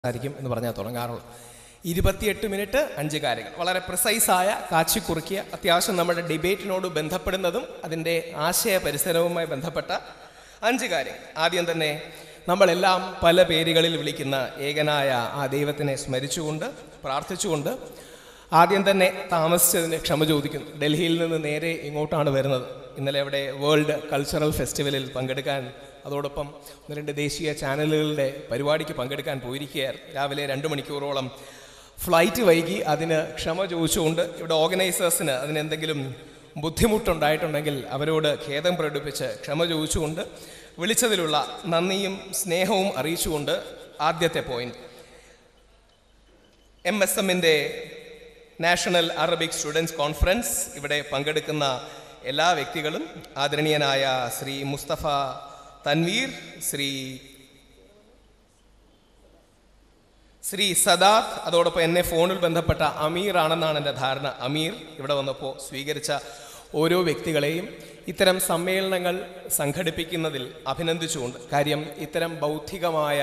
ആയിരിക്കും എന്ന് പറഞ്ഞാൽ തുടങ്ങാറുള്ളൂ ഇരുപത്തിയെട്ട് മിനിറ്റ് അഞ്ച് കാര്യങ്ങൾ വളരെ പ്രിസൈസായ കാച്ചിക്കുറുക്കിയ അത്യാവശ്യം നമ്മുടെ ഡിബേറ്റിനോട് ബന്ധപ്പെടുന്നതും അതിൻ്റെ ആശയ പരിസരവുമായി ബന്ധപ്പെട്ട അഞ്ച് കാര്യങ്ങൾ ആദ്യം തന്നെ നമ്മളെല്ലാം പല പേരുകളിൽ വിളിക്കുന്ന ഏകനായ ആ ദൈവത്തിനെ സ്മരിച്ചുകൊണ്ട് പ്രാർത്ഥിച്ചുകൊണ്ട് ആദ്യം തന്നെ താമസിച്ചതിന് ക്ഷമ ചോദിക്കുന്നു ഡൽഹിയിൽ നിന്ന് നേരെ ഇങ്ങോട്ടാണ് വരുന്നത് ഇന്നലെ അവിടെ വേൾഡ് കൾച്ചറൽ ഫെസ്റ്റിവലിൽ പങ്കെടുക്കാൻ അതോടൊപ്പം ഒന്ന് രണ്ട് ദേശീയ ചാനലുകളുടെ പരിപാടിക്ക് പങ്കെടുക്കാൻ പോയിരിക്കുകയായിരുന്നു രാവിലെ രണ്ട് മണിക്കൂറോളം ഫ്ലൈറ്റ് വൈകി അതിന് ക്ഷമ ചോദിച്ചുകൊണ്ട് ഇവിടെ ഓർഗനൈസേഴ്സിന് അതിന് എന്തെങ്കിലും ബുദ്ധിമുട്ടുണ്ടായിട്ടുണ്ടെങ്കിൽ അവരോട് ഖേദം പ്രകടിപ്പിച്ച് ക്ഷമ ചോദിച്ചുകൊണ്ട് വിളിച്ചതിലുള്ള നന്ദിയും സ്നേഹവും അറിയിച്ചുകൊണ്ട് ആദ്യത്തെ പോയിന്റ് എം എസ് എമ്മിൻ്റെ നാഷണൽ അറബിക് സ്റ്റുഡൻസ് കോൺഫറൻസ് ഇവിടെ പങ്കെടുക്കുന്ന എല്ലാ വ്യക്തികളും ആദരണീയനായ ശ്രീ മുസ്തഫ തൻവീർ ശ്രീ ശ്രീ സദാത്ത് അതോടൊപ്പം എന്നെ ഫോണിൽ ബന്ധപ്പെട്ട അമീർ ആണെന്നാണ് എൻ്റെ ധാരണ അമീർ ഇവിടെ വന്നപ്പോൾ സ്വീകരിച്ച ഓരോ വ്യക്തികളെയും ഇത്തരം സമ്മേളനങ്ങൾ സംഘടിപ്പിക്കുന്നതിൽ അഭിനന്ദിച്ചുകൊണ്ട് കാര്യം ഇത്തരം ബൗദ്ധികമായ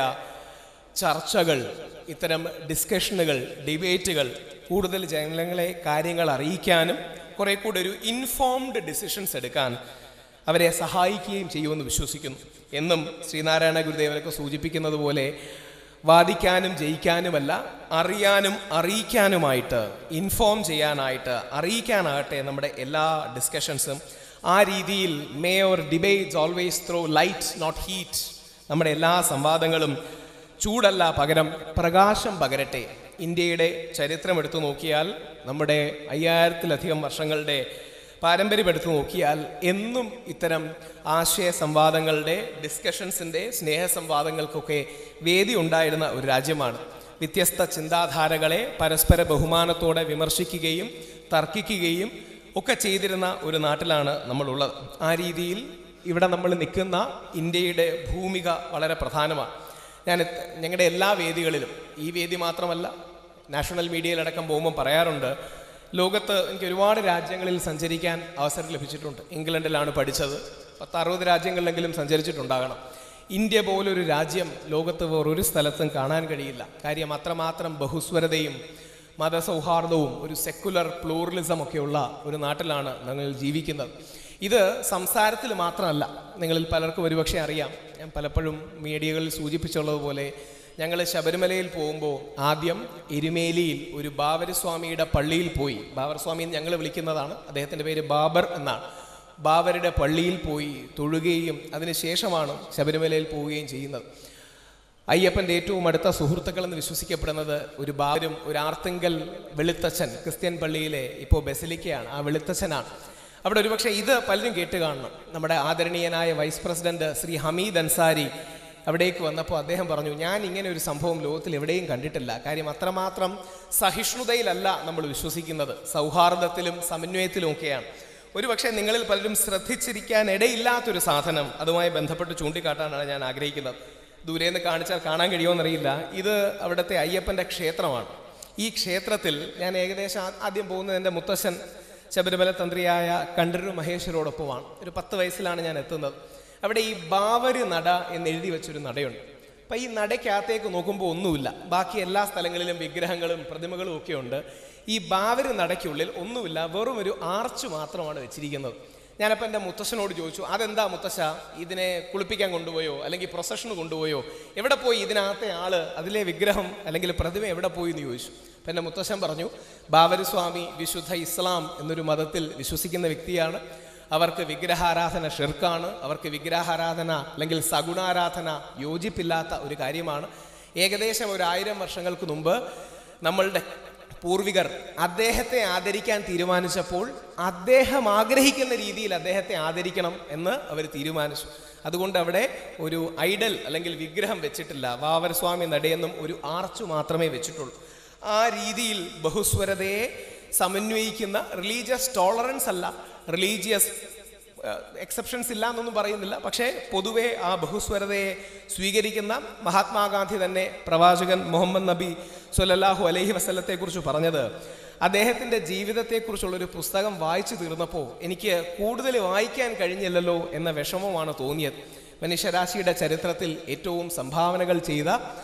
ചർച്ചകൾ ഇത്തരം ഡിസ്കഷനുകൾ ഡിബേറ്റുകൾ കൂടുതൽ ജനങ്ങളെ കാര്യങ്ങൾ അറിയിക്കാനും കുറെ കൂടെ ഒരു ഇൻഫോംഡ് ഡിസിഷൻസ് എടുക്കാൻ അവരെ സഹായിക്കുകയും ചെയ്യുമെന്ന് വിശ്വസിക്കുന്നു എന്നും ശ്രീനാരായണ ഗുരുദേവനൊക്കെ സൂചിപ്പിക്കുന്നത് പോലെ വാദിക്കാനും ജയിക്കാനുമല്ല അറിയാനും അറിയിക്കാനുമായിട്ട് ഇൻഫോം ചെയ്യാനായിട്ട് അറിയിക്കാനാകട്ടെ നമ്മുടെ എല്ലാ ഡിസ്കഷൻസും ആ രീതിയിൽ may or debates always throw light not heat നമ്മുടെ എല്ലാ സംവാദങ്ങളും ചൂടല്ല പകരം പ്രകാശം പകരട്ടെ ഇന്ത്യയുടെ ചരിത്രം എടുത്തു നോക്കിയാൽ നമ്മുടെ അയ്യായിരത്തിലധികം വർഷങ്ങളുടെ പാരമ്പര്യം എടുത്തു നോക്കിയാൽ എന്നും ഇത്തരം ആശയ സംവാദങ്ങളുടെ ഡിസ്കഷൻസിൻ്റെ സ്നേഹ സംവാദങ്ങൾക്കൊക്കെ വേദി ഉണ്ടായിരുന്ന ഒരു രാജ്യമാണ് വ്യത്യസ്ത ചിന്താധാരകളെ പരസ്പര ബഹുമാനത്തോടെ വിമർശിക്കുകയും തർക്കിക്കുകയും ഒക്കെ ചെയ്തിരുന്ന ഒരു നാട്ടിലാണ് നമ്മളുള്ളത് ആ രീതിയിൽ ഇവിടെ നമ്മൾ നിൽക്കുന്ന ഇന്ത്യയുടെ ഭൂമിക വളരെ പ്രധാനമാണ് ഞാൻ ഇത് ഞങ്ങളുടെ എല്ലാ വേദികളിലും ഈ വേദി മാത്രമല്ല നാഷണൽ മീഡിയയിലടക്കം പോകുമ്പോൾ പറയാറുണ്ട് ലോകത്ത് എനിക്ക് ഒരുപാട് രാജ്യങ്ങളിൽ സഞ്ചരിക്കാൻ അവസരം ലഭിച്ചിട്ടുണ്ട് ഇംഗ്ലണ്ടിലാണ് പഠിച്ചത് പത്തറുപത് രാജ്യങ്ങളിലെങ്കിലും സഞ്ചരിച്ചിട്ടുണ്ടാകണം ഇന്ത്യ പോലൊരു രാജ്യം ലോകത്ത് വേറൊരു സ്ഥലത്തും കാണാൻ കഴിയില്ല കാര്യം അത്രമാത്രം ബഹുസ്വരതയും മതസൗഹാർദ്ദവും ഒരു സെക്കുലർ പ്ലൂറലിസം ഒക്കെയുള്ള ഒരു നാട്ടിലാണ് ഞങ്ങൾ ജീവിക്കുന്നത് ഇത് സംസാരത്തിൽ മാത്രമല്ല നിങ്ങളിൽ പലർക്കും ഒരുപക്ഷെ അറിയാം ഞാൻ പലപ്പോഴും മീഡിയകളിൽ സൂചിപ്പിച്ചുള്ളതുപോലെ ഞങ്ങൾ ശബരിമലയിൽ പോകുമ്പോൾ ആദ്യം എരുമേലിയിൽ ഒരു ബാബരസ്വാമിയുടെ പള്ളിയിൽ പോയി ബാബർസ്വാമി എന്ന് ഞങ്ങൾ വിളിക്കുന്നതാണ് അദ്ദേഹത്തിൻ്റെ പേര് ബാബർ എന്നാണ് ബാബരുടെ പള്ളിയിൽ പോയി തൊഴുകയും അതിനുശേഷമാണ് ശബരിമലയിൽ പോവുകയും ചെയ്യുന്നത് അയ്യപ്പൻ്റെ ഏറ്റവും അടുത്ത സുഹൃത്തുക്കൾ എന്ന് വിശ്വസിക്കപ്പെടുന്നത് ഒരു ബാബരും ഒരു ആർത്തിങ്കൽ വെളുത്തച്ഛൻ ക്രിസ്ത്യൻ പള്ളിയിലെ ഇപ്പോൾ ബെസലിക്കയാണ് ആ വെളുത്തച്ഛനാണ് അവിടെ ഒരുപക്ഷെ ഇത് പലരും കേട്ട് കാണണം നമ്മുടെ ആദരണീയനായ വൈസ് പ്രസിഡന്റ് ശ്രീ ഹമീദ് അൻസാരി അവിടേക്ക് വന്നപ്പോൾ അദ്ദേഹം പറഞ്ഞു ഞാൻ ഇങ്ങനെ ഒരു സംഭവം ലോകത്തിൽ എവിടെയും കണ്ടിട്ടില്ല കാര്യം അത്രമാത്രം സഹിഷ്ണുതയിലല്ല നമ്മൾ വിശ്വസിക്കുന്നത് സൗഹാർദ്ദത്തിലും സമന്വയത്തിലും ഒക്കെയാണ് ഒരുപക്ഷെ നിങ്ങളിൽ പലരും ശ്രദ്ധിച്ചിരിക്കാൻ ഇടയില്ലാത്തൊരു സാധനം അതുമായി ബന്ധപ്പെട്ട് ചൂണ്ടിക്കാട്ടാനാണ് ഞാൻ ആഗ്രഹിക്കുന്നത് ദൂരെ നിന്ന് കാണിച്ചാൽ കാണാൻ കഴിയുമെന്നറിയില്ല ഇത് അവിടുത്തെ അയ്യപ്പൻ്റെ ക്ഷേത്രമാണ് ഈ ക്ഷേത്രത്തിൽ ഞാൻ ഏകദേശം ആ- ആദ്യം പോകുന്നത് എൻ്റെ മുത്തശ്ശൻ ശബരിമല തന്ത്രിയായ കണ്ടൂർ മഹേശ്വരോടൊപ്പമാണ് ഒരു പത്ത് വയസ്സിലാണ് ഞാൻ എത്തുന്നത് അവിടെ ഈ ബാവര് നട എന്ന് എഴുതി വെച്ചൊരു നടയുണ്ട് അപ്പം ഈ നടയ്ക്കകത്തേക്ക് നോക്കുമ്പോൾ ഒന്നുമില്ല ബാക്കി എല്ലാ സ്ഥലങ്ങളിലും വിഗ്രഹങ്ങളും പ്രതിമകളും ഒക്കെ ഉണ്ട് ഈ ബാവര് നടയ്ക്കുള്ളിൽ ഒന്നുമില്ല വെറും ഒരു ആർച്ച് മാത്രമാണ് വെച്ചിരിക്കുന്നത് ഞാനപ്പോൾ എൻ്റെ മുത്തശ്ശനോട് ചോദിച്ചു അതെന്താ മുത്തശ്ശ ഇതിനെ കുളിപ്പിക്കാൻ കൊണ്ടുപോയോ അല്ലെങ്കിൽ പ്രൊസഷന് കൊണ്ടുപോയോ എവിടെ പോയി ഇതിനകത്തെ ആള് അതിലെ വിഗ്രഹം അല്ലെങ്കിൽ പ്രതിമ എവിടെ പോയി എന്ന് ചോദിച്ചു അപ്പം എൻ്റെ മുത്തശ്ശൻ പറഞ്ഞു ബാബരസ്വാമി വിശുദ്ധ ഇസ്ലാം എന്നൊരു മതത്തിൽ വിശ്വസിക്കുന്ന വ്യക്തിയാണ് അവർക്ക് വിഗ്രഹാരാധന ഷിർക്കാണ് അവർക്ക് വിഗ്രഹാരാധന അല്ലെങ്കിൽ സഗുണാരാധന യോജിപ്പില്ലാത്ത ഒരു കാര്യമാണ് ഏകദേശം ഒരു ആയിരം വർഷങ്ങൾക്ക് മുമ്പ് നമ്മളുടെ പൂർവികർ അദ്ദേഹത്തെ ആദരിക്കാൻ തീരുമാനിച്ചപ്പോൾ അദ്ദേഹം ആഗ്രഹിക്കുന്ന രീതിയിൽ അദ്ദേഹത്തെ ആദരിക്കണം എന്ന് അവർ തീരുമാനിച്ചു അതുകൊണ്ട് അവിടെ ഒരു ഐഡൽ അല്ലെങ്കിൽ വിഗ്രഹം വെച്ചിട്ടില്ല വാവരസ്വാമി നടയെന്നും ഒരു ആർച്ചു മാത്രമേ വെച്ചിട്ടുള്ളൂ ആ രീതിയിൽ ബഹുസ്വരതയെ സമന്വയിക്കുന്ന റിലീജിയസ് ടോളറൻസ് അല്ല റിലീജിയസ് എക്സെപ്ഷൻസ് ഇല്ല എന്നൊന്നും പറയുന്നില്ല പക്ഷേ പൊതുവെ ആ ബഹുസ്വരതയെ സ്വീകരിക്കുന്ന മഹാത്മാഗാന്ധി തന്നെ പ്രവാചകൻ മുഹമ്മദ് നബി സൊല്ലാഹു അലൈഹി വസ്ലത്തെക്കുറിച്ച് പറഞ്ഞത് അദ്ദേഹത്തിൻ്റെ ജീവിതത്തെക്കുറിച്ചുള്ളൊരു പുസ്തകം വായിച്ചു തീർന്നപ്പോൾ എനിക്ക് കൂടുതൽ വായിക്കാൻ കഴിഞ്ഞില്ലല്ലോ എന്ന വിഷമമാണ് തോന്നിയത് മനുഷ്യരാശിയുടെ ചരിത്രത്തിൽ ഏറ്റവും സംഭാവനകൾ ചെയ്ത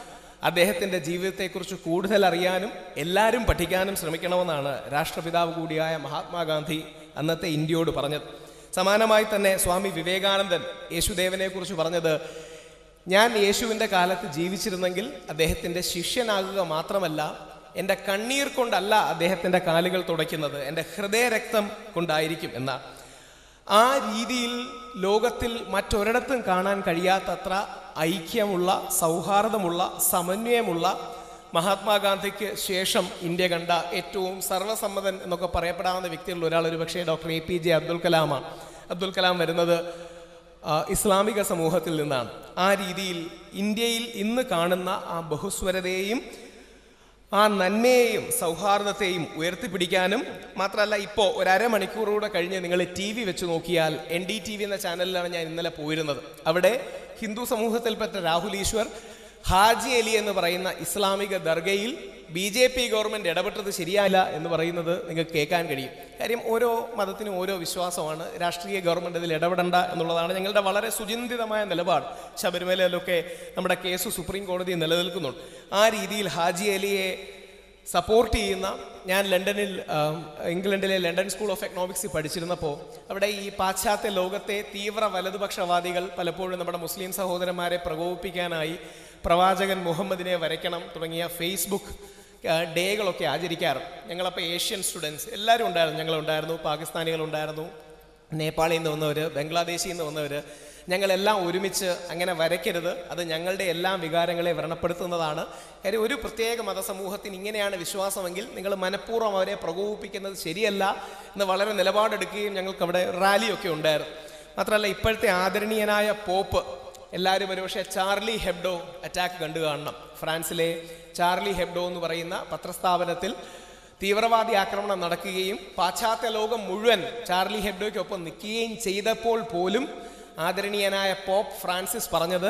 അദ്ദേഹത്തിൻ്റെ ജീവിതത്തെക്കുറിച്ച് കൂടുതൽ അറിയാനും എല്ലാവരും പഠിക്കാനും ശ്രമിക്കണമെന്നാണ് രാഷ്ട്രപിതാവ് കൂടിയായ മഹാത്മാഗാന്ധി അന്നത്തെ ഇന്ത്യയോട് പറഞ്ഞത് സമാനമായി തന്നെ സ്വാമി വിവേകാനന്ദൻ യേശുദേവനെക്കുറിച്ച് പറഞ്ഞത് ഞാൻ യേശുവിൻ്റെ കാലത്ത് ജീവിച്ചിരുന്നെങ്കിൽ അദ്ദേഹത്തിൻ്റെ ശിഷ്യനാകുക മാത്രമല്ല എൻ്റെ കണ്ണീർ കൊണ്ടല്ല അദ്ദേഹത്തിൻ്റെ കാലുകൾ തുടയ്ക്കുന്നത് എൻ്റെ ഹൃദയരക്തം കൊണ്ടായിരിക്കും എന്നാണ് ആ രീതിയിൽ ലോകത്തിൽ മറ്റൊരിടത്തും കാണാൻ കഴിയാത്തത്ര ഐക്യമുള്ള സൗഹാർദ്ദമുള്ള സമന്വയമുള്ള മഹാത്മാഗാന്ധിക്ക് ശേഷം ഇന്ത്യ കണ്ട ഏറ്റവും സർവസമ്മതൻ എന്നൊക്കെ പറയപ്പെടാവുന്ന വ്യക്തികളിൽ ഒരാൾ ഒരു പക്ഷേ doctor A P J Abdul കലാമാണ് അബ്ദുൽ കലാം വരുന്നത് ആ, ഇസ്ലാമിക സമൂഹത്തിൽ നിന്നാണ് ആ രീതിയിൽ ഇന്ത്യയിൽ ഇന്ന് കാണുന്ന ആ ബഹുസ്വരതയെയും ആ നന്മയെയും സൗഹാർദ്ദത്തെയും ഉയർത്തിപ്പിടിക്കാനും മാത്രമല്ല ഇപ്പോൾ ഒരു അരമണിക്കൂറൂടെ കഴിഞ്ഞ് നിങ്ങൾ ടി വി വെച്ച് നോക്കിയാൽ എൻ ഡി ടി വി എന്ന ചാനലിലാണ് ഞാൻ ഇന്നലെ പോയിരുന്നത് അവിടെ ഹിന്ദു സമൂഹത്തിൽപ്പെട്ട രാഹുൽ ഈശ്വർ ഹാജി അലി എന്ന് പറയുന്ന ഇസ്ലാമിക ദർഗയിൽ ബി ജെ പി ഗവൺമെന്റ് ഇടപെട്ടത് ശരിയല്ല എന്ന് പറയുന്നത് നിങ്ങൾക്ക് കേൾക്കാൻ കഴിയും കാര്യം ഓരോ മതത്തിനും ഓരോ വിശ്വാസമാണ് രാഷ്ട്രീയ ഗവൺമെന്റ് ഇതിൽ ഇടപെടേണ്ട എന്നുള്ളതാണ് ഞങ്ങളുടെ വളരെ സുചിന്തിതമായ നിലപാട് ശബരിമലയിലൊക്കെ നമ്മുടെ കേസ് സുപ്രീം കോടതി നിലനിൽക്കുന്നുണ്ട് ആ രീതിയിൽ ഹാജി അലിയെ സപ്പോർട്ട് ചെയ്യുന്ന ഞാൻ ലണ്ടനിൽ ആ, ഇംഗ്ലണ്ടിലെ ലണ്ടൻ സ്കൂൾ ഓഫ് എക്കണോമിക്സ് പഠിച്ചിരുന്നപ്പോൾ അവിടെ ഈ പാശ്ചാത്യ ലോകത്തെ തീവ്ര വലതുപക്ഷവാദികൾ പലപ്പോഴും നമ്മുടെ മുസ്ലിം സഹോദരന്മാരെ പ്രകോപിപ്പിക്കാനായി പ്രവാചകൻ മുഹമ്മദിനെ വരയ്ക്കണം തുടങ്ങിയ ഫേസ്ബുക്ക് ആ, ഡേകളൊക്കെ ആചരിക്കാറുണ്ട് ഞങ്ങളപ്പോൾ ഏഷ്യൻ സ്റ്റുഡൻസ് എല്ലാവരും ഉണ്ടായിരുന്നു ഞങ്ങളുണ്ടായിരുന്നു പാകിസ്ഥാനികളുണ്ടായിരുന്നു നേപ്പാളിൽ നിന്ന് വന്നവർ ബംഗ്ലാദേശിൽ നിന്ന് വന്നവർ ഞങ്ങളെല്ലാം ഒരുമിച്ച് അങ്ങനെ വരയ്ക്കരുത് അത് ഞങ്ങളുടെ എല്ലാം വികാരങ്ങളെ വ്രണപ്പെടുത്തുന്നതാണ് കാര്യം ഒരു പ്രത്യേക മതസമൂഹത്തിന് ഇങ്ങനെയാണ് വിശ്വാസമെങ്കിൽ നിങ്ങൾ മനഃപൂർവ്വം അവരെ പ്രകോപിപ്പിക്കുന്നത് ശരിയല്ല എന്ന് വളരെ നിലപാടെടുക്കുകയും ഞങ്ങൾക്ക് അവിടെ റാലിയൊക്കെ ഉണ്ടായിരുന്നു മാത്രമല്ല ഇപ്പോഴത്തെ ആദരണീയനായ പോപ്പ് എല്ലാവരും ഒരുപക്ഷെ ചാർലി ഹെബ്ഡോ അറ്റാക്ക് കണ്ടു കാണണം ഫ്രാൻസിലെ ചാർലി ഹെബ്ഡോ എന്ന് പറയുന്ന പത്രസ്ഥാപനത്തിൽ തീവ്രവാദി ആക്രമണം നടക്കുകയും പാശ്ചാത്യ ലോകം മുഴുവൻ ചാർലി ഹെബ്ഡോയ്ക്കൊപ്പം നിൽക്കുകയും ചെയ്തപ്പോൾ പോലും ആദരണീയനായ പോപ്പ് ഫ്രാൻസിസ് പറഞ്ഞത്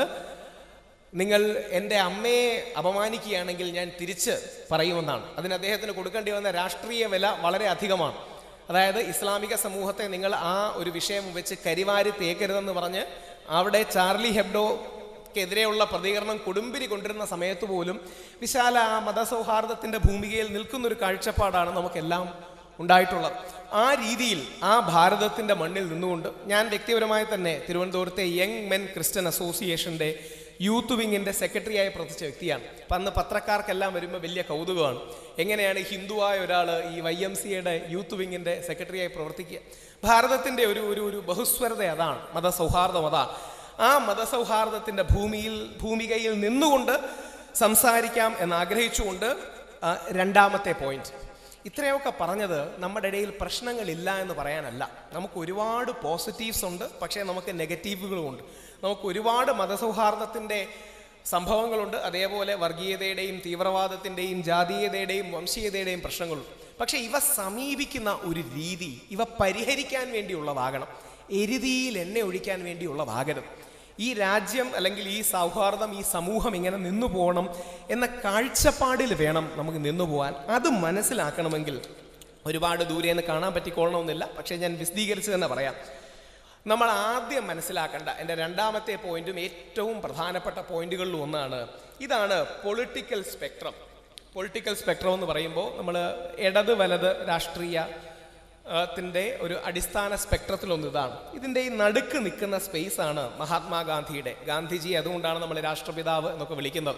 നിങ്ങൾ എൻ്റെ അമ്മയെ അപമാനിക്കുകയാണെങ്കിൽ ഞാൻ തിരിച്ച് പറയുമെന്നാണ് അതിന് അദ്ദേഹത്തിന് കൊടുക്കേണ്ടി വന്ന രാഷ്ട്രീയ വില വളരെ അധികമാണ് അതായത് ഇസ്ലാമിക സമൂഹത്തെ നിങ്ങൾ ആ ഒരു വിഷയം വെച്ച് കരിവാരി തേക്കരുതെന്ന് പറഞ്ഞ് അവിടെ ചാർലി ഹെബ്ഡോക്കെതിരെയുള്ള പ്രതികരണം കൊടുമ്പിരി കൊണ്ടിരുന്ന സമയത്ത് പോലും വിശാല ആ മതസൗഹാർദ്ദത്തിൻ്റെ ഭൂമികയിൽ നിൽക്കുന്നൊരു കാഴ്ചപ്പാടാണ് നമുക്കെല്ലാം ഉണ്ടായിട്ടുള്ളത് ആ രീതിയിൽ ആ ഭാരതത്തിൻ്റെ മണ്ണിൽ നിന്നുകൊണ്ട് ഞാൻ വ്യക്തിപരമായി തന്നെ തിരുവനന്തപുരത്തെ യങ് മെൻ ക്രിസ്ത്യൻ അസോസിയേഷൻ്റെ യൂത്ത് വിങ്ങിൻ്റെ സെക്രട്ടറിയായി പ്രവർത്തിച്ച വ്യക്തിയാണ് അപ്പം അന്ന് പത്രക്കാർക്കെല്ലാം വരുമ്പോൾ വലിയ കൗതുകമാണ് എങ്ങനെയാണ് ഹിന്ദുവായ ഒരാൾ ഈ വൈ എം സിയുടെ യൂത്ത് വിങ്ങിൻ്റെ സെക്രട്ടറിയായി പ്രവർത്തിക്കുക ഭാരതത്തിൻ്റെ ഒരു ഒരു ഒരു ബഹുസ്വരത അതാണ് മതസൗഹാർദ്ദം അതാണ് ആ മതസൗഹാർദ്ദത്തിൻ്റെ ഭൂമിയിൽ ഭൂമികയിൽ നിന്നുകൊണ്ട് സംസാരിക്കാം എന്നാഗ്രഹിച്ചുകൊണ്ട് ആ, രണ്ടാമത്തെ പോയിന്റ് ഇത്രയൊക്കെ പറഞ്ഞത് നമ്മുടെ ഇടയിൽ പ്രശ്നങ്ങളില്ല എന്ന് പറയാനല്ല നമുക്ക് ഒരുപാട് പോസിറ്റീവ്സ് ഉണ്ട് പക്ഷേ നമുക്ക് നെഗറ്റീവുകളും ഉണ്ട് നമുക്ക് ഒരുപാട് മതസൗഹാർദ്ദത്തിൻ്റെ സംഭവങ്ങളുണ്ട് അതേപോലെ വർഗീയതയുടെയും തീവ്രവാദത്തിൻ്റെയും ജാതീയതയുടെയും വംശീയതയുടെയും പ്രശ്നങ്ങളുണ്ട് പക്ഷേ ഇവ സമീപിക്കുന്ന ഒരു രീതി ഇവ പരിഹരിക്കാൻ വേണ്ടിയുള്ളതാകണം എരുതിയിൽ എണ്ണ ഒഴിക്കാൻ വേണ്ടിയുള്ളതാകരുത് ഈ രാജ്യം അല്ലെങ്കിൽ ഈ സൗഹാർദ്ദം ഈ സമൂഹം ഇങ്ങനെ നിന്നു പോകണം എന്ന കാഴ്ചപ്പാടിൽ വേണം നമുക്ക് നിന്നു പോകാൻ അത് മനസ്സിലാക്കണമെങ്കിൽ ഒരുപാട് ദൂരെ നിന്ന് കാണാൻ പറ്റിക്കൊള്ളണമെന്നില്ല പക്ഷേ ഞാൻ വിശദീകരിച്ച് തന്നെ പറയാം നമ്മൾ ആദ്യം മനസ്സിലാക്കേണ്ട എൻ്റെ രണ്ടാമത്തെ പോയിന്റും ഏറ്റവും പ്രധാനപ്പെട്ട പോയിന്റുകളിൽ ഒന്നാണ് ഇതാണ് പൊളിറ്റിക്കൽ സ്പെക്ട്രം പൊളിറ്റിക്കൽ സ്പെക്ട്രം എന്ന് പറയുമ്പോൾ നമ്മൾ ഇടത് വലത് രാഷ്ട്രീയ ത്തിൻ്റെ ഒരു അടിസ്ഥാന സ്പെക്ട്രത്തിലൊന്ന് ഇതാണ് ഇതിൻ്റെ ഈ നടുക്ക് നിൽക്കുന്ന സ്പേസ് ആണ് മഹാത്മാഗാന്ധിയുടെ ഗാന്ധിജി അതുകൊണ്ടാണ് നമ്മൾ രാഷ്ട്രപിതാവ് എന്നൊക്കെ വിളിക്കുന്നത്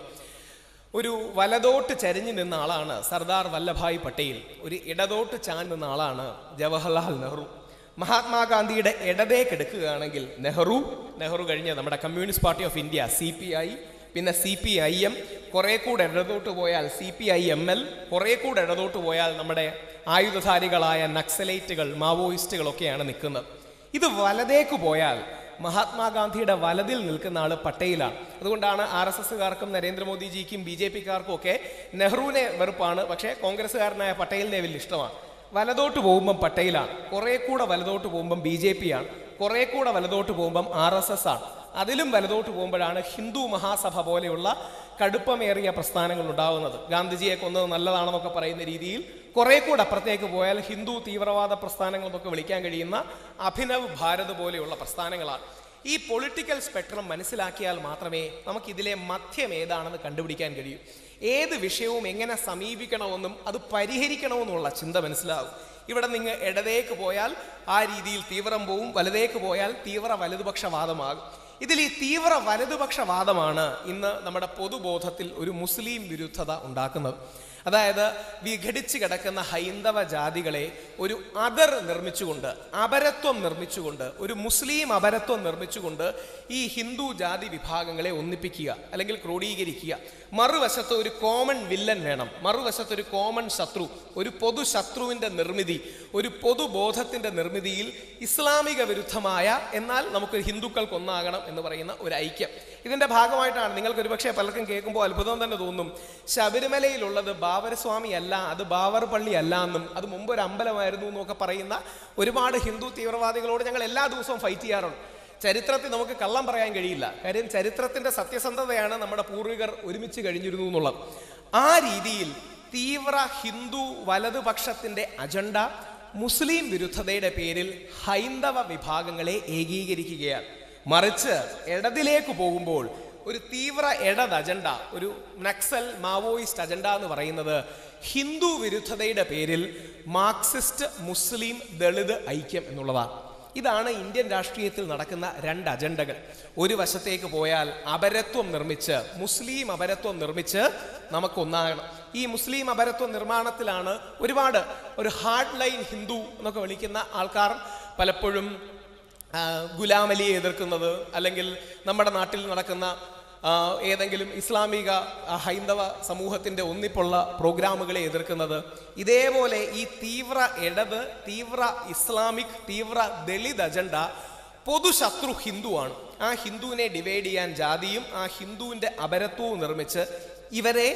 ഒരു വലതോട്ട് ചരിഞ്ഞു നിന്ന ആളാണ് സർദാർ വല്ലഭായ് പട്ടേൽ ഒരു ഇടതോട്ട് ചാഞ്ഞ് നിന്ന ആളാണ് ജവഹർലാൽ നെഹ്റു മഹാത്മാഗാന്ധിയുടെ ഇടതേക്ക് എടുക്കുകയാണെങ്കിൽ നെഹ്റു നെഹ്റു കഴിഞ്ഞ് നമ്മുടെ communist party of India C P I പിന്നെ സി പി ഐ എം കുറെ കൂടെ ഇടതോട്ട് പോയാൽ C P I M L കുറെ കൂടെ ഇടതോട്ട് പോയാൽ നമ്മുടെ ആയുധധാരികളായ നക്സലൈറ്റുകൾ മാവോയിസ്റ്റുകളൊക്കെയാണ് നിൽക്കുന്നത് ഇത് വലതേക്ക് പോയാൽ മഹാത്മാഗാന്ധിയുടെ വലതിൽ നിൽക്കുന്ന ആള് പട്ടേലാണ് അതുകൊണ്ടാണ് ആർ എസ് എസ്സുകാർക്കും നരേന്ദ്രമോദിജിക്കും ബി ജെ പിക്കാർക്കും ഒക്കെ നെഹ്റുവിനെ വെറുപ്പാണ് പക്ഷേ കോൺഗ്രസ്സുകാരനായ പട്ടേലിനെ വലിയ ഇഷ്ടമാണ് വലതോട്ട് പോകുമ്പം പട്ടേലാണ് കുറെ കൂടെ വലതോട്ട് പോകുമ്പം ബി ജെ പി ആണ് കുറെ കൂടെ വലതോട്ട് പോകുമ്പം ആർ എസ് എസ് ആണ് അതിലും വലതോട്ട് പോകുമ്പോഴാണ് ഹിന്ദു മഹാസഭ പോലെയുള്ള കടുപ്പമേറിയ പ്രസ്ഥാനങ്ങൾ ഉണ്ടാകുന്നത് ഗാന്ധിജിയെ കൊന്നത് നല്ലതാണെന്നൊക്കെ പറയുന്ന രീതിയിൽ കുറെ കൂടെ അപ്പുറത്തേക്ക് പോയാൽ ഹിന്ദു തീവ്രവാദ പ്രസ്ഥാനങ്ങൾ എന്നൊക്കെ വിളിക്കാൻ കഴിയുന്ന അഭിനവ് ഭാരത് പോലെയുള്ള പ്രസ്ഥാനങ്ങളാണ് ഈ പൊളിറ്റിക്കൽ സ്പെക്ട്രം മനസ്സിലാക്കിയാൽ മാത്രമേ നമുക്കിതിലെ മധ്യം ഏതാണെന്ന് കണ്ടുപിടിക്കാൻ കഴിയൂ ഏത് വിഷയവും എങ്ങനെ സമീപിക്കണമെന്നും അത് പരിഹരിക്കണമെന്നുള്ള ചിന്ത മനസ്സിലാവും ഇവിടെ നിങ്ങൾ ഇടതേക്ക് പോയാൽ ആ രീതിയിൽ തീവ്രം പോവും വലതേക്ക് പോയാൽ തീവ്ര വലതുപക്ഷവാദമാകും ഇതിൽ ഈ തീവ്ര വലതുപക്ഷവാദമാണ് ഇന്ന് നമ്മുടെ പൊതുബോധത്തിൽ ഒരു മുസ്ലിം വിരുദ്ധത ഉണ്ടാക്കുന്നത് അതായത് വിഘടിച്ച് കിടക്കുന്ന ഹൈന്ദവ ജാതികളെ ഒരു അതർ നിർമ്മിച്ചുകൊണ്ട് അപരത്വം നിർമ്മിച്ചുകൊണ്ട് ഒരു മുസ്ലിം അപരത്വം നിർമ്മിച്ചുകൊണ്ട് ഈ ഹിന്ദു ജാതി വിഭാഗങ്ങളെ ഒന്നിപ്പിക്കുക അല്ലെങ്കിൽ ക്രോഡീകരിക്കുക മറുവശത്ത് ഒരു കോമൺ വില്ലൻ വേണം മറുവശത്ത് ഒരു കോമൺ ശത്രു ഒരു പൊതു ശത്രുവിൻ്റെ നിർമ്മിതി ഒരു പൊതുബോധത്തിൻ്റെ നിർമ്മിതിയിൽ ഇസ്ലാമിക വിരുദ്ധമായ എന്നാൽ നമുക്ക് ഹിന്ദുക്കൾക്ക് ഒന്നാകണം എന്ന് പറയുന്ന ഒരു ഐക്യം ഇതിൻ്റെ ഭാഗമായിട്ടാണ് നിങ്ങൾക്ക് ഒരുപക്ഷെ പലർക്കും കേൾക്കുമ്പോൾ അത്ഭുതം തന്നെ തോന്നും ശബരിമലയിലുള്ളത് ബാവരസ്വാമി അല്ല അത് ബാവർ പള്ളി അല്ല എന്നും അത് മുമ്പ് ഒരു അമ്പലമായിരുന്നു എന്നൊക്കെ പറയുന്ന ഒരുപാട് ഹിന്ദു തീവ്രവാദികളോട് ഞങ്ങൾ എല്ലാ ദിവസവും ഫൈറ്റ് ചെയ്യാറുണ്ട് ചരിത്രത്തിൽ നമുക്ക് കള്ളം പറയാൻ കഴിയില്ല കാര്യം ചരിത്രത്തിന്റെ സത്യസന്ധതയാണ് നമ്മുടെ പൂർവികർ ഒരുമിച്ച് കഴിഞ്ഞിരുന്നു എന്നുള്ളത് ആ രീതിയിൽ തീവ്ര ഹിന്ദു വലതുപക്ഷത്തിന്റെ അജണ്ട മുസ്ലിം വിരുദ്ധതയുടെ പേരിൽ ഹൈന്ദവ വിഭാഗങ്ങളെ ഏകീകരിക്കുകയാണ് മറിച്ച് ഇടതിലേക്ക് പോകുമ്പോൾ ഒരു തീവ്ര ഇടത് അജണ്ട ഒരു നക്സൽ മാവോയിസ്റ്റ് അജണ്ട എന്ന് പറയുന്നത് ഹിന്ദു വിരുദ്ധതയുടെ പേരിൽ മാർക്സിസ്റ്റ് മുസ്ലിം ദളിത് ഐക്യം എന്നുള്ളതാണ് ഇതാണ് ഇന്ത്യൻ രാഷ്ട്രീയത്തിൽ നടക്കുന്ന രണ്ട് അജണ്ടകൾ ഒരു വശത്തേക്ക് പോയാൽ അപരത്വം നിർമ്മിച്ച് മുസ്ലിം അപരത്വം നിർമ്മിച്ച് നമുക്കൊന്നാകണം ഈ മുസ്ലിം അപരത്വ നിർമ്മാണത്തിലാണ് ഒരുപാട് ഒരു ഹാർഡ് ലൈൻ ഹിന്ദു എന്നൊക്കെ വിളിക്കുന്ന ആൾക്കാർ പലപ്പോഴും ആ, ഗുലാം അലിയെ എതിർക്കുന്നത് അല്ലെങ്കിൽ നമ്മുടെ നാട്ടിൽ നടക്കുന്ന ആ, ഏതെങ്കിലും ഇസ്ലാമിക ആ, ഹൈന്ദവ സമൂഹത്തിന്റെ ഒന്നിപ്പുള്ള പ്രോഗ്രാമുകളെ എതിർക്കുന്നത് ഇതേപോലെ ഈ തീവ്ര ഇടത് തീവ്ര ഇസ്ലാമിക് തീവ്ര ദളിത് അജണ്ട പൊതുശത്രു ഹിന്ദുവാണ് ആ ഹിന്ദുവിനെ ഡിവൈഡ് ചെയ്യാൻ ജാതിയും ആ ഹിന്ദുവിന്റെ അപരത്വവും നിർമ്മിച്ച് ഇവരെ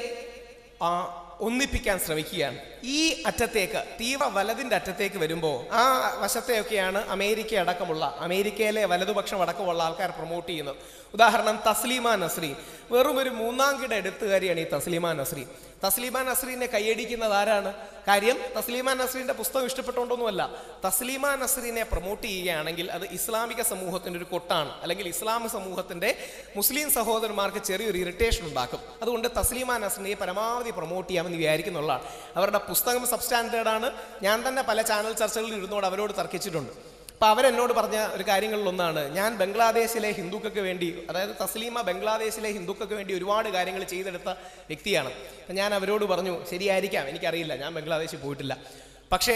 ആ, ഒന്നിപ്പിക്കാൻ ശ്രമിക്കുകയാണ് ഈ അറ്റത്തേക്ക് തീവ്ര വലതിൻ്റെ അറ്റത്തേക്ക് വരുമ്പോൾ ആ വശത്തെയൊക്കെയാണ് അമേരിക്ക അടക്കമുള്ള അമേരിക്കയിലെ വലതുപക്ഷം അടക്കമുള്ള ആൾക്കാർ പ്രൊമോട്ട് ചെയ്യുന്നത് ഉദാഹരണം തസ്ലീമ നസ്രീൻ വെറും ഒരു മൂന്നാം കിട എടുത്തുകാരിയാണ് ഈ തസ്ലീമ നസ്രീൻ തസ്ലീമ നസ്രീനെ കൈയടിക്കുന്നത് ആരാണ് കാര്യം തസ്ലീമ നസ്രീന്റെ പുസ്തകം ഇഷ്ടപ്പെട്ടുകൊണ്ടൊന്നുമല്ല തസ്ലീമ നസ്രീനെ പ്രൊമോട്ട് ചെയ്യുകയാണെങ്കിൽ അത് ഇസ്ലാമിക സമൂഹത്തിന്റെ ഒരു കൊട്ടാണ് അല്ലെങ്കിൽ ഇസ്ലാമിക സമൂഹത്തിന്റെ മുസ്ലിം സഹോദരന്മാർക്ക് ചെറിയൊരു ഇറിറ്റേഷൻ ഉണ്ടാക്കും അതുകൊണ്ട് തസ്ലീമ നസ്രീനെ പരമാവധി പ്രൊമോട്ട് ചെയ്യാമെന്ന് വിചാരിക്കുന്നുള്ളതാണ് അവരുടെ പുസ്തകം സബ്സ്റ്റാൻഡേർഡ് ആണ് ഞാൻ തന്നെ പല ചാനൽ ചർച്ചകളിൽ ഇരുന്നോട് അവരോട് തർക്കിച്ചിട്ടുണ്ട് അപ്പൊ അവരെന്നോട് പറഞ്ഞ ഒരു കാര്യങ്ങളിലൊന്നാണ് ഞാൻ ബംഗ്ലാദേശിലെ ഹിന്ദുക്കൾക്ക് വേണ്ടി അതായത് തസ്ലീമ ബംഗ്ലാദേശിലെ ഹിന്ദുക്കൾക്ക് വേണ്ടി ഒരുപാട് കാര്യങ്ങൾ ചെയ്തെടുത്ത വ്യക്തിയാണ് അപ്പൊ ഞാൻ അവരോട് പറഞ്ഞു ശരിയായിരിക്കാം എനിക്കറിയില്ല ഞാൻ ബംഗ്ലാദേശിൽ പോയിട്ടില്ല പക്ഷേ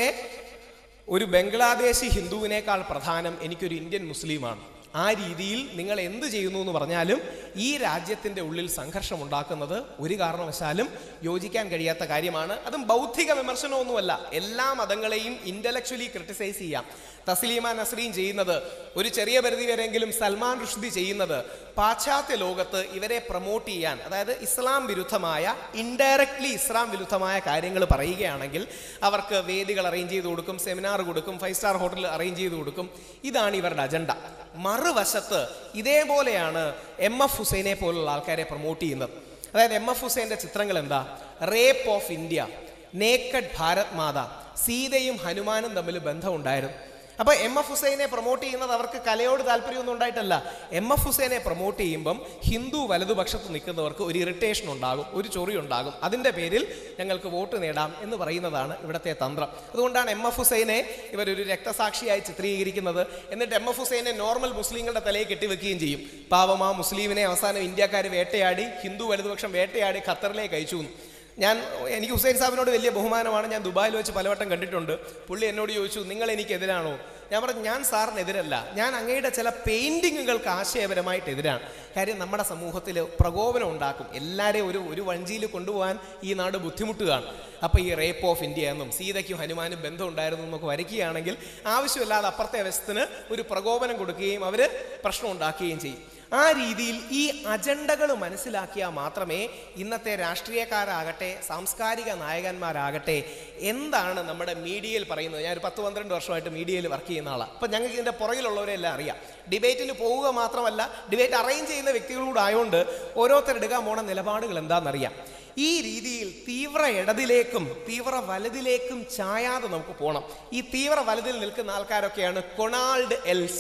ഒരു ബംഗ്ലാദേശി ഹിന്ദുവിനേക്കാൾ പ്രധാനം എനിക്കൊരു ഇന്ത്യൻ മുസ്ലിമാണ് ആ രീതിയിൽ നിങ്ങൾ എന്ത് ചെയ്യുന്നു എന്ന് പറഞ്ഞാലും ഈ രാജ്യത്തിൻ്റെ ഉള്ളിൽ സംഘർഷം ഉണ്ടാക്കുന്നത് ഒരു കാരണവശാലും യോജിക്കാൻ കഴിയാത്ത കാര്യമാണ് അതും ബൗദ്ധിക വിമർശനമൊന്നുമല്ല എല്ലാ മതങ്ങളെയും ഇന്റലക്ച്വലി ക്രിട്ടിസൈസ് ചെയ്യാം തസ്ലീമ നസ്രീൻ ചെയ്യുന്നത് ഒരു ചെറിയ പരിധി വരെയെങ്കിലും സൽമാൻ റുഷ്ദി ചെയ്യുന്നത് പാശ്ചാത്യ ലോകത്ത് ഇവരെ പ്രൊമോട്ട് ചെയ്യാൻ അതായത് ഇസ്ലാം വിരുദ്ധമായ ഇൻഡയറക്ട്ലി ഇസ്ലാം വിരുദ്ധമായ കാര്യങ്ങൾ പറയുകയാണെങ്കിൽ അവർക്ക് വേദികൾ അറേഞ്ച് ചെയ്ത് കൊടുക്കും സെമിനാർ കൊടുക്കും ഫൈവ് സ്റ്റാർ ഹോട്ടൽ അറേഞ്ച് ചെയ്ത് കൊടുക്കും ഇതാണ് ഇവരുടെ അജണ്ട മറുവശത്ത് ഇതേപോലെയാണ് എം എഫ് ഹുസൈനെ പോലുള്ള ആൾക്കാരെ പ്രൊമോട്ട് ചെയ്യുന്നത് അതായത് എം എഫ് ഹുസൈൻ്റെ ചിത്രങ്ങൾ എന്താ rape of India naked Bharat Mata സീതയും ഹനുമാനും തമ്മിൽ ബന്ധമുണ്ടായിരുന്നു അപ്പൊ എം എഫ് ഹുസൈനെ പ്രൊമോട്ട് ചെയ്യുന്നത് അവർക്ക് കലയോട് താല്പര്യമൊന്നും ഉണ്ടായിട്ടല്ല എം എഫ് ഹുസൈനെ പ്രൊമോട്ട് ചെയ്യുമ്പം ഹിന്ദു വലതുപക്ഷത്ത് നിൽക്കുന്നവർക്ക് ഒരു ഇറിറ്റേഷൻ ഉണ്ടാകും ഒരു ചൊറി ഉണ്ടാകും അതിന്റെ പേരിൽ ഞങ്ങൾക്ക് വോട്ട് നേടാം എന്ന് പറയുന്നതാണ് ഇവിടുത്തെ തന്ത്രം അതുകൊണ്ടാണ് എം എഫ് ഹുസൈനെ ഇവരൊരു രക്തസാക്ഷിയായി ചിത്രീകരിക്കുന്നത് എന്നിട്ട് എം എഫ് ഹുസൈനെ നോർമൽ മുസ്ലിങ്ങളുടെ തലയിൽ കെട്ടിവെക്കുകയും ചെയ്യും പാവം ആ മുസ്ലിമിനെ അവസാനം ഇന്ത്യക്കാർ വേട്ടയാടി ഹിന്ദു വലതുപക്ഷം വേട്ടയാടി ഖത്തറിലേക്ക് അയച്ചു എന്ന്. ഞാൻ എനിക്ക് ഹുസൈൻ സാഹിബിനോട് വലിയ ബഹുമാനമാണ് ഞാൻ ദുബായിൽ വെച്ച് പലവട്ടം കണ്ടിട്ടുണ്ട് പുള്ളി എന്നോട് ചോദിച്ചു നിങ്ങൾ എനിക്ക് എതിരാണോ ഞാൻ പറഞ്ഞു ഞാൻ സാറിന് എതിരല്ല ഞാൻ അങ്ങയുടെ ചില പെയിന്റിങ്ങുകൾക്ക് ആശയപരമായിട്ട് എതിരാണ് കാര്യം നമ്മുടെ സമൂഹത്തിൽ പ്രകോപനം ഉണ്ടാക്കും എല്ലാവരെയും ഒരു ഒരു വഞ്ചിയിൽ കൊണ്ടുപോകാൻ ഈ നാട് ബുദ്ധിമുട്ടുകയാണ് അപ്പോൾ ഈ റേപ്പ് ഓഫ് ഇന്ത്യ എന്നും സീതയ്ക്കും ഹനുമാനും ബന്ധം ഉണ്ടായിരുന്നു എന്നൊക്കെ വരയ്ക്കുകയാണെങ്കിൽ ആവശ്യമില്ലാതെ അപ്പുറത്തെ വശത്തിന് ഒരു പ്രകോപനം കൊടുക്കുകയും അവർ പ്രശ്നം ഉണ്ടാക്കുകയും ചെയ്യും ആ രീതിയിൽ ഈ അജണ്ടകൾ മനസ്സിലാക്കിയാൽ മാത്രമേ ഇന്നത്തെ രാഷ്ട്രീയക്കാരാകട്ടെ സാംസ്കാരിക നായകന്മാരാകട്ടെ എന്താണ് നമ്മുടെ മീഡിയയിൽ പറയുന്നത് ഞാൻ ഒരു പത്ത് പന്ത്രണ്ട് വർഷമായിട്ട് മീഡിയയിൽ വർക്ക് ചെയ്യുന്ന ആളാണ് അപ്പം ഞങ്ങൾക്ക് ഇതിൻ്റെ പുറകിലുള്ളവരെല്ലാം അറിയാം ഡിബേറ്റിൽ പോവുക മാത്രമല്ല ഡിബേറ്റ് അറേഞ്ച് ചെയ്യുന്ന വ്യക്തികളൂടെ ആയതുകൊണ്ട് ഓരോരുത്തരെടുക്കാൻ പോണ നിലപാടുകൾ എന്താണെന്നറിയാം ഈ രീതിയിൽ തീവ്ര ഇടതിലേക്കും തീവ്ര വലതിലേക്കും ചായാതെ നമുക്ക് പോകണം ഈ തീവ്ര വലതിൽ നിൽക്കുന്ന ആൾക്കാരൊക്കെയാണ് കൊണാൾഡ് എൽസ്റ്റ്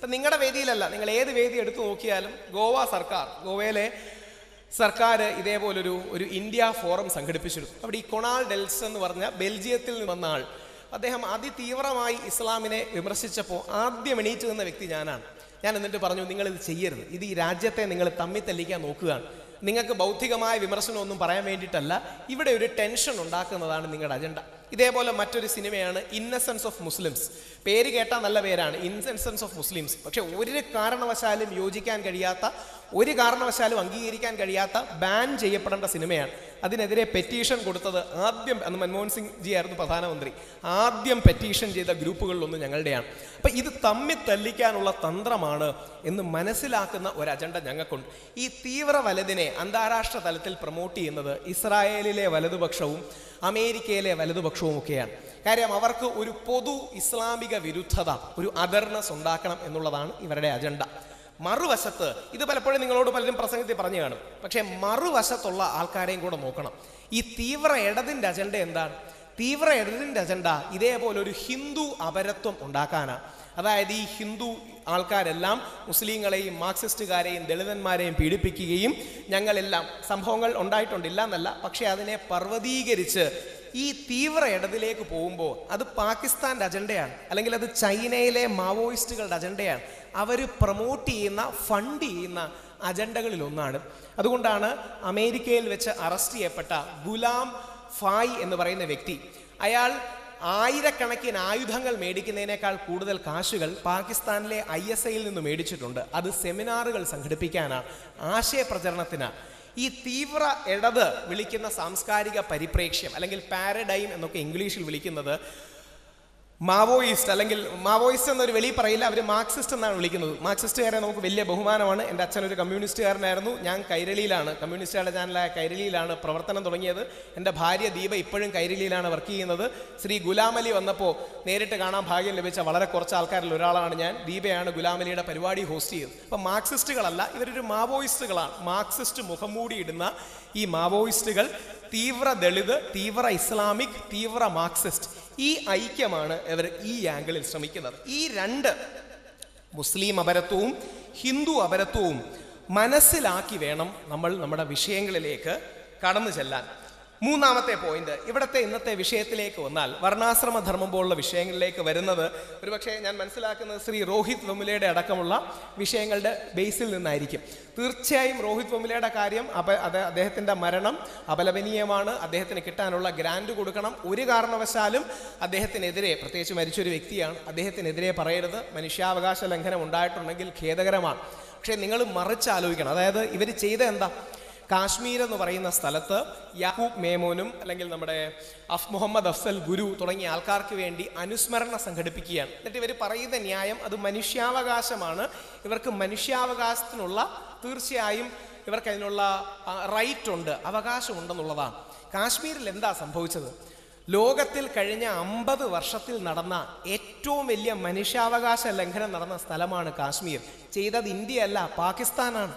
അപ്പം നിങ്ങളുടെ വേദിയിലല്ല നിങ്ങൾ ഏത് വേദി എടുത്തു നോക്കിയാലും ഗോവ സർക്കാർ ഗോവയിലെ സർക്കാർ ഇതേപോലൊരു ഒരു ഇന്ത്യ ഫോറം സംഘടിപ്പിച്ചിരുന്നു അവിടെ ഈ കൊണാൾ ഡെൽസ് എന്ന് പറഞ്ഞ ബെൽജിയത്തിൽ നിന്ന് വന്ന ആൾ അദ്ദേഹം അതിതീവ്രമായി ഇസ്ലാമിനെ വിമർശിച്ചപ്പോൾ ആദ്യം എണീറ്റ് നിന്ന വ്യക്തി ഞാനാണ് ഞാൻ എന്നിട്ട് പറഞ്ഞു നിങ്ങൾ ഇത് ചെയ്യരുത് ഇത് ഈ രാജ്യത്തെ നിങ്ങൾ തമ്മിൽ തല്ലിക്കാൻ നോക്കുകയാണ് നിങ്ങൾക്ക് ബൗദ്ധികമായ വിമർശനമൊന്നും പറയാൻ വേണ്ടിയിട്ടല്ല ഇവിടെ ഒരു ടെൻഷൻ ഉണ്ടാക്കുന്നതാണ് നിങ്ങളുടെ അജണ്ട ഇതേപോലെ മറ്റൊരു സിനിമയാണ് ഇന്നസെൻസ് ഓഫ് മുസ്ലിംസ് പേര് കേട്ടാൽ നല്ല പേരാണ് ഇന്നസെൻസ് ഓഫ് മുസ്ലിംസ് പക്ഷെ ഒരു കാരണവശാലും യോജിക്കാൻ കഴിയാത്ത ഒരു കാരണവശാലും അംഗീകരിക്കാൻ കഴിയാത്ത ബാൻ ചെയ്യപ്പെടേണ്ട സിനിമയാണ് അതിനെതിരെ പെറ്റീഷൻ കൊടുത്തത് ആദ്യം അന്ന് മൻമോഹൻ സിംഗ് ജി ആയിരുന്നു പ്രധാനമന്ത്രി ആദ്യം പെറ്റീഷൻ ചെയ്ത ഗ്രൂപ്പുകളിലൊന്ന് ഞങ്ങളുടെയാണ് അപ്പൊ ഇത് തമ്മിൽ തല്ലിക്കാനുള്ള തന്ത്രമാണ് എന്ന് മനസ്സിലാക്കുന്ന ഒരു അജണ്ട ഞങ്ങൾക്കുണ്ട് ഈ തീവ്ര വലതിനെ അന്താരാഷ്ട്ര തലത്തിൽ പ്രൊമോട്ട് ചെയ്യുന്നത് ഇസ്രായേലിലെ വലതുപക്ഷവും അമേരിക്കയിലെ വലതുപക്ഷവും ഒക്കെയാണ് കാര്യം അവർക്ക് ഒരു പൊതു ഇസ്ലാമിക വിരുദ്ധത ഒരു അതർനെസ് ഉണ്ടാക്കണം എന്നുള്ളതാണ് ഇവരുടെ അജണ്ട മറുവശത്ത് ഇത് പലപ്പോഴും നിങ്ങളോട് പലരും പ്രസംഗത്തിൽ പറഞ്ഞു കാണും പക്ഷേ മറുവശത്തുള്ള ആൾക്കാരെയും കൂടെ നോക്കണം ഈ തീവ്ര ഇടതിൻ്റെ അജണ്ട എന്താണ് തീവ്ര ഇടതിൻ്റെ അജണ്ട ഇതേപോലെ ഒരു ഹിന്ദു അപരത്വം ഉണ്ടാക്കാനാണ് അതായത് ഈ ഹിന്ദു ആൾക്കാരെല്ലാം മുസ്ലിങ്ങളെയും മാർക്സിസ്റ്റുകാരെയും ദളിതന്മാരെയും പീഡിപ്പിക്കുകയും ഞങ്ങളെല്ലാം സംഭവങ്ങൾ ഉണ്ടായിട്ടുണ്ട് ഇല്ല എന്നല്ല പക്ഷേ അതിനെ പർവ്വതീകരിച്ച് ഈ തീവ്ര ഇടതിലേക്ക് പോകുമ്പോൾ അത് പാകിസ്ഥാൻ്റെ അജണ്ടയാണ് അല്ലെങ്കിൽ അത് ചൈനയിലെ മാവോയിസ്റ്റുകളുടെ അജണ്ടയാണ് അവർ പ്രൊമോട്ട് ചെയ്യുന്ന ഫണ്ട് ചെയ്യുന്ന അജണ്ടകളിൽ ഒന്നാണ് അതുകൊണ്ടാണ് അമേരിക്കയിൽ വെച്ച് അറസ്റ്റ് ചെയ്യപ്പെട്ട ഗുലാം ഫായ് എന്ന് പറയുന്ന വ്യക്തി അയാൾ ആയിരക്കണക്കിന് ആയുധങ്ങൾ മേടിക്കുന്നതിനേക്കാൾ കൂടുതൽ കാശുകൾ പാകിസ്ഥാനിലെ ഐ എസ് ഐയിൽ നിന്ന് മേടിച്ചിട്ടുണ്ട് അത് സെമിനാറുകൾ സംഘടിപ്പിക്കാനാണ് ആശയപ്രചരണത്തിനാണ് ഈ തീവ്ര ഇടത് വിളിക്കുന്ന സാംസ്കാരിക പരിപ്രേക്ഷ്യം അല്ലെങ്കിൽ പാരഡൈം എന്നൊക്കെ ഇംഗ്ലീഷിൽ വിളിക്കുന്നത് മാവോയിസ്റ്റ് അല്ലെങ്കിൽ മാവോയിസ്റ്റ് എന്നൊരു വെളി പറയില്ല അവർ മാർക്സിസ്റ്റ് എന്നാണ് വിളിക്കുന്നത് മാർക്സിസ്റ്റുകാരെ നമുക്ക് വലിയ ബഹുമാനമാണ് എൻ്റെ അച്ഛൻ ഒരു കമ്മ്യൂണിസ്റ്റുകാരനായിരുന്നു ഞാൻ കൈരളിയിലാണ് കമ്മ്യൂണിസ്റ്റുകാരുടെ ചാനലായ കൈരളിയിലാണ് പ്രവർത്തനം തുടങ്ങിയത് എൻ്റെ ഭാര്യ ദീപ ഇപ്പോഴും കൈരളിയിലാണ് വർക്ക് ചെയ്യുന്നത് ശ്രീ ഗുലാം അലി വന്നപ്പോൾ നേരിട്ട് കാണാൻ ഭാഗ്യം ലഭിച്ച വളരെ കുറച്ച് ആൾക്കാരിൽ ഒരാളാണ് ഞാൻ ദീപയാണ് ഗുലാം അലിയുടെ പരിപാടി ഹോസ്റ്റ് ചെയ്തത് അപ്പം മാർക്സിസ്റ്റുകളല്ല ഇവരൊരു മാവോയിസ്റ്റുകളാണ് മാർക്സിസ്റ്റ് മുഖംമൂടി ഇടുന്ന ഈ മാവോയിസ്റ്റുകൾ തീവ്ര ദളിത് തീവ്ര ഇസ്ലാമിക് തീവ്ര മാർക്സിസ്റ്റ് ഈ ഐക്യമാണ് ഇവർ ഈ ആംഗിളിൽ ശ്രമിക്കുന്നത് ഈ രണ്ട് മുസ്ലിം അപരത്വവും ഹിന്ദു അപരത്വവും മനസ്സിലാക്കി വേണം നമ്മൾ നമ്മുടെ വിഷയങ്ങളിലേക്ക് കടന്നു ചെല്ലാൻ മൂന്നാമത്തെ പോയിന്റ് ഇവിടുത്തെ ഇന്നത്തെ വിഷയത്തിലേക്ക് വന്നാൽ വർണ്ണാശ്രമ ധർമ്മം പോലുള്ള വിഷയങ്ങളിലേക്ക് വരുന്നത് ഒരുപക്ഷെ ഞാൻ മനസ്സിലാക്കുന്നത് ശ്രീ രോഹിത് വെമുലയുടെ അടക്കമുള്ള വിഷയങ്ങളുടെ ബേസിൽ നിന്നായിരിക്കും തീർച്ചയായും രോഹിത് വെമുലയുടെ കാര്യം അപ അത് അദ്ദേഹത്തിൻ്റെ മരണം അപലപനീയമാണ് അദ്ദേഹത്തിന് കിട്ടാനുള്ള ഗ്രാൻഡ് കൊടുക്കണം ഒരു കാരണവശാലും അദ്ദേഹത്തിനെതിരെ പ്രത്യേകിച്ച് മരിച്ചൊരു വ്യക്തിയാണ് അദ്ദേഹത്തിനെതിരെ പറയരുത് മനുഷ്യാവകാശ ലംഘനം ഉണ്ടായിട്ടുണ്ടെങ്കിൽ ഖേദകരമാണ് പക്ഷേ നിങ്ങൾ മറിച്ചാലോചിക്കണം അതായത് ഇവർ ചെയ്ത എന്താ കാശ്മീർ എന്ന് പറയുന്ന സ്ഥലത്ത് യാക്കൂബ് മേമോനും അല്ലെങ്കിൽ നമ്മുടെ അഫ് മുഹമ്മദ് അഫ്സൽ ഗുരു തുടങ്ങിയ ആൾക്കാർക്ക് വേണ്ടി അനുസ്മരണ സംഘടിപ്പിക്കുകയാണ് എന്നിട്ട് ഇവർ പറയുന്ന ന്യായം അത് മനുഷ്യാവകാശമാണ് ഇവർക്ക് മനുഷ്യാവകാശത്തിനുള്ള തീർച്ചയായും ഇവർക്ക് അതിനുള്ള റൈറ്റ് ഉണ്ട് അവകാശമുണ്ടെന്നുള്ളതാണ് കാശ്മീരിൽ എന്താ സംഭവിച്ചത് ലോകത്തിൽ കഴിഞ്ഞ അമ്പത് വർഷത്തിൽ നടന്ന ഏറ്റവും വലിയ മനുഷ്യാവകാശ ലംഘനം നടന്ന സ്ഥലമാണ് കാശ്മീർ ചെയ്തത് ഇന്ത്യയല്ല പാകിസ്ഥാനാണ്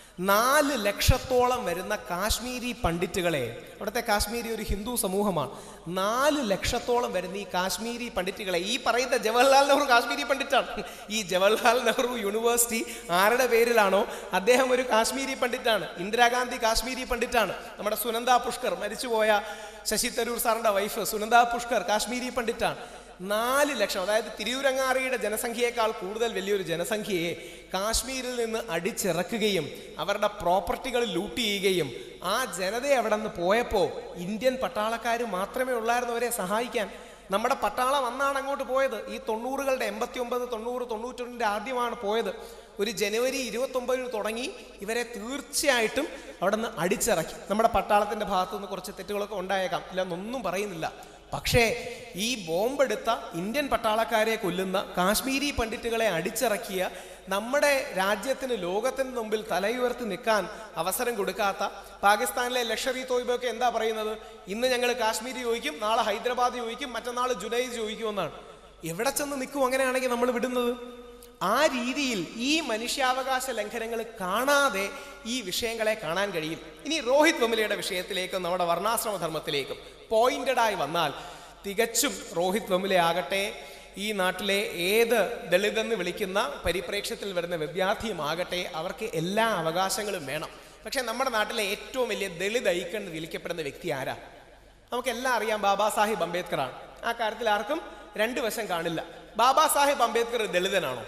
നാല് ലക്ഷത്തോളം വരുന്ന കാശ്മീരി പണ്ഡിറ്റുകളെ അവിടുത്തെ കാശ്മീരി ഒരു ഹിന്ദു സമൂഹമാണ് നാല് ലക്ഷത്തോളം വരുന്ന ഈ കാശ്മീരി പണ്ഡിറ്റുകളെ ഈ പറയുന്ന ജവഹർലാൽ നെഹ്റു കാശ്മീരി പണ്ഡിറ്റാണ് ഈ ജവഹർലാൽ നെഹ്റു യൂണിവേഴ്സിറ്റി ആരുടെ പേരിലാണോ അദ്ദേഹം ഒരു കാശ്മീരി പണ്ഡിറ്റാണ് ഇന്ദിരാഗാന്ധി കാശ്മീരി പണ്ഡിറ്റാണ് നമ്മുടെ സുനന്ദ പുഷ്കർ മരിച്ചുപോയ ശശി തരൂർ സാറിന്റെ വൈഫ് സുനന്ദ പുഷ്കർ കാശ്മീരി പണ്ഡിറ്റാണ് നാല് ലക്ഷം അതായത് തിരുവരങ്ങാറിയുടെ ജനസംഖ്യയേക്കാൾ കൂടുതൽ വലിയൊരു ജനസംഖ്യയെ കാശ്മീരിൽ നിന്ന് അടിച്ചിറക്കുകയും അവരുടെ പ്രോപ്പർട്ടികൾ ലൂട്ട് ചെയ്യുകയും ആ ജനതയെ അവിടെ നിന്ന് പോയപ്പോൾ ഇന്ത്യൻ പട്ടാളക്കാർ മാത്രമേ ഉള്ളായിരുന്നു അവരെ സഹായിക്കാൻ നമ്മുടെ പട്ടാളം അന്നാണ് അങ്ങോട്ട് പോയത് ഈ തൊണ്ണൂറുകളുടെ എൺപത്തി ഒമ്പത് തൊണ്ണൂറ് തൊണ്ണൂറ്റൊന്നിൻ്റെ ആദ്യമാണ് പോയത് ഒരു ജനുവരി ഇരുപത്തൊമ്പതിന് തുടങ്ങി ഇവരെ തീർച്ചയായിട്ടും അവിടെ നിന്ന് അടിച്ചിറക്കി നമ്മുടെ പട്ടാളത്തിൻ്റെ ഭാഗത്തു നിന്ന് കുറച്ച് തെറ്റുകളൊക്കെ ഉണ്ടായേക്കാം ഇല്ലെന്നൊന്നും പറയുന്നില്ല പക്ഷേ ഈ ബോംബെടുത്ത ഇന്ത്യൻ പട്ടാളക്കാരെ കൊല്ലുന്ന കാശ്മീരി പണ്ഡിറ്റുകളെ അടിച്ചിറക്കിയ നമ്മുടെ രാജ്യത്തിന് ലോകത്തിന് മുമ്പിൽ തലയുയർത്തി നിൽക്കാൻ അവസരം കൊടുക്കാത്ത പാകിസ്ഥാനിലെ ലക്ഷറി തോയ്ബൊക്കെ എന്താ പറയുന്നത് ഇന്ന് ഞങ്ങൾ കാശ്മീർ ചോദിക്കും നാളെ ഹൈദരാബാദ് ചോദിക്കും മറ്റന്നാൾ ജുനൈദ് ചോദിക്കുമെന്നാണ് എവിടെ ചെന്ന് നിൽക്കും അങ്ങനെയാണെങ്കിൽ നമ്മൾ വിടുന്നത് ആ രീതിയിൽ ഈ മനുഷ്യാവകാശ ലംഘനങ്ങൾ കാണാതെ ഈ വിഷയങ്ങളെ കാണാൻ കഴിയും ഇനി രോഹിത് വെമുലയുടെ വിഷയത്തിലേക്കും നമ്മുടെ വർണ്ണാശ്രമ ധർമ്മത്തിലേക്കും പോയിന്റഡായി വന്നാൽ തികച്ചും രോഹിത് വെമുല ആകട്ടെ ഈ നാട്ടിലെ ഏത് ദളിതെന്ന് വിളിക്കുന്ന പരിപ്രേക്ഷ്യത്തിൽ വരുന്ന വിദ്യാർത്ഥിയുമാകട്ടെ അവർക്ക് എല്ലാ അവകാശങ്ങളും വേണം പക്ഷേ നമ്മുടെ നാട്ടിലെ ഏറ്റവും വലിയ ദളിത് ഐക്കൺ എന്ന് വിളിക്കപ്പെടുന്ന വ്യക്തി ആരാ നമുക്കെല്ലാം അറിയാം ബാബാ സാഹിബ് അംബേദ്കർ ആണ് ആ കാര്യത്തിൽ ആർക്കും രണ്ട് വശം കാണില്ല ബാബാ സാഹിബ് അംബേദ്കർ ദളിതനാണോ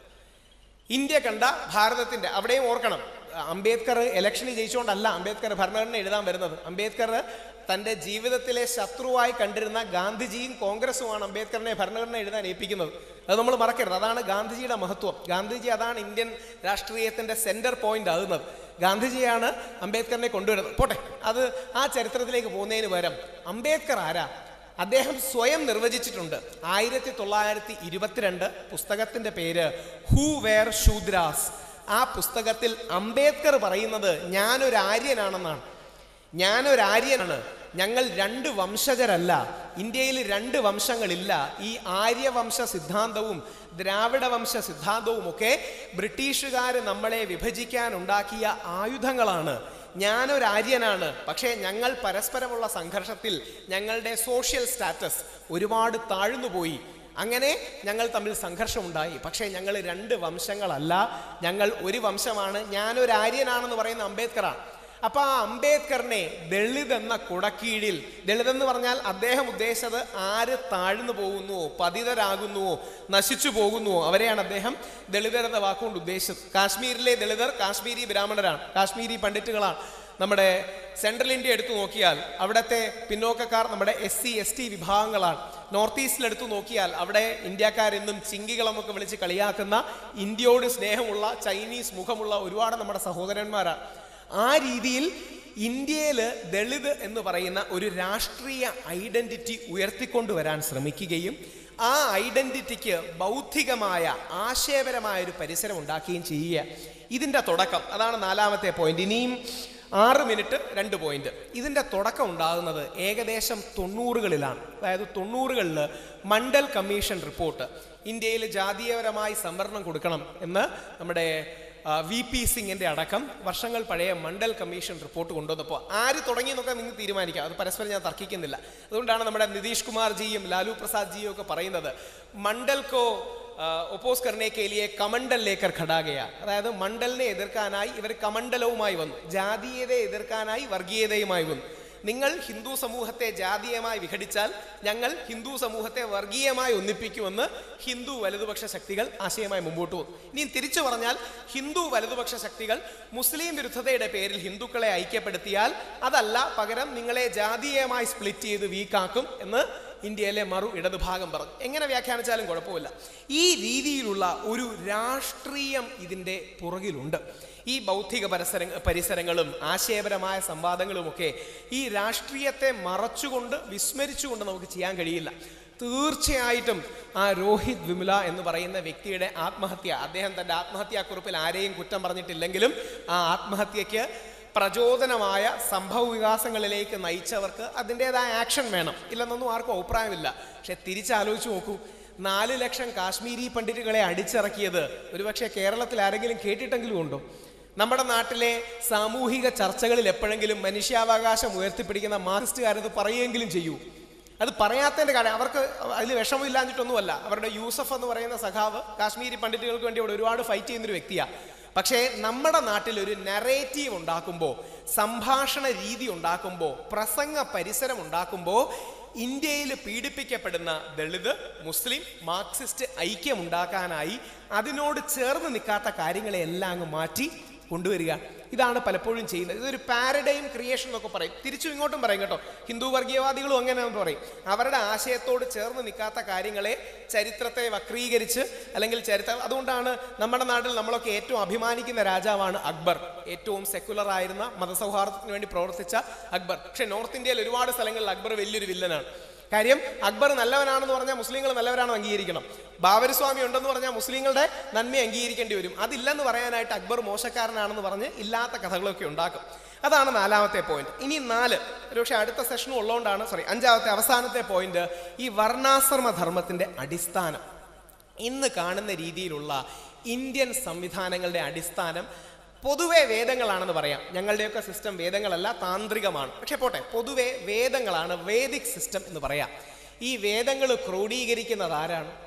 ഇന്ത്യ കണ്ട ഭാരതത്തിന്റെ അവിടെയും ഓർക്കണം അംബേദ്കർ ഇലക്ഷന് ജയിച്ചുകൊണ്ടല്ല അംബേദ്കർ ഭരണഘടന എഴുതാൻ വരുന്നത് അംബേദ്കർ തന്റെ ജീവിതത്തിലെ ശത്രുവായി കണ്ടിരുന്ന ഗാന്ധിജിയും കോൺഗ്രസുമാണ് അംബേദ്കറിനെ ഭരണഘടന എഴുതാൻ ഏൽപ്പിക്കുന്നത് അത് നമ്മൾ മറക്കരുത് അതാണ് ഗാന്ധിജിയുടെ മഹത്വം ഗാന്ധിജി അതാണ് ഇന്ത്യൻ രാഷ്ട്രീയത്തിന്റെ സെന്റർ പോയിന്റ് ആകുന്നത് ഗാന്ധിജിയാണ് അംബേദ്കറിനെ കൊണ്ടുവരുന്നത് പോട്ടെ അത് ആ ചരിത്രത്തിലേക്ക് പോകുന്നതിന് പകരം അംബേദ്കർ ആരാ അദ്ദേഹം സ്വയം നിർവചിച്ചിട്ടുണ്ട് ആയിരത്തി തൊള്ളായിരത്തി ഇരുപത്തിരണ്ട് പുസ്തകത്തിന്റെ പേര് ഹൂ വെയർ ശൂദ്രാസ് ആ പുസ്തകത്തിൽ അംബേദ്കർ പറയുന്നത് ഞാനൊരു ആര്യനാണെന്നാണ് ഞാനൊരു ആര്യനാണ് ഞങ്ങൾ രണ്ട് വംശജരല്ല ഇന്ത്യയിൽ രണ്ട് വംശങ്ങളില്ല ഈ ആര്യവംശ സിദ്ധാന്തവും ദ്രാവിഡ വംശ സിദ്ധാന്തവും ഒക്കെ ബ്രിട്ടീഷുകാർ നമ്മളെ വിഭജിക്കാൻ ഉണ്ടാക്കിയ ആയുധങ്ങളാണ് ഞാനൊരു ആര്യനാണ് പക്ഷേ ഞങ്ങൾ പരസ്പരമുള്ള സംഘർഷത്തിൽ ഞങ്ങളുടെ സോഷ്യൽ സ്റ്റാറ്റസ് ഒരുപാട് താഴ്ന്നുപോയി അങ്ങനെ ഞങ്ങൾ തമ്മിൽ സംഘർഷമുണ്ടായി പക്ഷേ ഞങ്ങൾ രണ്ട് വംശങ്ങളല്ല ഞങ്ങൾ ഒരു വംശമാണ് ഞാനൊരു ആര്യനാണെന്ന് പറയുന്ന അംബേദ്കറാണ് അപ്പൊ ആ അംബേദ്കറിനെ ദളിത് എന്ന കുടക്കീഴിൽ ദളിത് എന്ന് പറഞ്ഞാൽ അദ്ദേഹം ഉദ്ദേശിച്ചത് ആര് താഴ്ന്നു പോകുന്നുവോ പതിതരാകുന്നുവോ നശിച്ചു പോകുന്നുവോ അവരെയാണ് അദ്ദേഹം ദളിതർ എന്ന വാക്കുകൊണ്ട് ഉദ്ദേശിച്ചത് കാശ്മീരിലെ ദളിതർ കാശ്മീരി ബ്രാഹ്മണരാണ് കാശ്മീരി പണ്ഡിറ്റുകളാണ് നമ്മുടെ സെൻട്രൽ ഇന്ത്യ എടുത്തു നോക്കിയാൽ അവിടുത്തെ പിന്നോക്കക്കാർ നമ്മുടെ എസ് സി എസ് ടി വിഭാഗങ്ങളാണ് നോർത്ത് ഈസ്റ്റിൽ എടുത്തു നോക്കിയാൽ അവിടെ ഇന്ത്യക്കാരെന്നും ചിങ്കികളെന്നൊക്കെ വിളിച്ച് കളിയാക്കുന്ന ഇന്ത്യയോട് സ്നേഹമുള്ള ചൈനീസ് മുഖമുള്ള ഒരുപാട് നമ്മുടെ സഹോദരന്മാരാണ് ആ രീതിയിൽ ഇന്ത്യയിൽ ദളിത് എന്ന് പറയുന്ന ഒരു രാഷ്ട്രീയ ഐഡന്റിറ്റി ഉയർത്തിക്കൊണ്ടുവരാൻ ശ്രമിക്കുകയും ആ ഐഡന്റിറ്റിക്ക് ബൗദ്ധികമായ ആശയപരമായ ഒരു പരിസരം ഉണ്ടാക്കുകയും ചെയ്യുക ഇതിൻ്റെ തുടക്കം അതാണ് നാലാമത്തെ പോയിന്റ് ഇനിയും ആറ് മിനിറ്റ് രണ്ട് പോയിന്റ് ഇതിൻ്റെ തുടക്കം ഉണ്ടാകുന്നത് ഏകദേശം തൊണ്ണൂറുകളിലാണ് അതായത് തൊണ്ണൂറുകളിൽ മണ്ഡൽ കമ്മീഷൻ റിപ്പോർട്ട് ഇന്ത്യയിൽ ജാതീയപരമായി സംവരണം കൊടുക്കണം എന്ന് നമ്മുടെ വി പി സിംഗിന്റെ അടക്കം വർഷങ്ങൾ പഴയ മണ്ഡൽ കമ്മീഷൻ റിപ്പോർട്ട് കൊണ്ടുവന്നപ്പോൾ ആര് തുടങ്ങിയെന്നൊക്കെ നിങ്ങൾക്ക് തീരുമാനിക്കാം അത് പരസ്പരം ഞാൻ തർക്കിക്കുന്നില്ല അതുകൊണ്ടാണ് നമ്മുടെ നിതീഷ് കുമാർ ജിയും ലാലു പ്രസാദ് ജിയും ഒക്കെ പറയുന്നത് മണ്ഡൽ കോ ഒപ്പോസ് കർണേ കെ ലിയെ കമണ്ടൽ ലേക്കർ ഘടാകയ അതായത് മണ്ഡലിനെ എതിർക്കാനായി ഇവർ കമണ്ഡലവുമായി വന്നു ജാതീയതയെ എതിർക്കാനായി വർഗീയതയുമായി വന്നു നിങ്ങൾ ഹിന്ദു സമൂഹത്തെ ജാതീയമായി വിഘടിച്ചാൽ ഞങ്ങൾ ഹിന്ദു സമൂഹത്തെ വർഗീയമായി ഒന്നിപ്പിക്കുമെന്ന് ഹിന്ദു വലതുപക്ഷ ശക്തികൾ ആശയമായി മുമ്പോട്ട് പോകും ഇനി തിരിച്ചു പറഞ്ഞാൽ ഹിന്ദു വലതുപക്ഷ ശക്തികൾ മുസ്ലിം വിരുദ്ധതയുടെ പേരിൽ ഹിന്ദുക്കളെ ഐക്യപ്പെടുത്തിയാൽ അതല്ല പകരം നിങ്ങളെ ജാതീയമായി സ്പ്ലിറ്റ് ചെയ്ത് വീക്കാക്കും എന്ന് ഇന്ത്യയിലെ മറു ഇടതുഭാഗം പറഞ്ഞു എങ്ങനെ വ്യാഖ്യാനിച്ചാലും കുഴപ്പമില്ല ഈ രീതിയിലുള്ള ഒരു രാഷ്ട്രീയം ഇതിൻ്റെ പുറകിലുണ്ട് ഈ ബൗദ്ധിക പരിസര പരിസരങ്ങളും ആശയപരമായ സംവാദങ്ങളുമൊക്കെ ഈ രാഷ്ട്രീയത്തെ മറച്ചുകൊണ്ട് വിസ്മരിച്ചുകൊണ്ട് നമുക്ക് ചെയ്യാൻ കഴിയില്ല തീർച്ചയായിട്ടും ആ രോഹിത് വിമല എന്ന് പറയുന്ന വ്യക്തിയുടെ ആത്മഹത്യ അദ്ദേഹം തൻ്റെ ആത്മഹത്യാക്കുറിപ്പിൽ ആരെയും കുറ്റം പറഞ്ഞിട്ടില്ലെങ്കിലും ആ ആത്മഹത്യക്ക് പ്രചോദനമായ സംഭവ വികാസങ്ങളിലേക്ക് നയിച്ചവർക്ക് അതിൻ്റെതായ ആക്ഷൻ വേണം ഇല്ലെന്നൊന്നും ആർക്കും അഭിപ്രായമില്ല പക്ഷെ തിരിച്ചാലോചിച്ച് നോക്കൂ നാല് ലക്ഷം കാശ്മീരി പണ്ഡിറ്റുകളെ അടിച്ചിറക്കിയത് ഒരുപക്ഷെ കേരളത്തിൽ ആരെങ്കിലും കേട്ടിട്ടെങ്കിലും ഉണ്ടോ നമ്മുടെ നാട്ടിലെ സാമൂഹിക ചർച്ചകളിൽ എപ്പോഴെങ്കിലും മനുഷ്യാവകാശം ഉയർത്തിപ്പിടിക്കുന്ന മാർക്സിസ്റ്റുകാരത് പറയുകയെങ്കിലും ചെയ്യൂ അത് പറയാത്തതിന്റെ കാര്യം അവർക്ക് അതിൽ വിഷമമില്ലാഞ്ഞിട്ടൊന്നുമല്ല അവരുടെ യൂസഫ് എന്ന് പറയുന്ന സഖാവ് കാശ്മീരി പണ്ഡിറ്റുകൾക്ക് വേണ്ടി ഇവിടെ ഒരുപാട് ഫൈറ്റ് ചെയ്യുന്നൊരു വ്യക്തിയാണ് പക്ഷേ നമ്മുടെ നാട്ടിൽ ഒരു നറേറ്റീവ് ഉണ്ടാക്കുമ്പോൾ സംഭാഷണ രീതി ഉണ്ടാക്കുമ്പോൾ പ്രസംഗ പരിസരം ഉണ്ടാക്കുമ്പോൾ ഇന്ത്യയിൽ പീഡിപ്പിക്കപ്പെടുന്ന ദളിത് മുസ്ലിം മാർക്സിസ്റ്റ് ഐക്യം ഉണ്ടാക്കാനായി അതിനോട് ചേർന്ന് നിൽക്കാത്ത കാര്യങ്ങളെ എല്ലാം അങ്ങ് മാറ്റി കൊണ്ടുവരിക ഇതാണ് പലപ്പോഴും ചെയ്യുന്നത് ഇതൊരു പാരഡൈം ക്രിയേഷൻ എന്നൊക്കെ പറയും തിരിച്ചു ഇങ്ങോട്ടും പറയും കേട്ടോ ഹിന്ദു വർഗീയവാദികളും അങ്ങനെ പറയും അവരുടെ ആശയത്തോട് ചേർന്ന് നിൽക്കാത്ത കാര്യങ്ങളെ ചരിത്രത്തെ വക്രീകരിച്ച് അല്ലെങ്കിൽ ചരിത്രം അതുകൊണ്ടാണ് നമ്മുടെ നാട്ടിൽ നമ്മളൊക്കെ ഏറ്റവും അഭിമാനിക്കുന്ന രാജാവാണ് അക്ബർ ഏറ്റവും സെക്കുലർ ആയിരുന്ന മതസൗഹാർദ്ദത്തിന് വേണ്ടി പ്രവർത്തിച്ച അക്ബർ പക്ഷേ നോർത്ത് ഇന്ത്യയിൽ ഒരുപാട് സ്ഥലങ്ങളിൽ അക്ബർ വലിയൊരു വില്ലനാണ് കാര്യം അക്ബർ നല്ലവനാണെന്ന് പറഞ്ഞാൽ മുസ്ലിങ്ങൾ നല്ലവരാണെന്ന് അംഗീകരിക്കണം ബാബരിസ്വാമി ഉണ്ടെന്ന് പറഞ്ഞാൽ മുസ്ലിങ്ങളുടെ നന്മ അംഗീകരിക്കേണ്ടി വരും അതില്ലെന്ന് പറയാനായിട്ട് അക്ബർ മോശക്കാരനാണെന്ന് പറഞ്ഞ് ഇല്ലാത്ത കഥകളൊക്കെ ഉണ്ടാക്കും അതാണ് നാലാമത്തെ പോയിന്റ് ഇനി നാല് ഒരുപക്ഷെ അടുത്ത സെഷനും ഉള്ളതുകൊണ്ടാണ് സോറി അഞ്ചാമത്തെ അവസാനത്തെ പോയിന്റ് ഈ വർണ്ണാശ്രമ ധർമ്മത്തിന്റെ അടിസ്ഥാനം ഇന്ന് കാണുന്ന രീതിയിലുള്ള ഇന്ത്യൻ സംവിധാനങ്ങളുടെ അടിസ്ഥാനം പൊതുവെ വേദങ്ങളാണെന്ന് പറയാം ഞങ്ങളുടെയൊക്കെ സിസ്റ്റം വേദങ്ങളല്ല താന്ത്രികമാണ് പക്ഷെ പോട്ടെ പൊതുവെ വേദങ്ങളാണ് വേദിക് സിസ്റ്റം എന്ന് പറയാം ഈ വേദങ്ങൾ ക്രോഡീകരിക്കുന്നത് ആരാണ്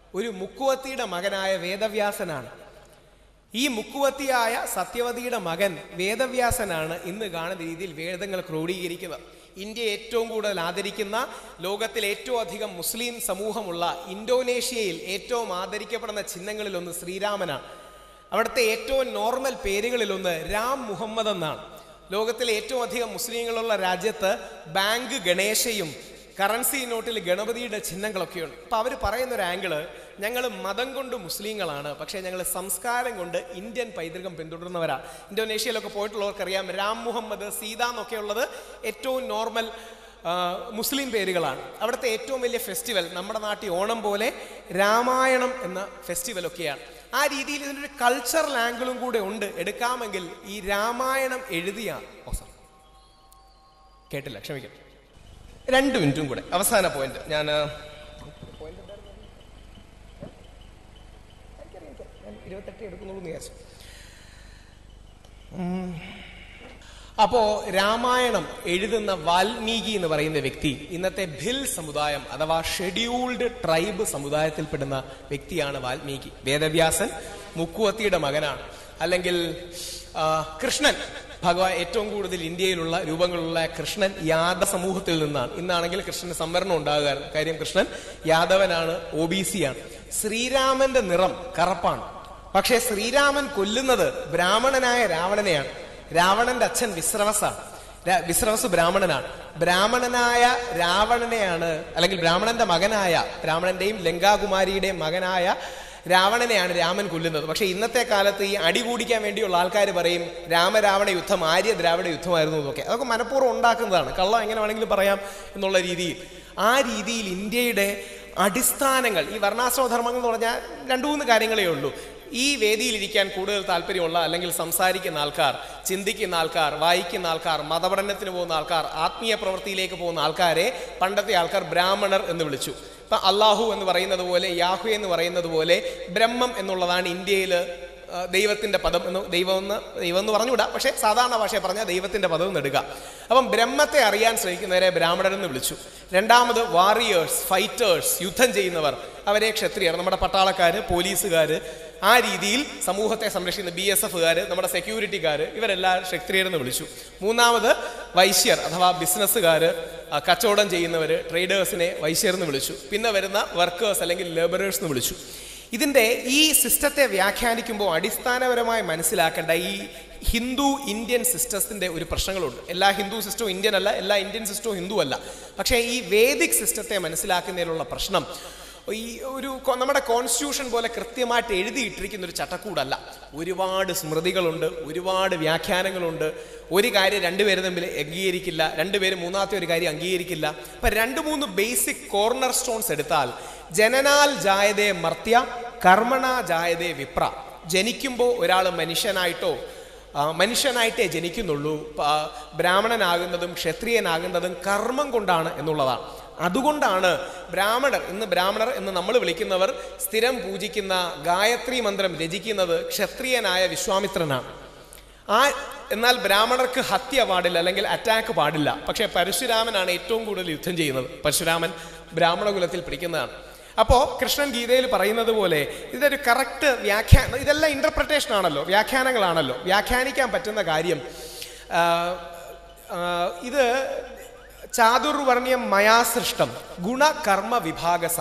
ഒരു മുക്കുവത്തിയുടെ മകനായ വേദവ്യാസനാണ് ഈ മുക്കുവത്തിയായ സത്യവതിയുടെ മകൻ വേദവ്യാസനാണ് ഇന്ന് കാണുന്ന രീതിയിൽ വേദങ്ങൾ ക്രോഡീകരിക്കുന്നത് ഇന്ത്യ ഏറ്റവും കൂടുതൽ ആദരിക്കുന്ന ലോകത്തിൽ ഏറ്റവും അധികം മുസ്ലിം സമൂഹമുള്ള ഇന്തോനേഷ്യയിൽ ഏറ്റവും ആദരിക്കപ്പെടുന്ന ചിഹ്നങ്ങളിലൊന്ന് ശ്രീരാമനാണ് അവിടുത്തെ ഏറ്റവും നോർമൽ പേരുകളിലൊന്ന് രാം മുഹമ്മദ് എന്നാണ് ലോകത്തിലെ ഏറ്റവും അധികം മുസ്ലിങ്ങളുള്ള രാജ്യത്ത് ബാങ്ക് ഗണേശയും കറൻസി നോട്ടിൽ ഗണപതിയുടെ ചിഹ്നങ്ങളൊക്കെയുണ്ട് അപ്പം അവർ പറയുന്ന ഒരു ആംഗിള് ഞങ്ങൾ മതം കൊണ്ട് മുസ്ലിങ്ങളാണ് പക്ഷേ ഞങ്ങൾ സംസ്കാരം കൊണ്ട് ഇന്ത്യൻ പൈതൃകം പിന്തുടരുന്നവരാണ് ഇന്തോനേഷ്യയിലൊക്കെ പോയിട്ടുള്ളവർക്കറിയാം രാം മുഹമ്മദ് സീത എന്നൊക്കെ ഉള്ളത് ഏറ്റവും നോർമൽ ആ, മുസ്ലിം പേരുകളാണ് അവിടുത്തെ ഏറ്റവും വലിയ ഫെസ്റ്റിവൽ നമ്മുടെ നാട്ടിൽ ഓണം പോലെ രാമായണം എന്ന ഫെസ്റ്റിവലൊക്കെയാണ് ആ രീതിയിൽ ഇതിനൊരു കൾച്ചറൽ ആംഗിളും കൂടെ ഉണ്ട് എടുക്കാമെങ്കിൽ ഈ രാമായണം എഴുതിയ ഓ സോറി കേട്ടില്ല ക്ഷമിക്കണം രണ്ട് മിനിറ്റും കൂടെ അവസാന പോയിന്റ് ഞാൻ ഇരുപത്തെട്ട് എടുക്കുന്നുള്ളൂ എന്ന് വിചാരിച്ചു അപ്പോ രാമായണം എഴുതുന്ന വാൽമീകി എന്ന് പറയുന്ന വ്യക്തി ഇന്നത്തെ ഭിൽ സമുദായം അഥവാ ഷെഡ്യൂൾഡ് ട്രൈബ് സമുദായത്തിൽപ്പെടുന്ന വ്യക്തിയാണ് വാൽമീകി വേദവ്യാസൻ മുക്കുവത്തിയുടെ മകനാണ് അല്ലെങ്കിൽ ആ, കൃഷ്ണൻ ഭഗവാൻ ഏറ്റവും കൂടുതൽ ഇന്ത്യയിലുള്ള രൂപങ്ങളുള്ള കൃഷ്ണൻ യാദവ സമൂഹത്തിൽ നിന്നാണ് ഇന്നാണെങ്കിൽ കൃഷ്ണന് സംവരണം ഉണ്ടാകുകയായിരുന്നു കാര്യം കൃഷ്ണൻ യാദവനാണ് ഒ ബി സി ആണ് ശ്രീരാമന്റെ നിറം കറപ്പാണ് പക്ഷേ ശ്രീരാമൻ കൊല്ലുന്നത് ബ്രാഹ്മണനായ രാവണനെയാണ് രാവണന്റെ അച്ഛൻ വിശ്രവസാണ് രാ- വിശ്രവസ് ബ്രാഹ്മണനാണ് ബ്രാഹ്മണനായ രാവണനെയാണ് അല്ലെങ്കിൽ ബ്രാഹ്മണന്റെ മകനായ രാവണന്റെയും ലങ്കാകുമാരിയുടെയും മകനായ രാവണനെയാണ് രാമൻ കൊല്ലുന്നത് പക്ഷെ ഇന്നത്തെ കാലത്ത് ഈ അടി കൂടിക്കാൻ വേണ്ടിയുള്ള ആൾക്കാർ പറയും രാമരാവണ യുദ്ധം ആര്യ ദ്രാവിഡ യുദ്ധമായിരുന്നു എന്നൊക്കെ അതൊക്കെ മനഃപൂർവ്വം ഉണ്ടാക്കുന്നതാണ് കള്ളം എങ്ങനെ വേണമെങ്കിലും പറയാം എന്നുള്ള രീതിയിൽ ആ രീതിയിൽ ഇന്ത്യയുടെ അടിസ്ഥാനങ്ങൾ ഈ വർണ്ണാശ്രമധർമ്മങ്ങൾ എന്ന് പറഞ്ഞാൽ രണ്ടു മൂന്ന് കാര്യങ്ങളേ ഉള്ളൂ ഈ വേദിയിലിരിക്കാൻ കൂടുതൽ താല്പര്യമുള്ള അല്ലെങ്കിൽ സംസാരിക്കുന്ന ആൾക്കാർ ചിന്തിക്കുന്ന ആൾക്കാർ വായിക്കുന്ന ആൾക്കാർ മതപഠനത്തിന് പോകുന്ന ആൾക്കാർ ആത്മീയ പ്രവൃത്തിയിലേക്ക് പോകുന്ന ആൾക്കാരെ പണ്ടത്തെ ആൾക്കാർ ബ്രാഹ്മണർ എന്ന് വിളിച്ചു ഇപ്പൊ അള്ളാഹു എന്ന് പറയുന്നത് പോലെ യാഹു എന്ന് പറയുന്നത് പോലെ ബ്രഹ്മം എന്നുള്ളതാണ് ഇന്ത്യയിൽ ദൈവത്തിന്റെ പദം എന്ന് ദൈവം എന്ന് ദൈവം എന്ന് പറഞ്ഞുകൂടാ പക്ഷേ സാധാരണ ഭാഷയെ പറഞ്ഞാൽ ദൈവത്തിന്റെ പദം എന്ന് എടുക്കുക അപ്പം ബ്രഹ്മത്തെ അറിയാൻ ശ്രമിക്കുന്നവരെ ബ്രാഹ്മണരെന്ന് വിളിച്ചു രണ്ടാമത് വാറിയേഴ്സ് ഫൈറ്റേഴ്സ് യുദ്ധം ചെയ്യുന്നവർ അവരെ ക്ഷത്രിയർ നമ്മുടെ പട്ടാളക്കാർ പോലീസുകാർ ആ രീതിയിൽ സമൂഹത്തെ സംരക്ഷിക്കുന്ന ബി എസ് എഫുകാർ നമ്മുടെ സെക്യൂരിറ്റിക്കാർ ഇവരെല്ലാം ക്ഷത്രിയരെന്ന് വിളിച്ചു മൂന്നാമത് വൈശ്യർ അഥവാ ബിസിനസ്സുകാർ കച്ചവടം ചെയ്യുന്നവർ ട്രേഡേഴ്സിനെ വൈശ്യർ എന്ന് വിളിച്ചു പിന്നെ വരുന്ന വർക്കേഴ്സ് അല്ലെങ്കിൽ ലേബറേഴ്സ് എന്ന് വിളിച്ചു ഇതിൻ്റെ ഈ സിസ്റ്റത്തെ വ്യാഖ്യാനിക്കുമ്പോൾ അടിസ്ഥാനപരമായി മനസ്സിലാക്കേണ്ട ഈ ഹിന്ദു ഇന്ത്യൻ സിസ്റ്റത്തിൻ്റെ ഒരു പ്രശ്നങ്ങളുണ്ട് എല്ലാ ഹിന്ദു സിസ്റ്റവും ഇന്ത്യൻ അല്ല എല്ലാ ഇന്ത്യൻ സിസ്റ്റവും ഹിന്ദു അല്ല പക്ഷേ ഈ വേദിക് സിസ്റ്റത്തെ മനസ്സിലാക്കുന്നതിലുള്ള പ്രശ്നം ഈ ഒരു കൊ- നമ്മുടെ കോൺസ്റ്റിറ്റ്യൂഷൻ പോലെ കൃത്യമായിട്ട് എഴുതിയിട്ടിരിക്കുന്ന ഒരു ചട്ടക്കൂടല്ല ഒരുപാട് സ്മൃതികളുണ്ട് ഒരുപാട് വ്യാഖ്യാനങ്ങളുണ്ട് ഒരു കാര്യം രണ്ടുപേരും തമ്മിൽ അംഗീകരിക്കില്ല രണ്ടുപേരും മൂന്നാമത്തെ ഒരു കാര്യം അംഗീകരിക്കില്ല അപ്പൊ രണ്ട് മൂന്ന് ബേസിക് കോർണർ സ്റ്റോൺസ് എടുത്താൽ ജനനാൽ ജായതേ മർത്യ കർമ്മണ ജായതേ വിപ്ര ജനിക്കുമ്പോൾ ഒരാൾ മനുഷ്യനായിട്ടോ ആ, മനുഷ്യനായിട്ടേ ജനിക്കുന്നുള്ളൂ പ- ബ്രാഹ്മണനാകുന്നതും ക്ഷത്രിയനാകുന്നതും കർമ്മം കൊണ്ടാണ് എന്നുള്ളതാണ് അതുകൊണ്ടാണ് ബ്രാഹ്മണർ ഇന്ന് ബ്രാഹ്മണർ എന്ന് നമ്മൾ വിളിക്കുന്നവർ സ്ഥിരം പൂജിക്കുന്ന ഗായത്രി മന്ത്രം രചിക്കുന്നത് ക്ഷത്രിയനായ വിശ്വാമിത്രനാണ് ആ എന്നാൽ ബ്രാഹ്മണർക്ക് ഹത്യ പാടില്ല അല്ലെങ്കിൽ അറ്റാക്ക് പാടില്ല പക്ഷേ പരശുരാമനാണ് ഏറ്റവും കൂടുതൽ യുദ്ധം ചെയ്യുന്നത് പരശുരാമൻ ബ്രാഹ്മണ കുലത്തിൽ പിടിക്കുന്നതാണ് അപ്പോൾ കൃഷ്ണൻ ഗീതയിൽ പറയുന്നത് പോലെ ഇതൊരു കറക്റ്റ് വ്യാഖ്യാനം ഇതെല്ലാം ഇന്റർപ്രിട്ടേഷൻ ആണല്ലോ വ്യാഖ്യാനങ്ങളാണല്ലോ വ്യാഖ്യാനിക്കാൻ പറ്റുന്ന കാര്യം ആ, ആ, ഇത് ചാതുർവർണ്ണ്യം മയാ സൃഷ്ടം ഗുണകർമ്മ വിഭാഗസ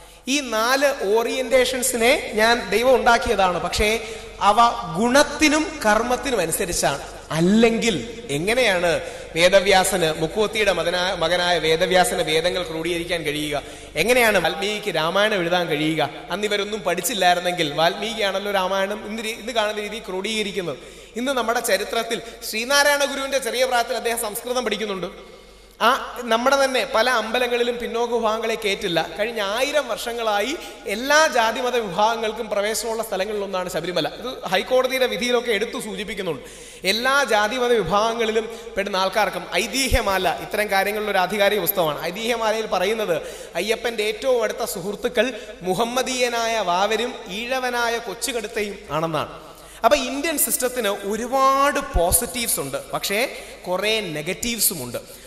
ഈ നാല് ഓറിയന്റേഷൻസിനെ ഞാൻ ദൈവം ഉണ്ടാക്കിയതാണ് പക്ഷേ അവ ഗുണത്തിനും കർമ്മത്തിനും അനുസരിച്ചാണ് അല്ലെങ്കിൽ എങ്ങനെയാണ് വേദവ്യാസന് മുക്കുവത്തിയുടെ മകനായ മകനായ വേദവ്യാസന് വേദങ്ങൾ ക്രോഡീകരിക്കാൻ കഴിയുക എങ്ങനെയാണ് വാൽമീകിക്ക് രാമായണം എഴുതാൻ കഴിയുക അന്ന് ഇവരൊന്നും പഠിച്ചില്ലായിരുന്നെങ്കിൽ വാൽമീകിയാണല്ലോ രാമായണം ഇന്ന് രീ- ഇന്ന് കാണുന്ന രീതി ക്രോഡീകരിക്കുന്നത് ഇന്ന് നമ്മുടെ ചരിത്രത്തിൽ ശ്രീനാരായണ ഗുരുവിന്റെ ചെറിയ പ്രായത്തിൽ അദ്ദേഹം സംസ്കൃതം പഠിക്കുന്നുണ്ട് ആ നമ്മുടെ തന്നെ പല അമ്പലങ്ങളിലും പിന്നോക്ക വിഭാഗങ്ങളെ കയറ്റില്ല കഴിഞ്ഞ ആയിരം വർഷങ്ങളായി എല്ലാ ജാതിമത വിഭാഗങ്ങൾക്കും പ്രവേശനമുള്ള സ്ഥലങ്ങളിലൊന്നാണ് ശബരിമല ഇത് ഹൈക്കോടതിയുടെ വിധിയിലൊക്കെ എടുത്തു സൂചിപ്പിക്കുന്നുണ്ട് എല്ലാ ജാതിമത വിഭാഗങ്ങളിലും പെടുന്ന ആൾക്കാർക്കും ഐതിഹ്യമാല ഇത്തരം കാര്യങ്ങളിലുള്ള ഒരു ആധികാരിക പുസ്തകമാണ് ഐതിഹ്യമാലയിൽ പറയുന്നത് അയ്യപ്പന്റെ ഏറ്റവും അടുത്ത സുഹൃത്തുക്കൾ മുഹമ്മദീയനായ വാവരും ഈഴവനായ കൊച്ചുകടുത്തയും ആണെന്നാണ് അപ്പൊ ഇന്ത്യൻ സിസ്റ്റത്തിന് ഒരുപാട് പോസിറ്റീവ്സ് ഉണ്ട് പക്ഷേ കുറേ നെഗറ്റീവ്സും ഉണ്ട്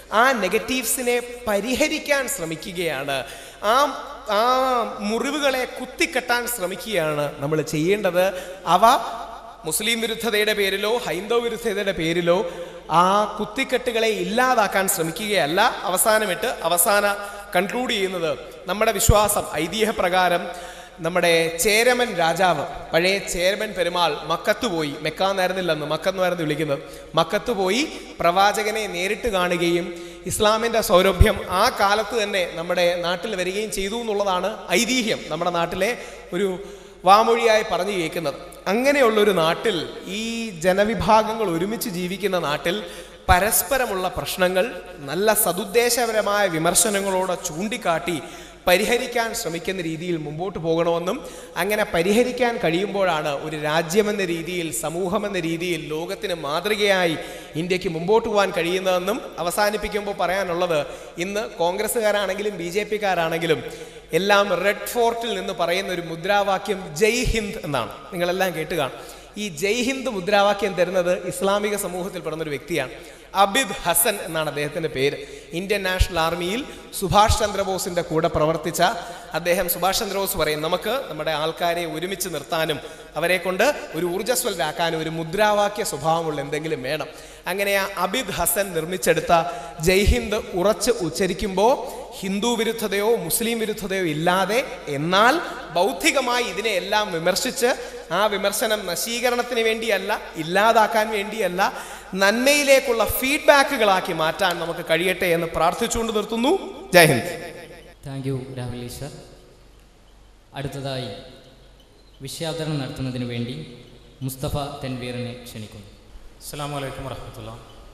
ആ നെഗറ്റീവ്സിനെ പരിഹരിക്കാൻ ശ്രമിക്കുകയാണ് ആ ആ മുറിവുകളെ കുത്തിക്കെട്ടാൻ ശ്രമിക്കുകയാണ് നമ്മൾ ചെയ്യേണ്ടത് അവ മുസ്ലിം വിരുദ്ധതയുടെ പേരിലോ ഹൈന്ദവ വിരുദ്ധതയുടെ പേരിലോ ആ കുത്തിക്കെട്ടുകളെ ഇല്ലാതാക്കാൻ ശ്രമിക്കുകയല്ല അവസാനമിട്ട് അവസാന കൺക്ലൂഡ് ചെയ്യുന്നത് നമ്മുടെ വിശ്വാസം ഐതിഹ്യപ്രകാരം നമ്മുടെ ചേരമൻ രാജാവ് പഴയ ചേരമൻ പെരുമാൾ മക്കത്ത് പോയി മെക്കാന്നായിരുന്നില്ലെന്ന് മക്കെന്നായിരുന്നു വിളിക്കുന്നത് മക്കത്ത് പോയി പ്രവാചകനെ നേരിട്ട് കാണുകയും ഇസ്ലാമിൻ്റെ സൗരഭ്യം ആ കാലത്ത് തന്നെ നമ്മുടെ നാട്ടിൽ വരികയും ചെയ്തു എന്നുള്ളതാണ് ഐതിഹ്യം നമ്മുടെ നാട്ടിലെ ഒരു വാമൊഴിയായി പറഞ്ഞു കേൾക്കുന്നത് അങ്ങനെയുള്ളൊരു നാട്ടിൽ ഈ ജനവിഭാഗങ്ങൾ ഒരുമിച്ച് ജീവിക്കുന്ന നാട്ടിൽ പരസ്പരമുള്ള പ്രശ്നങ്ങൾ നല്ല സതുദ്ദേശപരമായ വിമർശനങ്ങളോടെ ചൂണ്ടിക്കാട്ടി പരിഹരിക്കാൻ ശ്രമിക്കുന്ന രീതിയിൽ മുമ്പോട്ട് പോകണമെന്നും അങ്ങനെ പരിഹരിക്കാൻ കഴിയുമ്പോഴാണ് ഒരു രാജ്യമെന്ന രീതിയിൽ സമൂഹമെന്ന രീതിയിൽ ലോകത്തിന് മാതൃകയായി ഇന്ത്യക്ക് മുമ്പോട്ട് പോകാൻ കഴിയുന്നതെന്നും അവസാനിപ്പിക്കുമ്പോൾ പറയാനുള്ളത് ഇന്ന് കോൺഗ്രസ്സുകാരാണെങ്കിലും ബി ജെ പിക്കാരാണെങ്കിലും എല്ലാം റെഡ് ഫോർട്ടിൽ നിന്ന് പറയുന്ന ഒരു മുദ്രാവാക്യം ജയ് ഹിന്ദ് എന്നാണ് നിങ്ങളെല്ലാം കേട്ട് കാണും ഈ ജയ് ഹിന്ദ് മുദ്രാവാക്യം തരുന്നത് ഇസ്ലാമിക സമൂഹത്തിൽ പെടുന്ന ഒരു വ്യക്തിയാണ് അബിദ് ഹസൻ എന്നാണ് അദ്ദേഹത്തിൻ്റെ പേര് ഇന്ത്യൻ നാഷണൽ ആർമിയിൽ സുഭാഷ് ചന്ദ്രബോസിൻ്റെ കൂടെ പ്രവർത്തിച്ച അദ്ദേഹം സുഭാഷ് ചന്ദ്രബോസ് പറയും നമുക്ക് നമ്മുടെ ആൾക്കാരെ ഒരുമിച്ച് നിർത്താനും അവരെ കൊണ്ട് ഒരു ഊർജ്ജസ്വലരാക്കാനും ഒരു മുദ്രാവാക്യ സ്വഭാവമുള്ള എന്തെങ്കിലും വേണം അങ്ങനെ ആ അബിദ് ഹസൻ നിർമ്മിച്ചെടുത്ത ജയ് ഹിന്ദ് ഉറച്ച് ഉച്ചരിക്കുമ്പോൾ ഹിന്ദു വിരുദ്ധതയോ മുസ്ലിം വിരുദ്ധതയോ ഇല്ലാതെ എന്നാൽ ബൗദ്ധികമായി ഇതിനെയെല്ലാം വിമർശിച്ച് ആ വിമർശനം നശീകരണത്തിന് വേണ്ടിയല്ല ഇല്ലാതാക്കാൻ വേണ്ടിയല്ല നന്മയിലേക്കുള്ള ഫീഡ്ബാക്കുകളാക്കി മാറ്റാൻ നമുക്ക് കഴിയട്ടെ എന്ന് പ്രാർത്ഥിച്ചുകൊണ്ട് നിർത്തുന്നു ജയ് ഹിന്ദ് താങ്ക് യു രാഹുൽ ഈശ്വർ അടുത്തതായി വിഷയാവതരണം നടത്തുന്നതിന് വേണ്ടി മുസ്തഫ തെൻവീറിനെ ക്ഷണിക്കുന്നു അസ്സാം വലൈക്കും വറഹമത്തുള്ള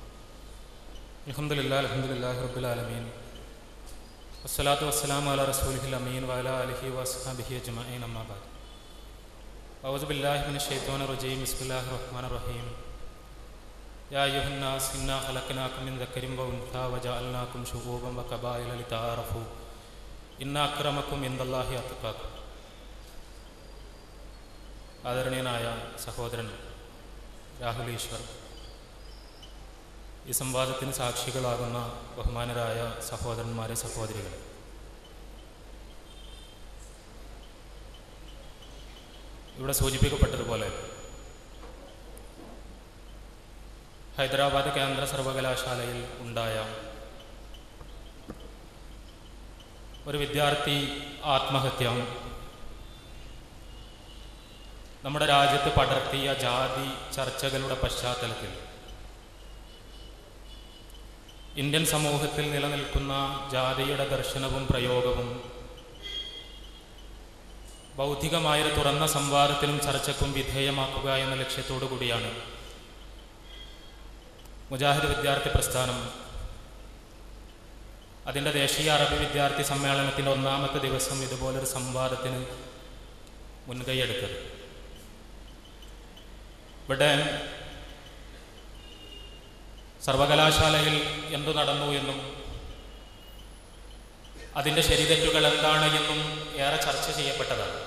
അലഹമുല്ലാ അലഹമുല്ലാ റബുലാലമീൻ വസ്സലാത്തു വസ്സലാം അല റസൂലിഹിൽ അമീൻ വല അലഹി വസ്ഹാബിഹി അജ്മഈൻ അമ്മാബാദ് ഔദു ബില്ലാഹി മിന ഷൈത്വാന റജീം ബിസ്മില്ലാഹിർ റഹ്മാനിർ റഹീം യാ അയ്യുഹന്നാസ് ഇന്നാ ഖലഖനാകും മിൻ ദക്കരിൻ വ ഉൻസാ വജഅൽനാകും ശുഊബൻ വ ഖബായില ലിതആറഫു ഇന്ന അക്രമക്കും ഇന്ദല്ലാഹി അത്ഖാക്കും ആദരണീയനായ സഹോദരൻ രാഹുൽ ഈശ്വർ ഈ സംവാദത്തിന് സാക്ഷികളാകുന്ന ബഹുമാനരായ സഹോദരന്മാരെ സഹോദരികളെ ഇവിടെ സൂചിപ്പിക്കപ്പെട്ടതുപോലെ ഹൈദരാബാദ് കേന്ദ്ര സർവകലാശാലയിൽ ഉണ്ടായ ഒരു വിദ്യാർത്ഥി ആത്മഹത്യ നമ്മുടെ രാജ്യത്ത് പടർത്തിയ ജാതി ചർച്ചകളുടെ പശ്ചാത്തലത്തിൽ ഇന്ത്യൻ സമൂഹത്തിൽ നിലനിൽക്കുന്ന ജാതിയുടെ ദർശനവും പ്രയോഗവും ബൗദ്ധികമായൊരു തുറന്ന സംവാദത്തിനും ചർച്ചയ്ക്കും വിധേയമാക്കുക എന്ന ലക്ഷ്യത്തോടു കൂടിയാണ് മുജാഹിദ് വിദ്യാർത്ഥി പ്രസ്ഥാനം അതിൻ്റെ ദേശീയ അറബി വിദ്യാർത്ഥി സമ്മേളനത്തിൻ്റെ ഒന്നാമത്തെ ദിവസം ഇതുപോലൊരു സംവാദത്തിന് മുൻകൈയെടുത്തത് ഇവിടെ സർവകലാശാലയിൽ എന്തു നടന്നു എന്നും അതിൻ്റെ ശരിതെറ്റുകൾ എന്താണ് എന്നും ഏറെ ചർച്ച ചെയ്യപ്പെട്ടതാണ്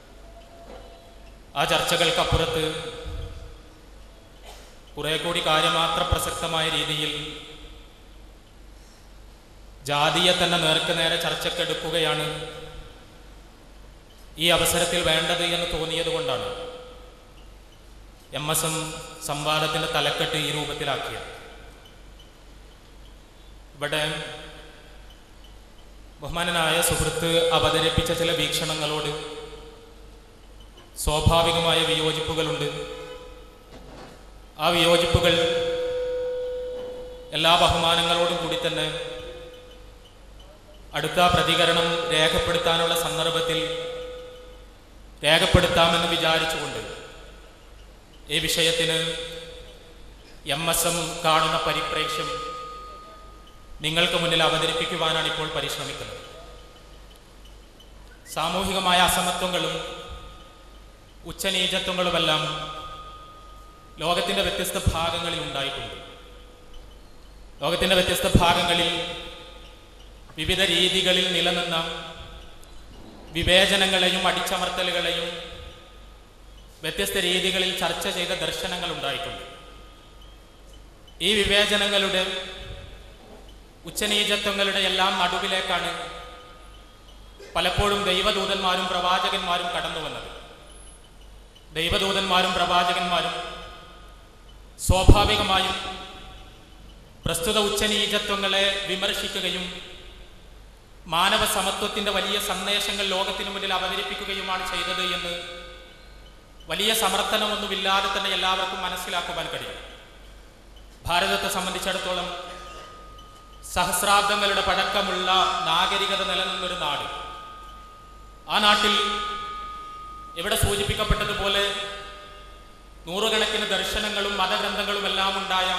ആ ചർച്ചകൾക്കപ്പുറത്ത് കുറെ കൂടി കാര്യമാത്ര പ്രസക്തമായ രീതിയിൽ ജാതിയെ തന്നെ നേർക്ക് നേരെ ചർച്ചക്കെടുക്കുകയാണ് ഈ അവസരത്തിൽ വേണ്ടത് എന്ന് തോന്നിയത് കൊണ്ടാണ് എം എസ് എം സംവാദത്തിന്റെ തലക്കെട്ട് ഈ രൂപത്തിലാക്കിയത് ഇവിടെ ബഹുമാനനായ സുഹൃത്ത് അവതരിപ്പിച്ച ചില വീക്ഷണങ്ങളോട് സ്വാഭാവികമായ വിയോജിപ്പുകളുണ്ട് ആ വിയോജിപ്പുകൾ എല്ലാ ബഹുമാനങ്ങളോടും കൂടി തന്നെ അടുത്ത പ്രതികരണം രേഖപ്പെടുത്താനുള്ള സന്ദർഭത്തിൽ രേഖപ്പെടുത്താമെന്ന് വിചാരിച്ചുകൊണ്ട് ഈ വിഷയത്തിന് എം എസ് എം കാണുന്ന പരിപ്രേക്ഷ്യം നിങ്ങൾക്ക് മുന്നിൽ അവതരിപ്പിക്കുവാനാണ് ഇപ്പോൾ പരിശ്രമിക്കുന്നത് സാമൂഹികമായ അസമത്വങ്ങളും ഉച്ചനീചത്വങ്ങളുമെല്ലാം ലോകത്തിൻ്റെ വ്യത്യസ്ത ഭാഗങ്ങളിൽ ഉണ്ടായിട്ടുണ്ട് ലോകത്തിൻ്റെ വ്യത്യസ്ത ഭാഗങ്ങളിൽ വിവിധ രീതികളിൽ നിലനിന്ന വിവേചനങ്ങളെയും അടിച്ചമർത്തലുകളെയും വ്യത്യസ്ത രീതികളിൽ ചർച്ച ചെയ്ത ദർശനങ്ങൾ ഉണ്ടായിട്ടുണ്ട് ഈ വിവേചനങ്ങളുടെ ഉച്ചനീചത്വങ്ങളുടെ എല്ലാം നടുവിലേക്കാണ് പലപ്പോഴും ദൈവദൂതന്മാരും പ്രവാചകന്മാരും കടന്നു വന്നത് ദൈവദൂതന്മാരും പ്രവാചകന്മാരും സ്വാഭാവികമായും പ്രസ്തുത ഉച്ചനീചത്വങ്ങളെ വിമർശിക്കുകയും മാനവ സമത്വത്തിന്റെ വലിയ സന്ദേശങ്ങൾ ലോകത്തിനു മുന്നിൽ അവതരിപ്പിക്കുകയുമാണ് ചെയ്തത് എന്ന് വലിയ സമർത്ഥനമൊന്നുമില്ലാതെ തന്നെ എല്ലാവർക്കും മനസ്സിലാക്കുവാൻ കഴിയും ഭാരതത്തെ സംബന്ധിച്ചിടത്തോളം സഹസ്രാബ്ദങ്ങളുടെ പഴക്കമുള്ള നാഗരികത നിലനിന്നൊരു നാട് ആ നാട്ടിൽ ഇവിടെ സൂചിപ്പിക്കപ്പെട്ടതുപോലെ നൂറുകണക്കിന് ദർശനങ്ങളും മതഗ്രന്ഥങ്ങളും എല്ലാം ഉണ്ടായ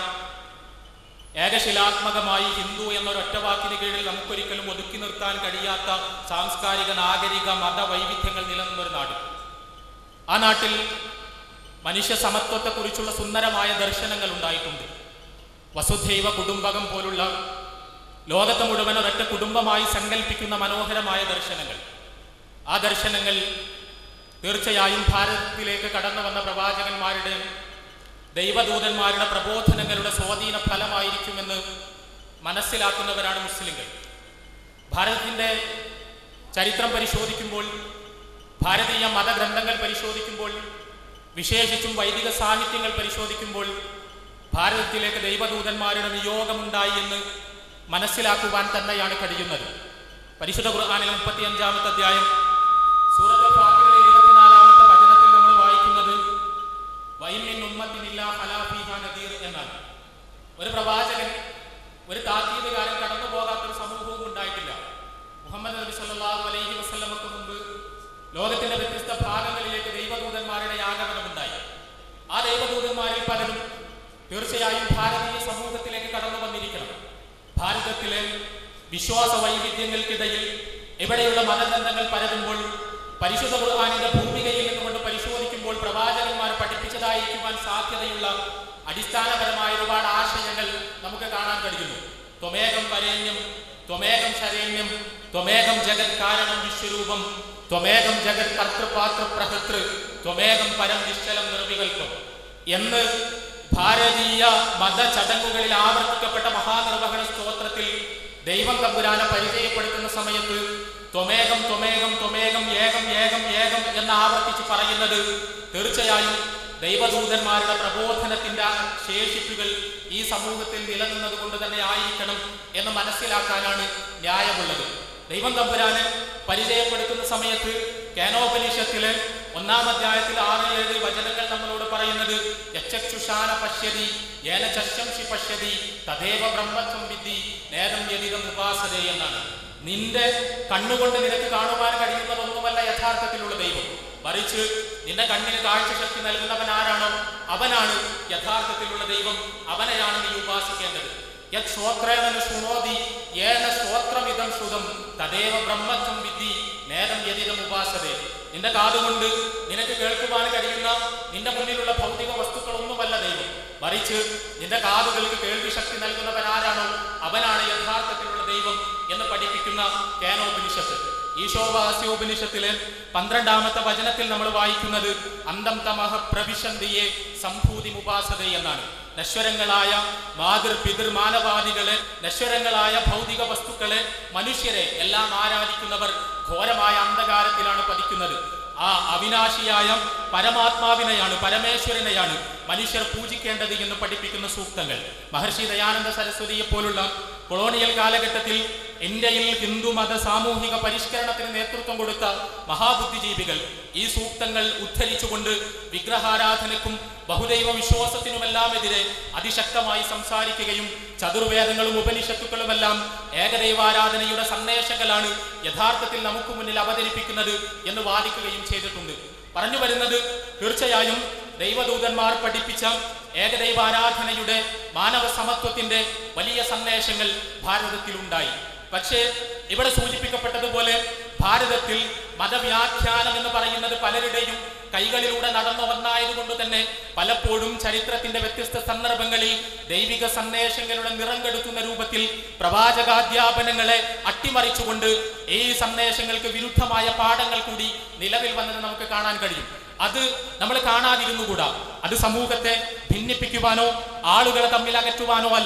ഏകശിലാത്മകമായി ഹിന്ദു എന്നൊരൊറ്റ വാക്കിന് കീഴിൽ നമുക്കൊരിക്കലും ഒതുക്കി നിർത്താൻ കഴിയാത്ത സാംസ്കാരിക നാഗരിക മത വൈവിധ്യങ്ങൾ നിലനിന്നൊരു നാട് ആ നാട്ടിൽ മനുഷ്യ സമത്വത്തെക്കുറിച്ചുള്ള സുന്ദരമായ ദർശനങ്ങൾ ഉണ്ടായിട്ടുണ്ട് വസുധൈവ കുടുംബകം പോലുള്ള ലോകത്തെ മുഴുവൻ ഒരൊറ്റ കുടുംബമായി സങ്കല്പിക്കുന്ന മനോഹരമായ ദർശനങ്ങൾ ആ ദർശനങ്ങൾ തീർച്ചയായും ഭാരതത്തിലേക്ക് കടന്നു വന്ന പ്രവാചകന്മാരുടെ ദൈവദൂതന്മാരുടെ പ്രബോധനങ്ങളുടെ സ്വാധീന ഫലമായിരിക്കുമെന്ന് മനസ്സിലാക്കുന്നവരാണ് മുസ്ലിങ്ങൾ ഭാരതത്തിൻ്റെ ചരിത്രം പരിശോധിക്കുമ്പോൾ ഭാരതീയ മതഗ്രന്ഥങ്ങൾ പരിശോധിക്കുമ്പോൾ വിശേഷിച്ചും വൈദിക സാഹിത്യങ്ങൾ പരിശോധിക്കുമ്പോൾ ഭാരതത്തിലേക്ക് ദൈവദൂതന്മാരുടെ നിയോഗമുണ്ടായി എന്ന് മനസ്സിലാക്കുവാൻ തന്നെയാണ് കഴിയുന്നത് പരിശുദ്ധ ഖുർആാനിലെ മുപ്പത്തി അഞ്ചാമത്തെ അധ്യായം സൂറത്ത് ഫാത്തിറിലെ ഇരുപത്തിനാലാമത്തെ വചനത്തിൽ നമ്മൾ വായിക്കുന്നത് വൈമിൻ ഉമ്മത്തിനില്ല ഹലാഫിഹ നദീർ എന്നാണ് ഒരു പ്രവാചകൻ ഒരു താക്കീതുകാരൻ കടന്നു പോകാത്തൊരു സമൂഹവും ഉണ്ടായിട്ടില്ല മുഹമ്മദ് നബി സല്ലല്ലാഹു അലൈഹി വസല്ലമക്ക് മുമ്പ് ലോകത്തിന്റെ വ്യത്യസ്ത ഭാഗങ്ങളിലേക്ക് ദൈവദൂതന്മാരുടെ ആഗമനമുണ്ടായി ആ ദൈവദൂതന്മാരിൽ പലരും തീർച്ചയായും ഭാരതീയ സമൂഹത്തിലേക്ക് കടന്നു വന്നിരിക്കണം ഭാരതത്തിലെ വിശ്വാസ വൈവിധ്യങ്ങൾക്കിടയിൽ ഇവിടെയുള്ള മതഗ്രന്ഥങ്ങൾ പരതുമ്പോൾ പരിശുദ്ധ ഖുർആാനിന്റെ ഭൂമികയിൽ നിന്നുകൊണ്ട് പരിശോധിക്കുമ്പോൾ പ്രവാചകന്മാർ പഠിപ്പിച്ചതായിരിക്കുവാൻ സാധ്യതയുള്ള അടിസ്ഥാനപരമായ ഒരുപാട് ആശയങ്ങൾ നമുക്ക് കാണാൻ കഴിയുന്നു ത്വമേകം വരേണ്യം ത്വമേകം ശരേണ്യം ത്വമേകം ജഗത് കാരണം വിശ്വരൂപം ത്വമേകം ജഗത് കർത്തൃപാത്ര പ്രഹൃതൃ ത്വമേകം പരം നിശ്ചലം നിർവികൽപ്പം എന്ന് ഭാരതീയ മതചടങ്ങുകളിൽ ആവർത്തിക്കപ്പെട്ട മഹാനിർവഹണ സ്തോത്രത്തിൽ ദൈവം തമ്പുരാനെ പരിചയപ്പെടുത്തുന്ന സമയത്ത് ത്വമേകം ത്വമേകം ത്വമേകം ഏകം ഏകം ഏകം എന്ന് ആവർത്തിച്ച് പറയുന്നത് തീർച്ചയായും ദൈവദൂതന്മാരുടെ പ്രബോധനത്തിന്റെ ശേഷിപ്പുകൾ ഈ സമൂഹത്തിൽ നിലനിന്നത് കൊണ്ട് തന്നെ ആയിരിക്കണം എന്ന് മനസ്സിലാക്കാനാണ് ന്യായമുള്ളത് ദൈവം തമ്പുരാന് പരിചയപ്പെടുത്തുന്ന സമയത്ത് കേനോപനിഷത്തില് ഒന്നാം അധ്യായത്തിൽ ആറ് ഏഴ് വചനങ്ങൾ നമ്മളോട് പറയുന്നത് യക്ഷുഷാന പശ്യതി ഏന ചശംസി പശ്യതി തദേവ ബ്രഹ്മത്വം വിദ്ധി നേരം യതികം ഉപാസതേ എന്നാണ് നിന്റെ കണ്ണുകൊണ്ട് നിനക്ക് കാണുവാൻ കഴിയുന്നതൊന്നുമല്ല യഥാർത്ഥത്തിലുള്ള ദൈവം മറിച്ച് നിന്റെ കണ്ണിന് കാഴ്ചശക്തി നൽകുന്നവൻ ആരാണോ അവനാണ് യഥാർത്ഥത്തിലുള്ള ദൈവം അവനെയാണ് നീ ഉപാസിക്കേണ്ടത് യത് ശ്രോത്രേവന് ശൃണോതി ഏന ശ്രോത്രമിതം ശ്രുതം തദേവ ബ്രഹ്മത്വം വിദ്ധി നേരം യതിതം ഉപാസതേ നിന്റെ കാതുകൊണ്ട് നിനക്ക് കേൾക്കുവാൻ കഴിയുന്ന നിന്റെ മുന്നിലുള്ള ഭൗതിക വസ്തുക്കളൊന്നുമല്ല ദൈവം മറിച്ച് നിന്റെ കാതുകൾക്ക് കേൾവി ശക്തി നൽകുന്നവൻ ആരാണോ അവനാണ് യഥാർത്ഥത്തിലുള്ള ദൈവം എന്ന് പഠിപ്പിക്കുന്ന കേനോപനിഷത്ത് ഈശോവാസ്യോപനിഷത്തിലെ പന്ത്രണ്ടാമത്തെ വചനത്തിൽ നമ്മൾ വായിക്കുന്നത് അന്തം തമഹ പ്രവിശന്തിയെ സംഭൂതി ഉപാസത എന്നാണ് നശ്വരങ്ങളായ മാതൃ പിതൃ മാനവാദികളെ നശ്വരങ്ങളായ ഭൗതിക വസ്തുക്കളെ മനുഷ്യരെ എല്ലാം ആരാധിക്കുന്നവർ ഘോരമായ അന്ധകാരത്തിലാണ് പതിക്കുന്നത് ആ അവിനാശിയായ പരമാത്മാവിനെയാണ് പരമേശ്വരനെയാണ് മനുഷ്യർ പൂജിക്കേണ്ടത് എന്ന് പഠിപ്പിക്കുന്ന സൂക്തങ്ങൾ മഹർഷി ദയാനന്ദ സരസ്വതിയെ പോലുള്ള കൊളോണിയൽ കാലഘട്ടത്തിൽ ഇന്ത്യയിൽ ഹിന്ദു മത സാമൂഹിക പരിഷ്കരണത്തിന് നേതൃത്വം കൊടുത്ത മഹാബുദ്ധിജീവികൾ ഈ സൂക്തങ്ങൾ ഉദ്ധരിച്ചുകൊണ്ട് വിഗ്രഹാരാധനയ്ക്കും ബഹുദൈവ വിശ്വാസത്തിനുമെല്ലാം എതിരെ അതിശക്തമായി സംസാരിക്കുകയും ചതുർവേദങ്ങളും ഉപനിഷത്തുക്കളുമെല്ലാം ഏകദൈവാരാധനയുടെ സന്ദേശങ്ങളാണ് യഥാർത്ഥത്തിൽ നമുക്ക് മുന്നിൽ അവതരിപ്പിക്കുന്നത് എന്ന് വാദിക്കുകയും ചെയ്തിട്ടുണ്ട് പറഞ്ഞു വരുന്നത് തീർച്ചയായും ദൈവദൂതന്മാർ പഠിപ്പിച്ച ഏകദൈവാരാധനയുടെ മാനവ സമത്വത്തിന്റെ വലിയ സന്ദേശങ്ങൾ ഭാരതത്തിൽ ഉണ്ടായി പക്ഷേ ഇവിടെ സൂചിപ്പിക്കപ്പെട്ടതുപോലെ ഭാരതത്തിൽ മതവ്യാഖ്യാനം എന്ന് പറയുന്നത് പലരുടെയും കൈകളിലൂടെ നടന്നു വന്നായതുകൊണ്ട് തന്നെ പലപ്പോഴും ചരിത്രത്തിന്റെ വ്യത്യസ്ത സന്ദർഭങ്ങളിൽ ദൈവിക സന്ദേശങ്ങളുടെ നിറം കെടുത്തുന്ന രൂപത്തിൽ പ്രവാചകാധ്യാപനങ്ങളെ അട്ടിമറിച്ചുകൊണ്ട് ഈ സന്ദേശങ്ങൾക്ക് വിരുദ്ധമായ പാഠങ്ങൾ കൂടി നിലവിൽ വന്നത് നമുക്ക് കാണാൻ കഴിയും അത് നമ്മൾ കാണാതിരുന്നുകൂടാ അത് സമൂഹത്തെ ഭിന്നിപ്പിക്കുവാനോ ആളുകളെ തമ്മിൽ അകറ്റുവാനോ അല്ല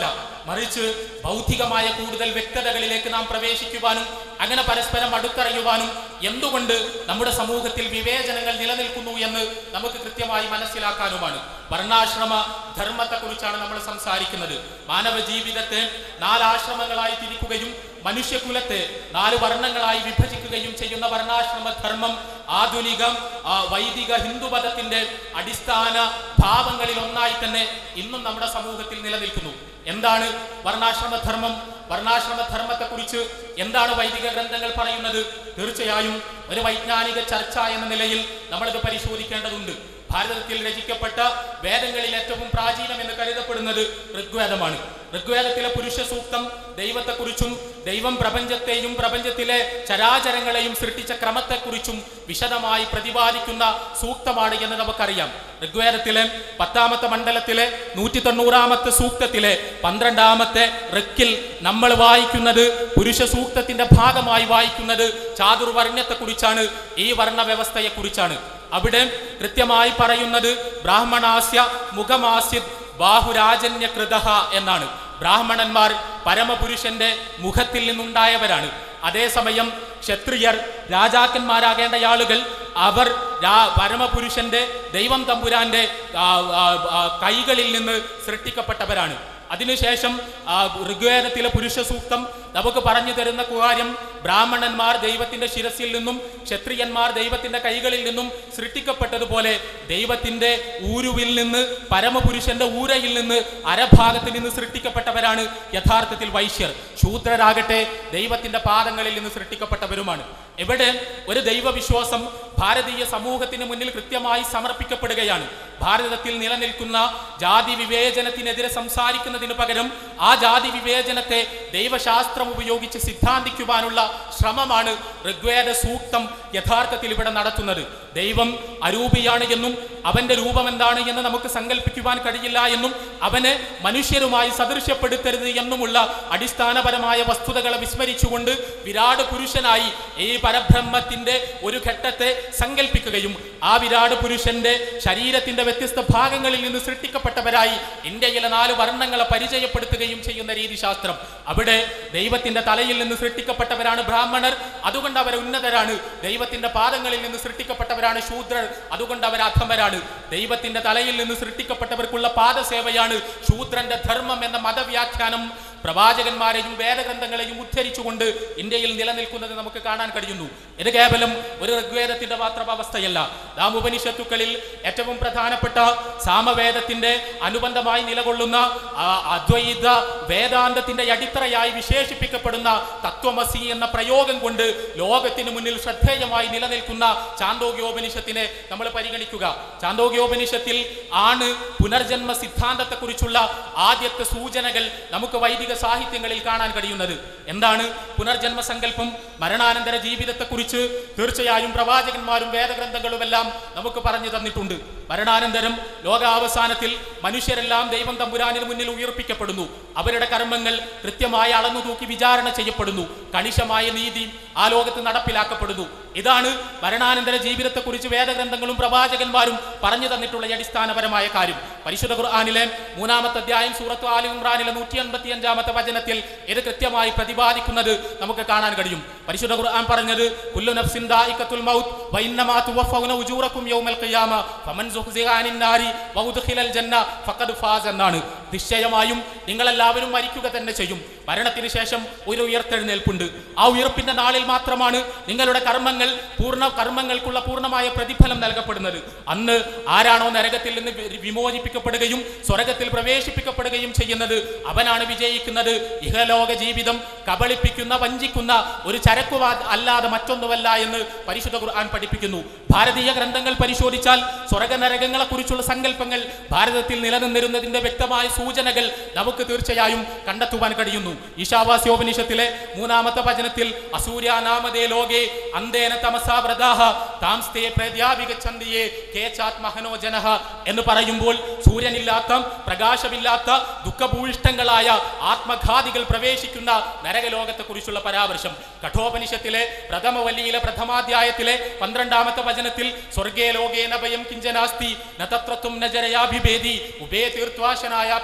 മറിച്ച് ഭൗതികമായ കൂടുതൽ വ്യക്തതകളിലേക്ക് നാം പ്രവേശിക്കുവാനും അങ്ങനെ പരസ്പരം അടുത്തറിയുവാനും എന്തുകൊണ്ട് നമ്മുടെ സമൂഹത്തിൽ വിവേചനങ്ങൾ നിലനിൽക്കുന്നു എന്ന് നമുക്ക് കൃത്യമായി മനസ്സിലാക്കാനുമാണ് വർണ്ണാശ്രമ ധർമ്മത്തെക്കുറിച്ചാണ് നമ്മൾ സംസാരിക്കുന്നത് മാനവ ജീവിതത്തെ നാലാശ്രമങ്ങളായി തിരിക്കുകയും മനുഷ്യകുലത്തെ നാല് വർണ്ണങ്ങളായി വിഭജിക്കുകയും ചെയ്യുന്ന വർണ്ണാശ്രമ ധർമ്മം ആധുനിക ആ, വൈദിക ഹിന്ദുമതത്തിന്റെ അടിസ്ഥാന ഭാവങ്ങളിൽ ഒന്നായി തന്നെ ഇന്നും നമ്മുടെ സമൂഹത്തിൽ നിലനിൽക്കുന്നു എന്താണ് വർണ്ണാശ്രമ ധർമ്മം വർണ്ണാശ്രമ ധർമ്മത്തെ കുറിച്ച് എന്താണ് വൈദിക ഗ്രന്ഥങ്ങൾ പറയുന്നത് തീർച്ചയായും ഒരു വൈജ്ഞാനിക ചർച്ച എന്ന നിലയിൽ നമ്മളിത് പരിശോധിക്കേണ്ടതുണ്ട് ഭാരതത്തിൽ രചിക്കപ്പെട്ട വേദങ്ങളിൽ ഏറ്റവും പ്രാചീനം എന്ന് കരുതപ്പെടുന്നത് ഋഗ്വേദമാണ് ഋഗ്വേദത്തിലെ പുരുഷ സൂക്തം ദൈവത്തെക്കുറിച്ചും ദൈവം പ്രപഞ്ചത്തെയും പ്രപഞ്ചത്തിലെ ചരാചരങ്ങളെയും സൃഷ്ടിച്ച ക്രമത്തെക്കുറിച്ചും വിശദമായി പ്രതിപാദിക്കുന്ന സൂക്തമാണ് എന്ന് നമുക്കറിയാം ഋഗ്വേദത്തിലെ പത്താമത്തെ മണ്ഡലത്തിലെ നൂറ്റി തൊണ്ണൂറാമത്തെ സൂക്തത്തിലെ പന്ത്രണ്ടാമത്തെ ഋക്കിൽ നമ്മൾ വായിക്കുന്നത് പുരുഷ സൂക്തത്തിന്റെ ഭാഗമായി വായിക്കുന്നത് ചാതുർവർണ്ണത്തെക്കുറിച്ചാണ് ഈ വർണ്ണ വ്യവസ്ഥയെക്കുറിച്ചാണ് അവിടെ കൃത്യമായി പറയുന്നത് ബ്രാഹ്മണാസ്യ മുഖമാസ്യത് ബാഹുരാജന്യകൃത എന്നാണ് ബ്രാഹ്മണന്മാർ പരമപുരുഷന്റെ മുഖത്തിൽ നിന്നുണ്ടായവരാണ് അതേസമയം ക്ഷത്രിയർ രാജാക്കന്മാരാകേണ്ട ആളുകൾ അവർ രാ- പരമപുരുഷന്റെ ദൈവം തമ്പുരാന്റെ ആ, ആ, ആ, കൈകളിൽ നിന്ന് സൃഷ്ടിക്കപ്പെട്ടവരാണ് അതിനുശേഷം ആ, ഋഗ്വേദത്തിലെ പുരുഷ സൂക്തം നമുക്ക് പറഞ്ഞു തരുന്ന കാര്യം ബ്രാഹ്മണന്മാർ ദൈവത്തിന്റെ ശിരസിൽ നിന്നും ക്ഷത്രിയന്മാർ ദൈവത്തിന്റെ കൈകളിൽ നിന്നും സൃഷ്ടിക്കപ്പെട്ടതുപോലെ ദൈവത്തിന്റെ ഊരുവിൽ നിന്ന് പരമപുരുഷന്റെ ഊരയിൽ നിന്ന് അരഭാഗത്തിൽ നിന്ന് സൃഷ്ടിക്കപ്പെട്ടവരാണ് യഥാർത്ഥത്തിൽ വൈശ്യർ ശൂദ്രരാകട്ടെ ദൈവത്തിന്റെ പാദങ്ങളിൽ നിന്ന് സൃഷ്ടിക്കപ്പെട്ടവരുമാണ് എവിടെ ഒരു ദൈവവിശ്വാസം ഭാരതീയ സമൂഹത്തിന് മുന്നിൽ കൃത്യമായി സമർപ്പിക്കപ്പെടുകയാണ് ഭാരതത്തിൽ നിലനിൽക്കുന്ന ജാതി വിവേചനത്തിനെതിരെ സംസാരിക്കുന്നതിന് പകരം ആ ജാതി വിവേചനത്തെ ദൈവശാസ്ത്രം ഉപയോഗിച്ച് സിദ്ധാന്തിക്കുവാനുള്ള ശ്രമമാണ് ഋഗ്വേദ സൂക്തം യഥാർത്ഥത്തിൽ ഇവിടെ നടത്തുന്നത് ദൈവം അരൂപിയാണ് എന്നും അവന്റെ രൂപം എന്താണ് എന്ന് നമുക്ക് സങ്കല്പിക്കുവാൻ കഴിയില്ല എന്നും അവനെ മനുഷ്യരുമായി സദൃശ്യപ്പെടുത്തരുത് എന്നുമുള്ള അടിസ്ഥാനപരമായ വസ്തുതകളെ വിസ്മരിച്ചുകൊണ്ട് വിരാട് പുരുഷനായി ഈ പരബ്രഹ്മത്തിന്റെ ഒരു ഘട്ടത്തെ സങ്കല്പിക്കുകയും ആ വിരാട് പുരുഷന്റെ ശരീരത്തിന്റെ വ്യത്യസ്ത ഭാഗങ്ങളിൽ നിന്ന് സൃഷ്ടിക്കപ്പെട്ടവരായി ഇന്ത്യയിലെ നാല് വർണ്ണങ്ങളെ പരിചയപ്പെടുത്തുകയും ചെയ്യുന്ന രീതിശാസ്ത്രം അവിടെ ദൈവത്തിന്റെ തലയിൽ നിന്ന് സൃഷ്ടിക്കപ്പെട്ടവരാണ് ബ്രാഹ്മണർ അതുകൊണ്ട് അവർ ഉന്നതരാണ് ദൈവത്തിന്റെ പാദങ്ങളിൽ നിന്ന് സൃഷ്ടിക്കപ്പെട്ടവരാണ് ശൂദ്രർ അതുകൊണ്ട് അവർ അധമരാണ് ദൈവത്തിന്റെ തലയിൽ നിന്ന് സൃഷ്ടിക്കപ്പെട്ടവർക്കുള്ള പാദസേവയാണ് ശൂദ്രന്റെ ധർമ്മം എന്ന മതവ്യാഖ്യാനം പ്രവാചകന്മാരെയും വേദഗ്രന്ഥങ്ങളെയും ഉദ്ധരിച്ചുകൊണ്ട് ഇന്ത്യയിൽ നിലനിൽക്കുന്നത് നമുക്ക് കാണാൻ കഴിയുന്നു ഇത് കേവലം ഒരു ഋഗ്വേദത്തിന്റെ മാത്രം അവസ്ഥയല്ല നാം ഉപനിഷത്തുക്കളിൽ ഏറ്റവും പ്രധാനപ്പെട്ട സാമവേദത്തിന്റെ അനുബന്ധമായി നിലകൊള്ളുന്ന ആ അദ്വൈത വേദാന്തത്തിന്റെ അടിത്തറയായി വിശേഷിപ്പിക്കപ്പെടുന്ന തത്വമസി എന്ന പ്രയോഗം കൊണ്ട് ലോകത്തിന് മുന്നിൽ ശ്രദ്ധേയമായി നിലനിൽക്കുന്ന ചാന്തോഗ്യോപനിഷത്തിനെ നമ്മൾ പരിഗണിക്കുക ചാന്തോഗ്യോപനിഷത്തിൽ ആണ് പുനർജന്മ സിദ്ധാന്തത്തെക്കുറിച്ചുള്ള ആദ്യത്തെ സൂചനകൾ നമുക്ക് വൈദിക സാഹിത്യങ്ങളിൽ കാണാൻ കഴിയുന്നത് എന്താണ് പുനർജന്മ സങ്കല്പം മരണാനന്തര ജീവിതത്തെക്കുറിച്ച് തീർച്ചയായും പ്രവാചകന്മാരും വേദഗ്രന്ഥങ്ങളുമെല്ലാം നമുക്ക് പറഞ്ഞു തന്നിട്ടുണ്ട് മരണാനന്തരം ലോകാവസാനത്തിൽ മനുഷ്യരെല്ലാം ദൈവം തമ്പുരാനിന് മുന്നിൽ ഉയർപ്പിക്കപ്പെടുന്നു അവരുടെ കർമ്മങ്ങൾ കൃത്യമായി അളന്നു തൂക്കി വിചാരണ ചെയ്യപ്പെടുന്നു കണിശമായ നീതി ആ ലോകത്ത് നടപ്പിലാക്കപ്പെടുന്നു ഇതാണ് മരണാനന്തര ജീവിതത്തെക്കുറിച്ച് വേദഗ്രന്ഥങ്ങളും പ്രവാചകന്മാരും പറഞ്ഞു തന്നിട്ടുള്ള ഈ അടിസ്ഥാനപരമായ കാര്യം പരിശുദ്ധ ഖുർആാനിലെ മൂന്നാമത്തെ അധ്യായം സൂറത്ത് ആലി ഇമ്രാനിലെ നൂറ്റി അൻപത്തി അഞ്ചാമത്തെ വചനത്തിൽ ഇത് കൃത്യമായി പ്രതിപാദിക്കുന്നത് നമുക്ക് കാണാൻ കഴിയും പരിശുദ്ധ ഖുർആൻ പറഞ്ഞത് കുല്ലു നഫ്സിൻ ദായിഖത്തുൽ മൗത്ത് വഇന്നമാ തുവഫൗന ഉജൂറക്കും യൗമൽ ഖിയാമ ഫമൻ സുഖ്സിഹ അനിൻ നാരി വഉദ്ഖിലൽ ജന്ന ഫഖദ് ഫാസ് എന്നാണ് നിശ്ചയമായും നിങ്ങളെല്ലാവരും മരിക്കുക തന്നെ ചെയ്യും മരണത്തിന് ശേഷം ഒരു ഉയർത്തെഴുന്നേൽപ്പുണ്ട് ആ ഉയർപ്പിന്റെ നാളിൽ മാത്രമാണ് നിങ്ങളുടെ കർമ്മങ്ങൾ പൂർണ്ണ കർമ്മങ്ങൾക്കുള്ള പൂർണ്ണമായ പ്രതിഫലം നൽകപ്പെടുന്നത് അന്ന് ആരാണോ നരകത്തിൽ നിന്ന് വി- വിമോചിപ്പിക്കപ്പെടുകയും സ്വർഗത്തിൽ പ്രവേശിപ്പിക്കപ്പെടുകയും ചെയ്യുന്നത് അവനാണ് വിജയിക്കുന്നത് ഇഹലോക ജീവിതം കബളിപ്പിക്കുന്ന വഞ്ചിക്കുന്ന ഒരു ചരക്കുവാ അല്ലാതെ മറ്റൊന്നുമല്ല എന്ന് പരിശുദ്ധ ഖുർആൻ പഠിപ്പിക്കുന്നു ഭാരതീയ ഗ്രന്ഥങ്ങൾ പരിശോധിച്ചാൽ സ്വർഗ നരകങ്ങളെ കുറിച്ചുള്ള സങ്കല്പങ്ങൾ ഭാരതത്തിൽ നിലനിന്നിരുന്നതിന്റെ വ്യക്തമായ സൂചനകൾ നമുക്ക് തീർച്ചയായും കണ്ടെത്തുവാൻ കഴിയുന്നു ഈശാവാസ്യോപനിഷത്തിലെ മൂന്നാമത്തെ വചനത്തിൽ അസൂര്യാനാമതേ ലോകേ അന്തേന തമസാ വ്രതാഹ താംസ്തേ പ്രദ്യാപികച്ചന്തിയെ കേച്ചാത്മഹനോ ജനഹ എന്ന് പറയുമ്പോൾ സൂര്യനില്ലാത്ത പ്രകാശമില്ലാത്ത ദുഃഖഭൂയിഷ്ടങ്ങളായ ആത്മഘാതികൾ പ്രവേശിക്കുന്ന നരകലോകത്തെ കുറിച്ചുള്ള പരാമർശം കഠോപനിഷത്തിലെ പ്രഥമ വലിയിലെ പ്രഥമാധ്യായത്തിലെ പന്ത്രണ്ടാമത്തെ വചനത്തിൽ സ്വർഗേ ലോകേ നഭയം കിഞ്ചനാസ്തി നതത്രത്വം നജരയാഭിഭേദി ഉഭേ തീർത്വാശനായാപി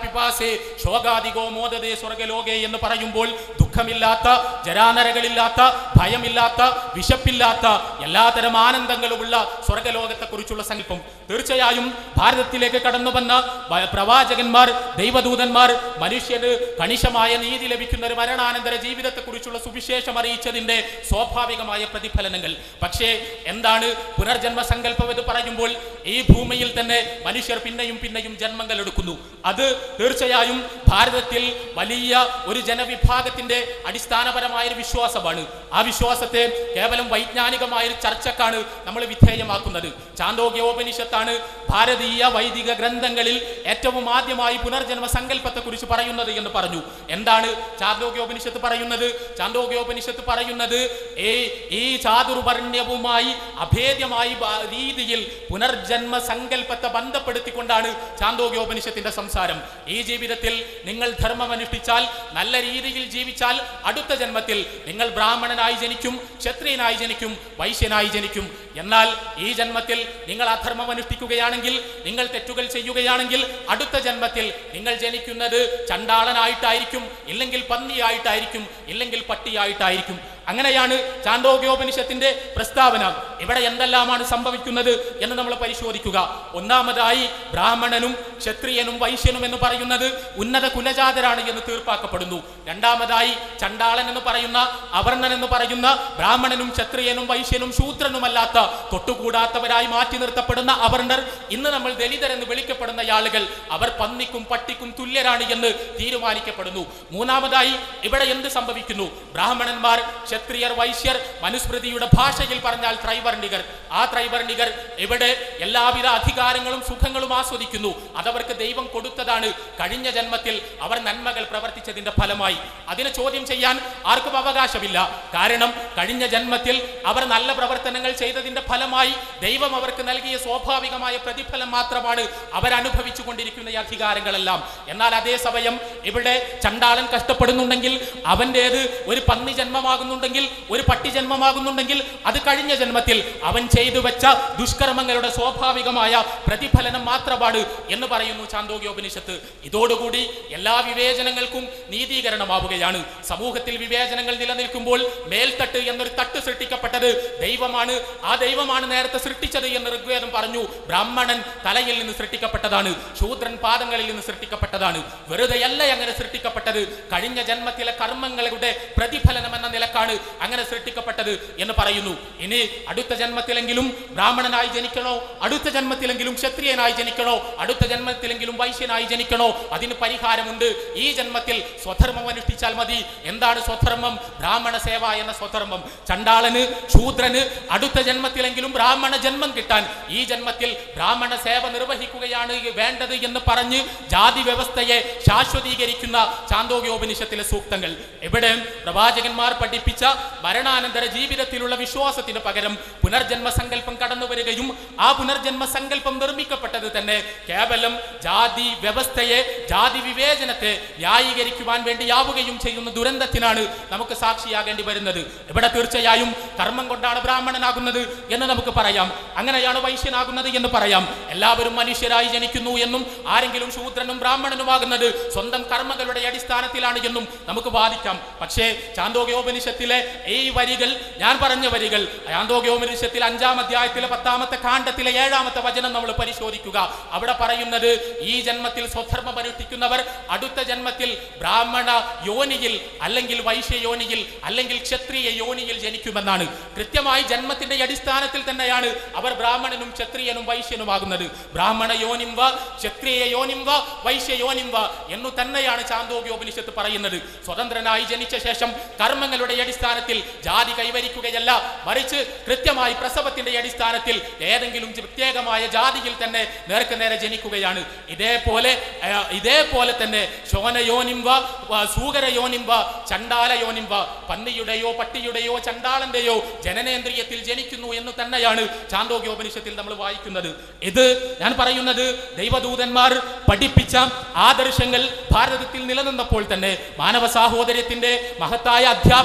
പിപാസേ ശോകാദികോ മോദതേ സ്വർഗലോകേ എന്ന് പറയുമ്പോൾ ദുഃഖമില്ലാത്ത ജരാനരകളില്ലാത്ത ഭയമില്ലാത്ത വിശപ്പില്ലാത്ത എല്ലാതരം ആനന്ദങ്ങളുമുള്ള സ്വർഗലോകത്തെക്കുറിച്ചുള്ള സങ്കല്പം തീർച്ചയായും ഭാരതത്തിലേക്ക് കടന്നു വന്ന വ- പ്രവാചകന്മാർ ദൈവദൂതന്മാർ മനുഷ്യന് കണിശമായ നീതി ലഭിക്കുന്ന ഒരു മരണാനന്തര ജീവിതത്തെക്കുറിച്ചുള്ള സുവിശേഷം അറിയിച്ചതിന്റെ സ്വാഭാവികമായ പ്രതിഫലനങ്ങൾ പക്ഷേ എന്താണ് പുനർജന്മ സങ്കല്പം എന്ന് പറയുമ്പോൾ ഈ ഭൂമിയിൽ തന്നെ മനുഷ്യർ പിന്നെയും പിന്നെയും ജന്മങ്ങൾ എടുക്കുന്നു അത് തീർച്ചയായും ഭാരതത്തിൽ വലിയ ഒരു ജനവിഭാഗത്തിന്റെ അടിസ്ഥാനപരമായ ഒരു വിശ്വാസമാണ് ആ വിശ്വാസത്തെ കേവലം വൈജ്ഞാനികമായ ഒരു ചർച്ചക്കാണ് നമ്മൾ വിധേയമാക്കുന്നത് ചാന്തോഗ്യോപനിഷത്താണ് ഭാരതീയ വൈദിക ഗ്രന്ഥങ്ങളിൽ ഏറ്റവും ആദ്യമായി പുനർജന്മ സങ്കല്പത്തെ കുറിച്ച് പറയുന്നത് എന്ന് പറഞ്ഞു എന്താണ് ചാന്തോഗ്യോപനിഷത്ത് പറയുന്നത് ചാന്തോഗ്യോപനിഷത്ത് പറയുന്നത് ഈ ഈ ചാതുർവർണ്യവുമായി അഭേദ്യമായി ബ- രീതിയിൽ പുനർജന്മ സങ്കല്പത്തെ ബന്ധപ്പെടുത്തിക്കൊണ്ടാണ് ചാന്തോഗ്യോപനിഷത്തിന്റെ സംസാരം ഈ ജീവിതത്തിൽ നിങ്ങൾ ധർമ്മം അനുഷ്ഠിച്ചാൽ നല്ല രീതിയിൽ ജീവിച്ചാൽ അടുത്ത ജന്മത്തിൽ നിങ്ങൾ ബ്രാഹ്മണനായി ജനിക്കും ക്ഷത്രിയനായി ജനിക്കും വൈശ്യനായി ജനിക്കും എന്നാൽ ഈ ജന്മത്തിൽ നിങ്ങൾ അധർമ്മം അനുഷ്ഠിക്കുകയാണെങ്കിൽ നിങ്ങൾ തെറ്റുകൾ ചെയ്യുകയാണെങ്കിൽ അടുത്ത ജന്മത്തിൽ നിങ്ങൾ ജനിക്കുന്നത് ചണ്ടാളനായിട്ടായിരിക്കും ഇല്ലെങ്കിൽ പന്നിയായിട്ടായിരിക്കും ഇല്ലെങ്കിൽ പട്ടിയായിട്ടായിരിക്കും അങ്ങനെയാണ് ചാണ്ടോഗ്യോപനിഷത്തിന്റെ പ്രസ്താവന ഇവിടെ എന്തെല്ലാമാണ് സംഭവിക്കുന്നത് എന്ന് നമ്മൾ പരിശോധിക്കുക ഒന്നാമതായി ബ്രാഹ്മണനും ക്ഷത്രിയനും വൈശ്യനും എന്ന് പറയുന്നത് ഉന്നത കുലജാതരാണ് എന്ന് തീർപ്പാക്കപ്പെടുന്നു രണ്ടാമതായി ചണ്ടാളൻ എന്ന് പറയുന്ന അവർണൻ എന്ന് പറയുന്ന ബ്രാഹ്മണനും ക്ഷത്രിയനും വൈശ്യനും ശൂദ്രനുമല്ലാത്ത തൊട്ടുകൂടാത്തവരായി മാറ്റി നിർത്തപ്പെടുന്ന അവർണർ ഇന്ന് നമ്മൾ ദലിതരെന്ന് വിളിക്കപ്പെടുന്ന ആളുകൾ അവർ പന്നിക്കും പട്ടിക്കും തുല്യരാണ് എന്ന് തീരുമാനിക്കപ്പെടുന്നു മൂന്നാമതായി ഇവിടെ എന്ത് സംഭവിക്കുന്നു ബ്രാഹ്മണന്മാർ ക്ഷത്രിയർ വൈശ്യർ മനുസ്മൃതിയുടെ ഭാഷയിൽ പറഞ്ഞാൽ ത്രൈവർണികർ ആ ത്രൈവർണികർ ഇവിടെ എല്ലാവിധ അധികാരങ്ങളും സുഖങ്ങളും ആസ്വദിക്കുന്നു അതവർക്ക് ദൈവം കൊടുത്തതാണ് കഴിഞ്ഞ ജന്മത്തിൽ അവർ നന്മകൾ പ്രവർത്തിച്ചതിന്റെ ഫലമായി അതിനെ ചോദ്യം ചെയ്യാൻ ആർക്കും അവകാശമില്ല കാരണം കഴിഞ്ഞ ജന്മത്തിൽ അവർ നല്ല പ്രവർത്തനങ്ങൾ ചെയ്തതിന്റെ ഫലമായി ദൈവം അവർക്ക് നൽകിയ സ്വാഭാവികമായ പ്രതിഫലം മാത്രമാണ് അവരനുഭവിച്ചു കൊണ്ടിരിക്കുന്ന ഈ അധികാരങ്ങളെല്ലാം എന്നാൽ അതേസമയം ഇവിടെ ചണ്ടാളൻ കഷ്ടപ്പെടുന്നുണ്ടെങ്കിൽ അവൻ്റേത് ഒരു പന്നി ജന്മമാകുന്നുണ്ടെങ്കിൽ ഒരു പട്ടി ജന്മമാകുന്നുണ്ടെങ്കിൽ അത് കഴിഞ്ഞ ജന്മത്തിൽ അവൻ ചെയ്തു വെച്ച ദുഷ്കർമ്മങ്ങളുടെ സ്വാഭാവികമായ പ്രതിഫലനം മാത്രമാണ് എന്ന് പറയുന്നു ചാന്തോഗ്യോപനിഷത്ത് ഇതോടുകൂടി എല്ലാ വിവേചനങ്ങൾക്കും നീതീകരണമാവുകയാണ് സമൂഹത്തിൽ വിവേചനങ്ങൾ നിലനിൽക്കുമ്പോൾ മേൽത്തട്ട് എന്നൊരു തട്ട് സൃഷ്ടിക്കപ്പെട്ടത് ദൈവമാണ് ആ ദൈവമാണ് നേരത്തെ സൃഷ്ടിച്ചത് എന്ന് ഋഗ്വേദം പറഞ്ഞു ബ്രാഹ്മണൻ തലയിൽ നിന്ന് സൃഷ്ടിക്കപ്പെട്ടതാണ് ശൂദ്രൻ പാദങ്ങളിൽ നിന്ന് സൃഷ്ടിക്കപ്പെട്ടതാണ് വെറുതെയല്ല അങ്ങനെ സൃഷ്ടിക്കപ്പെട്ടത് കഴിഞ്ഞ ജന്മത്തിലെ കർമ്മങ്ങളുടെ പ്രതിഫലനം എന്ന നിലക്കാണ് അങ്ങനെ സൃഷ്ടിക്കപ്പെട്ടത് എന്ന് പറയുന്നു ഇനി അടുത്ത ജന്മത്തിലെങ്കിലും ബ്രാഹ്മണനായി ജനിക്കണോ അടുത്ത ജന്മത്തിലെങ്കിലും ക്ഷത്രിയനായി ജനിക്കണോ അടുത്ത ജന്മത്തിലെങ്കിലും വൈശ്യനായി ജനിക്കണോ അതിന് പരിഹാരമുണ്ട് ഈ ജന്മത്തിൽ സ്വധർമ്മം അനുഷ്ഠിച്ചാൽ മതി എന്താണ് സ്വധർമ്മം ബ്രാഹ്മണ സേവ എന്ന സ്വധർമ്മം ചണ്ടാളന് ശൂദ്രന് അടുത്ത ജന്മത്തിലെങ്കിലും ബ്രാഹ്മണ ജന്മം കിട്ടാൻ ഈ ജന്മത്തിൽ ബ്രാഹ്മണ സേവ നിർവഹിക്കുകയാണ് വേണ്ടത് എന്ന് പറഞ്ഞ് ജാതി വ്യവസ്ഥയെ ശാശ്വതീകരിക്കുന്ന ചാന്തോഗ്യോപനിഷത്തിലെ സൂക്തങ്ങൾ ഇവിടെ പ്രവാചകന്മാർ പഠിപ്പിച്ച മരണാനന്തര ജീവിതത്തിലുള്ള വിശ്വാസത്തിന് പകരം പുനർജന്മ സങ്കല്പം കടന്നു വരികയും ആ പുനർജന്മ സങ്കല്പം നിർമ്മിക്കപ്പെട്ടത് തന്നെ കേവലം ജാതി വ്യവസ്ഥയെ ജാതി വിവേചനത്തെ ന്യായീകരിക്കുവാൻ വേണ്ടിയാവുകയും ചെയ്യുന്ന ദുരന്തത്തിനാണ് നമുക്ക് സാക്ഷിയാകേണ്ടി വരുന്നത് ഇവിടെ തീർച്ചയായും കർമ്മം കൊണ്ടാണ് ബ്രാഹ്മണനാകുന്നത് എന്ന് നമുക്ക് പറയാം അങ്ങനെയാണ് വൈശ്യനാകുന്നത് എന്ന് പറയാം എല്ലാവരും മനുഷ്യരായി ജനിക്കുന്നു എന്നും ആരെങ്കിലും ശൂദ്രനും ബ്രാഹ്മണനുമാകുന്നത് സ്വന്തം കർമ്മങ്ങളുടെ അടിസ്ഥാനത്തിലാണ് എന്നും നമുക്ക് വാദിക്കാം പക്ഷേ ചാന്തോഗ്യോപനിഷത്തിലെ ഈ വരികൾ ഞാൻ പറഞ്ഞ വരികൾ ചാന്തോഗ്യോപനിഷത്തിൽ അഞ്ചാം അധ്യായത്തിലെ പത്താമത്തെ കാണ്ഡത്തിലെ ഏഴാമത്തെ വചനം നമ്മൾ പരിശോധിക്കുക അവിടെ പറയുന്നത് ഈ ജന്മത്തിൽ സ്വധർമ്മം അനുഷ്ഠിക്കുന്നവർ അടുത്ത ജന്മത്തിൽ ബ്രാഹ്മണ യോനിയിൽ അല്ലെങ്കിൽ വൈശ്യ യോനിയിൽ അല്ലെങ്കിൽ ക്ഷത്രിയ യോനിയിൽ ജനിക്കുമെന്നാണ് കൃത്യമായി ജന്മത്തിന്റെ അടിസ്ഥാനത്തിൽ തന്നെയാണ് അവർ ബ്രാഹ്മണനും ക്ഷത്രിയനും വൈശ്യനുമാകുന്നത് ബ്രാഹ്മണ യോനിം വ ക്ഷത്രിയ യോനിം വ വൈശ്യ യോനിം വ എന്നു തന്നെയാണ് ചാന്തോഗ്യോപനിഷത്ത് പറയുന്നത് സ്വതന്ത്രനായി ജനിച്ച ശേഷം കർമ്മങ്ങളുടെ അടിസ്ഥാനത്തിൽ ജാതി കൈവരിക്കുകയല്ല മറിച്ച് കൃത്യമായി പ്രസവത്തിന്റെ അടിസ്ഥാനത്തിൽ ഏതെങ്കിലും പ്രത്യേകമായ ജാതിയിൽ തന്നെ നേർക്ക് നേരെ ജനിക്കുകയാണ് ഇതേപോലെ ആ, ഇതേപോലെ തന്നെ ശോനയോനിം വ വ, സൂകരയോനിം വ ചണ്ടാല യോനിം വ പന്നിയുടെയോ പട്ടിയുടെയോ ചണ്ടാളന്റെയോ ജനനേന്ദ്രിയത്തിൽ ജനിക്കുന്നു എന്ന് തന്നെയാണ് ചാന്തോഗ്യോപനിഷത്തിൽ നമ്മൾ വായിക്കുന്നത് ഇത് ഞാൻ പറയുന്നത് ദൈവദൂതന്മാർ പഠിപ്പിച്ച ആദർശങ്ങൾ ഭാരതത്തിൽ നിലനിന്നപ്പോൾ തന്നെ മാനവ സാഹോദര്യത്തിന്റെ മഹത്തായ അധ്യാപനങ്ങൾ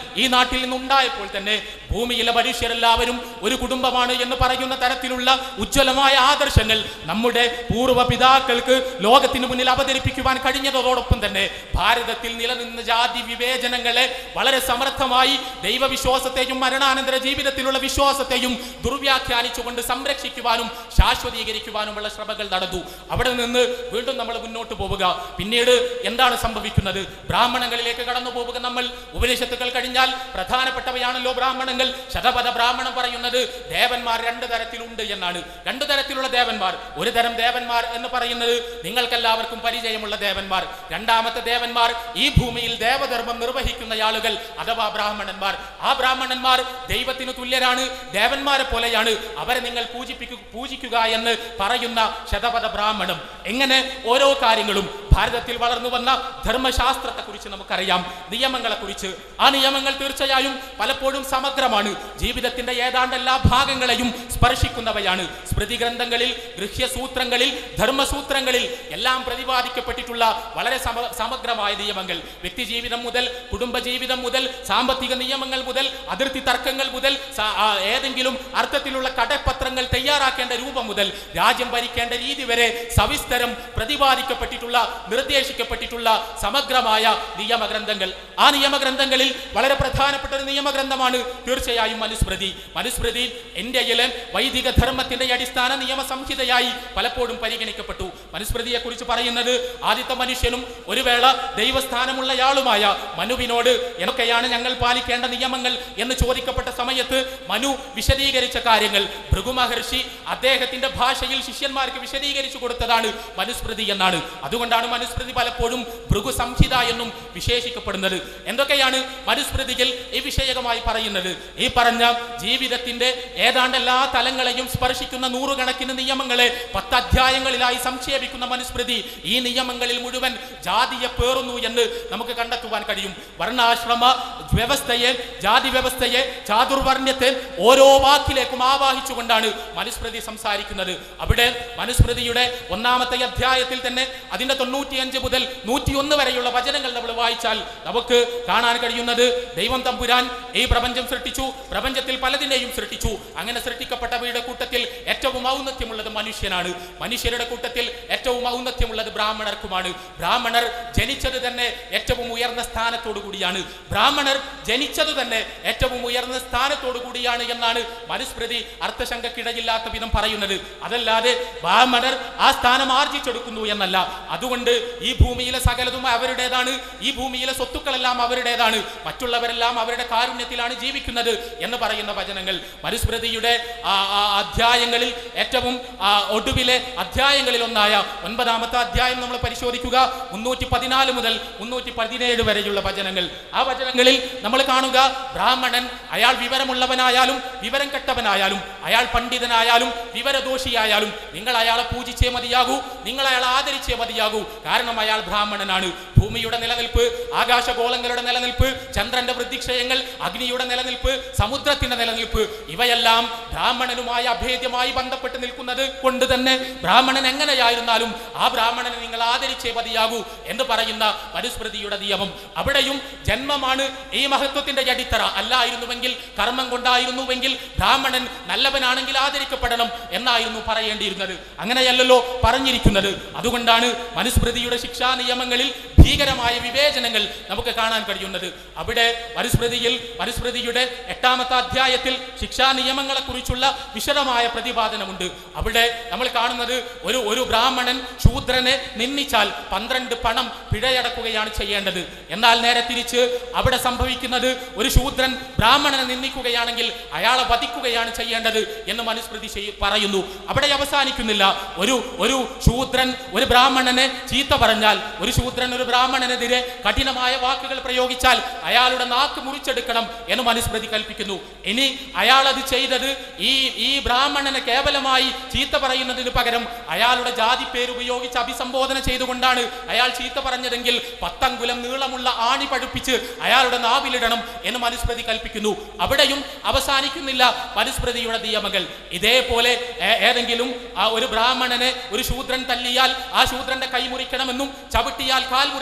ഈ നാട്ടിൽ നിന്നുണ്ടായപ്പോൾ തന്നെ ഭൂമിയിലെ മനുഷ്യരെല്ലാവരും ഒരു കുടുംബമാണ് എന്ന് പറയുന്ന തരത്തിലുള്ള ഉജ്ജ്വലമായ ആദർശങ്ങൾ നമ്മുടെ പൂർവ്വ പിതാക്കൾക്ക് ലോകത്തിന് മുന്നിൽ അവതരിപ്പിക്കുവാൻ കഴിഞ്ഞതോടൊപ്പം തന്നെ ഭാരതത്തിൽ നിലനിന്ന ജാതി വിവേചനങ്ങളെ വളരെ സമർത്ഥമായി ദൈവവിശ്വാസത്തെയും മരണാനന്തര ജീവിതത്തിലുള്ള വിശ്വാസത്തെയും ദുർവ്യാഖ്യാനിച്ചുകൊണ്ട് സംരക്ഷിക്കുവാനും ശാശ്വതീകരിക്കുവാനുമുള്ള ശ്രമങ്ങൾ നടന്നു അവിടെ നിന്ന് വീണ്ടും നമ്മൾ മുന്നോട്ട് പോവുക പിന്നീട് എന്താണ് സംഭവിക്കുന്നത് ബ്രാഹ്മണങ്ങളിലേക്ക് കടന്നു പോവുക നമ്മൾ ഉപനിഷത്തുക്കൾ കഴിഞ്ഞാൽ പ്രധാനപ്പെട്ടവയാണല്ലോ ബ്രാഹ്മണങ്ങൾ ശതപഥ ബ്രാഹ്മണം പറയുന്നത് ദേവന്മാർ രണ്ട് തരത്തിലുണ്ട് എന്നാണ് രണ്ടു തരത്തിലുള്ള ദേവന്മാർ ഒരു തരം ദേവന്മാർ എന്ന് പറയുന്നത് നിങ്ങൾക്കെല്ലാവർക്കും പരിചയമുള്ള ദേവന്മാർ രണ്ടാമത്തെ ദേവന്മാർ ഈ ഭൂമിയിൽ ദേവധർമ്മം നിർവഹിക്കുന്ന ആളുകൾ അഥവാ ബ്രാഹ്മണന്മാർ ആ ബ്രാഹ്മണന്മാർ ദൈവത്തിന് തുല്യരാണ് ദേവന്മാരെ പോലെയാണ് അവരെ നിങ്ങൾ പൂജിപ്പിക്കു പൂജിക്കുക എന്ന് പറയുന്ന ശതപഥ ബ്രാഹ്മണം എങ്ങനെ ഓരോ കാര്യങ്ങളും ഭാരതത്തിൽ വളർന്നു വന്ന ധർമ്മശാസ്ത്രത്തെക്കുറിച്ച് നമുക്കറിയാം നിയമങ്ങളെക്കുറിച്ച് ആ നിയമങ്ങൾ തീർച്ചയായും പലപ്പോഴും സമഗ്രമാണ് ജീവിതത്തിന്റെ ഏതാണ്ട് എല്ലാ ഭാഗങ്ങളെയും സ്പർശിക്കുന്നവയാണ് സ്മൃതി ഗ്രന്ഥങ്ങളിൽ ഗൃഹ്യസൂത്രങ്ങളിൽ ധർമ്മസൂത്രങ്ങളിൽ എല്ലാം പ്രതിപാദിക്കപ്പെട്ടിട്ടുള്ള വളരെ സമ സമഗ്രമായ നിയമങ്ങൾ വ്യക്തിജീവിതം മുതൽ കുടുംബജീവിതം മുതൽ സാമ്പത്തിക നിയമങ്ങൾ മുതൽ അതിർത്തി തർക്കങ്ങൾ മുതൽ സ- ആ, ഏതെങ്കിലും അർത്ഥത്തിലുള്ള കടപ്പത്രങ്ങൾ തയ്യാറാക്കേണ്ട രൂപം മുതൽ രാജ്യം ഭരിക്കേണ്ട രീതി വരെ സവിസ്തരം പ്രതിപാദിക്കപ്പെട്ടിട്ടുള്ള നിർദ്ദേശിക്കപ്പെട്ടിട്ടുള്ള സമഗ്രമായ നിയമഗ്രന്ഥങ്ങൾ ആ നിയമഗ്രന്ഥങ്ങളിൽ വളരെ പ്രധാനപ്പെട്ട ഒരു നിയമഗ്രന്ഥമാണ് തീർച്ചയായും മനുസ്മൃതി മനുസ്മൃതി ഇന്ത്യയിലെ വൈദിക ധർമ്മത്തിന്റെ അടിസ്ഥാന നിയമ സംഹിതയായി പലപ്പോഴും പരിഗണിക്കപ്പെട്ടു മനുസ്മൃതിയെ കുറിച്ച് പറയുന്നത് ആദ്യത്തെ മനുഷ്യനും ഒരു വേള ദൈവസ്ഥാനമുള്ളയാളുമായ മനുവിനോട് എന്തൊക്കെയാണ് ഞങ്ങൾ പാലിക്കേണ്ട നിയമങ്ങൾ എന്ന് ചോദിക്കപ്പെട്ട സമയത്ത് മനു വിശദീകരിച്ച കാര്യങ്ങൾ ഭൃഗു മഹർഷി അദ്ദേഹത്തിന്റെ ഭാഷയിൽ ശിഷ്യന്മാർക്ക് വിശദീകരിച്ചു കൊടുത്തതാണ് മനുസ്മൃതി എന്നാണ് അതുകൊണ്ടാണ് മനുസ്മൃതി പലപ്പോഴും ഭൃഗു സംഹിത എന്നും വിശേഷിക്കപ്പെടുന്നത് എന്തൊക്കെയാണ് മനുസ്മൃതിയിൽ ഈ വിഷയകമായി പറയുന്നത് ഈ പറഞ്ഞ ജീവിതത്തിന്റെ ഏതാണ്ട് എല്ലാ തലങ്ങളെയും സ്പർശിക്കുന്ന നൂറുകണക്കിന് നിയമങ്ങളെ പത്ത് അധ്യായങ്ങളിലായി സംക്ഷേപിക്കുന്ന മനുസ്മൃതി ഈ നിയമങ്ങളിൽ മുഴുവൻ ജാതിയെ പേറുന്നു എന്ന് നമുക്ക് കണ്ടെത്തുവാൻ കഴിയും വർണ്ണാശ്രമ വ്യവസ്ഥയെ ജാതി വ്യവസ്ഥയെ ചാതുർവർണ്ണ്യത്തെ ഓരോ വാക്കിലേക്കും ആവാഹിച്ചുകൊണ്ടാണ് മനുസ്മൃതി സംസാരിക്കുന്നത് അവിടെ മനുസ്മൃതിയുടെ ഒന്നാമത്തെ അധ്യായത്തിൽ തന്നെ അതിന്റെ തൊണ്ണൂറ്റിയഞ്ച് മുതൽ നൂറ്റിയൊന്ന് വരെയുള്ള വചനങ്ങൾ നമ്മൾ വായിച്ചാൽ നമുക്ക് കാണാൻ കഴിയുന്നത് ദൈവം തമ്പുരാൻ ഈ പ്രപഞ്ചം സൃഷ്ടിച്ചു പ്രപഞ്ചത്തിൽ പലതിനെയും സൃഷ്ടിച്ചു അങ്ങനെ സൃഷ്ടിക്കപ്പെട്ടവയുടെ കൂട്ടത്തിൽ ഏറ്റവും ഔന്നത്യമുള്ളത് മനുഷ്യനാണ് മനുഷ്യരുടെ കൂട്ടത്തിൽ ഏറ്റവും ഔന്നത്യമുള്ളത് ബ്രാഹ്മണർക്കുമാണ് ബ്രാഹ്മണർ ജനിച്ചത് തന്നെ ഏറ്റവും ഉയർന്ന സ്ഥാനത്തോടു കൂടിയാണ് ബ്രാഹ്മണർ ജനിച്ചത് തന്നെ ഏറ്റവും ഉയർന്ന സ്ഥാനത്തോടു കൂടിയാണ് എന്നാണ് മനുസ്മൃതി അർത്ഥശങ്കക്കിടയില്ലാത്ത വിധം പറയുന്നത് അതല്ലാതെ ബ്രാഹ്മണർ ആ സ്ഥാനം ആർജിച്ചെടുക്കുന്നു എന്നല്ല അതുകൊണ്ട് ഈ ഭൂമിയിലെ സകലതും അവരുടേതാണ് ഈ ഭൂമിയിലെ സ്വത്തുക്കളെല്ലാം അവരുടേതാണ് മറ്റുള്ളവരെല്ലാം അവരുടെ കാരുണ്യത്തിലാണ് ജീവിക്കുന്നത് എന്ന് പറയുന്ന വചനങ്ങൾ മനുസ്മൃതിയുടെ ആ, ആ അധ്യായങ്ങളിൽ ഏറ്റവും ആ, ഒടുവിലെ അധ്യായങ്ങളിൽ ഒന്നായ ഒൻപതാമത്തെ അധ്യായം നമ്മൾ പരിശോധിക്കുക മുന്നൂറ്റി പതിനാല് മുതൽ മുന്നൂറ്റി പതിനേഴ് വരെയുള്ള വചനങ്ങൾ ആ വചനങ്ങളിൽ നമ്മൾ കാണുക ബ്രാഹ്മണൻ അയാൾ വിവരമുള്ളവനായാലും വിവരം കെട്ടവനായാലും അയാൾ പണ്ഡിതനായാലും വിവരദോഷിയായാലും നിങ്ങൾ അയാളെ പൂജിച്ചേ മതിയാകൂ നിങ്ങൾ അയാളെ ആദരിച്ചേ മതിയാകൂ കാരണം അയാൾ ബ്രാഹ്മണനാണ് ഭൂമിയുടെ നിലനിൽപ്പ് ആകാശഗോളങ്ങളുടെ നിലനിൽപ്പ് ചന്ദ്രന്റെ വൃദ്ധിക്ഷയങ്ങൾ അഗ്നിയുടെ നിലനിൽപ്പ് സമുദ്രത്തിന്റെ നിലനിൽപ്പ് ഇവയെല്ലാം ബ്രാഹ്മണനുമായി അഭേദ്യമായി ബന്ധപ്പെട്ട് നിൽക്കുന്നത് കൊണ്ട് തന്നെ ബ്രാഹ്മണൻ എങ്ങനെയായിരുന്നാലും ആ ബ്രാഹ്മണനെ നിങ്ങൾ ആദരിച്ചേ മതിയാകൂ എന്ന് പറയുന്ന മനുസ്മൃതിയുടെ നിയമം അവിടെയും ജന്മമാണ് ഈ മഹത്വത്തിന്റെ അടിത്തറ അല്ലായിരുന്നുവെങ്കിൽ കർമ്മം കൊണ്ടായിരുന്നുവെങ്കിൽ ബ്രാഹ്മണൻ നല്ലവനാണെങ്കിൽ ആദരിക്കപ്പെടണം എന്നായിരുന്നു പറയേണ്ടിയിരുന്നത് അങ്ങനെയല്ലല്ലോ പറഞ്ഞിരിക്കുന്നത് അതുകൊണ്ടാണ് മനുസ്മൃതിയുടെ ശിക്ഷാ നിയമങ്ങളിൽ ഭീകരമായ വിവേചനങ്ങൾ നമുക്ക് കാണാൻ കഴിയുന്നത് അവിടെ മനുസ്മൃതിയിൽ മനുസ്മൃതിയുടെ എട്ടാമത്തെ അധ്യായത്തിൽ ശിക്ഷാ നിയമങ്ങളെ കുറിച്ചുള്ള വിശദമായ പ്രതിപാദനമുണ്ട് അവിടെ നമ്മൾ കാണുന്നത് ഒരു ഒരു ബ്രാഹ്മണൻ ശൂദ്രനെ നിന്ദിച്ചാൽ പന്ത്രണ്ട് പണം പിഴയടക്കുകയാണ് ചെയ്യേണ്ടത് എന്നാൽ നേരെ തിരിച്ച് അവിടെ സംഭവിക്കുന്നത് ഒരു ശൂദ്രൻ ബ്രാഹ്മണനെ നിന്ദിക്കുകയാണെങ്കിൽ അയാളെ വധിക്കുകയാണ് ചെയ്യേണ്ടത് എന്ന് മനുസ്മൃതി ചെയ്യ- പറയുന്നു അവിടെ അവസാനിക്കുന്നില്ല ഒരു ഒരു ശൂദ്രൻ ഒരു ബ്രാഹ്മണനെ ചീത്ത പറഞ്ഞാൽ ഒരു ശൂദ്രൻ ഒരു ബ്രാഹ്മണനെതിരെ കഠിനമായ വാക്കുകൾ പ്രയോഗിച്ചാൽ അയാളുടെ നാക്ക് മുറിച്ചെടുക്കണം എന്ന് മനുസ്മൃതി കൽപ്പിക്കുന്നു ഇനി അയാൾ അത് ചെയ്തത് ഈ ഈ ബ്രാഹ്മണനെ കേവലമായി ചീത്ത പറയുന്നതിന് പകരം അയാളുടെ ജാതി പേര് ഉപയോഗിച്ച് അഭിസംബോധന ചെയ്തുകൊണ്ടാണ് അയാൾ ചീത്ത പറഞ്ഞതെങ്കിൽ പത്തങ്കുലം നീളമുള്ള ആണി പഴുപ്പിച്ച് അയാളുടെ നാവിലിടണം എന്ന് മനുസ്മൃതി കൽപ്പിക്കുന്നു അവിടെയും അവസാനിക്കുന്നില്ല മനുസ്മൃതിയുടെ നിയമങ്ങൾ ഇതേപോലെ ഏ- ഏതെങ്കിലും ആ ഒരു ബ്രാഹ്മണനെ ഒരു ശൂദ്രൻ തല്ലിയാൽ ആ ശൂദ്രന്റെ കൈ മുറിക്കണമെന്നും ചവിട്ടിയാൽ കാൽ മുറി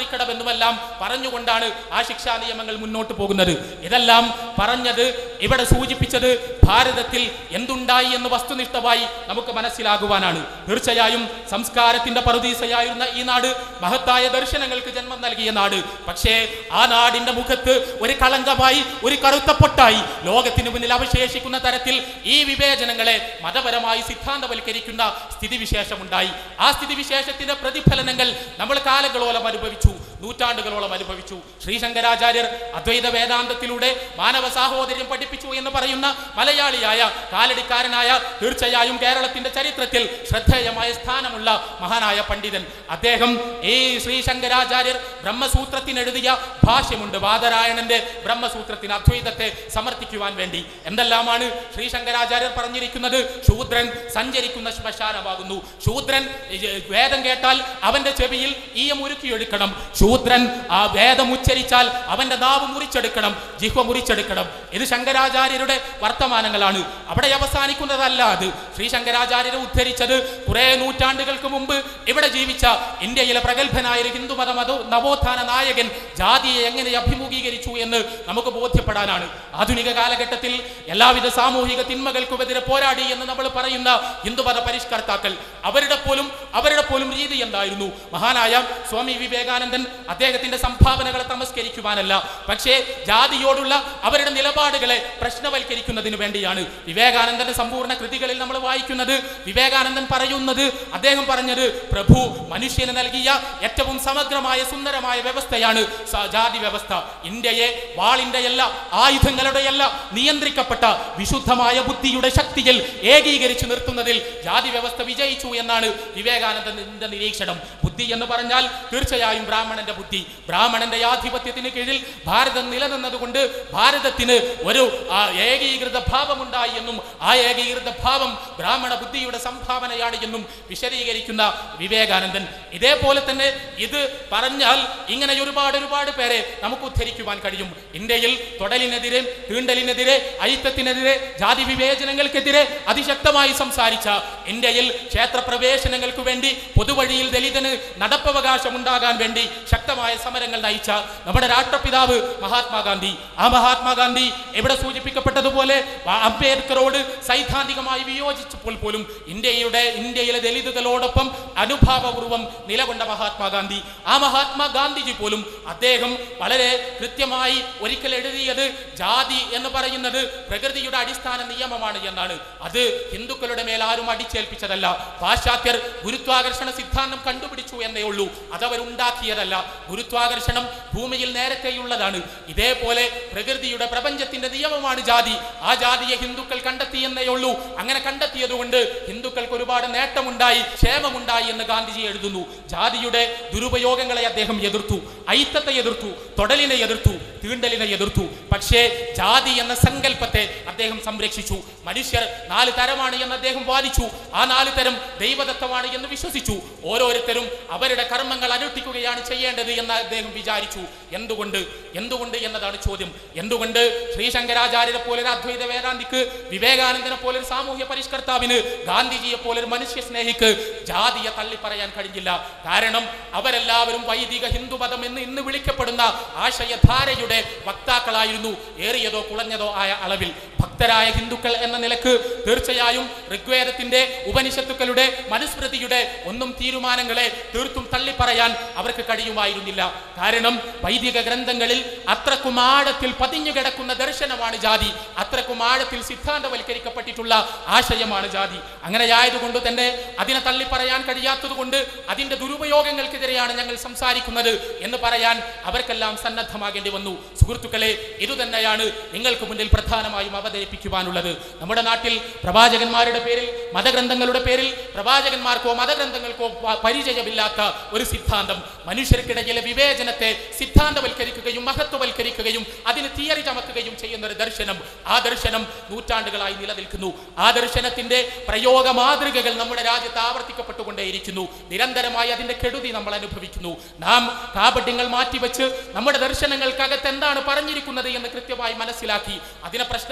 മുറിക്കണമെന്നുമെല്ലാം പറഞ്ഞുകൊണ്ടാണ് ആ ശിക്ഷാ നിയമങ്ങൾ മുന്നോട്ട് പോകുന്നത് ഇതെല്ലാം പറഞ്ഞത് ഇവിടെ സൂചിപ്പിച്ചത് ഭാരതത്തിൽ എന്തുണ്ടായി എന്ന് വസ്തുനിഷ്ഠമായി നമുക്ക് മനസ്സിലാകുവാനാണ് തീർച്ചയായും സംസ്കാരത്തിന്റെ പറുദീസയായിരുന്ന ഈ നാട് മഹത്തായ ദർശനങ്ങൾക്ക് ജന്മം നൽകിയ നാട് പക്ഷേ ആ നാടിന്റെ മുഖത്ത് ഒരു കളങ്കമായി ഒരു കറുത്ത പൊട്ടായി ലോകത്തിന് മുന്നിൽ അവശേഷിക്കുന്ന തരത്തിൽ ഈ വിവേചനങ്ങളെ മതപരമായി സിദ്ധാന്തവൽക്കരിക്കുന്ന സ്ഥിതിവിശേഷമുണ്ടായി ആ സ്ഥിതിവിശേഷത്തിന്റെ പ്രതിഫലനങ്ങൾ നമ്മൾ കാലങ്ങളോളം അനുഭവിച്ചു നൂറ്റാണ്ടുകളോളം അനുഭവിച്ചു ശ്രീശങ്കരാചാര്യർ അദ്വൈത വേദാന്തത്തിലൂടെ മാനവ സാഹോദര്യം പഠിപ്പിച്ചു എന്ന് പറയുന്ന മലയാളിയായ കാലടിക്കാരനായ തീർച്ചയായും കേരളത്തിന്റെ ചരിത്രത്തിൽ ശ്രദ്ധേയമായ സ്ഥാനമുള്ള മഹാനായ പണ്ഡിതൻ അദ്ദേഹം ഈ ശ്രീശങ്കരാചാര്യർ ബ്രഹ്മസൂത്രത്തിന് എഴുതിയ ഭാഷ്യമുണ്ട് വാദരായണന്റെ ബ്രഹ്മസൂത്രത്തിന് അദ്വൈതത്തെ സമർത്ഥിക്കുവാൻ വേണ്ടി എന്തെല്ലാമാണ് ശ്രീശങ്കരാചാര്യർ പറഞ്ഞിരിക്കുന്നത് ശൂദ്രൻ സഞ്ചരിക്കുന്ന ശ്മശാനമാകുന്നു ശൂദ്രൻ ഏ, വേദം കേട്ടാൽ അവന്റെ ചെവിയിൽ ഈയം ഉരുക്കിയെടുക്കണം ശൂദ്രൻ ആ വേദം ഉച്ചരിച്ചാൽ അവന്റെ നാവ് മുറിച്ചെടുക്കണം ജിഹ്വ മുറിച്ചെടുക്കണം ഇത് ശങ്കരാചാര്യരുടെ വർത്തമാനങ്ങളാണ് അവിടെ അവസാനിക്കുന്നതല്ല അത് ശ്രീ ശങ്കരാചാര്യരെ ഉദ്ധരിച്ചത് കുറെ നൂറ്റാണ്ടുകൾക്ക് മുമ്പ് ഇവിടെ ജീവിച്ച ഇന്ത്യയിലെ പ്രഗത്ഭനായ ഒരു ഹിന്ദുമത മത നവോത്ഥാന നായകൻ ജാതിയെ എങ്ങനെ അഭിമുഖീകരിച്ചു എന്ന് നമുക്ക് ബോധ്യപ്പെടാനാണ് ആധുനിക കാലഘട്ടത്തിൽ എല്ലാവിധ സാമൂഹിക തിന്മകൾക്കുമെതിരെ പോരാടി എന്ന് നമ്മൾ പറയുന്ന ഹിന്ദുമത പരിഷ്കർത്താക്കൾ അവരുടെ പോലും അവരുടെ പോലും രീതി എന്തായിരുന്നു മഹാനായ സ്വാമി വിവേകാനന്ദൻ അദ്ദേഹത്തിന്റെ സംഭാവനകളെ തമസ്കരിക്കുവാനല്ല പക്ഷേ ജാതിയോടുള്ള അവരുടെ നിലപാടുകളെ പ്രശ്നവൽക്കരിക്കുന്നതിന് വേണ്ടിയാണ് വിവേകാനന്ദന്റെ സമ്പൂർണ്ണ കൃതികളിൽ നമ്മൾ വായിക്കുന്നത് വിവേകാനന്ദൻ പറയുന്നത് അദ്ദേഹം പറഞ്ഞത് പ്രഭു മനുഷ്യന് നൽകിയ ഏറ്റവും സമഗ്രമായ സുന്ദരമായ വ്യവസ്ഥയാണ് സ- ജാതി വ്യവസ്ഥ ഇന്ത്യയെ വാളിന്റെയല്ല ആയുധങ്ങളുടെയല്ല നിയന്ത്രിക്കപ്പെട്ട വിശുദ്ധമായ ബുദ്ധിയുടെ ശക്തിയിൽ ഏകീകരിച്ചു നിർത്തുന്നതിൽ ജാതി വ്യവസ്ഥ വിജയിച്ചു എന്നാണ് വിവേകാനന്ദന്റെ നിരീക്ഷണം ബുദ്ധി എന്ന് പറഞ്ഞാൽ തീർച്ചയായും ബ്രാഹ്മണന്റെ ബുദ്ധി ബ്രാഹ്മണന്റെ ആധിപത്യത്തിന് കീഴിൽ ഭാരതം നിലനിന്നതുകൊണ്ട് ഭാരതത്തിന് ഒരു ആ, ഏകീകൃത ഭാവമുണ്ടായി എന്നും ആ ഏകീകൃത ഭാവം ബ്രാഹ്മണ ബുദ്ധിയുടെ സംഭാവനയാണ് എന്നും വിശദീകരിക്കുന്ന വിവേകാനന്ദൻ ഇതേപോലെ തന്നെ ഇത് പറഞ്ഞാൽ ഇങ്ങനെ ഒരുപാട് ഒരുപാട് പേരെ നമുക്ക് ഉദ്ധരിക്കുവാൻ കഴിയും ഇന്ത്യയിൽ തൊടലിനെതിരെ തീണ്ടലിനെതിരെ അയിത്തത്തിനെതിരെ ജാതി വിവേചനങ്ങൾക്കെതിരെ അതിശക്തമായി സംസാരിച്ച ഇന്ത്യയിൽ ക്ഷേത്രപ്രവേശനങ്ങൾക്ക് വേണ്ടി പൊതുവഴിയിൽ ദലിതന് നടപ്പവകാശം ഉണ്ടാകാൻ വേണ്ടി ശക്തമായ സമരങ്ങൾ നയിച്ച നമ്മുടെ രാഷ്ട്രപിതാവ് മഹാത്മാഗാന്ധി ആ മഹാത്മാഗാന്ധി എവിടെ സൂചിപ്പിക്കപ്പെട്ടതുപോലെ വ- അംബേദ്കറോട് സൈദ്ധാന്തികമായി വിയോജിച്ചപ്പോൾ പോലും ഇന്ത്യയുടെ ഇന്ത്യയിലെ ദലിതുകളോടൊപ്പം അനുഭാവപൂർവം നിലകൊണ്ട മഹാത്മാഗാന്ധി ആ മഹാത്മാഗാന്ധിജി പോലും അദ്ദേഹം വളരെ കൃത്യമായി ഒരിക്കൽ എഴുതിയത് ജാതി എന്ന് പറയുന്നത് പ്രകൃതിയുടെ അടിസ്ഥാന നിയമമാണ് എന്നാണ് അത് ഹിന്ദുക്കളുടെ മേൽ ആരും അടിച്ചേൽപ്പിച്ചതല്ല പാശ്ചാത്യർ ഗുരുത്വാകർഷണ സിദ്ധാന്തം കണ്ടുപിടിച്ചു എന്നേ ഉള്ളൂ അതവർ ഉണ്ടാക്കിയതല്ല ഗുരുത്വാകർഷണം ഭൂമിയിൽ നേരത്തെയുള്ളതാണ് ഇതേപോലെ പ്രകൃതിയുടെ പ്രപഞ്ചത്തിന്റെ നിയമമാണ് ജാതി ആ ജാതിയെ ഹിന്ദുക്കൾ കണ്ടെത്തിയെന്നേ ഉള്ളൂ അങ്ങനെ കണ്ടെത്തിയതുകൊണ്ട് ഹിന്ദുക്കൾക്ക് ഒരുപാട് നേട്ടമുണ്ടായി ക്ഷേമമുണ്ടായി എന്ന് ഗാന്ധിജി എഴുതുന്നു ജാതിയുടെ ദുരുപയോഗങ്ങളെ അദ്ദേഹം എതിർത്തു ഐത്തത്തെ എതിർത്തു തൊടലിനെ എതിർത്തു തീണ്ടലിനെ എതിർത്തു പക്ഷേ ജാതി എന്ന സങ്കല്പത്തെ അദ്ദേഹം സംരക്ഷിച്ചു മനുഷ്യർ നാല് തരമാണ് എന്ന് അദ്ദേഹം വാദിച്ചു ആ നാല് തരം ദൈവദത്തമാണ് എന്ന് വിശ്വസിച്ചു ഓരോരുത്തരും അവരുടെ കർമ്മങ്ങൾ അനുഷ്ഠിക്കുകയാണ് ചെയ്യേണ്ടത് എന്ന് അദ്ദേഹം വിചാരിച്ചു എന്തുകൊണ്ട് എന്തുകൊണ്ട് എന്നതാണ് ചോദ്യം എന്തുകൊണ്ട് ശ്രീശങ്കരാചാര്യരെ പോലെ ഒരു അദ്വൈത വേദാന്തിക്ക് വിവേകാനന്ദനെ പോലെ ഒരു സാമൂഹ്യ പരിഷ്കർത്താവിന് ഗാന്ധിജിയെ പോലെ ഒരു മനുഷ്യ സ്നേഹിക്ക് ജാതിയെ തള്ളിപ്പറയാൻ കഴിഞ്ഞില്ല കാരണം അവരെല്ലാവരും വൈദിക ഹിന്ദുമതം എന്ന് ഇന്ന് വിളിക്കപ്പെടുന്ന ആശയധാരയുടെ വക്താക്കളായിരുന്നു ഏറിയതോ കുറഞ്ഞതോ ആയ അളവിൽ ഭക്തരായ ഹിന്ദുക്കൾ എന്ന നിലക്ക് തീർച്ചയായും ഋഗ്വേദത്തിന്റെ ഉപനിഷത്തുക്കളുടെ മനുസ്മൃതിയുടെ ഒന്നും തീരുമാനങ്ങളെ തീർത്തും തള്ളിപ്പറയാൻ അവർക്ക് കഴിയുമായിരുന്നില്ല കാരണം വൈദിക ഗ്രന്ഥങ്ങളിൽ അത്രക്കും ആഴത്തിൽ പതിഞ്ഞു കിടക്കുന്ന ദർശനമാണ് ജാതി അത്രക്കും ആഴത്തിൽ സിദ്ധാന്തവൽക്കരിക്കപ്പെട്ടിട്ടുള്ള ആശയമാണ് ജാതി അങ്ങനെയായതുകൊണ്ട് തന്നെ അതിനെ തള്ളിപ്പറയാൻ കഴിയാത്തത് കൊണ്ട് അതിന്റെ ദുരുപയോഗങ്ങൾക്കെതിരെയാണ് ഞങ്ങൾ സംസാരിക്കുന്നത് എന്ന് പറയാൻ അവർക്കെല്ലാം സന്നദ്ധമാകേണ്ടി വന്നു സുഹൃത്തുക്കളെ ഇതുതന്നെയാണ് നിങ്ങൾക്ക് മുന്നിൽ പ്രധാനമായും അവതരിപ്പിക്കുവാനുള്ളത് നമ്മുടെ നാട്ടിൽ പ്രവാചകന്മാരുടെ പേരിൽ മതഗ്രന്ഥങ്ങളുടെ പേരിൽ പ്രവാചകന്മാർക്കോ മതഗ്രന്ഥങ്ങൾക്കോ പ- പരിചയമില്ലാത്ത ഒരു സിദ്ധാന്തം മനുഷ്യർക്കിടയിലെ വിവേചനത്തെ സിദ്ധാന്തവൽക്കരിക്കുകയും മഹത്വവൽക്കരിക്കുകയും അതിന് തിയറി ചമക്കുകയും ചെയ്യുന്ന ഒരു ദർശനം ആ ദർശനം നൂറ്റാണ്ടുകളായി നിലനിൽക്കുന്നു ആ ദർശനത്തിന്റെ പ്രയോഗ മാതൃകകൾ നമ്മുടെ രാജ്യത്ത് ആവർത്തിക്കപ്പെട്ടുകൊണ്ടേയിരിക്കുന്നു നിരന്തരമായി അതിന്റെ കെടുതി നമ്മൾ അനുഭവിക്കുന്നു നാം കാപട്യങ്ങൾ മാറ്റിവെച്ച് നമ്മുടെ ദർശനങ്ങൾക്കകത്ത് എന്താണ് പറഞ്ഞിരിക്കുന്നത് എന്ന് കൃത്യമായി മനസ്സിലാക്കി അതിനെ പ്രശ്നവൽക്കരിക്കുവാൻ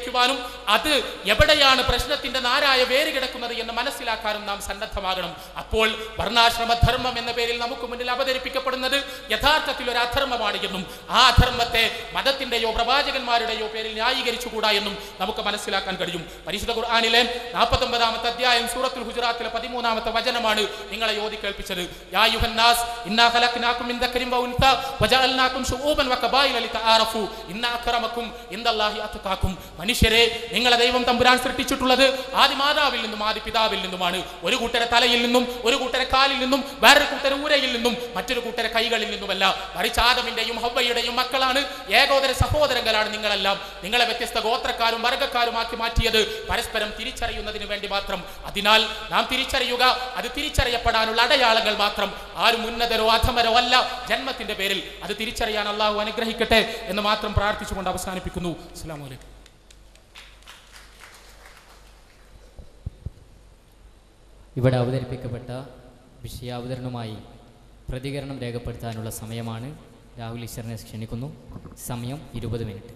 വിശദീകരിക്കുവാനും അത് എവിടെയാണ് പ്രശ്നത്തിന്റെ നാരായ വേര് കിടക്കുന്നത് എന്ന് മനസ്സിലാക്കാനും നാം സന്നദ്ധമാകണം അപ്പോൾ വർണ്ണാശ്രമ ധർമ്മം എന്ന പേരിൽ നമുക്ക് മുന്നിൽ അവതരിപ്പിക്കപ്പെടുന്നത് യഥാർത്ഥത്തിൽ ഒരു അധർമ്മമാണ് എന്നും ആ അധർമ്മത്തെ മതത്തിന്റെയോ പ്രവാചകന്മാരുടെയോ പേരിൽ ന്യായീകരിച്ചുകൂടാ എന്നും നമുക്ക് മനസ്സിലാക്കാൻ കഴിയും പരിശുദ്ധ ഖുർആാനിലെ നാൽപ്പത്തി ഒമ്പതാമത്തെ അധ്യായം സൂറത്തുൽ ഹുജറാത്തിലെ പതിമൂന്നാമത്തെ വചനമാണ് നിങ്ങളെ യോതി കേൾപ്പിച്ചത് യാ യുഹന്നാസ് ഇന്നാ ഖലഖ്നാകും മിൻ ദക്കരിൻ വ ഉൻത വജഅൽനാകും ശുഊബൻ വകബായില ലിതആറഫു ഇന്ന അക്രമക്കും ഇൻദല്ലാഹി അത്ഖാക്കും മനുഷ്യരെ നിങ്ങളെ ദൈവം തമ്പുരാൻ സൃഷ്ടിച്ചിട്ടുള്ളത് ആദി മാതാവിൽ നിന്നും ആദി പിതാവിൽ നിന്നുമാണ് ഒരു കൂട്ടരെ തലയിൽ നിന്നും ഒരു കൂട്ടരെ കാലിൽ നിന്നും വേറൊരു കൂട്ടരെ ഊരയിൽ നിന്നും മറ്റൊരു കൂട്ടരെ കൈകളിൽ നിന്നുമല്ല മറിച്ച് ആദമിന്റെയും ഹവ്വയുടെയും മക്കളാണ് ഏകോദര സഹോദരങ്ങളാണ് നിങ്ങളെല്ലാം നിങ്ങളെ വ്യത്യസ്ത ഗോത്രക്കാരും വർഗ്ഗക്കാരുമാക്കി മാറ്റിയത് പരസ്പരം തിരിച്ചറിയുന്നതിന് വേണ്ടി മാത്രം അതിനാൽ നാം തിരിച്ചറിയുക അത് തിരിച്ചറിയപ്പെടാനുള്ള അടയാളങ്ങൾ മാത്രം ആരും ഉന്നതരോ അധമരോ അല്ല ജന്മത്തിന്റെ പേരിൽ അത് തിരിച്ചറിയാൻ അള്ളാഹു അനുഗ്രഹിക്കട്ടെ എന്ന് മാത്രം പ്രാർത്ഥിച്ചുകൊണ്ട് അവസാനിപ്പിക്കുന്നു അസ്സാം വലൈക്കും ഇവിടെ അവതരിപ്പിക്കപ്പെട്ട വിഷയാവതരണവുമായി പ്രതികരണം രേഖപ്പെടുത്താനുള്ള സമയമാണ് രാഹുൽ ഈശ്വരനെ ക്ഷണിക്കുന്നു സമയം ഇരുപത് മിനിറ്റ്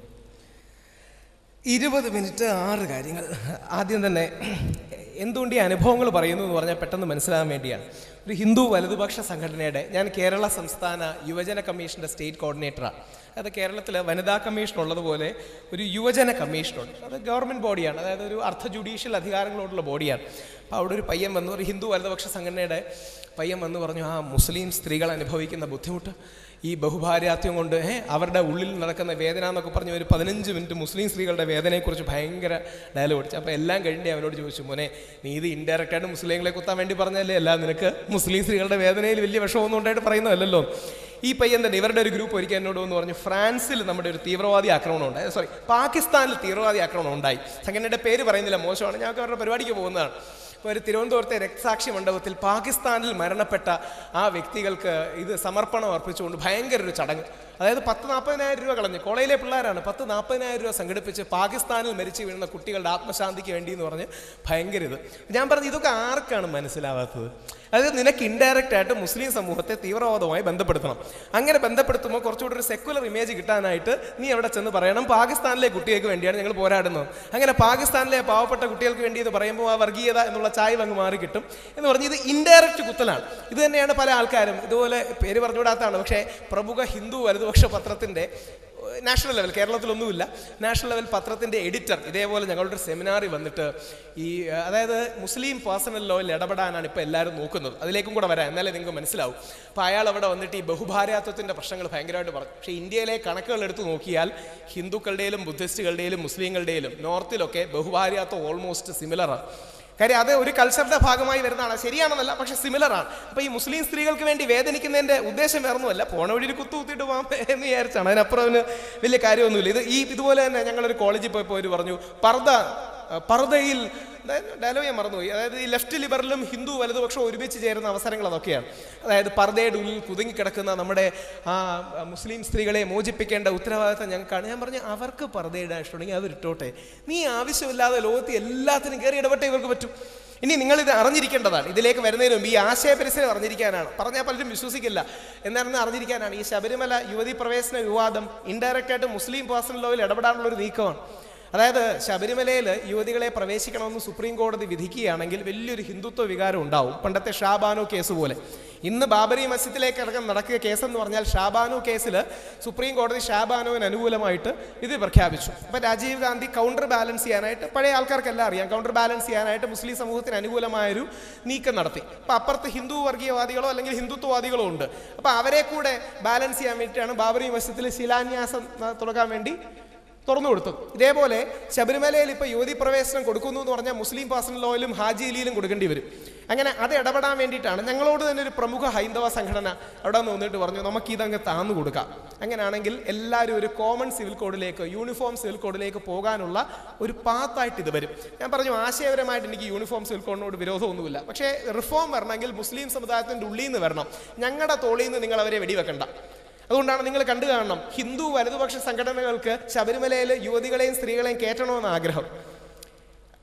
ഇരുപത് മിനിറ്റ് ആറ് കാര്യങ്ങൾ ആദ്യം തന്നെ എന്തുകൊണ്ട് ഈ അനുഭവങ്ങൾ പറയുന്നു എന്ന് പറഞ്ഞാൽ പെട്ടെന്ന് മനസ്സിലാകാൻ വേണ്ടിയാണ് ഒരു ഹിന്ദു വലതുപക്ഷ സംഘടനയുടെ ഞാൻ കേരള സംസ്ഥാന യുവജന കമ്മീഷൻ്റെ സ്റ്റേറ്റ് കോർഡിനേറ്ററാണ് അത് കേരളത്തിൽ വനിതാ കമ്മീഷൻ ഉള്ളതുപോലെ ഒരു യുവജന കമ്മീഷനുണ്ട് അത് ഗവൺമെൻറ് ബോഡിയാണ് അതായത് ഒരു അർദ്ധ ജുഡീഷ്യൽ അധികാരങ്ങളോടുള്ള ബോഡിയാണ് അപ്പോൾ അവിടെ ഒരു പയ്യൻ വന്നു ഒരു ഹിന്ദു വലതുപക്ഷ സംഘടനയുടെ പയ്യൻ വന്ന് പറഞ്ഞു ആ മുസ്ലിം സ്ത്രീകൾ അനുഭവിക്കുന്ന ബുദ്ധിമുട്ട് ഈ ബഹുഭാര്യാത്വം കൊണ്ട് ഏ, അവരുടെ ഉള്ളിൽ നടക്കുന്ന വേദന എന്നൊക്കെ പറഞ്ഞ് ഒരു പതിനഞ്ച് മിനിറ്റ് മുസ്ലിം സ്ത്രീകളുടെ വേദനയെക്കുറിച്ച് ഭയങ്കര ഡയലോഗ് അടിച്ചു അപ്പോൾ എല്ലാം കഴിഞ്ഞ് അവനോട് ചോദിച്ചു മോനെ നീ ഇത് ഇൻഡയറക്റ്റ് ആയിട്ട് മുസ്ലിങ്ങളെ കുത്താൻ വേണ്ടി പറഞ്ഞല്ലേ അല്ല നിനക്ക് മുസ്ലിം സ്ത്രീകളുടെ വേദനയിൽ വലിയ വിഷമമൊന്നും ഉണ്ടായിട്ട് പറയുന്നതല്ലല്ലോ ഈ പയ്യൻ തന്നെ ഇവരുടെ ഒരു ഗ്രൂപ്പ് ഒരിക്കൽ എന്നോട് എന്ന് പറഞ്ഞു ഫ്രാൻസിൽ നമ്മുടെ ഒരു തീവ്രവാദി ആക്രമണം ഉണ്ടായി സോറി പാകിസ്ഥാനിൽ തീവ്രവാദി ആക്രമണം ഉണ്ടായി സംഘടനയുടെ പേര് പറയുന്നില്ല മോശമാണ് ഞങ്ങൾക്ക് അവരുടെ പരിപാടിക്ക് പോകുന്നതാണ് ഇപ്പോൾ ഒരു തിരുവനന്തപുരത്തെ രക്തസാക്ഷി മണ്ഡപത്തിൽ പാകിസ്ഥാനിൽ മരണപ്പെട്ട ആ വ്യക്തികൾക്ക് ഇത് സമർപ്പണം അർപ്പിച്ചുകൊണ്ട് ഭയങ്കര ഒരു ചടങ്ങ് അതായത് പത്ത് നാൽപ്പതിനായിരം രൂപ കളഞ്ഞ് കോളേജിലെ പിള്ളേരാണ് പത്ത് നാൽപ്പതിനായിരം രൂപ സംഘടിപ്പിച്ച് പാകിസ്ഥാനിൽ മരിച്ചു വീഴുന്ന കുട്ടികളുടെ ആത്മശാന്തിക്ക് വേണ്ടി എന്ന് പറഞ്ഞ് ഭയങ്കര ഇത് ഞാൻ പറഞ്ഞു ഇതൊക്കെ ആർക്കാണ് മനസ്സിലാവാത്തത് അതായത് നിനക്ക് ഇൻഡയറക്റ്റ് ആയിട്ട് മുസ്ലിം സമൂഹത്തെ തീവ്രവാദവുമായി ബന്ധപ്പെടുത്തണം അങ്ങനെ ബന്ധപ്പെടുത്തുമ്പോൾ കുറച്ചുകൂടി ഒരു സെക്കുലർ ഇമേജ് കിട്ടാനായിട്ട് നീ അവിടെ ചെന്ന് പറയണം പാകിസ്ഥാനിലെ കുട്ടികൾക്ക് വേണ്ടിയാണ് ഞങ്ങൾ പോരാടുന്നത് അങ്ങനെ പാകിസ്ഥാനിലെ പാവപ്പെട്ട കുട്ടികൾക്ക് വേണ്ടി എന്ന് പറയുമ്പോൾ ആ വർഗീയത എന്നുള്ള ചായ്വ് അങ്ങ് മാറി കിട്ടും എന്ന് പറഞ്ഞ് ഇത് ഇൻഡയറക്റ്റ് കുത്തലാണ് ഇത് തന്നെയാണ് പല ആൾക്കാരും ഇതുപോലെ പേര് പറഞ്ഞുകൂടാത്തതാണ് പക്ഷേ പ്രമുഖ ഹിന്ദു വലതുപക്ഷ പത്രത്തിൻ്റെ നാഷണൽ ലെവൽ കേരളത്തിലൊന്നുമില്ല നാഷണൽ ലെവൽ പത്രത്തിൻ്റെ എഡിറ്റർ ഇതേപോലെ ഞങ്ങളുടെ ഒരു സെമിനാറിൽ വന്നിട്ട് ഈ അഹ്, അതായത് മുസ്ലിം പേഴ്സണൽ ലോയിൽ ഇടപെടാനാണ് ഇപ്പോൾ എല്ലാവരും നോക്കുന്നത് അതിലേക്കും കൂടെ വരാം എന്നാലേ നിങ്ങൾക്ക് മനസ്സിലാവും അപ്പോൾ അയാൾ അവിടെ വന്നിട്ട് ഈ ബഹുഭാര്യാത്വത്തിൻ്റെ പ്രശ്നങ്ങൾ ഭയങ്കരമായിട്ട് പറഞ്ഞു പക്ഷേ ഇന്ത്യയിലെ കണക്കുകൾ എടുത്ത് നോക്കിയാൽ ഹിന്ദുക്കളുടെയിലും ബുദ്ധിസ്റ്റുകളുടെയിലും മുസ്ലിങ്ങളുടെയിലും നോർത്തിലൊക്കെ ബഹുഭാര്യാത്വം ഓൾമോസ്റ്റ് സിമിലറാണ് കാര്യം അത് ഒരു കൾച്ചറിന്റെ ഭാഗമായി വരുന്നതാണ് ശരിയാണെന്നല്ല പക്ഷെ സിമിലർ ആണ് അപ്പൊ ഈ മുസ്ലിം സ്ത്രീകൾക്ക് വേണ്ടി വേദനിക്കുന്നതിന്റെ ഉദ്ദേശം വേറൊന്നുമല്ല പോണ വഴി ഒരു കുത്തു കുത്തിയിട്ട് പോകാം എന്ന് വിചാരിച്ചാണ് അതിനപ്പുറം അവന് വലിയ കാര്യമൊന്നുമില്ല ഇത് ഈ ഇതുപോലെ തന്നെ ഞങ്ങളൊരു കോളേജിൽ പോയപ്പോൾ ഒരു പറഞ്ഞു പർദ്ദ അഹ് പർദ്ദയിൽ ഡയലോഗ് ഞാൻ മറന്നുപോയി അതായത് ഈ ലെഫ്റ്റ് ലിബറലും ഹിന്ദു വലതുപക്ഷവും ഒരുമിച്ച് ചേരുന്ന അവസരങ്ങൾ അതൊക്കെയാണ് അതായത് പർദ്ദയുടെ ഉള്ളിൽ കുതുങ്ങിക്കിടക്കുന്ന നമ്മുടെ ആ ആ, മുസ്ലിം സ്ത്രീകളെ മോചിപ്പിക്കേണ്ട ഉത്തരവാദിത്തം ഞങ്ങൾക്കാണ് ഞാൻ പറഞ്ഞു അവർക്ക് പർദ്ദയിടാൻ ഇഷ്ടമുണ്ടെങ്കിൽ അവർ ഇട്ടോട്ടെ നീ ആവശ്യമില്ലാതെ ലോകത്ത് എല്ലാത്തിനും കയറി ഇടപെട്ടേ ഇവർക്ക് പറ്റും ഇനി നിങ്ങൾ ഇത് അറിഞ്ഞിരിക്കേണ്ടതാണ് ഇതിലേക്ക് വരുന്നതിന് മുമ്പ് ഈ ആശയപരിസരം അറിഞ്ഞിരിക്കാനാണ് പറഞ്ഞാൽ പലരും വിശ്വസിക്കില്ല എന്നാണെന്ന് അറിഞ്ഞിരിക്കാനാണ് ഈ ശബരിമല യുവതി പ്രവേശന വിവാദം ഇൻഡയറക്റ്റ് ആയിട്ട് മുസ്ലിം പേഴ്സണൽ ലോയിൽ ഇടപെടാനുള്ള ഒരു നീക്കമാണ് അതായത് ശബരിമലയിൽ യുവതികളെ പ്രവേശിക്കണമെന്ന് സുപ്രീം കോടതി വിധിക്കുകയാണെങ്കിൽ വലിയൊരു ഹിന്ദുത്വ വികാരം ഉണ്ടാവും പണ്ടത്തെ ഷാബാനു കേസ് പോലെ ഇന്ന് ബാബരി മസ്ജിദിലേക്ക് അടക്കം നടക്കുക കേസെന്ന് പറഞ്ഞാൽ ഷാബാനു കേസിൽ സുപ്രീം കോടതി ഷാബാനുവിന് അനുകൂലമായിട്ട് ഇത് പ്രഖ്യാപിച്ചു അപ്പോൾ രാജീവ് ഗാന്ധി കൗണ്ടർ ബാലൻസ് ചെയ്യാനായിട്ട് പഴയ ആൾക്കാർക്കെല്ലാം അറിയാം കൗണ്ടർ ബാലൻസ് ചെയ്യാനായിട്ട് മുസ്ലിം സമൂഹത്തിന് അനുകൂലമായൊരു നീക്കം നടത്തി അപ്പോൾ അപ്പുറത്ത് ഹിന്ദു വർഗീയവാദികളോ അല്ലെങ്കിൽ ഹിന്ദുത്വവാദികളോ ഉണ്ട് അപ്പോൾ അവരെ കൂടെ ബാലൻസ് ചെയ്യാൻ വേണ്ടിയിട്ടാണ് ബാബറി മസ്ജിദിൽ ശിലാന്യാസം ആ, തുടങ്ങാൻ വേണ്ടി തുറന്നു കൊടുത്തു ഇതേപോലെ ശബരിമലയിൽ ഇപ്പോൾ യുവതി പ്രവേശനം കൊടുക്കുന്നു എന്ന് പറഞ്ഞാൽ മുസ്ലിം പേഴ്സണൽ ലോയിലും ഹാജി അലിയിലും കൊടുക്കേണ്ടി വരും അങ്ങനെ അത് ഇടപെടാൻ വേണ്ടിയിട്ടാണ് ഞങ്ങളോട് തന്നെ ഒരു പ്രമുഖ ഹൈന്ദവ സംഘടന അവിടെ നിന്ന് വന്നിട്ട് പറഞ്ഞു നമുക്ക് ഇതങ്ങ് താന്നു കൊടുക്കാം അങ്ങനെയാണെങ്കിൽ എല്ലാവരും ഒരു കോമൺ സിവിൽ കോഡിലേക്ക് യൂണിഫോം സിവിൽ കോഡിലേക്ക് പോകാനുള്ള ഒരു പാത്തായിട്ട് ഇത് വരും ഞാൻ പറഞ്ഞു ആശയപരമായിട്ട് എനിക്ക് യൂണിഫോം സിവിൽ കോഡിനോട് വിരോധമൊന്നുമില്ല പക്ഷേ റിഫോം വരണമെങ്കിൽ മുസ്ലിം സമുദായത്തിൻ്റെ ഉള്ളിൽ നിന്ന് വരണം ഞങ്ങളുടെ തോളിൽ നിന്ന് നിങ്ങൾ അവരെ വെടിവെക്കണ്ട അതുകൊണ്ടാണ് നിങ്ങൾ കണ്ടു കാണണം ഹിന്ദു വലതുപക്ഷ സംഘടനകൾക്ക് ശബരിമലയിൽ യുവതികളെയും സ്ത്രീകളെയും കയറ്റണമെന്ന് ആഗ്രഹം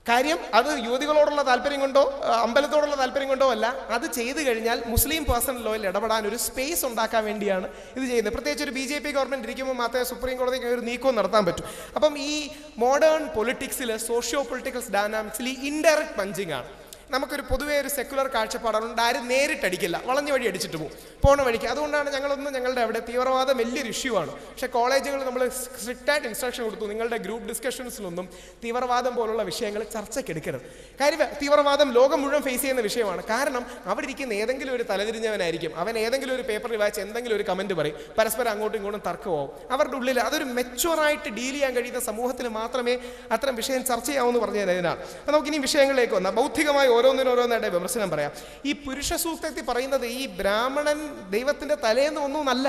കാര്യം അത് യുവതികളോടുള്ള താല്പര്യം കൊണ്ടോ ആ, അമ്പലത്തോടുള്ള താല്പര്യം കൊണ്ടോ അല്ല അത് ചെയ്തു കഴിഞ്ഞാൽ മുസ്ലിം പേഴ്സണൽ ലോയിൽ ഇടപെടാൻ ഒരു സ്പേസ് ഉണ്ടാക്കാൻ വേണ്ടിയാണ് ഇത് ചെയ്യുന്നത് പ്രത്യേകിച്ച് ഒരു ബി ജെ പി ഗവൺമെന്റ് ഇരിക്കുമ്പോൾ മാത്രമേ സുപ്രീം കോടതിക്ക് ഒരു നീക്കവും നടത്താൻ പറ്റൂ അപ്പം ഈ മോഡേൺ പൊളിറ്റിക്സിൽ സോഷ്യോ പൊളിറ്റിക്കൽ ഡയനാമിക്സിൽ ഈ ഇൻഡയറക്റ്റ് പഞ്ചിങ് ആണ് നമുക്കൊരു പൊതുവേ ഒരു സെക്കുലർ കാഴ്ചപ്പാടുണ്ട് ആരും നേരിട്ടടിക്കില്ല വളഞ്ഞ വഴി അടിച്ചിട്ട് പോകും പോണ വഴിക്ക് അതുകൊണ്ടാണ് ഞങ്ങളൊന്ന് ഞങ്ങളുടെ അവിടെ തീവ്രവാദം വലിയൊരു ഇഷ്യൂ ആണ് പക്ഷേ കോളേജുകൾ നമ്മൾ സ്ട്രിക്റ്റായിട്ട് ഇൻസ്ട്രക്ഷൻ കൊടുത്തു നിങ്ങളുടെ ഗ്രൂപ്പ് ഡിസ്കഷൻസിലൊന്നും തീവ്രവാദം പോലുള്ള വിഷയങ്ങൾ ചർച്ചയ്ക്ക് എടുക്കരുത് കാര്യം തീവ്രവാദം ലോകം മുഴുവൻ ഫേസ് ചെയ്യുന്ന വിഷയമാണ് കാരണം അവിടെ ഇരിക്കുന്ന ഏതെങ്കിലും ഒരു തലതിരിഞ്ഞവനായിരിക്കും അവൻ ഏതെങ്കിലും ഒരു പേപ്പറിൽ വായിച്ച് എന്തെങ്കിലും ഒരു കമന്റ് പറയും പരസ്പരം അങ്ങോട്ടും ഇങ്ങോട്ടും തർക്കമാവും അവരുടെ ഉള്ളിൽ അതൊരു മെച്ചുവറായിട്ട് ഡീൽ ചെയ്യാൻ കഴിയുന്ന സമൂഹത്തിൽ മാത്രമേ അത്തരം വിഷയം ചർച്ച ചെയ്യാവൂ പറഞ്ഞു തരുന്നതിനാണ് അപ്പോൾ നമുക്ക് ഇനി വിഷയങ്ങളിലേക്ക് വന്നാൽ ബൗദ്ധികമായി ഓരോന്നിനോരോന്നായിട്ട് വിമർശനം പറയാം ഈ പുരുഷ സൂക്തത്തിൽ പറയുന്നത് ഈ ബ്രാഹ്മണൻ ദൈവത്തിന്റെ തലേന്ന് ഒന്നുമല്ല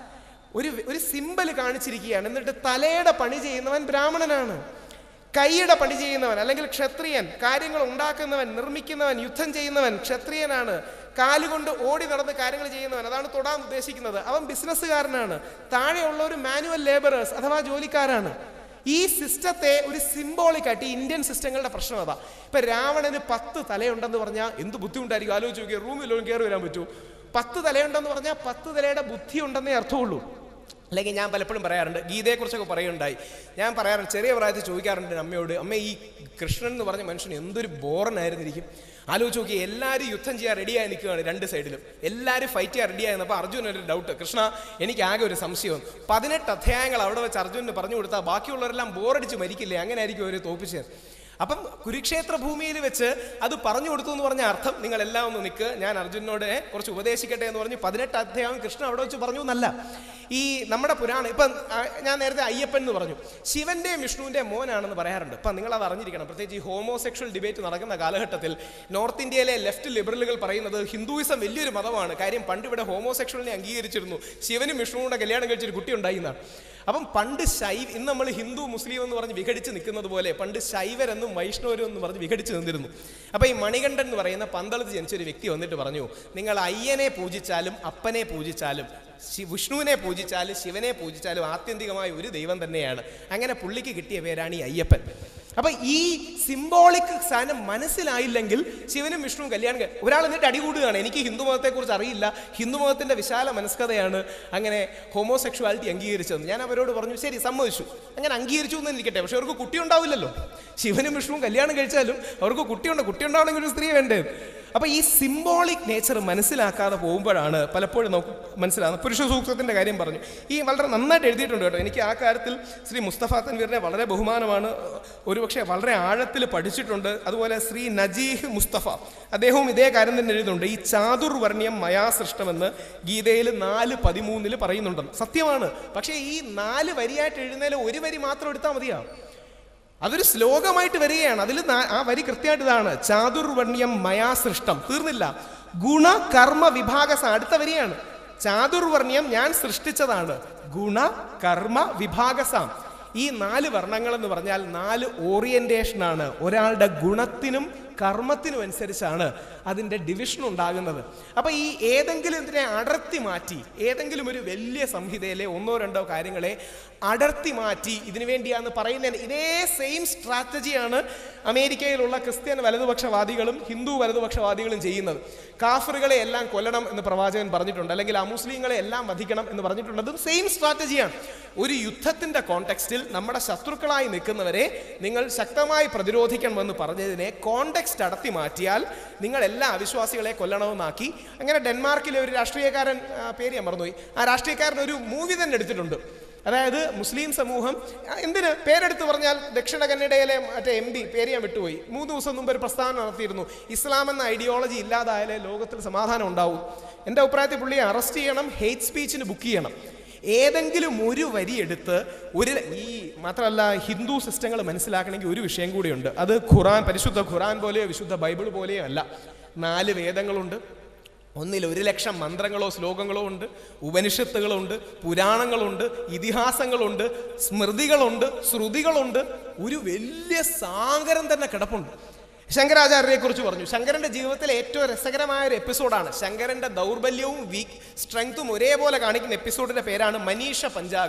ഒരു ഒരു സിമ്പൽ കാണിച്ചിരിക്കുകയാണ് എന്നിട്ട് തലയുടെ പണി ചെയ്യുന്നവൻ ബ്രാഹ്മണനാണ് കൈയുടെ പണി ചെയ്യുന്നവൻ അല്ലെങ്കിൽ ക്ഷത്രിയൻ കാര്യങ്ങൾ ഉണ്ടാക്കുന്നവൻ നിർമ്മിക്കുന്നവൻ യുദ്ധം ചെയ്യുന്നവൻ ക്ഷത്രിയനാണ് കാലുകൊണ്ട് ഓടി നടന്ന് കാര്യങ്ങൾ ചെയ്യുന്നവൻ അതാണ് തൊടാൻ ഉദ്ദേശിക്കുന്നത് അവൻ ബിസിനസ്സുകാരനാണ് താഴെയുള്ള ഒരു മാനുവൽ ലേബറേഴ്സ് അഥവാ ജോലിക്കാരാണ് ഈ സിസ്റ്റത്തെ ഒരു സിംബോളിക് ആയിട്ട് ഈ ഇന്ത്യൻ സിസ്റ്റങ്ങളുടെ പ്രശ്നം അതാ ഇപ്പൊ രാവണന് പത്ത് തലയുണ്ടെന്ന് പറഞ്ഞാൽ എന്ത് ബുദ്ധിമുട്ടായിരിക്കും ആലോചിച്ച് നോക്കിയാൽ റൂമിലൊന്നും കയറി വരാൻ പറ്റൂ പത്ത് തലയുണ്ടെന്ന് പറഞ്ഞാൽ പത്ത് തലയുടെ ബുദ്ധി ഉണ്ടെന്നേ അർത്ഥമുള്ളൂ അല്ലെങ്കിൽ ഞാൻ പലപ്പോഴും പറയാറുണ്ട് ഗീതയെക്കുറിച്ചൊക്കെ പറയുണ്ടായി ഞാൻ പറയാറുണ്ട് ചെറിയ പ്രായത്തിൽ ചോദിക്കാറുണ്ട് അമ്മയോട് അമ്മ ഈ കൃഷ്ണൻ എന്ന് പറഞ്ഞ മനുഷ്യൻ എന്തൊരു ബോറനായിരുന്നിരിക്കും ആലോചിച്ച് നോക്കി എല്ലാവരും യുദ്ധം ചെയ്യാൻ റെഡിയായി നിൽക്കുകയാണ് രണ്ട് സൈഡിലും എല്ലാവരും ഫൈറ്റ് ചെയ്യാൻ റെഡിയായിരുന്നു അപ്പോൾ അർജുനൻ ഒരു ഡൗട്ട് കൃഷ്ണ എനിക്ക് ആകെ ഒരു സംശയം പതിനെട്ട് അധ്യായങ്ങൾ അവിടെ വെച്ച് അർജുനന് പറഞ്ഞു കൊടുത്താൽ ബാക്കിയുള്ളവരെല്ലാം ബോറടിച്ച് മരിക്കില്ലേ അങ്ങനെ ആയിരിക്കും അവർ തോപ്പിച്ചത് അപ്പം കുരുക്ഷേത്ര ഭൂമിയിൽ വെച്ച് അത് പറഞ്ഞു കൊടുത്തു എന്ന് പറഞ്ഞ അർത്ഥം നിങ്ങൾ എല്ലാം ഒന്ന് നിൽക്ക് ഞാൻ അർജുനോട് കുറച്ച് ഉപദേശിക്കട്ടെ എന്ന് പറഞ്ഞ് പതിനെട്ട് അധ്യായം കൃഷ്ണൻ അവിടെ വെച്ച് പറഞ്ഞു എന്നല്ല ഈ നമ്മുടെ പുരാണം ഇപ്പം ആ, ഞാൻ നേരത്തെ അയ്യപ്പൻ എന്ന് പറഞ്ഞു ശിവന്റെയും വിഷ്ണുവിന്റെയും മോനാണെന്ന് പറയാറുണ്ട് ഇപ്പം നിങ്ങൾ അത് അറിഞ്ഞിരിക്കണം പ്രത്യേകിച്ച് ഈ ഹോമോസെക്ഷൽ ഡിബേറ്റ് നടക്കുന്ന കാലഘട്ടത്തിൽ നോർത്ത് ഇന്ത്യയിലെ ലെഫ്റ്റ് ലിബറലുകൾ പറയുന്നത് ഹിന്ദുയിസം വലിയൊരു മതമാണ് കാര്യം പണ്ട് ഇവിടെ ഹോമോസെക്ഷലിനെ അംഗീകരിച്ചിരുന്നു ശിവനും വിഷ്ണുവും കൂടെ കല്യാണം കഴിച്ചൊരു കുട്ടി ഉണ്ടായി എന്നാണ് അപ്പം പണ്ട് ശൈവ ഇന്ന് നമ്മൾ ഹിന്ദു മുസ്ലിം എന്ന് പറഞ്ഞ് വിഘടിച്ച് നിൽക്കുന്നത് പോലെ പണ്ട് ശൈവരെന്നും വൈഷ്ണവരും എന്ന് പറഞ്ഞ് വിഘടിച്ച് നിന്നിരുന്നു അപ്പോൾ ഈ മണികണ്ഠൻ എന്ന് പറയുന്ന പന്തളത്ത് ജനിച്ച ഒരു വ്യക്തി വന്നിട്ട് പറഞ്ഞു നിങ്ങൾ അയ്യനെ പൂജിച്ചാലും അപ്പനെ പൂജിച്ചാലും ശി- വിഷ്ണുവിനെ പൂജിച്ചാലും ശിവനെ പൂജിച്ചാലും ആത്യന്തികമായ ഒരു ദൈവം തന്നെയാണ് അങ്ങനെ പുള്ളിക്ക് കിട്ടിയ പേരാണ് ഈ അയ്യപ്പൻ അപ്പൊ ഈ സിംബോളിക് സാധനം മനസ്സിലായില്ലെങ്കിൽ ശിവനും വിഷ്ണുവും കല്യാണം കഴി- ഒരാൾ എന്നിട്ട് അടികൂടുകയാണ് എനിക്ക് ഹിന്ദു മതത്തെക്കുറിച്ച് അറിയില്ല ഹിന്ദു മതത്തിന്റെ വിശാല മനസ്കതയാണ് അങ്ങനെ ഹോമോസെക്ഷുവാലിറ്റി അംഗീകരിച്ചത് ഞാൻ അവരോട് പറഞ്ഞു ശരി സമ്മതിച്ചു അങ്ങനെ അംഗീകരിച്ചു എന്ന് ഇരിക്കട്ടെ പക്ഷെ അവർക്ക് കുട്ടി ഉണ്ടാവില്ലല്ലോ ശിവനും വിഷ്ണുവും കല്യാണം കഴിച്ചാലും അവർക്ക് കുട്ടിയുണ്ട് കുട്ടി ഉണ്ടാവണമെങ്കിൽ ഒരു സ്ത്രീ വേണ്ടേ അപ്പൊ ഈ സിംബോളിക് നേച്ചർ മനസ്സിലാക്കാതെ പോകുമ്പോഴാണ് പലപ്പോഴും നമുക്ക് മനസ്സിലാകുന്നത് പുരുഷ സൂക്തത്തിന്റെ കാര്യം പറഞ്ഞു ഈ വളരെ നന്നായിട്ട് എഴുതിയിട്ടുണ്ട് കേട്ടോ എനിക്ക് ആ കാര്യത്തിൽ ശ്രീ മുസ്തഫ തൻവീറിനെ വളരെ ബഹുമാനമാണ് ഒരുപക്ഷെ വളരെ ആഴത്തിൽ പഠിച്ചിട്ടുണ്ട് അതുപോലെ ശ്രീ നജീഹ് മുസ്തഫ അദ്ദേഹവും ഇതേ കാര്യം തന്നെ എഴുതുന്നുണ്ട് ഈ ചാതുർവർണ്ണ്യം മയാ സൃഷ്ടമെന്ന് ഗീതയിൽ നാല് പതിമൂന്നിൽ പറയുന്നുണ്ടെന്ന് സത്യമാണ് പക്ഷേ ഈ നാല് വരിയായിട്ട് എഴുതുന്നതിൽ ഒരു വരി മാത്രം എടുത്താൽ മതിയാ അതൊരു ശ്ലോകമായിട്ട് വരികയാണ് അതിൽ നാ- ആ വരി കൃത്യമായിട്ട് ഇതാണ് ചാതുർവർണ്ണ്യം മയാ സൃഷ്ടം തീർന്നില്ല ഗുണ കർമ്മ വിഭാഗസ അടുത്ത വരിയാണ് ചാതുർവർണ്ണ്യം ഞാൻ സൃഷ്ടിച്ചതാണ് ഗുണ കർമ്മ വിഭാഗസാം ഈ നാല് വർണ്ണങ്ങൾ എന്ന് പറഞ്ഞാൽ നാല് ഓറിയന്റേഷൻ ആണ് ഒരാളുടെ ഗുണത്തിനും കർമ്മത്തിനും അനുസരിച്ചാണ് അതിൻ്റെ ഡിവിഷൻ ഉണ്ടാകുന്നത് അപ്പൊ ഈ ഏതെങ്കിലും ഇതിനെ അടർത്തി മാറ്റി ഏതെങ്കിലും ഒരു വലിയ സംഹിതയിലെ ഒന്നോ രണ്ടോ കാര്യങ്ങളെ അടർത്തി മാറ്റി ഇതിനു വേണ്ടിയാന്ന് പറയുന്നതിന് ഇതേ സെയിം സ്ട്രാറ്റജിയാണ് അമേരിക്കയിലുള്ള ക്രിസ്ത്യൻ വലതുപക്ഷവാദികളും ഹിന്ദു വലതുപക്ഷവാദികളും ചെയ്യുന്നത് കാഫറുകളെ എല്ലാം കൊല്ലണം എന്ന് പ്രവാചകൻ പറഞ്ഞിട്ടുണ്ട് അല്ലെങ്കിൽ അമുസ്ലിങ്ങളെ എല്ലാം വധിക്കണം എന്ന് പറഞ്ഞിട്ടുള്ളതും സെയിം സ്ട്രാറ്റജിയാണ് ഒരു യുദ്ധത്തിന്റെ കോണ്ടെക്സ്റ്റിൽ നമ്മുടെ ശത്രുക്കളായി നിൽക്കുന്നവരെ നിങ്ങൾ ശക്തമായി പ്രതിരോധിക്കണമെന്ന് പറഞ്ഞതിനെ കോണ്ടെക്സ്റ്റ് അടത്തി മാറ്റിയാൽ നിങ്ങൾ എല്ലാ അവിശ്വാസികളെ കൊല്ലണമെന്നാക്കി അങ്ങനെ ഡെൻമാർക്കിലെ ഒരു രാഷ്ട്രീയക്കാരൻ ആ, പേര് ഞാൻ മറന്നുപോയി ആ രാഷ്ട്രീയക്കാരൻ ഒരു മൂവി തന്നെ എടുത്തിട്ടുണ്ട് അതായത് മുസ്ലിം സമൂഹം ആ, എന്തിന് പേരെടുത്ത് പറഞ്ഞാൽ ദക്ഷിണ കന്നഡയിലെ മറ്റേ എം പി പേര് ഞാൻ വിട്ടുപോയി മൂന്ന് ദിവസം മുമ്പ് ഒരു പ്രസ്താവന നടത്തിയിരുന്നു ഇസ്ലാം എന്ന ഐഡിയോളജി ഇല്ലാതായാലേ ലോകത്തിൽ സമാധാനം ഉണ്ടാവും എൻ്റെ അഭിപ്രായത്തിൽ പുള്ളിയെ അറസ്റ്റ് ചെയ്യണം ഹെയ്റ്റ് സ്പീച്ചിന് ബുക്ക് ചെയ്യണം ഏതെങ്കിലും ഒരു വരി എടുത്ത് ഒരു ഈ മാത്രമല്ല ഹിന്ദു സിസ്റ്റങ്ങൾ മനസ്സിലാക്കണമെങ്കിൽ ഒരു വിഷയം കൂടിയുണ്ട് അത് ഖുറാൻ പരിശുദ്ധ ഖുറാൻ പോലെയോ വിശുദ്ധ ബൈബിൾ പോലെയോ അല്ല നാല് വേദങ്ങളുണ്ട് ഒന്നിൽ ഒരു ലക്ഷം മന്ത്രങ്ങളോ ശ്ലോകങ്ങളോ ഉണ്ട് ഉപനിഷത്തുകളുണ്ട് പുരാണങ്ങളുണ്ട് ഇതിഹാസങ്ങളുണ്ട് സ്മൃതികളുണ്ട് ശ്രുതികളുണ്ട് ഒരു വലിയ സാഗരം തന്നെ കിടപ്പുണ്ട് ശങ്കരാചാര്യരെ കുറിച്ച് പറഞ്ഞു ശങ്കരന്റെ ജീവിതത്തിലെ ഏറ്റവും രസകരമായ ഒരു എപ്പിസോഡാണ് ശങ്കരന്റെ ദൗർബല്യവും വീക്ക് സ്ട്രെങ്തും ഒരേപോലെ കാണിക്കുന്ന എപ്പിസോഡിന്റെ പേരാണ് മനീഷ പഞ്ചാഗം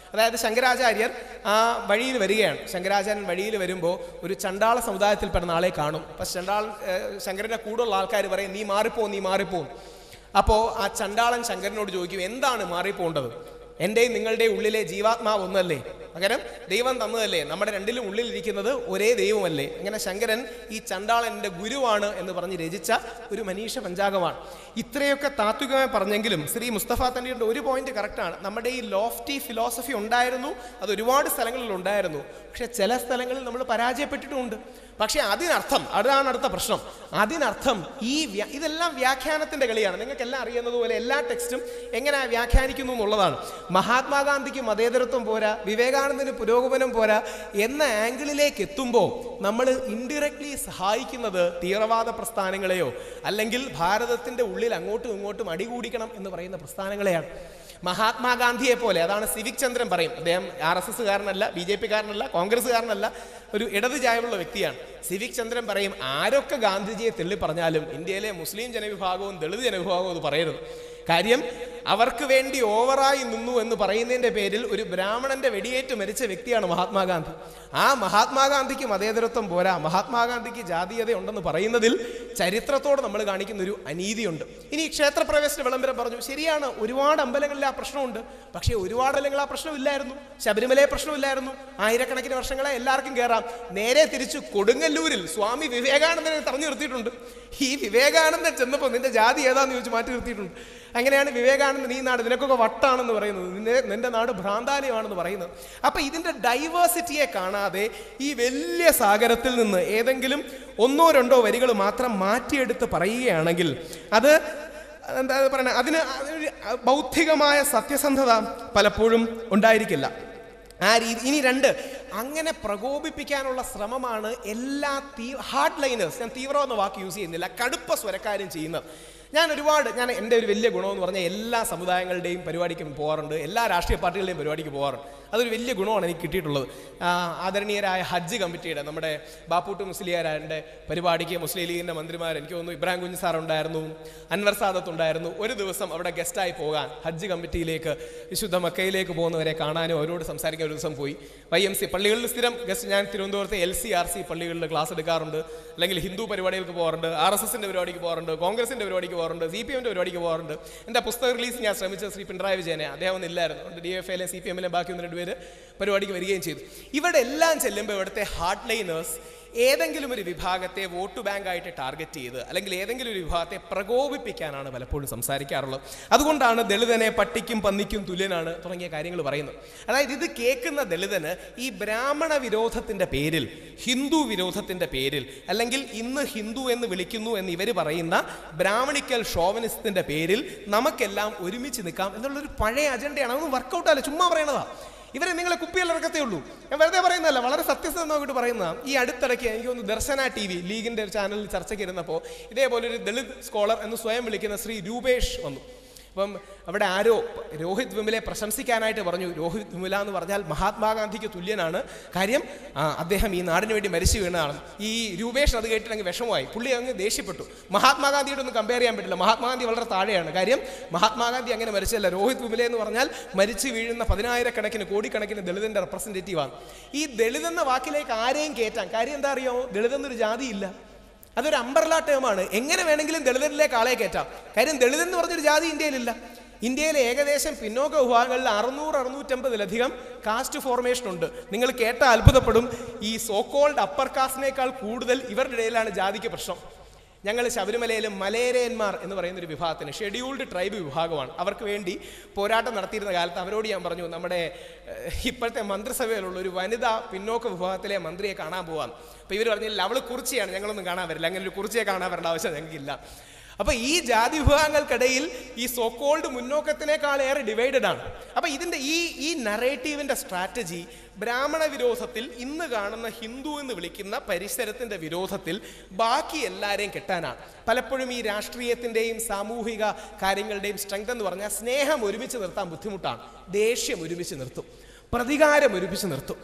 അതായത് ശങ്കരാചാര്യർ ആ വഴിയിൽ വരികയാണ് ശങ്കരാചാര്യൻ വഴിയിൽ വരുമ്പോൾ ഒരു ചണ്ടാള സമുദായത്തിൽപ്പെടുന്ന ആളെ കാണും അപ്പം ചണ്ടാൾ ഏഹ്, ശങ്കരൻ്റെ കൂടെയുള്ള ആൾക്കാർ പറയും നീ മാറിപ്പോ നീ മാറിപ്പോ അപ്പോൾ ആ ചണ്ടാളൻ ശങ്കരനോട് ചോദിക്കും എന്താണ് മാറിപ്പോണ്ടത് എൻ്റെയും നിങ്ങളുടെയും ഉള്ളിലെ ജീവാത്മാവ് ഒന്നല്ലേ പകരം ദൈവം തന്നതല്ലേ നമ്മുടെ രണ്ടിലും ഉള്ളിലിരിക്കുന്നത് ഒരേ ദൈവമല്ലേ അങ്ങനെ ശങ്കരൻ ഈ ചണ്ടാളൻ്റെ ഗുരുവാണ് എന്ന് പറഞ്ഞ് രചിച്ച ഒരു മനീഷ പഞ്ചാംഗമാണ് ഇത്രയൊക്കെ താത്വികമായി പറഞ്ഞെങ്കിലും ശ്രീ മുസ്തഫ തൻ്റെ ഒരു പോയിന്റ് കറക്റ്റാണ് നമ്മുടെ ഈ ലോഫ്റ്റി ഫിലോസഫി ഉണ്ടായിരുന്നു അത് ഒരുപാട് സ്ഥലങ്ങളിൽ ഉണ്ടായിരുന്നു പക്ഷെ ചില സ്ഥലങ്ങളിൽ നമ്മൾ പരാജയപ്പെട്ടിട്ടുമുണ്ട് പക്ഷേ അതിനർത്ഥം അതാണ് അടുത്ത പ്രശ്നം അതിനർത്ഥം ഈ വ്യ- ഇതെല്ലാം വ്യാഖ്യാനത്തിന്റെ കളിയാണ് നിങ്ങൾക്ക് എല്ലാം അറിയുന്നത് പോലെ എല്ലാ ടെക്സ്റ്റും എങ്ങനെ വ്യാഖ്യാനിക്കുന്നു എന്നുള്ളതാണ് മഹാത്മാഗാന്ധിക്ക് മതേതരത്വം പോരാ വിവേകാനന്ദന് പുരോഗമനം പോരാ എന്ന ആംഗിളിലേക്ക് എത്തുമ്പോൾ നമ്മൾ ഇൻഡിറക്ട്ലി സഹായിക്കുന്നത് തീവ്രവാദ പ്രസ്ഥാനങ്ങളെയോ അല്ലെങ്കിൽ ഭാരതത്തിന്റെ ഉള്ളിൽ അങ്ങോട്ടും ഇങ്ങോട്ടും അടികൂടിക്കണം എന്ന് പറയുന്ന പ്രസ്ഥാനങ്ങളെയാണ് മഹാത്മാഗാന്ധിയെ പോലെ അതാണ് സിവിക് ചന്ദ്രൻ പറയും അദ്ദേഹം ആർ എസ് എസ്സുകാരനല്ല ബി ജെ പിക്കാരനല്ല കോൺഗ്രസ്സുകാരനല്ല ഒരു ഇടത് ചായവുള്ള വ്യക്തിയാണ് സിവിക് ചന്ദ്രൻ പറയും ആരൊക്കെ ഗാന്ധിജിയെ തെള്ളി പറഞ്ഞാലും ഇന്ത്യയിലെ മുസ്ലിം ജനവിഭാഗവും ദളിത് ജനവിഭാഗവും അത് പറയരുത് കാര്യം അവർക്ക് വേണ്ടി ഓവറായി നിന്നു എന്ന് പറയുന്നതിന്റെ പേരിൽ ഒരു ബ്രാഹ്മണന്റെ വെടിയേറ്റ് മരിച്ച വ്യക്തിയാണ് മഹാത്മാഗാന്ധി ആ മഹാത്മാഗാന്ധിക്ക് മതേതരത്വം പോരാ മഹാത്മാഗാന്ധിക്ക് ജാതീയത ഉണ്ടെന്ന് പറയുന്നതിൽ ചരിത്രത്തോട് നമ്മൾ കാണിക്കുന്ന ഒരു അനീതിയുണ്ട് ഇനി ക്ഷേത്രപ്രവേശന വിളംബരം പറഞ്ഞു ശരിയാണ് ഒരുപാട് അമ്പലങ്ങളിൽ ആ പ്രശ്നമുണ്ട് പക്ഷേ ഒരുപാട് അമ്പലങ്ങളിൽ ആ പ്രശ്നമില്ലായിരുന്നു ശബരിമലയെ പ്രശ്നമില്ലായിരുന്നു ആയിരക്കണക്കിന് വർഷങ്ങളെ എല്ലാവർക്കും കയറാം നേരെ തിരിച്ചു കൊടുങ്ങല്ലൂരിൽ സ്വാമി വിവേകാനന്ദനെ തറഞ്ഞു നിർത്തിയിട്ടുണ്ട് ഈ വിവേകാനന്ദൻ ചെന്നപ്പോൾ നിന്റെ ജാതി ഏതാന്ന് ചോദിച്ച് മാറ്റി നിർത്തിയിട്ടുണ്ട് അങ്ങനെയാണ് വിവേകാനന്ദൻ ഈ നാട് നിനക്കൊക്കെ വട്ടാണെന്ന് പറയുന്നത് നിന്റെ നിന്റെ നാട് ഭ്രാന്താലയമാണെന്ന് പറയുന്നത് അപ്പൊ ഇതിന്റെ ഡൈവേഴ്സിറ്റിയെ കാണാതെ ഈ വലിയ സാഗരത്തിൽ നിന്ന് ഏതെങ്കിലും ഒന്നോ രണ്ടോ വരികൾ മാത്രം മാറ്റിയെടുത്ത് പറയുകയാണെങ്കിൽ അത് എന്താ പറയുക അതിന് അതിനൊരു ബൗദ്ധികമായ സത്യസന്ധത പലപ്പോഴും ഉണ്ടായിരിക്കില്ല ആ രീതി ഇനി രണ്ട് അങ്ങനെ പ്രകോപിപ്പിക്കാനുള്ള ശ്രമമാണ് എല്ലാ തീ ഹാർഡ് ലൈനേഴ്സ് ഞാൻ തീവ്രം എന്ന വാക്ക് യൂസ് ചെയ്യുന്നില്ല കടുപ്പ സ്വരക്കാരും ചെയ്യുന്നത് ഞാൻ ഒരുപാട് ഞാൻ എൻ്റെ ഒരു വലിയ ഗുണമെന്ന് പറഞ്ഞാൽ എല്ലാ സമുദായങ്ങളുടെയും പരിപാടിക്ക് പോകാറുണ്ട് എല്ലാ രാഷ്ട്രീയ പാർട്ടികളുടെയും പരിപാടിക്ക് പോകാറുണ്ട് അതൊരു വലിയ ഗുണമാണ് എനിക്ക് കിട്ടിയിട്ടുള്ളത് ആ, ആദരണീയരായ ഹജ്ജ് കമ്മിറ്റിയുടെ നമ്മുടെ ബാപ്പൂട്ട് മുസ്ലിയാരാൻ്റെ പരിപാടിക്ക് മുസ്ലിം ലീഗിൻ്റെ മന്ത്രിമാർ എനിക്ക് തോന്നുന്നു ഇബ്രാഹിം കുഞ്ഞ് സാർ ഉണ്ടായിരുന്നു അൻവർ സാദത്ത് ഉണ്ടായിരുന്നു ഒരു ദിവസം അവിടെ ഗസ്റ്റായി പോകാൻ ഹജ്ജ് കമ്മിറ്റിയിലേക്ക് വിശുദ്ധ മക്കയിലേക്ക് പോകുന്നവരെ കാണാനും അവരോട് സംസാരിക്കാൻ ഒരു ദിവസം പോയി വൈ എം സി പള്ളികളിൽ സ്ഥിരം ഗസ്റ്റ് ഞാൻ തിരുവനന്തപുരത്തെ എൽ സി ആർ സി പള്ളികളിൽ ക്ലാസ് എടുക്കാറുണ്ട് അല്ലെങ്കിൽ ഹിന്ദു പരിപാടികൾക്ക് പോകാറുണ്ട് ആർ എസ് എസിൻ്റെ പരിപാടിക്ക് പോകാറുണ്ട് കോൺഗ്രസിൻ്റെ പരിപാടിക്ക് പോകാറുണ്ട് സി പി എമ്മിൻ്റെ പരിപാടിക്ക് പോകാറുണ്ട് എൻ്റെ പുസ്തക റിലീസ് ഞാൻ ശ്രമിച്ചത് ശ്രീ പിണറായി വിജയനെ അദ്ദേഹം ഒന്നും ഇല്ലായിരുന്നു ഡി എഫ് എയിലെ സി പി എമ്മിലെ ബാക്കി ഒന്ന് രണ്ട് പേര് പരിപാടിക്ക് വരികയും ചെയ്തു ഇവിടെ എല്ലാം ചെല്ലുമ്പോൾ ഇവിടുത്തെ ഹാർഡ് ലൈനേഴ്സ് ഏതെങ്കിലും ഒരു വിഭാഗത്തെ വോട്ട് ബാങ്കായിട്ട് ടാർഗറ്റ് ചെയ്ത് അല്ലെങ്കിൽ ഏതെങ്കിലും ഒരു വിഭാഗത്തെ പ്രകോപിപ്പിക്കാനാണ് പലപ്പോഴും സംസാരിക്കാറുള്ളത് അതുകൊണ്ടാണ് ദളിതനെ പട്ടിക്കും പന്നിക്കും തുല്യനാണ് തുടങ്ങിയ കാര്യങ്ങൾ പറയുന്നത് അതായത് ഇത് കേൾക്കുന്ന ദളിതന് ഈ ബ്രാഹ്മണ വിരോധത്തിന്റെ പേരിൽ ഹിന്ദു വിരോധത്തിന്റെ പേരിൽ അല്ലെങ്കിൽ ഇന്ന് ഹിന്ദു എന്ന് വിളിക്കുന്നു എന്ന് ഇവർ പറയുന്ന ബ്രാഹ്മണിക്കൽ ഷോവനിസത്തിന്റെ പേരിൽ നമുക്കെല്ലാം ഒരുമിച്ച് നിൽക്കാം എന്നുള്ളൊരു പഴയ അജണ്ടയാണ് അതൊന്നും വർക്കൗട്ട് അല്ല ചുമ്മാ പറയണതാ ഇവരെ നിങ്ങളെ കുപ്പിയിൽ ഇറക്കത്തേ ഉള്ളൂ ഞാൻ വെറുതെ പറയുന്നതല്ല വളരെ സത്യസന്ധ നോക്കിയിട്ട് പറയുന്ന ഈ അടുത്തിടയ്ക്ക് എനിക്ക് തോന്നുന്നു ദർശന ടി വി ലീഗിന്റെ ഒരു ചാനലിൽ ചർച്ചയ്ക്ക് ഇരുന്നപ്പോൾ ഇതേപോലെ ഒരു ദളിത് സ്കോളർ എന്ന് സ്വയം വിളിക്കുന്ന ശ്രീ രൂപേഷ് വന്നു അപ്പം അവിടെ ആരോ രോഹിത് വിമലെ പ്രശംസിക്കാനായിട്ട് പറഞ്ഞു രോഹിത് വിമല എന്ന് പറഞ്ഞാൽ മഹാത്മാഗാന്ധിക്ക് തുല്യനാണ് കാര്യം ആ, അദ്ദേഹം ഈ നാടിന് വേണ്ടി മരിച്ചു വീണതാണ് ഈ രൂപേഷ് അത് കേട്ടിട്ട് അങ്ങ് വിഷമമായി പുള്ളി അങ്ങ് ദേഷ്യപ്പെട്ടു മഹാത്മാഗാന്ധിയോട് ഒന്നും കമ്പയർ ചെയ്യാൻ പറ്റില്ല മഹാത്മാഗാന്ധി വളരെ താഴെയാണ് കാര്യം മഹാത്മാഗാന്ധി അങ്ങനെ മരിച്ചല്ല രോഹിത് വിമല എന്ന് പറഞ്ഞാൽ മരിച്ചു വീഴുന്ന പതിനായിരക്കണക്കിന് കോടിക്കണക്കിന് ദളിതന്റെ റെപ്രസെൻറ്റേറ്റീവാണ് ഈ ദളിത് എന്ന വാക്കിലേക്ക് ആരെയും കയറ്റാൻ കാര്യം എന്താ അറിയാമോ ദളിത് എന്നൊരു ജാതിയില്ല അതൊരു അമ്പർല ടേമാണ് എങ്ങനെ വേണമെങ്കിലും ദളിതരിലേക്ക് ആളെ കയറ്റാം കാര്യം ദളിത് എന്ന് പറഞ്ഞൊരു ജാതി ഇന്ത്യയിലില്ല ഇന്ത്യയിലെ ഏകദേശം പിന്നോക്ക വിഭാഗങ്ങളിൽ അറുന്നൂറ് അറുന്നൂറ്റമ്പതിലധികം കാസ്റ്റ് ഫോർമേഷൻ ഉണ്ട് നിങ്ങൾ കേട്ട അത്ഭുതപ്പെടും ഈ സോക്കോൾഡ് അപ്പർ കാസ്റ്റിനേക്കാൾ കൂടുതൽ ഇവരുടെ ഇടയിലാണ് ജാതിക്ക് പ്രശ്നം ഞങ്ങൾ ശബരിമലയിലും മലേരയന്മാർ എന്ന് പറയുന്ന ഒരു വിഭാഗത്തിന് ഷെഡ്യൂൾഡ് ട്രൈബ് വിഭാഗമാണ് അവർക്ക് വേണ്ടി പോരാട്ടം നടത്തിയിരുന്ന കാലത്ത് അവരോട് ഞാൻ പറഞ്ഞു നമ്മുടെ ഏഹ്, ഇപ്പോഴത്തെ മന്ത്രിസഭയിലുള്ള ഒരു വനിതാ പിന്നോക്ക വിഭാഗത്തിലെ മന്ത്രിയെ കാണാൻ പോവാം അപ്പോൾ ഇവർ പറഞ്ഞില്ല അവൾ കുറിച്ചിയാണ് ഞങ്ങളൊന്നും കാണാൻ വരില്ല അങ്ങനെ ഒരു കുറിച്ചിയെ കാണാൻ വരേണ്ട ആവശ്യം ഞങ്ങൾക്കില്ല അപ്പൊ ഈ ജാതി വിഭാഗങ്ങൾക്കിടയിൽ ഈ സോക്കോൾഡ് മുന്നോക്കത്തിനേക്കാൾ ഏറെ ഡിവൈഡഡ് ആണ് അപ്പൊ ഇതിന്റെ ഈ ഈ നറേറ്റീവിന്റെ സ്ട്രാറ്റജി ബ്രാഹ്മണ വിരോധത്തിൽ ഇന്ന് കാണുന്ന ഹിന്ദു എന്ന് വിളിക്കുന്ന പരിസരത്തിന്റെ വിരോധത്തിൽ ബാക്കി എല്ലാവരെയും കെട്ടാനാണ് പലപ്പോഴും ഈ രാഷ്ട്രീയത്തിന്റെയും സാമൂഹിക കാര്യങ്ങളുടെയും സ്ട്രെങ്ത് എന്ന് പറഞ്ഞാൽ സ്നേഹം ഒരുമിച്ച് നിർത്താൻ ബുദ്ധിമുട്ടാണ് ദേഷ്യം ഒരുമിച്ച് നിർത്തും പ്രതികാരം ഒരുമിച്ച് നിർത്തും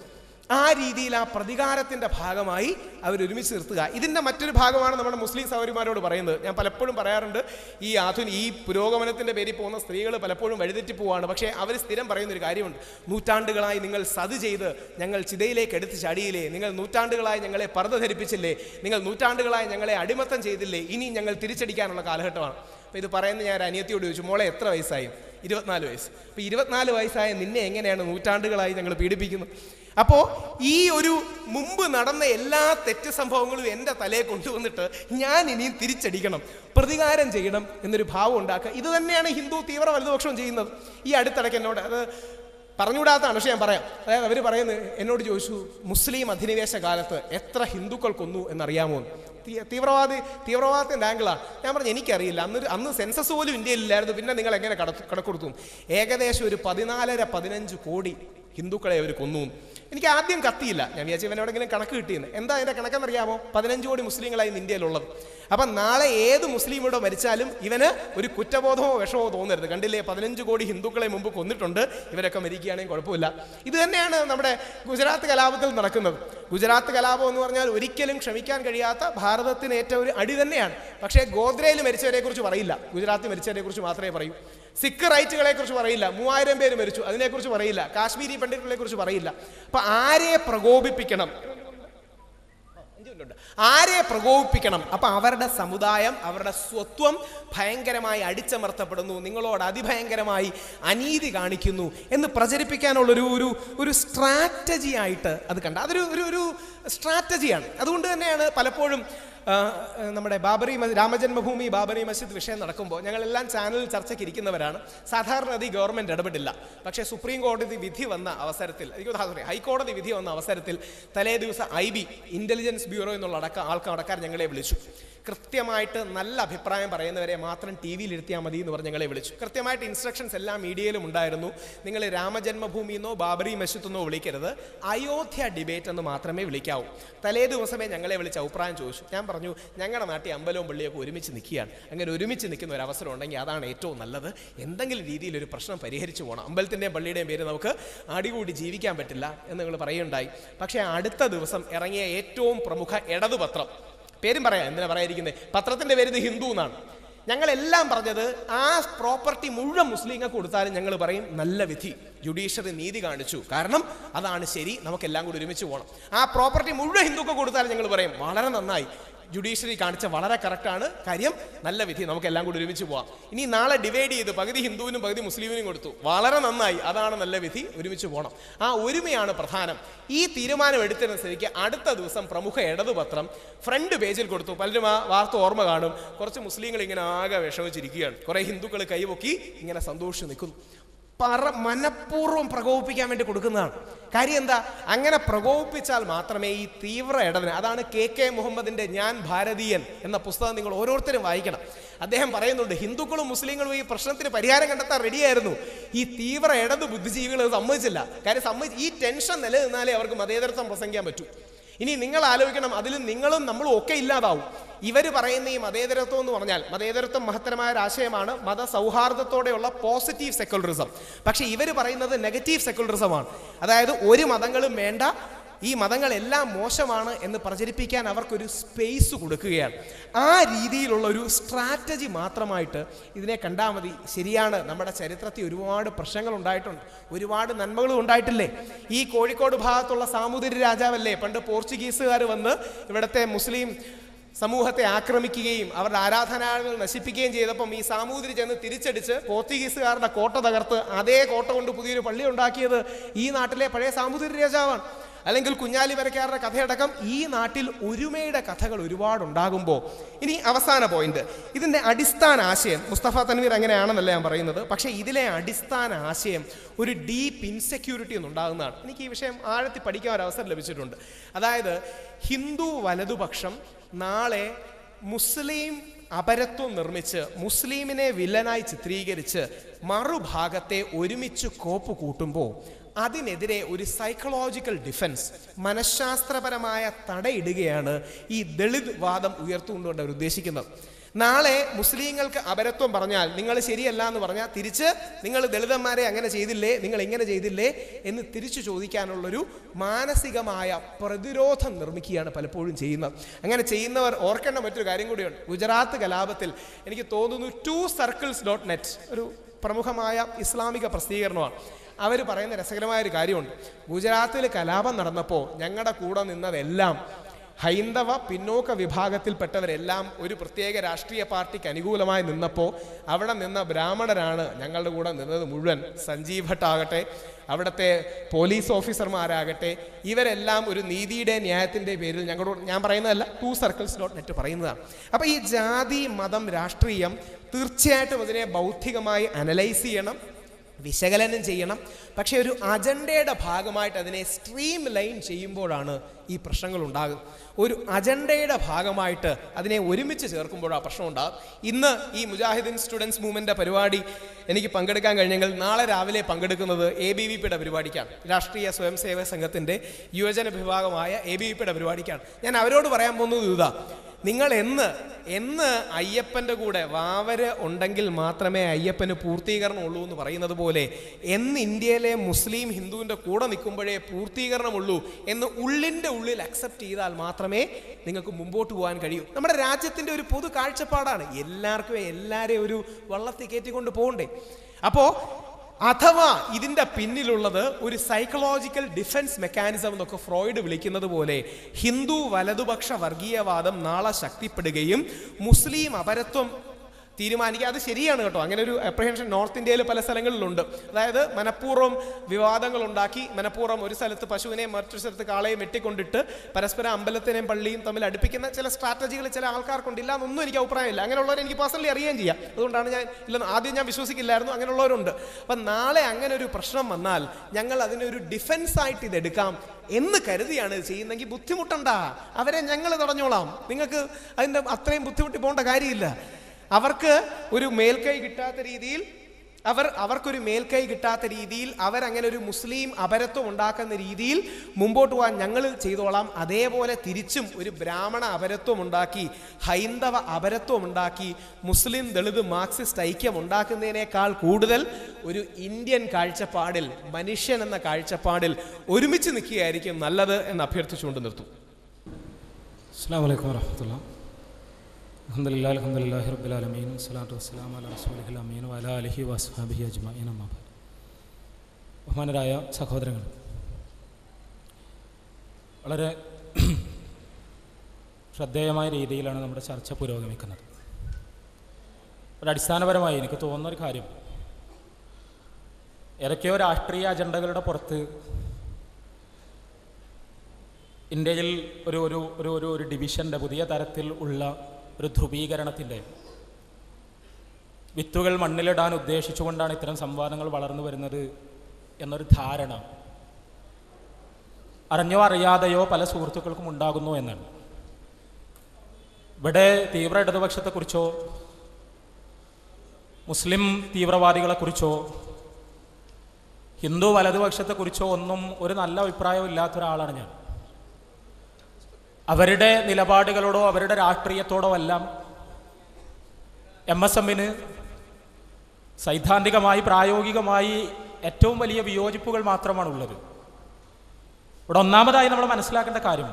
ആ രീതിയിൽ ആ പ്രതികാരത്തിൻ്റെ ഭാഗമായി അവരൊരുമിച്ച് നിർത്തുക ഇതിൻ്റെ മറ്റൊരു ഭാഗമാണ് നമ്മുടെ മുസ്ലിം സഹോദരിമാരോട് പറയുന്നത് ഞാൻ പലപ്പോഴും പറയാറുണ്ട് ഈ ആധുനിക ഈ പുരോഗമനത്തിൻ്റെ പേരിൽ പോകുന്ന സ്ത്രീകൾ പലപ്പോഴും വഴിതെറ്റി പോവാണ് പക്ഷേ അവർ സ്ഥിരം പറയുന്ന ഒരു കാര്യമുണ്ട് നൂറ്റാണ്ടുകളായി നിങ്ങൾ സത് ചെയ്ത് ഞങ്ങൾ ചിതയിലേക്ക് എടുത്ത് ചടിയില്ലേ നിങ്ങൾ നൂറ്റാണ്ടുകളായി ഞങ്ങളെ പർദ്ദ ധരിപ്പിച്ചില്ലേ നിങ്ങൾ നൂറ്റാണ്ടുകളായി ഞങ്ങളെ അടിമത്തം ചെയ്തില്ലേ ഇനി ഞങ്ങൾ തിരിച്ചടിക്കാനുള്ള കാലഘട്ടമാണ് അപ്പോൾ ഇത് പറയുന്നത് ഞാൻ ഒരു അനിയത്തിയോട് ചോദിച്ചു മോളെ എത്ര വയസ്സായി ഇരുപത്തിനാല് വയസ്സ് അപ്പോൾ ഇരുപത്തിനാല് വയസ്സായ നിന്നെ എങ്ങനെയാണ് നൂറ്റാണ്ടുകളായി ഞങ്ങൾ പീഡിപ്പിക്കുന്നത് അപ്പോൾ ഈ ഒരു മുമ്പ് നടന്ന എല്ലാ തെറ്റ് സംഭവങ്ങളും എൻ്റെ തലയെ കൊണ്ടുവന്നിട്ട് ഞാൻ ഇനിയും തിരിച്ചടിക്കണം പ്രതികാരം ചെയ്യണം എന്നൊരു ഭാവം ഉണ്ടാക്കുക ഇത് തന്നെയാണ് ഹിന്ദു തീവ്ര വലതുപക്ഷം ചെയ്യുന്നത് ഈ അടുത്തിടയ്ക്ക് എന്നോട് അത് പറഞ്ഞുകൂടാത്തതാണ് പക്ഷേ ഞാൻ പറയാം അതായത് അവർ പറയുന്നത് എന്നോട് ചോദിച്ചു മുസ്ലിം അധിനിവേശ കാലത്ത് എത്ര ഹിന്ദുക്കൾ കൊന്നു എന്നറിയാമോ എന്ന്. തീ- തീവ്രവാദി തീവ്രവാദത്തിൻ്റെ ആംഗിളാണ് ഞാൻ പറഞ്ഞു എനിക്കറിയില്ല അന്ന് അന്ന് സെൻസസ് പോലും ഇന്ത്യയിലില്ലായിരുന്നു പിന്നെ നിങ്ങൾ എങ്ങനെ കട കടക്കൊടുത്തു ഏകദേശം ഒരു പതിനാലര പതിനഞ്ച് കോടി ഹിന്ദുക്കളെ അവർ കൊന്നു എനിക്ക് ആദ്യം കത്തിയില്ല ഞാൻ വിചാരിച്ചു ഇവനെവിടെങ്കിലും കണക്ക് കിട്ടിയെന്ന് എന്താ അതിൻ്റെ കണക്കെന്നറിയാമോ പതിനഞ്ച് കോടി മുസ്ലിങ്ങളായി ഇന്ന് ഇന്ത്യയിലുള്ളത് അപ്പം നാളെ ഏത് മുസ്ലിം ഇവിടെ മരിച്ചാലും ഇവന് ഒരു കുറ്റബോധമോ വിഷമോ തോന്നരുത് കണ്ടില്ലേ പതിനഞ്ച് കോടി ഹിന്ദുക്കളെ മുമ്പ് കൊന്നിട്ടുണ്ട് ഇവരൊക്കെ മരിക്കുകയാണെങ്കിൽ കുഴപ്പമില്ല ഇത് തന്നെയാണ് നമ്മുടെ ഗുജറാത്ത് കലാപത്തിൽ നടക്കുന്നത് ഗുജറാത്ത് കലാപം എന്ന് പറഞ്ഞാൽ ഒരിക്കലും ക്ഷമിക്കാൻ കഴിയാത്ത ഭാരതത്തിന് ഏറ്റവും ഒരു അടി തന്നെയാണ് പക്ഷേ ഗോദ്രയിൽ മരിച്ചവരെ കുറിച്ച് പറയില്ല ഗുജറാത്തിൽ മരിച്ചവരെ കുറിച്ച് മാത്രമേ പറയൂ സിഖ് റൈറ്റുകളെ കുറിച്ച് പറയില്ല മൂവായിരം പേര് മരിച്ചു അതിനെക്കുറിച്ച് പറയില്ല കാശ്മീരി പണ്ഡിറ്റുകളെ കുറിച്ച് പറയില്ല അപ്പൊ ആരെ പ്രകോപിപ്പിക്കണം ഉണ്ട്. ആരെ പ്രകോപിപ്പിക്കണം അപ്പൊ അവരുടെ സമുദായം അവരുടെ സ്വത്വം ഭയങ്കരമായി അടിച്ചമർത്തപ്പെടുന്നു നിങ്ങളോട് അതിഭയങ്കരമായി അനീതി കാണിക്കുന്നു എന്ന് പ്രചരിപ്പിക്കാനുള്ള ഒരു ഒരു ഒരു സ്ട്രാറ്റജി ആയിട്ട് അത് കണ്ട അതൊരു ഒരു ഒരു സ്ട്രാറ്റജിയാണ് അതുകൊണ്ട് തന്നെയാണ് പലപ്പോഴും ആ, ആ, നമ്മുടെ ബാബറി മ- രാമജന്മഭൂമി ബാബറി മസ്ജിദ് വിഷയം നടക്കുമ്പോൾ ഞങ്ങളെല്ലാം ചാനലിൽ ചർച്ചയ്ക്ക് ഇരിക്കുന്നവരാണ് സാധാരണ അത് ഗവൺമെന്റ് ഇടപെടില്ല പക്ഷേ സുപ്രീം കോടതി വിധി വന്ന അവസരത്തിൽ എനിക്ക് സോറി ഹൈക്കോടതി വിധി വന്ന അവസരത്തിൽ തലേ ദിവസം ഐ ബി ഇന്റലിജൻസ് ബ്യൂറോ എന്നുള്ള അടക്കം ആൾക്കാർ ഞങ്ങളെ വിളിച്ചു കൃത്യമായിട്ട് നല്ല അഭിപ്രായം പറയുന്നവരെ മാത്രം ടി വിയിൽ ഇരുത്തിയാൽ മതി എന്ന് പറഞ്ഞ് ഞങ്ങളെ വിളിച്ചു കൃത്യമായിട്ട് ഇൻസ്ട്രക്ഷൻസ് എല്ലാ മീഡിയയിലും ഉണ്ടായിരുന്നു നിങ്ങൾ രാമജന്മഭൂമി എന്നോ ബാബറി മസ്ജിദ് എന്നോ വിളിക്കരുത് അയോധ്യ ഡിബേറ്റ് എന്ന് മാത്രമേ വിളിക്കാവൂ തലേ ദിവസമേ ഞങ്ങളെ വിളിച്ച് അഭിപ്രായം ചോദിച്ചു ഞാൻ പറഞ്ഞു ഞങ്ങളുടെ നാട്ടിൽ അമ്പലവും പള്ളിയൊക്കെ ഒരുമിച്ച് നിൽക്കുകയാണ് അങ്ങനെ ഒരുമിച്ച് നിൽക്കുന്ന ഒരു അവസരം ഉണ്ടെങ്കിൽ അതാണ് ഏറ്റവും നല്ലത് എന്തെങ്കിലും രീതിയിൽ ഒരു പ്രശ്നം പരിഹരിച്ചു പോകണം അമ്പലത്തിൻ്റെയും പള്ളിയുടെയും പേര് നമുക്ക് അടികൂടി ജീവിക്കാൻ പറ്റില്ല എന്ന് നിങ്ങൾ പറയുണ്ടായി പക്ഷേ അടുത്ത ദിവസം ഇറങ്ങിയ ഏറ്റവും പ്രമുഖ ഇടതുപത്രം പേരും പറയാം എന്തിനാ പറയാതിരിക്കുന്നത് പത്രത്തിന്റെ പേര് ഇത് ഹിന്ദു എന്നാണ് ഞങ്ങളെല്ലാം പറഞ്ഞത് ആ പ്രോപ്പർട്ടി മുഴുവൻ മുസ്ലിങ്ങൾക്ക് കൊടുത്താലും ഞങ്ങൾ പറയും നല്ല വിധി ജുഡീഷ്യറി നീതി കാണിച്ചു കാരണം അതാണ് ശരി നമുക്കെല്ലാം കൂടി ഒരുമിച്ച് പോകണം ആ പ്രോപ്പർട്ടി മുഴുവൻ ഹിന്ദുക്ക് കൊടുത്താലും ഞങ്ങൾ പറയും വളരെ നന്നായി ജുഡീഷ്യറി കാണിച്ച വളരെ കറക്റ്റാണ് കാര്യം നല്ല വിധി നമുക്ക് എല്ലാം കൂടി ഒരുമിച്ച് പോവാം ഇനി നാളെ ഡിവൈഡ് ചെയ്ത് പകുതി ഹിന്ദുവിനും പകുതി മുസ്ലിമിനും കൊടുത്തു വളരെ നന്നായി അതാണ് നല്ല വിധി ഒരുമിച്ച് പോകണം ആ ഒരുമയാണ് പ്രധാനം ഈ തീരുമാനം എടുത്തതിന് സ്ഥിതിക്ക് അടുത്ത ദിവസം പ്രമുഖ ഇടതുപത്രം ഫ്രണ്ട് പേജിൽ കൊടുത്തു പലരും ആ വാർത്ത ഓർമ്മ കാണും കുറച്ച് മുസ്ലിങ്ങൾ ഇങ്ങനെ ആകെ വിഷമിച്ചിരിക്കുകയാണ് കുറെ ഹിന്ദുക്കൾ കൈപൊക്കി ഇങ്ങനെ സന്തോഷിച്ച് നിൽക്കുന്നു പറ മനഃപൂർവ്വം പ്രകോപിപ്പിക്കാൻ വേണ്ടി കൊടുക്കുന്നതാണ് കാര്യം എന്താ അങ്ങനെ പ്രകോപിപ്പിച്ചാൽ മാത്രമേ ഈ തീവ്ര ഇടവിന് അതാണ് കെ കെ മുഹമ്മദിന്റെ ഞാൻ ഭാരതീയൻ എന്ന പുസ്തകം നിങ്ങൾ ഓരോരുത്തരും വായിക്കണം അദ്ദേഹം പറയുന്നുണ്ട് ഹിന്ദുക്കളും മുസ്ലിങ്ങളും ഈ പ്രശ്നത്തിന് പരിഹാരം കണ്ടെത്താൻ റെഡിയായിരുന്നു ഈ തീവ്ര ഇടത് ബുദ്ധിജീവികൾ അത് സമ്മതിച്ചില്ല കാര്യം സമ്മതിച്ച് ഈ ടെൻഷൻ നിലനിന്നാലേ അവർക്ക് മതേതരത്വം പ്രസംഗിക്കാൻ പറ്റൂ ഇനി നിങ്ങൾ ആലോചിക്കണം അതിൽ നിങ്ങളും നമ്മളും ഒക്കെ ഇല്ലാതാവും ഇവർ പറയുന്ന ഈ മതേതരത്വം എന്ന് പറഞ്ഞാൽ മതേതരത്വം മഹത്തരമായ ഒരു ആശയമാണ് മത സൗഹാർദ്ദത്തോടെയുള്ള പോസിറ്റീവ് സെക്കുലറിസം പക്ഷേ ഇവർ പറയുന്നത് നെഗറ്റീവ് സെക്കുലറിസമാണ് അതായത് ഒരു മതങ്ങളും വേണ്ട ഈ മതങ്ങളെല്ലാം മോശമാണ് എന്ന് പ്രചരിപ്പിക്കാൻ അവർക്കൊരു സ്പേസ് കൊടുക്കുകയാണ് ആ രീതിയിലുള്ള ഒരു സ്ട്രാറ്റജി മാത്രമായിട്ട് ഇതിനെ കണ്ടാൽ മതി ശരിയാണ് നമ്മുടെ ചരിത്രത്തിൽ ഒരുപാട് പ്രശ്നങ്ങൾ ഉണ്ടായിട്ടുണ്ട് ഒരുപാട് നന്മകളും ഉണ്ടായിട്ടില്ലേ ഈ കോഴിക്കോട് ഭാഗത്തുള്ള സാമൂതിരി രാജാവല്ലേ പണ്ട് പോർച്ചുഗീസുകാർ വന്ന് ഇവിടുത്തെ മുസ്ലിം സമൂഹത്തെ ആക്രമിക്കുകയും അവരുടെ ആരാധനാലയങ്ങൾ നശിപ്പിക്കുകയും ചെയ്തപ്പം ഈ സാമൂതിരി ചെന്ന് തിരിച്ചടിച്ച് പോർച്ചുഗീസുകാരുടെ കോട്ട തകർത്ത് അതേ കോട്ട കൊണ്ട് പുതിയൊരു പള്ളി ഉണ്ടാക്കിയത് ഈ നാട്ടിലെ പഴയ സാമൂതിരി രാജാവാണ് അല്ലെങ്കിൽ കുഞ്ഞാലി വരക്കാരുടെ കഥയടക്കം ഈ നാട്ടിൽ ഒരുമയുടെ കഥകൾ ഒരുപാടുണ്ടാകുമ്പോൾ ഇനി അവസാന പോയിന്റ് ഇതിന്റെ അടിസ്ഥാന ആശയം മുസ്തഫ തൻവീർ അങ്ങനെയാണെന്നല്ല ഞാൻ പറയുന്നത് പക്ഷേ ഇതിലെ അടിസ്ഥാന ആശയം ഒരു ഡീപ്പ് ഇൻസെക്യൂരിറ്റി എന്നുണ്ടാകുന്നതാണ് എനിക്ക് ഈ വിഷയം ആഴത്തിൽ പഠിക്കാൻ ഒരു അവസരം ലഭിച്ചിട്ടുണ്ട് അതായത് ഹിന്ദു വലതുപക്ഷം നാളെ മുസ്ലിം അപരത്വം നിർമ്മിച്ച് മുസ്ലിമിനെ വില്ലനായി ചിത്രീകരിച്ച് മറുഭാഗത്തെ ഒരുമിച്ച് കോപ്പ് കൂട്ടുമ്പോൾ അതിനെതിരെ ഒരു സൈക്കോളജിക്കൽ ഡിഫൻസ് മനഃശാസ്ത്രപരമായ തടയിടുകയാണ് ഈ ദളിത് വാദം ഉയർത്തുകൊണ്ടുകൊണ്ട് അവർ ഉദ്ദേശിക്കുന്നത് നാളെ മുസ്ലിങ്ങൾക്ക് അപരത്വം പറഞ്ഞാൽ നിങ്ങൾ ശരിയല്ല എന്ന് പറഞ്ഞാൽ തിരിച്ച് നിങ്ങൾ ദളിതന്മാരെ അങ്ങനെ ചെയ്തില്ലേ നിങ്ങൾ ഇങ്ങനെ ചെയ്തില്ലേ എന്ന് തിരിച്ചു ചോദിക്കാനുള്ളൊരു മാനസികമായ പ്രതിരോധം നിർമ്മിക്കുകയാണ് പലപ്പോഴും ചെയ്യുന്നത് അങ്ങനെ ചെയ്യുന്നവർ ഓർക്കേണ്ട മറ്റൊരു കാര്യം കൂടിയുണ്ട് ഗുജറാത്ത് കലാപത്തിൽ എനിക്ക് തോന്നുന്നു ടു സർക്കിൾസ് ഡോട്ട് നെറ്റ് ഒരു പ്രമുഖമായ ഇസ്ലാമിക പ്രസിദ്ധീകരണമാണ് അവർ പറയുന്ന രസകരമായ ഒരു കാര്യമുണ്ട് ഗുജറാത്തിൽ കലാപം നടന്നപ്പോൾ ഞങ്ങളുടെ കൂടെ നിന്നതെല്ലാം ഹൈന്ദവ പിന്നോക്ക വിഭാഗത്തിൽപ്പെട്ടവരെല്ലാം ഒരു പ്രത്യേക രാഷ്ട്രീയ പാർട്ടിക്ക് അനുകൂലമായി നിന്നപ്പോൾ അവിടെ നിന്ന ബ്രാഹ്മണരാണ് ഞങ്ങളുടെ കൂടെ നിന്നത് മുഴുവൻ സഞ്ജീവ് ഭട്ടാകട്ടെ അവിടുത്തെ പോലീസ് ഓഫീസർമാരാകട്ടെ ഇവരെല്ലാം ഒരു നീതിയുടെ ന്യായത്തിൻ്റെ പേരിൽ ഞങ്ങളോട് ഞാൻ പറയുന്നതല്ല ടു സർക്കിൾസ് ഡോട്ട് നെറ്റ് പറയുന്നതാണ് അപ്പോൾ ഈ ജാതി മതം രാഷ്ട്രീയം തീർച്ചയായിട്ടും അതിനെ ബൗദ്ധികമായി അനലൈസ് ചെയ്യണം വിശകലനം ചെയ്യണം പക്ഷേ ഒരു അജണ്ടയുടെ ഭാഗമായിട്ട് അതിനെ സ്ട്രീം ലൈൻ ചെയ്യുമ്പോഴാണ് ഈ പ്രശ്നങ്ങൾ ഉണ്ടാകുന്നത് ഒരു അജണ്ടയുടെ ഭാഗമായിട്ട് അതിനെ ഒരുമിച്ച് ചേർക്കുമ്പോൾ ആ പ്രശ്നം ഉണ്ടാകും ഇന്ന് ഈ മുജാഹിദീൻ സ്റ്റുഡൻസ് മൂവ്മെൻ്റെ പരിപാടി എനിക്ക് പങ്കെടുക്കാൻ കഴിഞ്ഞെങ്കിൽ നാളെ രാവിലെ പങ്കെടുക്കുന്നത് എ ബി വി പിയുടെ പരിപാടിക്കാണ് രാഷ്ട്രീയ സ്വയം സേവക സംഘത്തിൻ്റെ യുവജന വിഭാഗമായ എ ബി വി പിയുടെ പരിപാടിക്കാണ് ഞാൻ അവരോട് പറയാൻ പോകുന്നത് ഇതാ നിങ്ങൾ എന്ന് എന്ന് അയ്യപ്പൻ്റെ കൂടെ വാവര് ഉണ്ടെങ്കിൽ മാത്രമേ അയ്യപ്പന് പൂർത്തീകരണം ഉള്ളൂ എന്ന് പറയുന്നത് പോലെ എന്ന് ഇന്ത്യയിലെ മുസ്ലിം ഹിന്ദുവിൻ്റെ കൂടെ നിൽക്കുമ്പോഴേ പൂർത്തീകരണമുള്ളൂ എന്ന് ഉള്ളിൻ്റെ ഉള്ളിൽ അക്സെപ്റ്റ് ചെയ്താൽ മാത്രമേ നിങ്ങൾക്ക് മുമ്പോട്ട് പോകാൻ കഴിയൂ നമ്മുടെ രാജ്യത്തിൻ്റെ ഒരു പൊതു കാഴ്ചപ്പാടാണ് എല്ലാവർക്കും എല്ലാവരെയും ഒരു വള്ളത്തിൽ കയറ്റിക്കൊണ്ട് പോകണ്ടേ അപ്പോൾ അഥവാ ഇതിൻ്റെ പിന്നിലുള്ളത് ഒരു സൈക്കോളജിക്കൽ ഡിഫൻസ് മെക്കാനിസം എന്നൊക്കെ ഫ്രോയിഡ് വിളിക്കുന്നത് പോലെ ഹിന്ദു വലതുപക്ഷ വർഗീയവാദം നാളെ ശക്തിപ്പെടുകയും മുസ്ലിം അപരത്വം തീരുമാനിക്കുക അത് ശരിയാണ് കേട്ടോ അങ്ങനെ ഒരു അപ്രഹെൻഷൻ നോർത്ത് ഇന്ത്യയിൽ പല സ്ഥലങ്ങളിലുണ്ട് അതായത് മനഃപൂർവ്വം വിവാദങ്ങൾ ഉണ്ടാക്കി മനഃപൂർവ്വം ഒരു സ്ഥലത്ത് പശുവിനെയും മറ്റൊരു സ്ഥലത്ത് കാളയും വെട്ടിക്കൊണ്ടിട്ട് പരസ്പരം അമ്പലത്തിനെയും പള്ളിയും തമ്മിൽ അടുപ്പിക്കുന്ന ചില സ്ട്രാറ്റജികൾ ചില ആൾക്കാർക്കുണ്ട് എന്നൊന്നും എനിക്ക് അഭിപ്രായമില്ല അങ്ങനെയുള്ളവരെ എനിക്ക് പേഴ്സണലി അറിയുകയും ചെയ്യാം അതുകൊണ്ടാണ് ഞാൻ ഇല്ലെന്ന് ആദ്യം ഞാൻ വിശ്വസിക്കില്ലായിരുന്നു അങ്ങനെയുള്ളവരുണ്ട് അപ്പം നാളെ അങ്ങനെ ഒരു പ്രശ്നം വന്നാൽ ഞങ്ങൾ അതിനൊരു ഡിഫൻസ് ആയിട്ട് ഇത് എടുക്കാം എന്ന് കരുതിയാണ് ഇത് ചെയ്യുന്നെങ്കിൽ ബുദ്ധിമുട്ടണ്ട അവരെ ഞങ്ങൾ തടഞ്ഞോളാം നിങ്ങൾക്ക് അതിൻ്റെ അത്രയും ബുദ്ധിമുട്ടി പോകേണ്ട കാര്യമില്ല അവർക്ക് ഒരു മേൽക്കൈ കിട്ടാത്ത രീതിയിൽ അവർ അവർക്കൊരു മേൽക്കൈ കിട്ടാത്ത രീതിയിൽ അവരങ്ങനെ ഒരു മുസ്ലിം അപരത്വം ഉണ്ടാക്കുന്ന രീതിയിൽ മുമ്പോട്ട് പോകാൻ ഞങ്ങൾ ചെയ്തോളാം അതേപോലെ തിരിച്ചും ഒരു ബ്രാഹ്മണ അപരത്വം ഉണ്ടാക്കി ഹൈന്ദവ അപരത്വം ഉണ്ടാക്കി മുസ്ലിം ദളിത് മാർക്സിസ്റ്റ് ഐക്യം ഉണ്ടാക്കുന്നതിനേക്കാൾ കൂടുതൽ ഒരു ഇന്ത്യൻ കാഴ്ചപ്പാടിൽ മനുഷ്യൻ എന്ന കാഴ്ചപ്പാടിൽ ഒരുമിച്ച് നിൽക്കുകയായിരിക്കും നല്ലത് എന്ന് അഭ്യർത്ഥിച്ചുകൊണ്ട് നിർത്തും അസ്സാം വലൈക്കും വരഹമുല്ല അലഹമുല്ലാ അലഹമുല്ലാഹി റബ്ബുലാലമീൻ സ്വലാത്തു വസ്സലാം അല റസൂലിഹിൽ അമീൻ വല അലഹി വസ്ഹാബിഹി അജ്മീൻ അമ്മാബാദ് ബഹുമാനരായ സഹോദരങ്ങൾ വളരെ ശ്രദ്ധേയമായ രീതിയിലാണ് നമ്മുടെ ചർച്ച പുരോഗമിക്കുന്നത് ഒരു അടിസ്ഥാനപരമായി എനിക്ക് തോന്നുന്ന ഒരു കാര്യം ഏതൊക്കെയോ രാഷ്ട്രീയ അജണ്ടകളുടെ പുറത്ത് ഇന്ത്യയിൽ ഒരു ഒരു ഒരു ഒരു ഒരു ഡിവിഷൻ്റെ പുതിയ തരത്തിൽ ഉള്ള ഒരു ധ്രുവീകരണത്തിൻ്റെ വിത്തുകൾ മണ്ണിലിടാൻ ഉദ്ദേശിച്ചുകൊണ്ടാണ് ഇത്തരം സംവാദങ്ങൾ വളർന്നു വരുന്നത് എന്നൊരു ധാരണ അറിഞ്ഞോ അറിയാതെയോ പല സുഹൃത്തുക്കൾക്കും ഉണ്ടാകുന്നു എന്നാണ് ഇവിടെ തീവ്ര ഇടതുപക്ഷത്തെക്കുറിച്ചോ മുസ്ലിം തീവ്രവാദികളെക്കുറിച്ചോ ഹിന്ദു വലതുപക്ഷത്തെക്കുറിച്ചോ ഒന്നും ഒരു നല്ല അഭിപ്രായവും ഇല്ലാത്ത ഒരാളാണ് ഞാൻ അവരുടെ നിലപാടുകളോടോ അവരുടെ രാഷ്ട്രീയത്തോടോ എല്ലാം എം എസ് എമ്മിന് സൈദ്ധാന്തികമായി പ്രായോഗികമായി ഏറ്റവും വലിയ വിയോജിപ്പുകൾ മാത്രമാണ് ഉള്ളത് ഇവിടെ ഒന്നാമതായി നമ്മൾ മനസ്സിലാക്കേണ്ട കാര്യം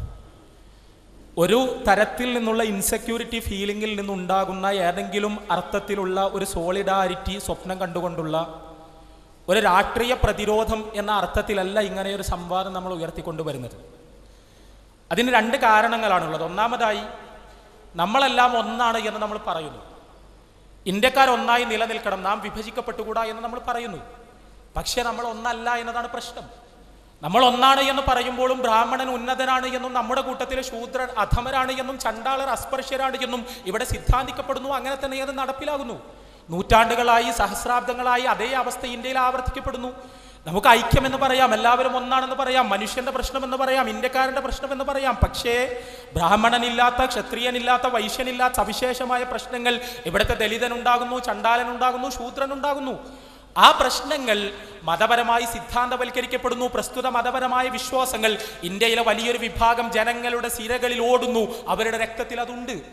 ഒരു തരത്തിൽ നിന്നുള്ള ഇൻസെക്യൂരിറ്റി ഫീലിംഗിൽ നിന്നുണ്ടാകുന്ന ഏതെങ്കിലും അർത്ഥത്തിലുള്ള ഒരു സോളിഡാരിറ്റി സ്വപ്നം കണ്ടുകൊണ്ടുള്ള ഒരു രാഷ്ട്രീയ പ്രതിരോധം എന്ന അർത്ഥത്തിലല്ല ഇങ്ങനെ ഒരു സംവാദം നമ്മൾ ഉയർത്തിക്കൊണ്ടുവരുന്നത് അതിന് രണ്ട് കാരണങ്ങളാണുള്ളത് ഒന്നാമതായി നമ്മളെല്ലാം ഒന്നാണ് എന്ന് നമ്മൾ പറയുന്നു ഇന്ത്യക്കാർ ഒന്നായി നിലനിൽക്കണം നാം വിഭജിക്കപ്പെട്ടുകൂടാ എന്ന് നമ്മൾ പറയുന്നു പക്ഷേ നമ്മൾ ഒന്നല്ല എന്നതാണ് പ്രശ്നം നമ്മൾ ഒന്നാണ് എന്ന് പറയുമ്പോഴും ബ്രാഹ്മണൻ ഉന്നതനാണ് എന്നും നമ്മുടെ കൂട്ടത്തിലെ ശൂദ്രൻ അധമരാണ് എന്നും ചണ്ടാളർ അസ്പർശ്യരാണ് എന്നും ഇവിടെ സിദ്ധാന്തിക്കപ്പെടുന്നു അങ്ങനെ തന്നെ അത് നടപ്പിലാകുന്നു നൂറ്റാണ്ടുകളായി സഹസ്രാബ്ദങ്ങളായി അതേ അവസ്ഥ ഇന്ത്യയിൽ ആവർത്തിക്കപ്പെടുന്നു നമുക്ക് ഐക്യം എന്ന് പറയാം എല്ലാവരും ഒന്നാണെന്ന് പറയാം മനുഷ്യന്റെ പ്രശ്നം എന്ന് പറയാം ഇന്ത്യക്കാരന്റെ പ്രശ്നം എന്ന് പറയാം പക്ഷേ ബ്രാഹ്മണനില്ലാത്ത ക്ഷത്രിയനില്ലാത്ത വൈശ്യനില്ലാത്ത സവിശേഷമായ പ്രശ്നങ്ങൾ ഇവിടുത്തെ ദലിതനുണ്ടാകുന്നു ചണ്ടാലനുണ്ടാകുന്നു ശൂദ്രനുണ്ടാകുന്നു ആ പ്രശ്നങ്ങൾ മതപരമായി സിദ്ധാന്തവൽക്കരിക്കപ്പെടുന്നു പ്രസ്തുത മതപരമായ വിശ്വാസങ്ങൾ ഇന്ത്യയിലെ വലിയൊരു വിഭാഗം ജനങ്ങളുടെ സിരകളിൽ ഓടുന്നു അവരുടെ രക്തത്തിൽ അതുണ്ട്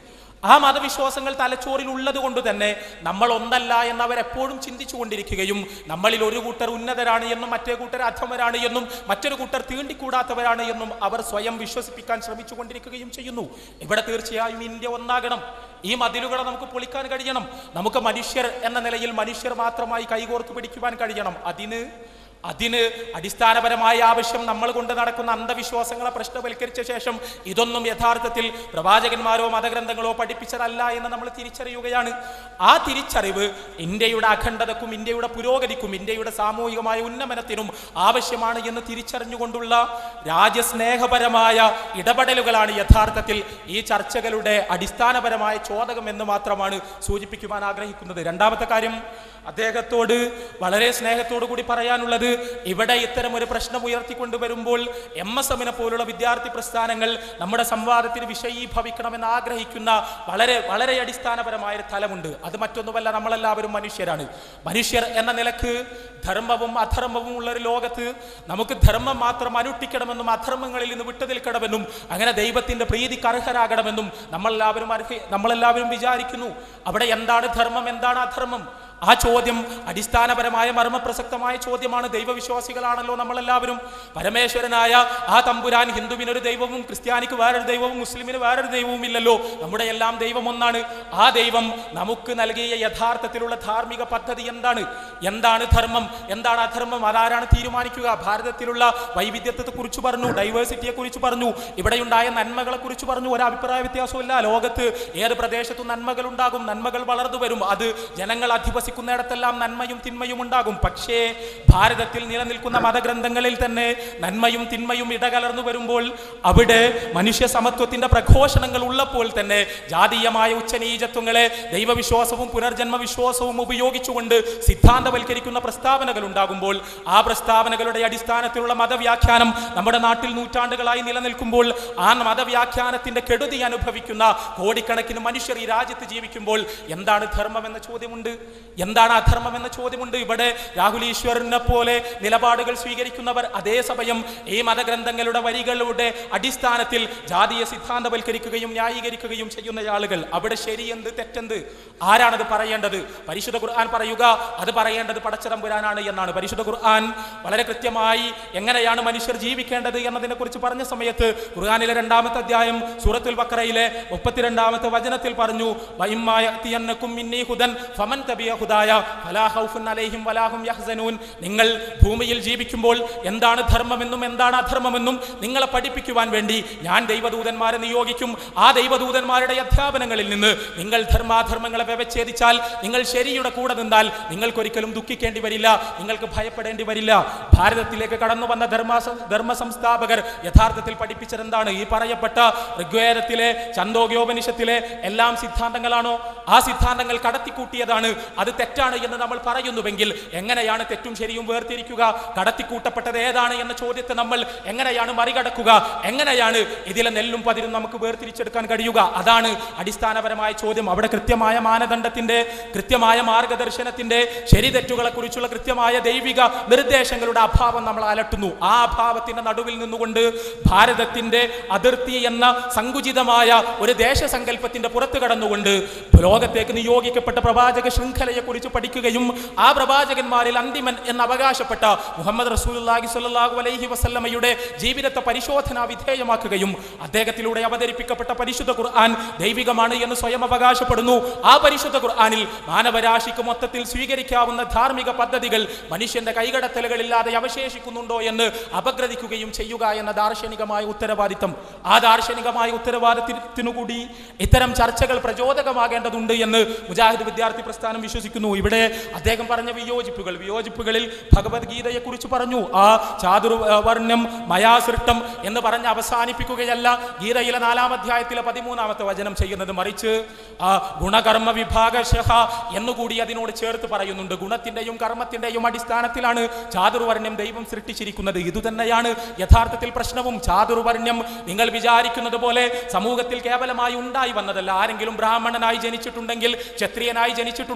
ആ മതവിശ്വാസങ്ങൾ തലച്ചോറിൽ ഉള്ളത് കൊണ്ട് തന്നെ നമ്മൾ ഒന്നല്ല എന്ന് അവരെപ്പോഴും ചിന്തിച്ചു കൊണ്ടിരിക്കുകയും നമ്മളിൽ ഒരു കൂട്ടർ ഉന്നതരാണ് എന്നും മറ്റേ കൂട്ടർ അധമരാണ് എന്നും മറ്റൊരു കൂട്ടർ തീണ്ടിക്കൂടാത്തവരാണ് എന്നും അവർ സ്വയം വിശ്വസിപ്പിക്കാൻ ശ്രമിച്ചു കൊണ്ടിരിക്കുകയും ചെയ്യുന്നു ഇവിടെ തീർച്ചയായും ഇന്ത്യ ഒന്നാകണം ഈ മതിലുകളെ നമുക്ക് പൊളിക്കാൻ കഴിയണം നമുക്ക് മനുഷ്യർ എന്ന നിലയിൽ മനുഷ്യർ മാത്രമായി കൈകോർത്ത് പിടിക്കുവാൻ കഴിയണം അതിന് അതിന് അടിസ്ഥാനപരമായ ആവശ്യം നമ്മൾ കൊണ്ട് നടക്കുന്ന അന്ധവിശ്വാസങ്ങളെ പ്രശ്നവൽക്കരിച്ച ശേഷം ഇതൊന്നും യഥാർത്ഥത്തിൽ പ്രവാചകന്മാരോ മതഗ്രന്ഥങ്ങളോ പഠിപ്പിച്ചതല്ല എന്ന് നമ്മൾ തിരിച്ചറിയുകയാണ് ആ തിരിച്ചറിവ് ഇന്ത്യയുടെ അഖണ്ഡതക്കും ഇന്ത്യയുടെ പുരോഗതിക്കും ഇന്ത്യയുടെ സാമൂഹികമായ ഉന്നമനത്തിനും ആവശ്യമാണ് എന്ന് തിരിച്ചറിഞ്ഞുകൊണ്ടുള്ള രാജ്യസ്നേഹപരമായ ഇടപെടലുകളാണ് യഥാർത്ഥത്തിൽ ഈ ചർച്ചകളുടെ അടിസ്ഥാനപരമായ ചോദകം എന്ന് മാത്രമാണ് സൂചിപ്പിക്കുവാൻ ആഗ്രഹിക്കുന്നത് രണ്ടാമത്തെ കാര്യം അദ്ദേഹത്തോട് വളരെ സ്നേഹത്തോടു കൂടി പറയാനുള്ളത് ഇവിടെ ഇത്തരം ഒരു പ്രശ്നം ഉയർത്തിക്കൊണ്ടുവരുമ്പോൾ എം എസ് എമ്മിനെ പോലുള്ള വിദ്യാർത്ഥി പ്രസ്ഥാനങ്ങൾ നമ്മുടെ സംവാദത്തിന് വിഷയീഭവിക്കണമെന്ന് ആഗ്രഹിക്കുന്ന വളരെ വളരെ അടിസ്ഥാനപരമായ ഒരു തലമുണ്ട് അത് മറ്റൊന്നുമല്ല നമ്മളെല്ലാവരും മനുഷ്യരാണ് മനുഷ്യർ എന്ന നിലക്ക് ധർമ്മവും അധർമ്മവും ഉള്ള ഒരു ലോകത്ത് നമുക്ക് ധർമ്മം മാത്രം അനുഷ്ഠിക്കണമെന്നും അധർമ്മങ്ങളിൽ നിന്ന് വിട്ടുനിൽക്കണമെന്നും അങ്ങനെ ദൈവത്തിന്റെ പ്രീതിക്ക് അർഹരാകണമെന്നും നമ്മളെല്ലാവരും അർഹ നമ്മളെല്ലാവരും വിചാരിക്കുന്നു അവിടെ എന്താണ് ധർമ്മം എന്താണ് അധർമ്മം ആ ചോദ്യം അടിസ്ഥാനപരമായ മർമ്മപ്രസക്തമായ ചോദ്യമാണ് ദൈവവിശ്വാസികളാണല്ലോ നമ്മളെല്ലാവരും പരമേശ്വരനായ ആ തമ്പുരാൻ ഹിന്ദുവിനൊരു ദൈവവും ക്രിസ്ത്യാനിക്ക് വേറൊരു ദൈവവും മുസ്ലിമിന് വേറൊരു ദൈവവും ഇല്ലല്ലോ നമ്മുടെ എല്ലാം ദൈവം ഒന്നാണ് ആ ദൈവം നമുക്ക് നൽകിയ യഥാർത്ഥത്തിലുള്ള ധാർമ്മിക പദ്ധതി എന്താണ് എന്താണ് ധർമ്മം എന്താണ് അധർമ്മം അതാരാണ് തീരുമാനിക്കുക ഭാരതത്തിലുള്ള വൈവിധ്യത്തെ കുറിച്ച് പറഞ്ഞു ഡൈവേഴ്സിറ്റിയെ കുറിച്ച് പറഞ്ഞു ഇവിടെയുണ്ടായ നന്മകളെ കുറിച്ച് പറഞ്ഞു ഒരു അഭിപ്രായ വ്യത്യാസമില്ല ലോകത്ത് ഏത് പ്രദേശത്തും നന്മകൾ ഉണ്ടാകും നന്മകൾ വളർന്നു വരും അത് ജനങ്ങൾ അധിവസിക്കുന്നിടത്തെല്ലാം നന്മയും തിന്മയും ഉണ്ടാകും പക്ഷേ ഭാരതത്തിൽ നിലനിൽക്കുന്ന മതഗ്രന്ഥങ്ങളിൽ തന്നെ നന്മയും തിന്മയും ഇടകലർന്നു വരുമ്പോൾ അവിടെ മനുഷ്യ സമത്വത്തിന്റെ പ്രഘോഷണങ്ങൾ ഉള്ളപ്പോൾ തന്നെ ജാതീയമായ ഉച്ചനീചത്വങ്ങളെ ദൈവവിശ്വാസവും പുനർജന്മ വിശ്വാസവും ഉപയോഗിച്ചുകൊണ്ട് സിദ്ധാന്തവൽക്കരിക്കുന്ന പ്രസ്താവനകൾ ഉണ്ടാകുമ്പോൾ ആ പ്രസ്താവനകളുടെ അടിസ്ഥാനത്തിലുള്ള മതവ്യാഖ്യാനം നമ്മുടെ നാട്ടിൽ നൂറ്റാണ്ടുകളായി നിലനിൽക്കുമ്പോൾ ആ മതവ്യാഖ്യാനത്തിന്റെ കെടുതി അനുഭവിക്കുന്ന കോടിക്കണക്കിന് മനുഷ്യർ ഈ രാജ്യത്ത് ജീവിക്കുമ്പോൾ എന്താണ് ധർമ്മം എന്ന ചോദ്യമുണ്ട് എന്താണ് അധർമ്മം എന്ന ചോദ്യമുണ്ട് ഇവിടെ രാഹുൽ ഈശ്വറിനെ പോലെ നിലപാടുകൾ സ്വീകരിക്കുന്നവർ അതേസമയം ഈ മതഗ്രന്ഥങ്ങളുടെ വരികളുടെ അടിസ്ഥാനത്തിൽ ജാതീയ സിദ്ധാന്തവൽക്കരിക്കുകയും ന്യായീകരിക്കുകയും ചെയ്യുന്ന ആളുകൾ അവിടെ ശരിയെന്ത് തെറ്റെന്ത് ആരാണത് പറയേണ്ടത് പരിശുദ്ധ ഖുർആൻ പറയുക അത് പറയേണ്ടത് പടച്ചതമ്പുരാനാണ് എന്നാണ് പരിശുദ്ധ ഖുർആൻ വളരെ കൃത്യമായി എങ്ങനെയാണ് മനുഷ്യർ ജീവിക്കേണ്ടത് എന്നതിനെ കുറിച്ച് പറഞ്ഞ സമയത്ത് ഖുർആനിലെ രണ്ടാമത്തെ അധ്യായം സൂറത്തുൽ ബക്കറയിലെ മുപ്പത്തിരണ്ടാമത്തെ വചനത്തിൽ പറഞ്ഞു വഇമ്മായത്തിയന്നക്കും മിന്നീ ഹുദൻ ഫമൻ തബിയ ഹുദായ ഫലാ ഖൗഫുൻ അലൈഹിം വലാഹും യഹ്സനൂൻ നിങ്ങൾ ഭൂമിയിൽ ജീവിക്കുമ്പോൾ എന്താണ് ധർമ്മമെന്നും എന്താണ് അധർമ്മമെന്നും നിങ്ങളെ പഠിപ്പിക്കുവാൻ വേണ്ടി ഞാൻ ദൈവദൂതന്മാരെ നിയോഗിക്കും ആ ദൈവദൂതന്മാരുടെ അധ്യാപനങ്ങളിൽ നിന്ന് നിങ്ങൾ ധർമാധർമ്മങ്ങളെ വ്യവച്ഛേദിച്ചാൽ നിങ്ങൾ ശരിയുടെ കൂടെ നിന്നാൽ നിങ്ങൾക്കൊരിക്കലും ദുഃഖിക്കേണ്ടി വരില്ല നിങ്ങൾക്ക് ഭയപ്പെടേണ്ടി വരില്ല ഭാരതത്തിലേക്ക് കടന്നു വന്ന ധർമ്മ ധർമ്മ സംസ്ഥാപകർ യഥാർത്ഥത്തിൽ പഠിപ്പിച്ചത് എന്താണ് ഈ പറയപ്പെട്ട ഋഗ്വേദത്തിലെ ചന്തോഗ്യോപനിഷത്തിലെ എല്ലാം സിദ്ധാന്തങ്ങളാണോ ആ സിദ്ധാന്തങ്ങൾ കടത്തിക്കൂട്ടിയതാണ് അത് തെറ്റാണ് എന്ന് നമ്മൾ പറയുന്നുവെങ്കിൽ എങ്ങനെയാണ് തെറ്റും ശരിയും വേർതിരിക്കുക കടത്തിക്കൂട്ടപ്പെട്ടത് ഏതാണ് എന്ന ചോദ്യത്തെ നമ്മൾ എങ്ങനെയാണ് മറികടക്കുക എങ്ങനെയാണ് ഇതിലെ നെല്ലും പതിരും നമുക്ക് വേർതിരിച്ചെടുക്കാൻ കഴിയുക അതാണ് അടിസ്ഥാനപരമായ ചോദ്യം അവിടെ കൃത്യമായ മാനദണ്ഡത്തിന്റെ കൃത്യമായ മാർഗദർശനത്തിന്റെ ശരി തെറ്റുകളെ കുറിച്ചുള്ള കൃത്യമായ ദൈവിക നിർദ്ദേശങ്ങളുടെ അഭാവം നമ്മൾ അലട്ടുന്നു ആ അഭാവത്തിന്റെ നടുവിൽ നിന്നുകൊണ്ട് ഭാരതത്തിന്റെ അതിർത്തി എന്ന സങ്കുചിതമായ ഒരു ദേശസങ്കല്പത്തിന്റെ പുറത്തു കടന്നുകൊണ്ട് ലോകത്തേക്ക് നിയോഗിക്കപ്പെട്ട പ്രവാചക ശൃംഖലയെ കുറിച്ച് പഠിക്കുകയും ആ പ്രവാചകന്മാരിൽ അന്തിമൻ എന്ന് അവകാശപ്പെട്ട മുഹമ്മദ് റസൂലുള്ളാഹി സ്വല്ലല്ലാഹു അലൈഹി വസല്ലമയുടെ ജീവിതത്തെ പരിശോധന വിധേയമാക്കുകയും അദ്ദേഹത്തിലൂടെ അവതരിപ്പിക്കപ്പെട്ട പരിശുദ്ധ ഖുർആൻ ദൈവികമാണ് എന്ന് സ്വയം അവകാശപ്പെടുന്നു ആ പരിശുദ്ധ ഖുർആനിൽ മാനവരാശിക്ക് മൊത്തത്തിൽ സ്വീകരിക്കാവുന്ന ധാർമ്മിക പദ്ധതികൾ മനുഷ്യന്റെ കൈകടത്തലുകളില്ലാതെ അവശേഷിക്കുന്നുണ്ടോ എന്ന് അപഗ്രഥിക്കുകയും ചെയ്യുക എന്ന ദാർശനികമായ ഉത്തരവാദിത്തം ആ ദാർശനികമായ ഉത്തരവാദിത്തത്തിനു കൂടി ഇത്തരം ചർച്ചകൾ പ്രചോദകമാകേണ്ടതുണ്ട് എന്ന് മുജാഹിദ് വിദ്യാർത്ഥി പ്രസ്ഥാനം വിശ്വസിക്കുന്നു ഇവിടെ അദ്ദേഹം പറഞ്ഞ വിയോജിപ്പുകൾ വിയോജിപ്പുകളിൽ ഭഗവത്ഗീതയെ കുറിച്ച് പറഞ്ഞു ആ ചാതുർവർണ്ണം മയാസൃഷ്ടം എന്ന് പറഞ്ഞ് അവസാനിപ്പിക്കുകയല്ല ഗീതയിലെ നാലാം അധ്യായത്തിലെ പതിമൂന്നാമത്തെ വചനം ചെയ്യുന്നത് മറിച്ച് ആ ഗുണകർമ്മ വിഭാഗശഃ എന്നുകൂടി അതിനോട് ചേർത്ത് പറയുന്നുണ്ട് ഗുണത്തിന്റെയും കർമ്മത്തിന്റെയും അടിസ്ഥാനത്തിലാണ് ചാതുർവർണ്ണം ദൈവം സൃഷ്ടിച്ചിരിക്കുന്നത് ഇതുതന്നെയാണ് യഥാർത്ഥത്തിൽ പ്രശ്നവും ചാതുർവർണ്ണം നിങ്ങൾ വിചാരിക്കുന്നത് പോലെ സമൂഹത്തിൽ കേവലമായി ഉണ്ടായി വന്നതല്ല ആരെങ്കിലും ബ്രാഹ്മണനായി ജനിച്ചിട്ടുണ്ടെങ്കിൽ ക്ഷത്രിയനായി ജനിച്ചിട്ടുണ്ടെങ്കിൽ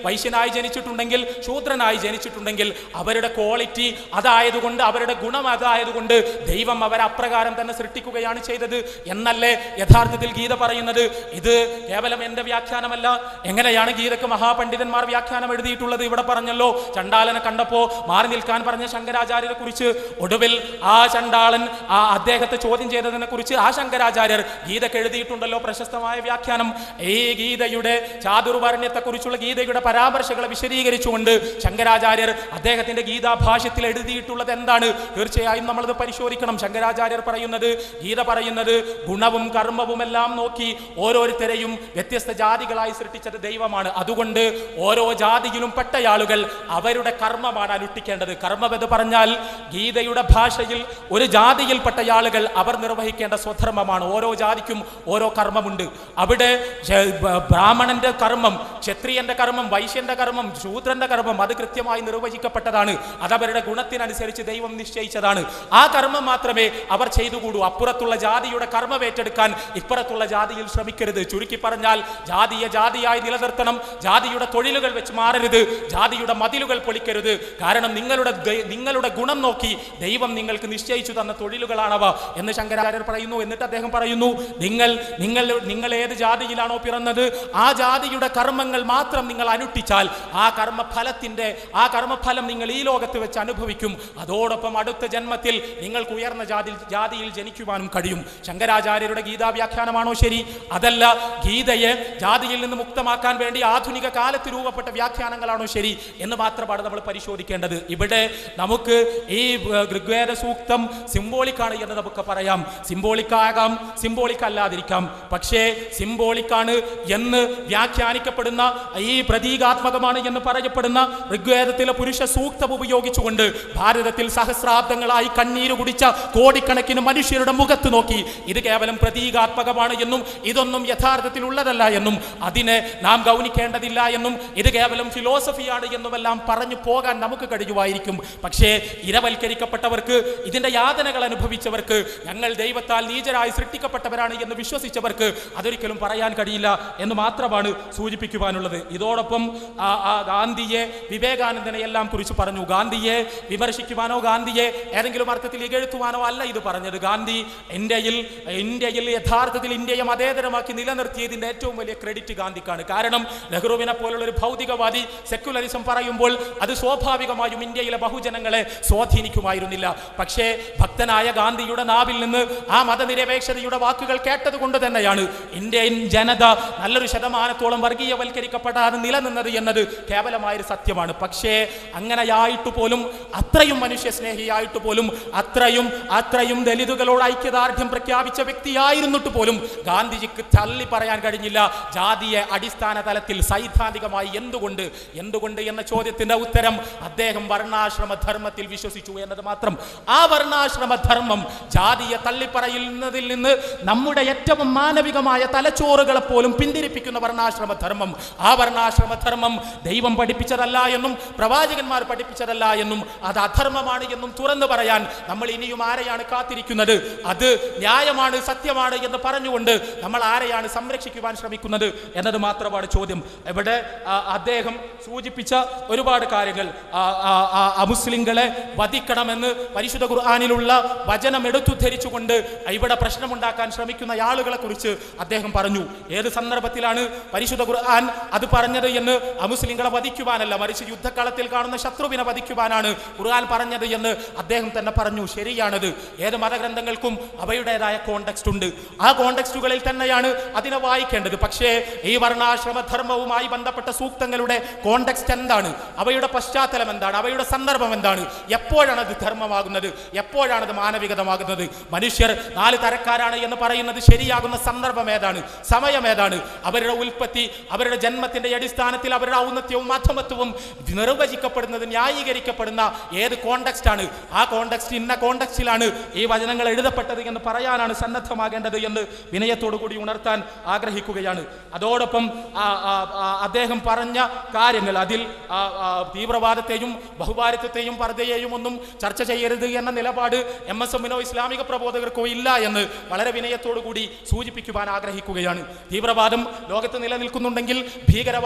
വൈശ്യനായി ജനിച്ചിട്ടുണ്ടെങ്കിൽ ശൂദ്രനായി ജനിച്ചിട്ടുണ്ടെങ്കിൽ അവരുടെ ക്വാളിറ്റി അതായതുകൊണ്ട് അവരുടെ ഗുണം അതായതുകൊണ്ട് ദൈവം അവരെ അപ്രകാരം തന്നെ സൃഷ്ടിക്കുകയാണ് ചെയ്തത് എന്നല്ലേ യഥാർത്ഥത്തിൽ ഗീത പറയുന്നത് ഇത് കേവലം എന്റെ വ്യാഖ്യാനമല്ല എങ്ങനെയാണ് ഗീതക്ക് മഹാപണ്ഡിതന്മാർ വ്യാഖ്യാനം എഴുതിയിട്ടുള്ളത് ഇവിടെ പറഞ്ഞല്ലോ ചണ്ടാലനെ കണ്ടപ്പോ മാറി നിൽക്കാൻ പറഞ്ഞ ശങ്കരാചാര്യരെ കുറിച്ച് ഒടുവിൽ ആ ചണ്ടാളൻ ആ അദ്ദേഹത്തെ ചോദ്യം ചെയ്തതിനെ കുറിച്ച് ആ ശങ്കരാചാര്യർ ഗീതക്ക് എഴുതിയിട്ടുണ്ടല്ലോ പ്രശസ്തമായ വ്യാഖ്യാനം ഈ ഗീതയുടെ ചാതുർവർണ്ണ്യത്തെക്കുറിച്ചുള്ള ഗീതയുടെ പരാമർശങ്ങളെ വിശദീകരിച്ചുകൊണ്ട് ശങ്കരാചാര്യർ അദ്ദേഹത്തിന്റെ ഗീതാഭാഷ്യത്തിൽ എഴുതിയിട്ടുള്ളത് എന്താണ് തീർച്ചയായും നമ്മളത് പരിശോധിക്കണം ശങ്കരാചാര്യർ പറയുന്നത് ഗീത പറയുന്നത് ഗുണവും കർമ്മവും എല്ലാം നോക്കി ഓരോരുത്തരെയും വ്യത്യസ്ത ജാതികളായി സൃഷ്ടിച്ചത് ദൈവമാണ് അതുകൊണ്ട് ഓരോ ജാതിയിലും പെട്ട ആളുകൾ അവരുടെ കർമ്മമാണ് അനുഷ്ഠിക്കേണ്ടത് കർമ്മം എന്ന് പറഞ്ഞാൽ ഗീതയുടെ ഭാഷയിൽ ഒരു ജാതിയിൽപ്പെട്ട ആളുകൾ അവർ നിർവഹിക്കേണ്ട സ്വധർമ്മമാണ് ഓരോ ജാതിക്കും ഓരോ കർമ്മമുണ്ട് അവിടെ ജ- ബ- ബ്രാഹ്മണന്റെ കർമ്മം ക്ഷത്രിയന്റെ കർമ്മം വൈശ്യന്റെ കർമ്മം ശൂദ്രന്റെ കർമ്മം അത് കൃത്യമായി നിർവഹിക്കപ്പെട്ടതാണ് അത് അവരുടെ ഗുണത്തിനനുസരിച്ച് ദൈവം നിശ്ചയിച്ചതാണ് ആ കർമ്മം മാത്രമേ അവർ ചെയ്തുകൂടൂ അപ്പുറത്തുള്ള ജാതിയുടെ കർമ്മം ഏറ്റെടുക്കാൻ ഇപ്പുറത്തുള്ള ജാതിയിൽ ശ്രമിക്കരുത് ചുരുക്കി പറഞ്ഞാൽ ജാതിയെ ജാതിയായി നിലനിർത്തണം ജാതിയുടെ തൊഴിലുകൾ വെച്ച് മാറരുത് ജാതിയുടെ മതിലുകൾ പൊളിക്കരുത് കാരണം നിങ്ങളുടെ ദൈ- നിങ്ങളുടെ ഗുണം നോക്കി ദൈവം നിങ്ങൾക്ക് നിശ്ചയിച്ചു തന്ന തൊഴിലുകളാണവ എന്ന് ശങ്കരാചാര്യർ പറയുന്നു എന്നിട്ട് അദ്ദേഹം പറയുന്നു നിങ്ങൾ നിങ്ങൾ നിങ്ങൾ ഏത് ജാതിയിലാണോ പിറന്നത് ആ ജാതിയുടെ കർമ്മങ്ങൾ മാത്രം നിങ്ങൾ അനുഷ്ഠിച്ചാൽ ആ കർമ്മഫലത്തിന്റെ ആ കർമ്മഫലം നിങ്ങൾ ഈ ലോകത്ത് വെച്ച് അനുഭവിക്കും അതോടൊപ്പം അടുത്ത ജന്മത്തിൽ നിങ്ങൾക്ക് ഉയർന്ന ജാതി ജാതിയിൽ ജനിക്കുവാനും കഴിയും ശങ്കരാചാര്യരുടെ ഗീതാ വ്യാഖ്യാനമാണോ ശരി അതല്ല ഗീതയെ ജാതിയിൽ നിന്ന് മുക്തമാക്കാൻ വേണ്ടി ആധുനിക കാലത്ത് രൂപപ്പെട്ട വ്യാഖ്യാനങ്ങളാണോ ശരി എന്ന് മാത്രമാണ് നമ്മൾ പരിശോധിക്കേണ്ടത് ഇവിടെ നമുക്ക് ഈ ഏർ, ഋഗ്വേദ സൂക്തം സിംബോളിക്കാണ് എന്ന് നമുക്ക് പറയാം സിംബോളിക് ആകാം സിംബോളിക് അല്ലാതിരിക്കാം പക്ഷേ സിംബോളിക് ആണ് എന്ന് വ്യാഖ്യാനിക്കപ്പെടുന്ന ഈ പ്രതീകാത്മകമാണ് എന്ന് പറയപ്പെടുന്ന ഋഗ്വേദത്തിലെ പുരുഷ സൂക്തം ഉപയോഗിച്ചുകൊണ്ട് ഭാരതത്തിൽ സഹസ്രാബ്ദങ്ങളായി കണ്ണീര് കുടിച്ച കോടിക്കണക്കിന് മനുഷ്യരുടെ മുഖത്ത് നോക്കി ഇത് കേവലം പ്രതീകാത്മകമാണ് എന്നും ഇതൊന്നും യഥാർത്ഥത്തിൽ ഉള്ളതല്ല എന്നും അതിനെ നാം ഗൗനിക്കേണ്ടതില്ല എന്നും ഇത് കേവലം ഫിലോസഫിയാണ് എന്നുമെല്ലാം പറഞ്ഞു പോകാൻ നമുക്ക് കഴിയുമായിരിക്കും പക്ഷേ ഇരവൽക്കരിക്കപ്പെട്ടവർക്ക് ഇതിന്റെ യാതനകൾ അനുഭവിച്ചവർക്ക് ഞങ്ങൾ ദൈവത്താൽ നീചരായി സൃഷ്ടിക്കപ്പെട്ടവരാണ് എന്ന് വിശ്വസിച്ചവർക്ക് അതൊരിക്കലും പറയാൻ കഴിയില്ല എന്ന് മാത്രമാണ് സൂചിപ്പിക്കുവാനുള്ളത് ഇതോടൊപ്പം ആ, ആ ഗാന്ധിയെ വിവേകാനന്ദനെ എല്ലാം കുറിച്ച് പറഞ്ഞു ഗാന്ധിയെ വിമർശിക്കുവാനോ ഗാന്ധിയെ ഏതെങ്കിലും അർത്ഥത്തിൽ ഇകഴ്ത്തുവാനോ അല്ല ഇത് പറഞ്ഞത് ഗാന്ധി ഇന്ത്യയിൽ ഇന്ത്യയിൽ യഥാർത്ഥത്തിൽ ഇന്ത്യയെ മതേതരമാക്കി നിലനിർത്തിയതിന്റെ ഏറ്റവും വലിയ ക്രെഡിറ്റ് ഗാന്ധിക്കാണ് കാരണം നെഹ്റുവിനെ പോലുള്ള ഒരു ഭൗതികവാദി സെക്യുലറിസം പറയുമ്പോൾ അത് സ്വാഭാവികമായും ഇന്ത്യയിലെ ബഹുജനങ്ങളെ സ്വാധീനിക്കുമായിരുന്നില്ല പക്ഷേ ഭക്തനായ ഗാന്ധിയുടെ നാവിൽ നിന്ന് ആ മതനിരപേക്ഷതയുടെ വാക്കുകൾ കേട്ടത് കൊണ്ട് തന്നെയാണ് ഇന്ത്യൻ ജനത നല്ലൊരു ശതമാനത്തോളം വർഗീയവൽക്കരിക്കപ്പെടാതെ നിലനിന്നത് എന്നത് കേവലമായൊരു സത്യമാണ് പക്ഷേ അങ്ങനെയായിട്ട് പോലും അത്രയും മനുഷ്യസ്നേഹിയായിട്ട് പോലും അത്രയും അത്രയും ദലിതുകളോട് ഐക്യദാർഢ്യം പ്രഖ്യാപിച്ച വ്യക്തിയായിരുന്നിട്ട് പോലും ഗാന്ധിജിക്ക് തള്ളി പറയാൻ കഴിഞ്ഞില്ല ജാതിയെ അടിസ്ഥാന തലത്തിൽ സൈദ്ധാന്തികമായി എന്തുകൊണ്ട് എന്തുകൊണ്ട് എന്ന ചോദ്യത്തിന്റെ ഉത്തരം അദ്ദേഹം വർണ്ണാശ്രമ ധർമ്മത്തിൽ വിശ്വസിച്ചു എന്നത് മാത്രം ആ വർണ്ണാശ്രമ ധർമ്മം ജാതിയെ തള്ളിപ്പറയുന്നതിൽ നിന്ന് നമ്മുടെ ഏറ്റവും മാനവികമായ തലച്ചോറുകളെ പോലും പിന്തിരിപ്പിക്കുന്ന വർണ്ണാശ്രമ ധർമ്മം ആ വർണ്ണാശ്രമ ധർമ്മം ദൈവം പഠിപ്പിച്ചതല്ല എന്നും പ്രവാചകന്മാർ പഠിപ്പിച്ചതല്ല എന്നും അത് അധർമ്മമാണ് എന്നും തുറന്നു പറയാൻ നമ്മൾ ഇനിയും ആരെയാണ് കാത്തിരിക്കുന്നത് അത് ന്യായമാണ് സത്യമാണ് എന്ന് പറഞ്ഞുകൊണ്ട് നമ്മൾ ആരെയാണ് സംരക്ഷിക്കുവാൻ ശ്രമിക്കുന്നത് എന്നത് മാത്രമാണ് ചോദ്യം ഇവിടെ ആ, അദ്ദേഹം സൂചിപ്പിച്ച ഒരുപാട് കാര്യങ്ങൾ ആ, ആ, ആ, അമുസ്ലിങ്ങളെ വധിക്കണമെന്ന് പരിശുദ്ധ ഖുർആാനിലുള്ള വചനം എടുത്തുദ്ധരിച്ചുകൊണ്ട് ഇവിടെ പ്രശ്നമുണ്ടാക്കാൻ ശ്രമിക്കുന്ന ആളുകളെ കുറിച്ച് അദ്ദേഹം പറഞ്ഞു ഏത് സന്ദർഭത്തിലാണ് പരിശുദ്ധ ഖുർആൻ അത് പറഞ്ഞത് എന്ന് അമുസ്ലിങ്ങളെ വധിക്കുവാനല്ല മറിച്ച് യുദ്ധക്കളത്തിൽ കാണുന്ന ശത്രുവിനെ വധിക്കുവാനാണ് ഖുർആൻ പറഞ്ഞത് എന്ന് അദ്ദേഹം തന്നെ പറഞ്ഞു ശരിയാണത് ഏത് മതഗ്രന്ഥങ്ങൾക്കും അവയുടേതായ കോണ്ടെക്സ്റ്റ് ഉണ്ട് ആ കോണ്ടെക്സ്റ്റുകളിൽ തന്നെയാണ് അതിനെ വായിക്കേണ്ടത് പക്ഷേ ഈ വർണ്ണാശ്രമ ധർമ്മവുമായി ബന്ധപ്പെട്ട സൂക്തങ്ങളുടെ കോണ്ടെക്സ്റ്റ് എന്താണ് അവയുടെ പശ്ചാത്തലം എന്താണ് അവയുടെ സന്ദർഭം എന്താണ് എപ്പോഴാണ് അത് ധർമ്മമാകുന്നത് എപ്പോഴാണ് അത് മാനവികതമാകുന്നത് മനുഷ്യർ നാല് തരക്കാരാണ് എന്ന് പറയുന്നത് ശരിയാകുന്ന സന്ദർഭം ഏതാണ് സമയം ഏതാണ് അവരുടെ ഉൽപ്പത്തി അവരുടെ ജന്മത്തിന്റെ അടിസ്ഥാനത്തിൽ അവരുടെ ഔന്നത്യവും അധമത്വവും നിർവചിക്കപ്പെടുന്നത് ന്യായീകരിക്കപ്പെടുന്ന ഏത് കോണ്ടെക്സ്റ്റ് ആണ് ആ കോണ്ടെക്സ്റ്റ് ഇന്ന കോണ്ടെക്സ്റ്റിലാണ് ഈ വചനങ്ങൾ എഴുതപ്പെട്ടത് എന്ന് പറയാനാണ് സന്നദ്ധമാകേണ്ടത് എന്ന് വിനയത്തോടു കൂടി ഉണർത്താൻ ആഗ്രഹിക്കുകയാണ് അതോടൊപ്പം ആ, ആ, ആ, അദ്ദേഹം പറഞ്ഞ കാര്യങ്ങൾ അതിൽ ആ, ആ, തീവ്രവാദത്തെയും ബഹുഭാരിത്വത്തെയും പർദ്ദയെയും ഒന്നും ചർച്ച ചെയ്യരുത് എന്ന നിലപാട് എം എസ് എമ്മിനോ ഇസ്ലാമിക പ്രബോധകർക്കോ ഇല്ല എന്ന് വളരെ വിനയത്തോടു കൂടി സൂചിപ്പിക്കുവാൻ ആഗ്രഹിക്കുകയാണ് തീവ്രവാദം ലോകത്ത് നിലനിൽക്കുന്നുണ്ടെങ്കിൽ ഭീകരവാദം ലോകത്ത്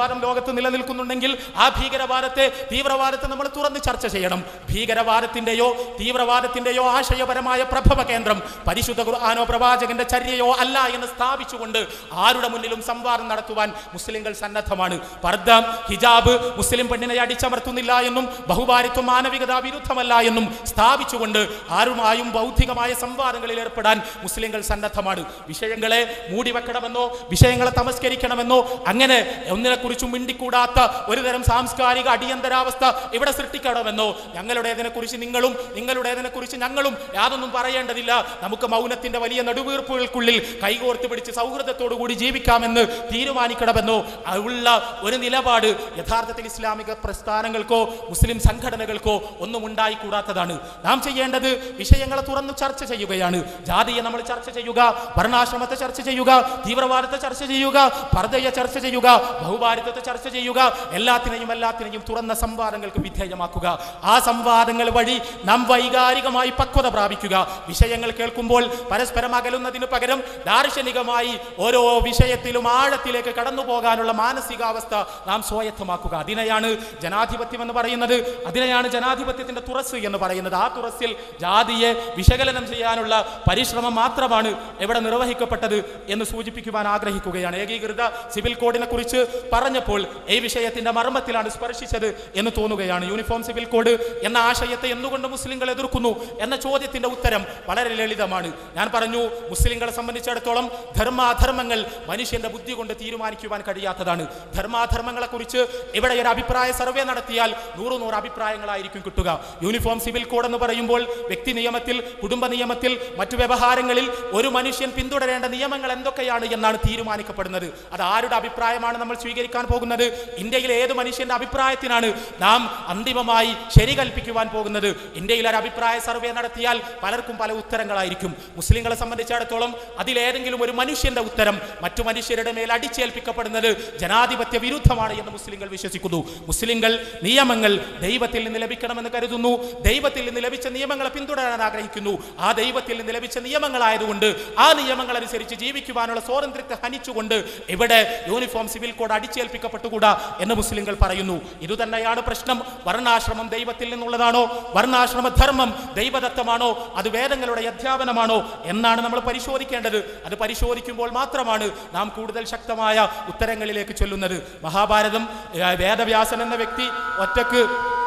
ലോകത്ത് നിലനിൽക്കുന്നുണ്ടെങ്കിൽ ആ ഭീകരവാദത്തെ തീവ്രവാദത്തെ നമ്മൾ തുറന്ന് ചർച്ച ചെയ്യണം ഭീകരവാദത്തിന്റെയോ തീവ്രവാദത്തിന്റെയോ ആശയപരമായ പ്രഭവ കേന്ദ്രം പരിശുദ്ധ ഖുർആാനോ പ്രവാചകന്റെ ചര്യയോ അല്ല എന്ന് സ്ഥാപിച്ചുകൊണ്ട് ആരുടെ മുന്നിലും സംവാദം നടത്തുവാൻ മുസ്ലിങ്ങൾ സന്നദ്ധമാണ് പർദ്ദ ഹിജാബ് മുസ്ലിം പെണ്ണിനെ അടിച്ചമർത്തുന്നില്ല എന്നും ബഹുഭാരിത്വം മാനവികത വിരുദ്ധമല്ല എന്നും സ്ഥാപിച്ചുകൊണ്ട് ആരുമായും ബൗദ്ധികമായ സംവാദങ്ങളിൽ ഏർപ്പെടാൻ മുസ്ലിങ്ങൾ സന്നദ്ധമാണ് വിഷയങ്ങളെ മൂടിവെക്കണമെന്നോ വിഷയങ്ങളെ തമസ്കരിക്കണമെന്നോ അങ്ങനെ ഒന്നിനെക്കുറിച്ചും മിണ്ടിക്കൂടാത്ത ഒരുതരം സാംസ്കാരിക അടിയന്തരാവസ്ഥ ഇവിടെ സൃഷ്ടിക്കണമെന്നോ ഞങ്ങളുടേതിനെ കുറിച്ച് നിങ്ങളും നിങ്ങളുടേതിനെ കുറിച്ച് ഞങ്ങളും യാതൊന്നും പറയേണ്ടതില്ല നമുക്ക് മൗനത്തിന്റെ വലിയ നെടുവീർപ്പുകൾക്കുള്ളിൽ കൈകോർത്ത് പിടിച്ച് സൗഹൃദത്തോടു കൂടി ജീവിക്കാമെന്ന് തീരുമാനിക്കണമെന്നോ ഉള്ള ഒരു നിലപാട് യഥാർത്ഥത്തിൽ ഇസ്ലാമിക പ്രസ്ഥാനങ്ങൾക്കോ മുസ്ലിം സംഘടനകൾക്കോ ഒന്നും ഉണ്ടായിക്കൂടാത്തതാണ് നാം ചെയ്യേണ്ടത് വിഷയങ്ങളെ തുറന്നു ചർച്ച ചെയ്യുകയാണ് ജാതിയെ നമ്മൾ ചർച്ച ചെയ്യുക വർണ്ണാശ്രമത്തെ ചർച്ച ചെയ്യുക തീവ്രവാദത്തെ ചർച്ച ചെയ്യുക പർദ്ദയെ ചർച്ച ചെയ്യുക ബഹുഭാരിത്വത്തെ ചർച്ച ചെയ്യുക എല്ലാത്തിനെയും എല്ലാത്തിനെയും തുറന്ന സംവാദങ്ങൾക്ക് വിധേയമാക്കുക ആ സംവാദങ്ങൾ വഴി നാം വൈകാരികമായി പക്വത പ്രാപിക്കുക വിഷയങ്ങൾ കേൾക്കുമ്പോൾ പരസ്പരം അകലുന്നതിന് പകരം ദാർശനികമായി ഓരോ വിഷയത്തിലും ആഴത്തിലേക്ക് കടന്നു പോകാനുള്ള മാനസികാവസ്ഥ നാം സ്വായത്തമാക്കുക അതിനെയാണ് ജനാധിപത്യം എന്ന് പറയുന്നത് അതിനെയാണ് ജനാധിപത്യത്തിന്റെ തുറസ് എന്ന് പറയുന്നത് ആ തുറസിൽ ജാതിയെ വിശകലനം ചെയ്യാനുള്ള പരിശ്രമം മാത്രമാണ് ഇവിടെ നിർവഹിക്കപ്പെട്ടത് എന്ന് സൂചിപ്പിക്കുവാൻ ആഗ്രഹിക്കുകയാണ് ഏകീകൃത സിവിൽ കോഡിനെ കുറിച്ച് പറഞ്ഞപ്പോൾ ഈ വിഷയത്തിന്റെ മർമ്മത്തിലാണ് സ്പർശിച്ചത് എന്ന് തോന്നുകയാണ് യൂണിഫോം സിവിൽ കോഡ് എന്ന ആശയത്തെ എന്തുകൊണ്ട് മുസ്ലിങ്ങൾ എതിർക്കുന്നു എന്ന ചോദ്യത്തിന്റെ ഉത്തരം വളരെ ലളിതമാണ് ഞാൻ പറഞ്ഞു മുസ്ലിങ്ങളെ സംബന്ധിച്ചിടത്തോളം ധർമാധർമ്മങ്ങൾ മനുഷ്യന്റെ ബുദ്ധി കൊണ്ട് തീരുമാനിക്കുവാൻ കഴിയാത്തതാണ് ധർമാധർമ്മങ്ങളെ കുറിച്ച് ഇവിടെ ഒരു അഭിപ്രായ സർവേ നടത്തിയാൽ നൂറ് നൂറ് അഭിപ്രായങ്ങളായിരിക്കും കിട്ടുക യൂണിഫോം സിവിൽ കോഡ് എന്ന് പറയുമ്പോൾ വ്യക്തി നിയമത്തിൽ കുടുംബ നിയമത്തിൽ മറ്റു വ്യവഹാരങ്ങളിൽ ഒരു മനുഷ്യൻ പിന്തുടരേണ്ട നിയമങ്ങൾ എന്തൊക്കെയാണ് എന്നാണ് തീരുമാനിക്കപ്പെടുന്നത് അത് ആരുടെ അഭിപ്രായമാണ് നമ്മൾ സ്വീകരിക്കാൻ പോകുന്നത് ഇന്ത്യയിലെ ഏത് മനുഷ്യന്റെ അഭിപ്രായത്തിനാണ് നാം അന്തിമമായി ശരി കൽപ്പിക്കുവാൻ പോകുന്നത് ഇന്ത്യയിൽ ഒരു അഭിപ്രായ സർവേ നടത്തിയാൽ പലർക്കും പല ഉത്തരങ്ങളായിരിക്കും മുസ്ലിങ്ങളെ സംബന്ധിച്ചിടത്തോളം അതിലേതെങ്കിലും ഒരു മനുഷ്യന്റെ ഉത്തരം മറ്റു മനുഷ്യരുടെ മേൽ അടിച്ചേൽപ്പിക്കപ്പെടുന്നത് ജനാധിപത്യ വിരുദ്ധമാണ് എന്ന് മുസ്ലിങ്ങൾ വിശ്വസിക്കുന്നു മുസ്ലിങ്ങൾ നിയമങ്ങൾ ദൈവത്തിൽ നിന്ന് ലഭിക്കണമെന്ന് കരുതുന്നു ദൈവത്തിൽ നിന്ന് ലഭിച്ച നിയമങ്ങളെ പിന്തുടരാൻ ആഗ്രഹിക്കുന്നു ആ ദൈവത്തിൽ നിന്ന് ലഭിച്ച നിയമങ്ങളായതുകൊണ്ട് ആ നിയമങ്ങൾ അനുസരിച്ച് ജീവിക്കുവാനുള്ള സ്വാതന്ത്ര്യത്തെ ഹനിച്ചുകൊണ്ട് ഇവിടെ യൂണിഫോം സിവിൽ കോഡ് അടിച്ചേൽപ്പിക്കപ്പെട്ടുകൂടാ എന്ന് മുസ്ലിങ്ങൾ പറയുന്നു ഇതുതന്നെയാണ് പ്രശ്നം വർണ്ണാശ്രമം ദൈവത്തിൽ നിന്നുള്ളതാണോ വർണ്ണാശ്രമ ധർമ്മം ദൈവദത്തമാണോ അത് വേദങ്ങളുടെ അധ്യാപനമാണോ എന്നാണ് നമ്മൾ പരിശോധിക്കേണ്ടത് അത് പരിശോധിക്കുമ്പോൾ മാത്രമാണ് നാം കൂടുതൽ ശക്തമായ ഉത്തരങ്ങളിലേക്ക് ചൊല്ലുന്നത് മഹാഭാരതം ഏർ, വേദവ്യാസൻ എന്ന വ്യക്തി ഒറ്റക്ക്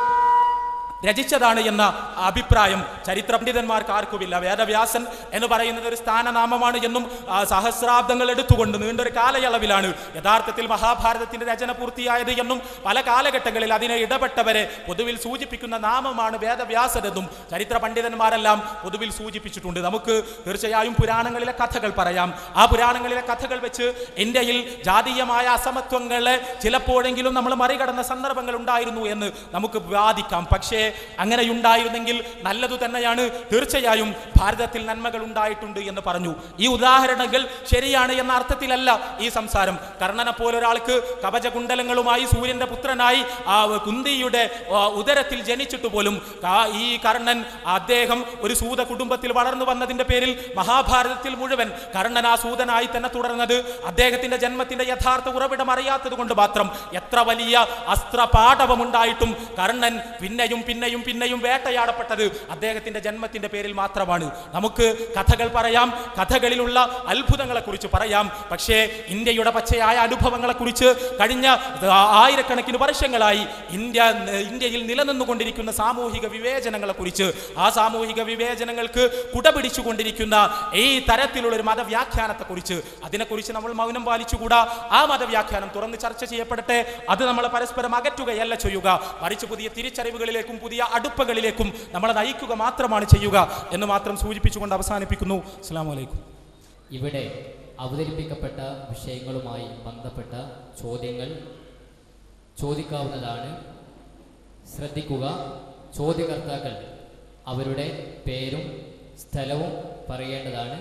രചിച്ചതാണ് എന്ന അഭിപ്രായം ചരിത്ര പണ്ഡിതന്മാർക്ക് ആർക്കുമില്ല വേദവ്യാസൻ എന്ന് പറയുന്നത് ഒരു സ്ഥാനനാമമാണ് എന്നും ആ, സഹസ്രാബ്ദങ്ങൾ എടുത്തുകൊണ്ട് നീണ്ടൊരു കാലയളവിലാണ് യഥാർത്ഥത്തിൽ മഹാഭാരതത്തിന്റെ രചന പൂർത്തിയായത് എന്നും പല കാലഘട്ടങ്ങളിൽ അതിനെ ഇടപെട്ടവരെ പൊതുവിൽ സൂചിപ്പിക്കുന്ന നാമമാണ് വേദവ്യാസനെന്നും ചരിത്ര പണ്ഡിതന്മാരെല്ലാം പൊതുവിൽ സൂചിപ്പിച്ചിട്ടുണ്ട് നമുക്ക് തീർച്ചയായും പുരാണങ്ങളിലെ കഥകൾ പറയാം ആ പുരാണങ്ങളിലെ കഥകൾ വെച്ച് ഇന്ത്യയിൽ ജാതീയമായ അസമത്വങ്ങളെ ചിലപ്പോഴെങ്കിലും നമ്മൾ മറികടന്ന സന്ദർഭങ്ങൾ ഉണ്ടായിരുന്നു എന്ന് നമുക്ക് വാദിക്കാം പക്ഷേ അങ്ങനെയുണ്ടായിരുന്നെങ്കിൽ നല്ലതു തന്നെയാണ് തീർച്ചയായും ഭാരതത്തിൽ നന്മകൾ ഉണ്ടായിട്ടുണ്ട് എന്ന് പറഞ്ഞു ഈ ഉദാഹരണങ്ങൾ ശരിയാണ് എന്ന അർത്ഥത്തിലല്ല ഈ സംസാരം കർണനെ പോലെ ഒരാൾക്ക് കവചകുണ്ടലങ്ങളുമായി സൂര്യന്റെ പുത്രനായി ആ കുന്തിയുടെ ആ, ഉദരത്തിൽ ജനിച്ചിട്ട് പോലും കാ- ഈ കർണൻ അദ്ദേഹം ഒരു സൂത കുടുംബത്തിൽ വളർന്നു വന്നതിന്റെ പേരിൽ മഹാഭാരതത്തിൽ മുഴുവൻ കർണൻ ആ സൂതനായി തന്നെ തുടർന്നത് അദ്ദേഹത്തിന്റെ ജന്മത്തിന്റെ യഥാർത്ഥ ഉറവിടം അറിയാത്തത് കൊണ്ട് മാത്രം എത്ര വലിയ അസ്ത്രപാഠവമുണ്ടായിട്ടും കർണൻ പിന്നെയും പിന്നെയും പിന്നെയും വേട്ടയാടപ്പെട്ടത് അദ്ദേഹത്തിന്റെ ജന്മത്തിന്റെ പേരിൽ മാത്രമാണ് നമുക്ക് കഥകൾ പറയാം കഥകളിലുള്ള അത്ഭുതങ്ങളെ കുറിച്ച് പറയാം പക്ഷേ ഇന്ത്യയുടെ പച്ചയായ അനുഭവങ്ങളെ കുറിച്ച് കഴിഞ്ഞ ആ, ആയിരക്കണക്കിന് വർഷങ്ങളായി ഇന്ത്യ ഇന്ത്യയിൽ നിലനിന്നുകൊണ്ടിരിക്കുന്ന സാമൂഹിക വിവേചനങ്ങളെ കുറിച്ച് ആ സാമൂഹിക വിവേചനങ്ങൾക്ക് കുടപിടിച്ചുകൊണ്ടിരിക്കുന്ന ഈ തരത്തിലുള്ള ഒരു മതവ്യാഖ്യാനത്തെ കുറിച്ച് അതിനെക്കുറിച്ച് നമ്മൾ മൗനം പാലിച്ചുകൂടാ ആ മതവ്യാഖ്യാനം തുറന്ന് ചർച്ച ചെയ്യപ്പെടട്ടെ അത് നമ്മളെ പരസ്പരം അകറ്റുകയല്ല ചെയ്യുക മറിച്ച് പുതിയ തിരിച്ചറിവുകളിലേക്കും പുതിയ അടുപ്പകളിലേക്കും നമ്മളെ നയിക്കുക മാത്രമാണ് ചെയ്യുക എന്ന് മാത്രം സൂചിപ്പിച്ചുകൊണ്ട് അവസാനിപ്പിക്കുന്നു അസ്സാം വലൈക്കും ഇവിടെ അവതരിപ്പിക്കപ്പെട്ട വിഷയങ്ങളുമായി ബന്ധപ്പെട്ട ചോദ്യങ്ങൾ ചോദിക്കാവുന്നതാണ് ശ്രദ്ധിക്കുക ചോദ്യകർത്താക്കൾ അവരുടെ പേരും സ്ഥലവും പറയേണ്ടതാണ്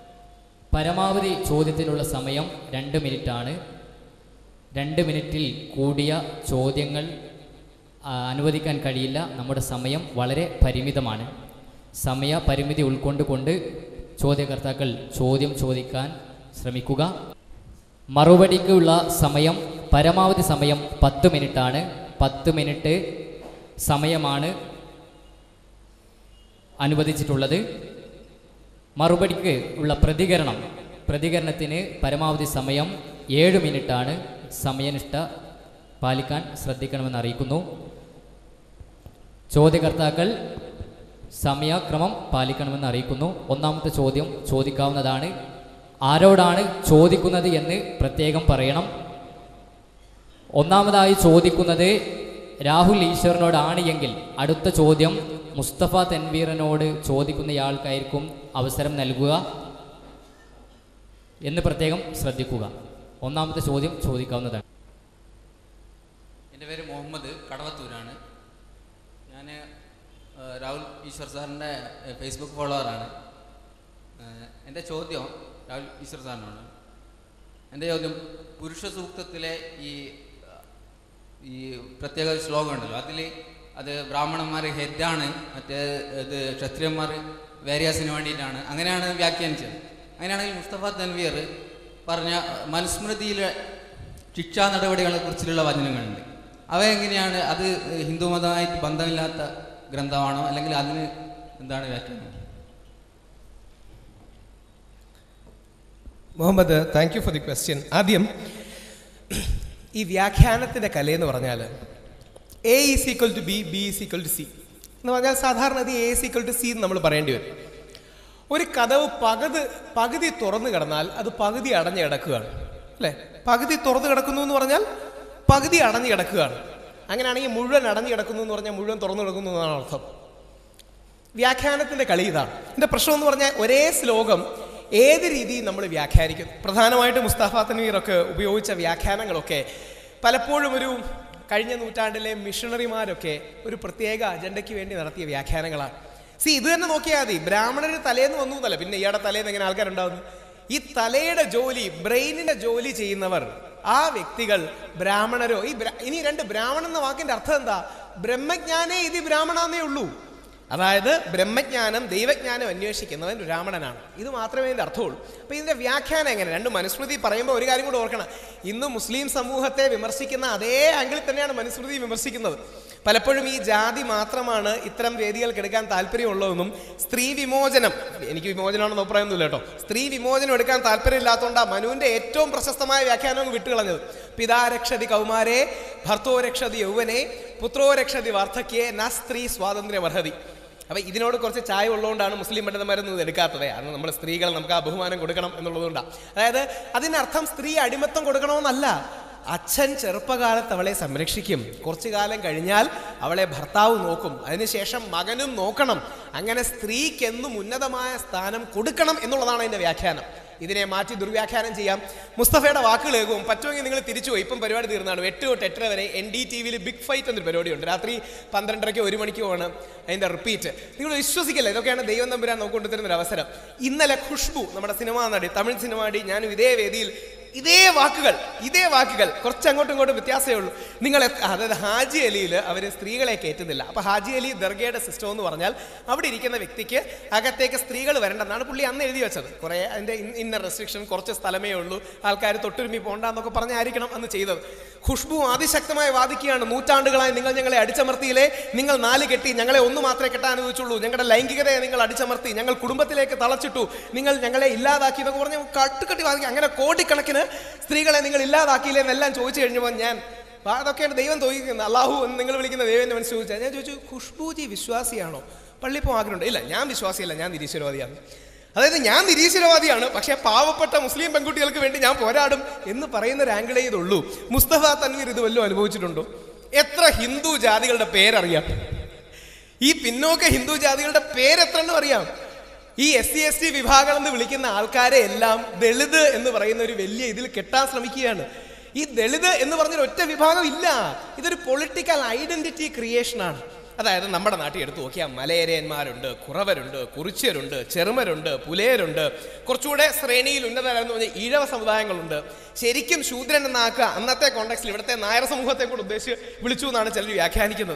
പരമാവധി ചോദ്യത്തിനുള്ള സമയം രണ്ട് മിനിറ്റാണ് രണ്ട് മിനിറ്റിൽ കൂടിയ ചോദ്യങ്ങൾ ആ, അനുവദിക്കാൻ കഴിയില്ല നമ്മുടെ സമയം വളരെ പരിമിതമാണ് സമയ പരിമിതി ഉൾക്കൊണ്ടുകൊണ്ട് ചോദ്യകർത്താക്കൾ ചോദ്യം ചോദിക്കാൻ ശ്രമിക്കുക മറുപടിക്കുള്ള സമയം പരമാവധി സമയം പത്ത് മിനിറ്റാണ് പത്ത് മിനിറ്റ് സമയമാണ് അനുവദിച്ചിട്ടുള്ളത് മറുപടിക്ക് ഉള്ള പ്രതികരണം പ്രതികരണത്തിന് പരമാവധി സമയം ഏഴ് മിനിറ്റാണ് സമയനിഷ്ഠ പാലിക്കാൻ ശ്രദ്ധിക്കണമെന്ന് അറിയിക്കുന്നു ചോദ്യകർത്താക്കൾ സമയക്രമം പാലിക്കണമെന്ന് അറിയിക്കുന്നു ഒന്നാമത്തെ ചോദ്യം ചോദിക്കാവുന്നതാണ് ആരോടാണ് ചോദിക്കുന്നത് എന്ന് പ്രത്യേകം പറയണം ഒന്നാമതായി ചോദിക്കുന്നത് രാഹുൽ ഈശ്വറിനോടാണ് എങ്കിൽ അടുത്ത ചോദ്യം മുസ്തഫ തൻവീറിനോട് ചോദിക്കുന്നയാൾക്കായിരിക്കും അവസരം നൽകുക എന്ന് പ്രത്യേകം ശ്രദ്ധിക്കുക ഒന്നാമത്തെ ചോദ്യം ചോദിക്കാവുന്നതാണ് എൻ്റെ പേര് മുഹമ്മദ് കടവത്തൂരാണ് ഞാൻ രാഹുൽ ഈശ്വർ സാറിൻ്റെ ഫേസ്ബുക്ക് ഫോളോവറാണ് ഏഹ്, എൻ്റെ ചോദ്യം രാഹുൽ ഈശ്വർ സാറിനോട് എൻ്റെ ചോദ്യം പുരുഷ സൂക്തത്തിലെ ഈ അഹ്, ഈ പ്രത്യേക ശ്ലോകം ഉണ്ടല്ലോ അതിൽ അത് ബ്രാഹ്മണന്മാർ ഹെഡാണ് മറ്റേ ഇത് ക്ഷത്രിയന്മാർ വേരിയാസിന് വേണ്ടിയിട്ടാണ് അങ്ങനെയാണ് വ്യാഖ്യാനിച്ചത് അങ്ങനെയാണെങ്കിൽ മുസ്തഫ തൻവീർ പറഞ്ഞ മനുസ്മൃതിയിലെ ശിക്ഷാ നടപടികളെ കുറിച്ചുള്ള വചനങ്ങളുണ്ട് അവ എങ്ങനെയാണ് അത് ഹിന്ദു മതമായിട്ട് ബന്ധമില്ലാത്ത ഗ്രന്ഥമാണോ അല്ലെങ്കിൽ അതിന് എന്താണ് വ്യാഖ്യാനം Muhammad thank you for the question ആദ്യം ഈ വ്യാഖ്യാനത്തിൻ്റെ കലയെന്ന് പറഞ്ഞാൽ A is equal to B B is equal to C എന്ന് പറഞ്ഞാൽ സാധാരണ അത് A is equal to C എന്ന് നമ്മൾ പറയേണ്ടി വരും ഒരു കഥവ് പകുതി പകുതി തുറന്നു കിടന്നാൽ അത് പകുതി അടഞ്ഞു കിടക്കുകയാണ് അല്ലേ പകുതി തുറന്നു കിടക്കുന്നു എന്ന് പറഞ്ഞാൽ പകുതി അടഞ്ഞു കിടക്കുകയാണ് അങ്ങനെയാണെങ്കിൽ മുഴുവൻ അടഞ്ഞു കിടക്കുന്നു എന്ന് പറഞ്ഞാൽ മുഴുവൻ തുറന്നു കിടക്കുന്നു എന്നാണ് അർത്ഥം വ്യാഖ്യാനത്തിന്റെ കളി ഇതാണ് എൻ്റെ പ്രശ്നം എന്ന് പറഞ്ഞാൽ ഒരേ ശ്ലോകം ഏത് രീതിയിൽ നമ്മൾ വ്യാഖ്യാനിക്കും പ്രധാനമായിട്ട് മുസ്തഫ തൻവീറൊക്കെ ഉപയോഗിച്ച വ്യാഖ്യാനങ്ങളൊക്കെ പലപ്പോഴും ഒരു കഴിഞ്ഞ നൂറ്റാണ്ടിലെ മിഷണറിമാരൊക്കെ ഒരു പ്രത്യേക അജണ്ടയ്ക്ക് വേണ്ടി നടത്തിയ വ്യാഖ്യാനങ്ങളാണ് സി ഇത് തന്നെ നോക്കിയാൽ മതി ബ്രാഹ്മണര് തലേന്ന് വന്നു എന്നല്ല പിന്നെ ഇയാളുടെ തലേന്ന് എങ്ങനെ ആൾക്കാരുണ്ടാവുന്നു ഈ തലയുടെ ജോലി ബ്രെയിനിന്റെ ജോലി ചെയ്യുന്നവർ ആ വ്യക്തികൾ ബ്രാഹ്മണരോ ഈ ബ്രാ- ഇനി രണ്ട് ബ്രാഹ്മണൻ എന്ന വാക്കിന്റെ അർത്ഥം എന്താ ബ്രഹ്മജ്ഞാനേ ഇത് ബ്രാഹ്മണാന്നേ ഉള്ളൂ അതായത് ബ്രഹ്മജ്ഞാനം ദൈവജ്ഞാനം അന്വേഷിക്കുന്നവൻ ബ്രാഹ്മണനാണ് ഇത് മാത്രമേ ഇതിന്റെ അർത്ഥമുള്ളൂ അപ്പൊ ഇതിന്റെ വ്യാഖ്യാനം എങ്ങനെ രണ്ട് മനുസ്മൃതി പറയുമ്പോൾ ഒരു കാര്യം കൂടെ ഓർക്കണം ഇന്ന് മുസ്ലിം സമൂഹത്തെ വിമർശിക്കുന്ന അതേ ആംഗിളിൽ തന്നെയാണ് മനുസ്മൃതി വിമർശിക്കുന്നത് പലപ്പോഴും ഈ ജാതി മാത്രമാണ് ഇത്തരം വേദികൾക്ക് എടുക്കാൻ താല്പര്യമുള്ളതെന്നും സ്ത്രീ വിമോചനം എനിക്ക് വിമോചനമാണെന്ന് അഭിപ്രായമൊന്നുമില്ല കേട്ടോ സ്ത്രീ വിമോചനം എടുക്കാൻ താല്പര്യമില്ലാത്തതുകൊണ്ടാണ് മനുവിന്റെ ഏറ്റവും പ്രശസ്തമായ വ്യാഖ്യാനം അങ്ങ് വിട്ടുകളഞ്ഞത് പിതാ രക്ഷതി കൗമാരെ ഭർത്തോ രക്ഷതി യൗവനെ പുത്രോ രക്ഷതി വാർദ്ധക്യേ ന സ്ത്രീ സ്വാതന്ത്ര്യം അർഹതി അപ്പൊ ഇതിനോട് കുറച്ച് ചായ ഉള്ളതുകൊണ്ടാണ് മുസ്ലിം പണ്ഡിതന്മാരൊന്നും ഇത് എടുക്കാത്തത് അത് നമ്മൾ സ്ത്രീകൾ നമുക്ക് ആ ബഹുമാനം കൊടുക്കണം എന്നുള്ളതുകൊണ്ടാണ് അതായത് അതിനർത്ഥം സ്ത്രീ അടിമത്തം കൊടുക്കണമെന്നല്ല അച്ഛൻ ചെറുപ്പകാലത്ത് അവളെ സംരക്ഷിക്കും കുറച്ചു കാലം കഴിഞ്ഞാൽ അവളെ ഭർത്താവ് നോക്കും അതിനുശേഷം മകനും നോക്കണം അങ്ങനെ സ്ത്രീക്കെന്നും ഉന്നതമായ സ്ഥാനം കൊടുക്കണം എന്നുള്ളതാണ് അതിന്റെ വ്യാഖ്യാനം ഇതിനെ മാറ്റി ദുർവ്യാഖ്യാനം ചെയ്യാം മുസ്തഫയുടെ വാക്കുകൾ കേൾക്കും പറ്റുമെങ്കിൽ നിങ്ങൾ തിരിച്ചു പോയി ഇപ്പം പരിപാടി തീർന്നാണ് എട്ട് തൊട്ട് എട്ടര വരെ എൻ ഡി ടി വിയിൽ ബിഗ് ഫൈറ്റ് എന്നൊരു പരിപാടിയുണ്ട് രാത്രി പന്ത്രണ്ടരയ്ക്കോ ഒരു മണിക്കോ ആണ് അതിൻ്റെ റിപ്പീറ്റ് നിങ്ങൾ വിശ്വസിക്കില്ല ഇതൊക്കെയാണ് ദൈവം തമ്പുരാൻ നോക്കിക്കൊണ്ടു തരുന്ന ഒരു അവസരം ഇന്നലെ ഖുഷ്ബു നമ്മുടെ സിനിമാ നടി തമിഴ് സിനിമ നടി ഞാനും ഇതേ വേദിയിൽ ഇതേ വാക്കുകൾ ഇതേ വാക്കുകൾ കുറച്ച് അങ്ങോട്ടും ഇങ്ങോട്ടും വ്യത്യാസമേ ഉള്ളൂ നിങ്ങൾ എത്ര- അതായത് ഹാജി അലിയിൽ അവർ സ്ത്രീകളെ കയറ്റുന്നില്ല അപ്പൊ ഹാജി അലി ദർഗയുടെ സിസ്റ്റം എന്ന് പറഞ്ഞാൽ അവിടെ ഇരിക്കുന്ന വ്യക്തിക്ക് അകത്തേക്ക് സ്ത്രീകൾ വരണ്ടെന്നാണ് പുള്ളി അന്ന് എഴുതി വെച്ചത് കുറെ അതിന്റെ ഇന്ന റെസ്ട്രിക്ഷൻ കുറച്ച് സ്ഥലമേ ഉള്ളൂ ആൾക്കാർ തൊട്ടുരുമി പോണ്ടെന്നൊക്കെ പറഞ്ഞായിരിക്കണം അന്ന് ചെയ്തത് ഖുഷ്ബു അതിശക്തമായി വാദിക്കുകയാണ് നൂറ്റാണ്ടുകളായി നിങ്ങൾ ഞങ്ങളെ അടിച്ചമർത്തിയില്ലേ നിങ്ങൾ നാല് കെട്ടി ഞങ്ങളെ ഒന്ന് മാത്രമേ കെട്ടാൻ അനുവദിച്ചുള്ളൂ ഞങ്ങളുടെ ലൈംഗികതയെ നിങ്ങൾ അടിച്ചമർത്തി ഞങ്ങൾ കുടുംബത്തിലേക്ക് തളച്ചിട്ടു നിങ്ങൾ ഞങ്ങളെ ഇല്ലാതാക്കി എന്നൊക്കെ പറഞ്ഞ് കട്ടുകെട്ടി വാദിക്കുക അങ്ങനെ കോടിക്കണക്കിന് സ്ത്രീകളെ നിങ്ങൾ ഇല്ലാതാക്കിയില്ലേ എന്നെല്ലാം ചോദിച്ചു കഴിഞ്ഞപ്പോൾ ഞാൻ അപ്പൊ അതൊക്കെയാണ് ദൈവം തോന്നിക്കുന്നത് അള്ളാഹു എന്ന് നിങ്ങൾ വിളിക്കുന്ന ദൈവം മനസ്സ് ചോദിച്ചാൽ ഞാൻ ചോദിച്ചു ഖുഷ്ബൂജി വിശ്വാസിയാണോ പള്ളി ഇപ്പോൾ ആഗ്രഹമുണ്ട് ഇല്ല ഞാൻ വിശ്വാസിയല്ല ഞാൻ നിരീശ്വരവാദിയാണ് അതായത് ഞാൻ നിരീശ്വരവാദിയാണ് പക്ഷേ പാവപ്പെട്ട മുസ്ലിം പെൺകുട്ടികൾക്ക് വേണ്ടി ഞാൻ പോരാടും എന്ന് പറയുന്ന ഒരു ആംഗിളേ ഇതുള്ളൂ മുസ്തഫ തൻവീർ ഇത് വല്ലതും അനുഭവിച്ചിട്ടുണ്ടോ എത്ര ഹിന്ദു ജാതികളുടെ പേരറിയാം ഈ പിന്നോക്ക ഹിന്ദു ജാതികളുടെ പേരെത്ര എണ്ണം അറിയാം ഈ എസ് സി എസ് ടി വിഭാഗം എന്ന് വിളിക്കുന്ന ആൾക്കാരെ എല്ലാം ദളിത് എന്ന് പറയുന്ന ഒരു വലിയ ഇതിൽ കെട്ടാൻ ശ്രമിക്കുകയാണ് ഈ ദളിത് എന്ന് പറഞ്ഞൊരു ഒറ്റ വിഭാഗം ഇല്ല ഇതൊരു പൊളിറ്റിക്കൽ ഐഡന്റിറ്റി ക്രിയേഷനാണ് അതായത് നമ്മുടെ നാട്ടിൽ എടുത്തു നോക്കിയാൽ മലയരയന്മാരുണ്ട് കുറവരുണ്ട് കുറിച്യരുണ്ട് ചെറുമരുണ്ട് പുലയരുണ്ട് കുറച്ചുകൂടെ ശ്രേണിയിൽ ഉന്നതരായെന്ന് പറഞ്ഞാൽ ഈഴവ സമുദായങ്ങളുണ്ട് ശരിക്കും ശൂദ്രൻ എന്നാക്കുക അന്നത്തെ കോണ്ടക്സ്റ്റിൽ ഇവിടുത്തെ നായർ സമൂഹത്തെ കൂടെ ഉദ്ദേശിച്ച് വിളിച്ചു എന്നാണ് ചിലർ വ്യാഖ്യാനിക്കുന്നത്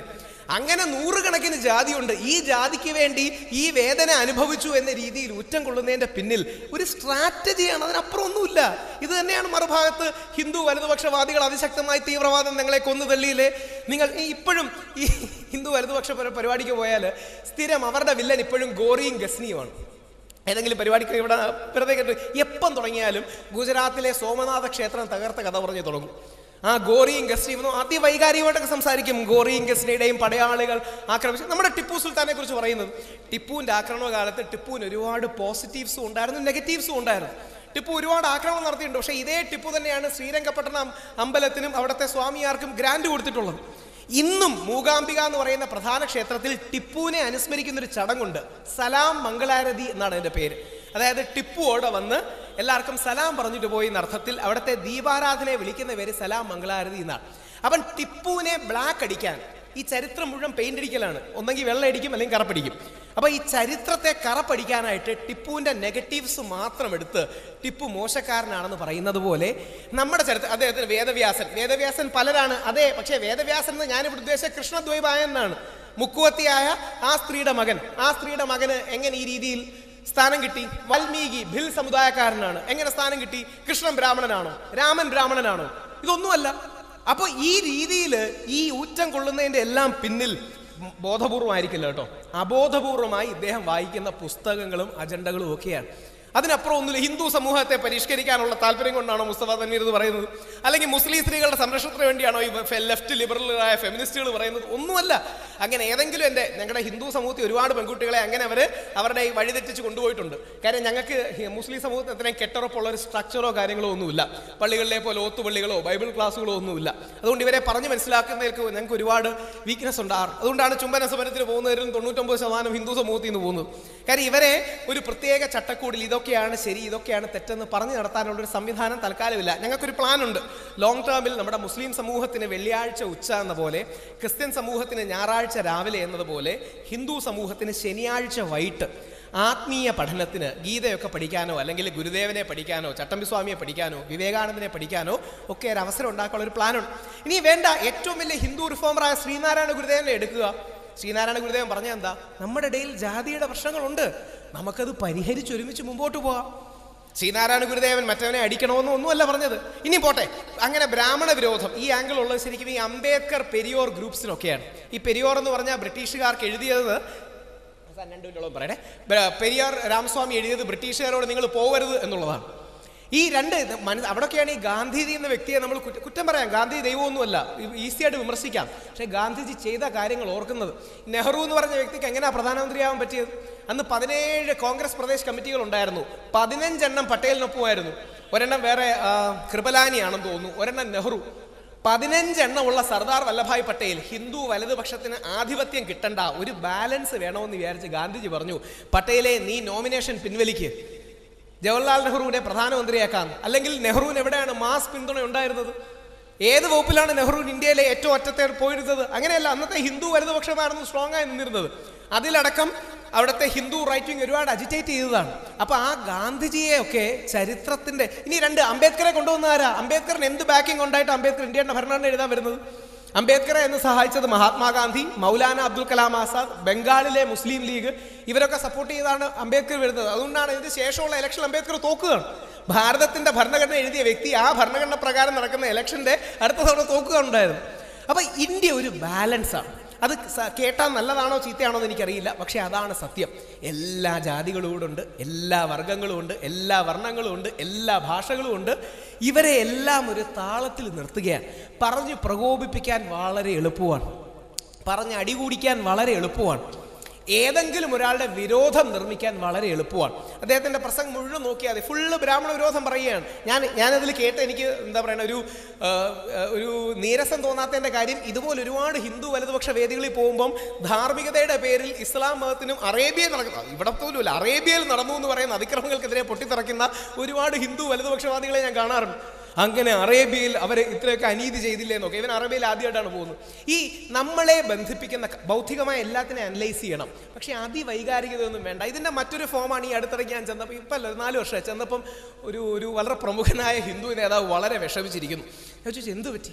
അങ്ങനെ നൂറുകണക്കിന് ജാതിയുണ്ട് ഈ ജാതിക്ക് വേണ്ടി ഈ വേദന അനുഭവിച്ചു എന്ന രീതിയിൽ ഊറ്റം കൊള്ളുന്നതിന്റെ പിന്നിൽ ഒരു സ്ട്രാറ്റജിയാണ് അതിനപ്പുറം ഒന്നുമില്ല ഇത് തന്നെയാണ് മറുഭാഗത്ത് ഹിന്ദു വലതുപക്ഷവാദികൾ അതിശക്തമായി തീവ്രവാദം നിങ്ങളെ കൊന്നു തള്ളിയില്ലേ നിങ്ങൾ ഈ ഇപ്പോഴും ഈ ഹിന്ദു വലതുപക്ഷ പരി- പരിപാടിക്ക് പോയാൽ സ്ഥിരം അവരുടെ വില്ലൻ ഇപ്പോഴും ഗോറിയും ഗസ്നിയുമാണ് ഏതെങ്കിലും പരിപാടിക്ക് ഇവിടെ വെറുതെ കേട്ട് എപ്പം തുടങ്ങിയാലും ഗുജറാത്തിലെ സോമനാഥ ക്ഷേത്രം തകർത്ത കഥ പറഞ്ഞ് തുടങ്ങും ആ ഗോറിയും ഗസ്നിയും ഒന്നും അതിവൈകാരികമായിട്ടൊക്കെ സംസാരിക്കും ഗോറിയും ഗസ്നിയുടെയും പടയാളികൾ ആക്രമിച്ചു നമ്മുടെ ടിപ്പു സുൽത്താനെ കുറിച്ച് പറയുന്നത് ടിപ്പുവിൻ്റെ ആക്രമണ കാലത്ത് ടിപ്പുവിന് ഒരുപാട് പോസിറ്റീവ്സും ഉണ്ടായിരുന്നു നെഗറ്റീവ്സും ഉണ്ടായിരുന്നു ടിപ്പു ഒരുപാട് ആക്രമണം നടത്തിയിട്ടുണ്ട് പക്ഷേ ഇതേ ടിപ്പു തന്നെയാണ് ശ്രീരംഗപട്ടണം അമ്പലത്തിനും അവിടുത്തെ സ്വാമിയാർക്കും ഗ്രാൻഡ് കൊടുത്തിട്ടുള്ളത് ഇന്നും മൂകാംബിക എന്ന് പറയുന്ന പ്രധാന ക്ഷേത്രത്തിൽ ടിപ്പുവിനെ അനുസ്മരിക്കുന്ന ഒരു ചടങ്ങുണ്ട് സലാം മംഗളാരതി എന്നാണ് അതിന്റെ പേര് അതായത് ടിപ്പു അവിടെ വന്ന് എല്ലാവർക്കും സലാം പറഞ്ഞിട്ട് പോയി എന്ന അർത്ഥത്തിൽ അവിടുത്തെ ദീപാരാധനയെ വിളിക്കുന്ന പേര് സലാം മംഗളാരതി എന്നാണ് അവൻ ടിപ്പുവിനെ ബ്ലാക്ക് അടിക്കാൻ ഈ ചരിത്രം മുഴുവൻ പെയിന്റ് അടിക്കലാണ് ഒന്നെങ്കിൽ വെള്ളം അടിക്കും അല്ലെങ്കിൽ കറപ്പടിക്കും അപ്പൊ ഈ ചരിത്രത്തെ കറപ്പടിക്കാനായിട്ട് ടിപ്പുവിന്റെ നെഗറ്റീവ്സ് മാത്രം എടുത്ത് ടിപ്പു മോശക്കാരനാണെന്ന് പറയുന്നത് പോലെ നമ്മുടെ ചരിത്രം അദ്ദേഹത്തിന് വേദവ്യാസൻ വേദവ്യാസൻ പലരാണ് അതെ പക്ഷേ വേദവ്യാസൻ എന്ന് ഞാനിവിടെ ഉദ്ദേശിച്ച കൃഷ്ണദ്വൈപായൻ എന്നാണ് മുക്കുവത്തിയായ ആ സ്ത്രീയുടെ മകൻ ആ സ്ത്രീയുടെ മകന് എങ്ങനെ ഈ രീതിയിൽ സ്ഥാനം കിട്ടി വാൽമീകി ഭിൽ സമുദായക്കാരനാണ് എങ്ങനെ സ്ഥാനം കിട്ടി കൃഷ്ണൻ ബ്രാഹ്മണനാണോ രാമൻ ബ്രാഹ്മണനാണോ ഇതൊന്നുമല്ല അപ്പൊ ഈ രീതിയിൽ ഈ ഊറ്റം കൊള്ളുന്നതിന്റെ എല്ലാം പിന്നിൽ ബോധപൂർവമായിരിക്കില്ല കേട്ടോ അബോധപൂർവമായി ഇദ്ദേഹം വായിക്കുന്ന പുസ്തകങ്ങളും അജണ്ടകളും ഒക്കെയാണ് അതിനപ്പുറം ഒന്നുമില്ല ഹിന്ദു സമൂഹത്തെ പരിഷ്കരിക്കാനുള്ള താല്പര്യം കൊണ്ടാണോ മുസ്തഫ തന്നീർ ഇത് പറയുന്നത് അല്ലെങ്കിൽ മുസ്ലിം സ്ത്രീകളുടെ സംരക്ഷണത്തിന് വേണ്ടിയാണോ ഈ ലെഫ്റ്റ് ലിബറലായ ഫെമിനിസ്റ്റുകൾ പറയുന്നത് ഒന്നുമല്ല അങ്ങനെ ഏതെങ്കിലും എൻ്റെ ഞങ്ങളുടെ ഹിന്ദു സമൂഹത്തിൽ ഒരുപാട് പെൺകുട്ടികളെ അങ്ങനെ അവർ അവരുടെ ഈ വഴിതെറ്റിച്ച് കൊണ്ടുപോയിട്ടുണ്ട് കാര്യം ഞങ്ങൾക്ക് ഹി- മുസ്ലിം സമൂഹത്തിന് അത്രയും കെട്ടുറപ്പുള്ള ഒരു സ്ട്രക്ചറോ കാര്യങ്ങളോ ഒന്നുമില്ല പള്ളികളിലെ പോലെ ഓത്തുപള്ളികളോ ബൈബിൾ ക്ലാസ്സുകളോ ഒന്നുമില്ല അതുകൊണ്ട് ഇവരെ പറഞ്ഞ് മനസ്സിലാക്കുന്നതിൽ ഞങ്ങൾക്ക് ഒരുപാട് വീക്ക്നെസ് ഉണ്ടാകും അതുകൊണ്ടാണ് ചുംബന സമരത്തിന് പോകുന്നവരിൽ തൊണ്ണൂറ്റൊമ്പത് ശതമാനം ഹിന്ദു സമൂഹത്തിൽ നിന്ന് പോകുന്നത് കാര്യം ഇവരെ ഒരു പ്രത്യേക ചട്ടക്കൂടിൽ ഇതൊക്കെയാണ് ശരി ഇതൊക്കെയാണ് തെറ്റെന്ന് പറഞ്ഞു നടത്താനുള്ള ഒരു സംവിധാനം തൽക്കാലമില്ല ഞങ്ങൾക്കൊരു പ്ലാൻ ഉണ്ട് ലോങ് ടേമിൽ നമ്മുടെ മുസ്ലിം സമൂഹത്തിന് വെള്ളിയാഴ്ച ഉച്ച എന്ന പോലെ ക്രിസ്ത്യൻ സമൂഹത്തിന് ഞായറാഴ്ച രാവിലെ എന്നതുപോലെ ഹിന്ദു സമൂഹത്തിന് ശനിയാഴ്ച വൈകിട്ട് ആത്മീയ പഠനത്തിന് ഗീതയൊക്കെ പഠിക്കാനോ അല്ലെങ്കിൽ ഗുരുദേവനെ പഠിക്കാനോ ചട്ടമ്പിസ്വാമിയെ പഠിക്കാനോ വിവേകാനന്ദനെ പഠിക്കാനോ ഒക്കെ ഒരു അവസരം ഉണ്ടാക്കാനുള്ള ഒരു പ്ലാനുണ്ട് ഇനി വേണ്ട ഏറ്റവും വലിയ ഹിന്ദു റിഫോമറായ ശ്രീനാരായണ ഗുരുദേവനെ എടുക്കുക ശ്രീനാരായണ ഗുരുദേവൻ പറഞ്ഞ എന്താ നമ്മുടെ ഇടയിൽ ജാതിയുടെ പ്രശ്നങ്ങളുണ്ട് നമുക്കത് പരിഹരിച്ച് ഒരുമിച്ച് മുമ്പോട്ട് പോവാം ശ്രീനാരായണ ഗുരുദേവൻ മറ്റവനെ അടിക്കണമെന്നോ ഒന്നുമല്ല പറഞ്ഞത് ഇനി പോട്ടെ അങ്ങനെ ബ്രാഹ്മണ വിരോധം ഈ ആംഗിൾ ഉള്ളത് ശരിക്കും ഈ അംബേദ്കർ പെരിയോർ ഗ്രൂപ്പ്സിനൊക്കെയാണ് ഈ പെരിയോർ എന്ന് പറഞ്ഞാൽ ബ്രിട്ടീഷുകാർക്ക് എഴുതിയത് അവസാനം രണ്ട് മിനിറ്റോളം പറയട്ടെ ബ- പെരിയാർ രാമസ്വാമി എഴുതിയത് ബ്രിട്ടീഷുകാരോട് നിങ്ങൾ പോകരുത് എന്നുള്ളതാണ് ഈ രണ്ട് ഇത് മനസ്സ് അവിടെയൊക്കെയാണ് ഈ ഗാന്ധിജി എന്ന വ്യക്തിയെ നമ്മൾ കുറ്റ- കുറ്റം പറയാം ഗാന്ധി ദൈവമൊന്നുമല്ല ഈസി ആയിട്ട് വിമർശിക്കാം പക്ഷേ ഗാന്ധിജി ചെയ്ത കാര്യങ്ങൾ ഓർക്കുന്നത് നെഹ്റു എന്ന് പറഞ്ഞ വ്യക്തിക്ക് എങ്ങനെയാണ് പ്രധാനമന്ത്രിയാവാൻ പറ്റിയത് അന്ന് പതിനേഴ് കോൺഗ്രസ് പ്രദേശ് കമ്മിറ്റികൾ ഉണ്ടായിരുന്നു പതിനഞ്ചെണ്ണം പട്ടേലിനൊപ്പമായിരുന്നു ഒരെണ്ണം വേറെ ആ, കൃപലാനിയാണെന്ന് തോന്നുന്നു ഒരെണ്ണം നെഹ്റു പതിനഞ്ചെണ്ണമുള്ള സർദാർ വല്ലഭായ് പട്ടേൽ ഹിന്ദു വലതുപക്ഷത്തിന് ആധിപത്യം കിട്ടണ്ട ഒരു ബാലൻസ് വേണമെന്ന് വിചാരിച്ച് ഗാന്ധിജി പറഞ്ഞു പട്ടേലെ നീ നോമിനേഷൻ പിൻവലിക്ക് ജവഹർലാൽ നെഹ്റുവിനെ പ്രധാനമന്ത്രിയാക്കാം അല്ലെങ്കിൽ നെഹ്റുവിന് എവിടെയാണ് മാസ് പിന്തുണ ഉണ്ടായിരുന്നത് ഏത് വകുപ്പിലാണ് നെഹ്റു ഇന്ത്യയിലെ ഏറ്റവും അറ്റത്തെ പോയിരുന്നത് അങ്ങനെയല്ല അന്നത്തെ ഹിന്ദു വലതുപക്ഷമായിരുന്നു സ്ട്രോങ് ആയി നിന്നിരുന്നത് അതിലടക്കം അവിടുത്തെ ഹിന്ദു റൈറ്റിംഗ് ഒരുപാട് അജിറ്റേറ്റ് ചെയ്തതാണ് അപ്പൊ ആ ഗാന്ധിജിയെ ഒക്കെ ചരിത്രത്തിന്റെ ഇനി രണ്ട് അംബേദ്കറെ കൊണ്ടുവന്ന ആരാ അംബേദ്കറിന് എന്ത് ബാക്കിംഗ് ഉണ്ടായിട്ട് അംബേദ്കർ ഇന്ത്യയുടെ ഭരണഘടന എഴുതാൻ വരുന്നത് അംബേദ്കറെ എന്ന് സഹായിച്ചത് മഹാത്മാഗാന്ധി മൗലാന അബ്ദുൽ കലാം ആസാദ് ബംഗാളിലെ മുസ്ലിം ലീഗ് ഇവരൊക്കെ സപ്പോർട്ട് ചെയ്താണ് അംബേദ്കർ വരുന്നത് അതുകൊണ്ടാണ് ഇതിന് ശേഷമുള്ള ഇലക്ഷൻ അംബേദ്കർ തോക്കുകയാണ് ഭാരതത്തിന്റെ ഭരണഘടന എഴുതിയ വ്യക്തി ആ ഭരണഘടന പ്രകാരം നടക്കുന്ന ഇലക്ഷന്റെ അടുത്ത തവണ തോക്കുകയാണ് ഉണ്ടായത് അപ്പൊ ഇന്ത്യ ഒരു ബാലൻസ് ആണ് അത് സ- കേട്ടാൽ നല്ലതാണോ ചീത്തയാണോ എന്ന് എനിക്കറിയില്ല പക്ഷേ അതാണ് സത്യം എല്ലാ ജാതികളും ഇവിടെ ഉണ്ട് എല്ലാ വർഗങ്ങളും ഉണ്ട് എല്ലാ വർണ്ണങ്ങളും ഉണ്ട് എല്ലാ ഭാഷകളും ഉണ്ട് ഇവരെ എല്ലാം ഒരു താളത്തിൽ നിർത്തുകയാണ് പറഞ്ഞ് പ്രകോപിപ്പിക്കാൻ വളരെ എളുപ്പമാണ് പറഞ്ഞ് അടികൂടിക്കാൻ വളരെ എളുപ്പമാണ് ഏതെങ്കിലും ഒരാളുടെ വിരോധം നിർമ്മിക്കാൻ വളരെ എളുപ്പമാണ് അദ്ദേഹത്തിന്റെ പ്രസംഗം മുഴുവൻ നോക്കിയാൽ മതി ഫുള്ള് ബ്രാഹ്മണ വിരോധം പറയുകയാണ് ഞാൻ ഞാനതിൽ കേട്ട് എനിക്ക് എന്താ പറയുക ഒരു ആ, ആ, ഒരു നീരസം തോന്നാത്തതിന്റെ കാര്യം ഇതുപോലെ ഒരുപാട് ഹിന്ദു വലതുപക്ഷ വേദികളിൽ പോകുമ്പം ധാർമ്മികതയുടെ പേരിൽ ഇസ്ലാം മതത്തിനും അറേബ്യയിൽ നടക്കുന്ന ഇവിടെ പോലുമില്ല അറേബ്യയിൽ നടന്നു എന്ന് പറയുന്ന അതിക്രമങ്ങൾക്കെതിരെ പൊട്ടിത്തിറക്കുന്ന ഒരുപാട് ഹിന്ദു വലതുപക്ഷവാദികളെ ഞാൻ കാണാറുണ്ട് അങ്ങനെ അറേബ്യയിൽ അവർ ഇത്രയൊക്കെ അനീതി ചെയ്തില്ലേ എന്നൊക്കെ ഇവൻ അറേബ്യയിൽ ആദ്യമായിട്ടാണ് പോകുന്നത് ഈ നമ്മളെ ബന്ധിപ്പിക്കുന്ന ക- ഭൗതികമായ എല്ലാത്തിനെയും അനലൈസ് ചെയ്യണം പക്ഷേ അതിവൈകാരികതയൊന്നും വേണ്ട ഇതിന്റെ മറ്റൊരു ഫോമാണ് ഈ അടുത്തിടയ്ക്ക് ഞാൻ ചെന്നപ്പോൾ ഇപ്പം അല്ല ഒരു നാല് വർഷമായി ചെന്നപ്പം ഒരു ഒരു വളരെ പ്രമുഖനായ ഹിന്ദു നേതാവ് വളരെ വിഷമിച്ചിരിക്കുന്നു ഞാൻ ചോദിച്ചു എന്ത് പറ്റി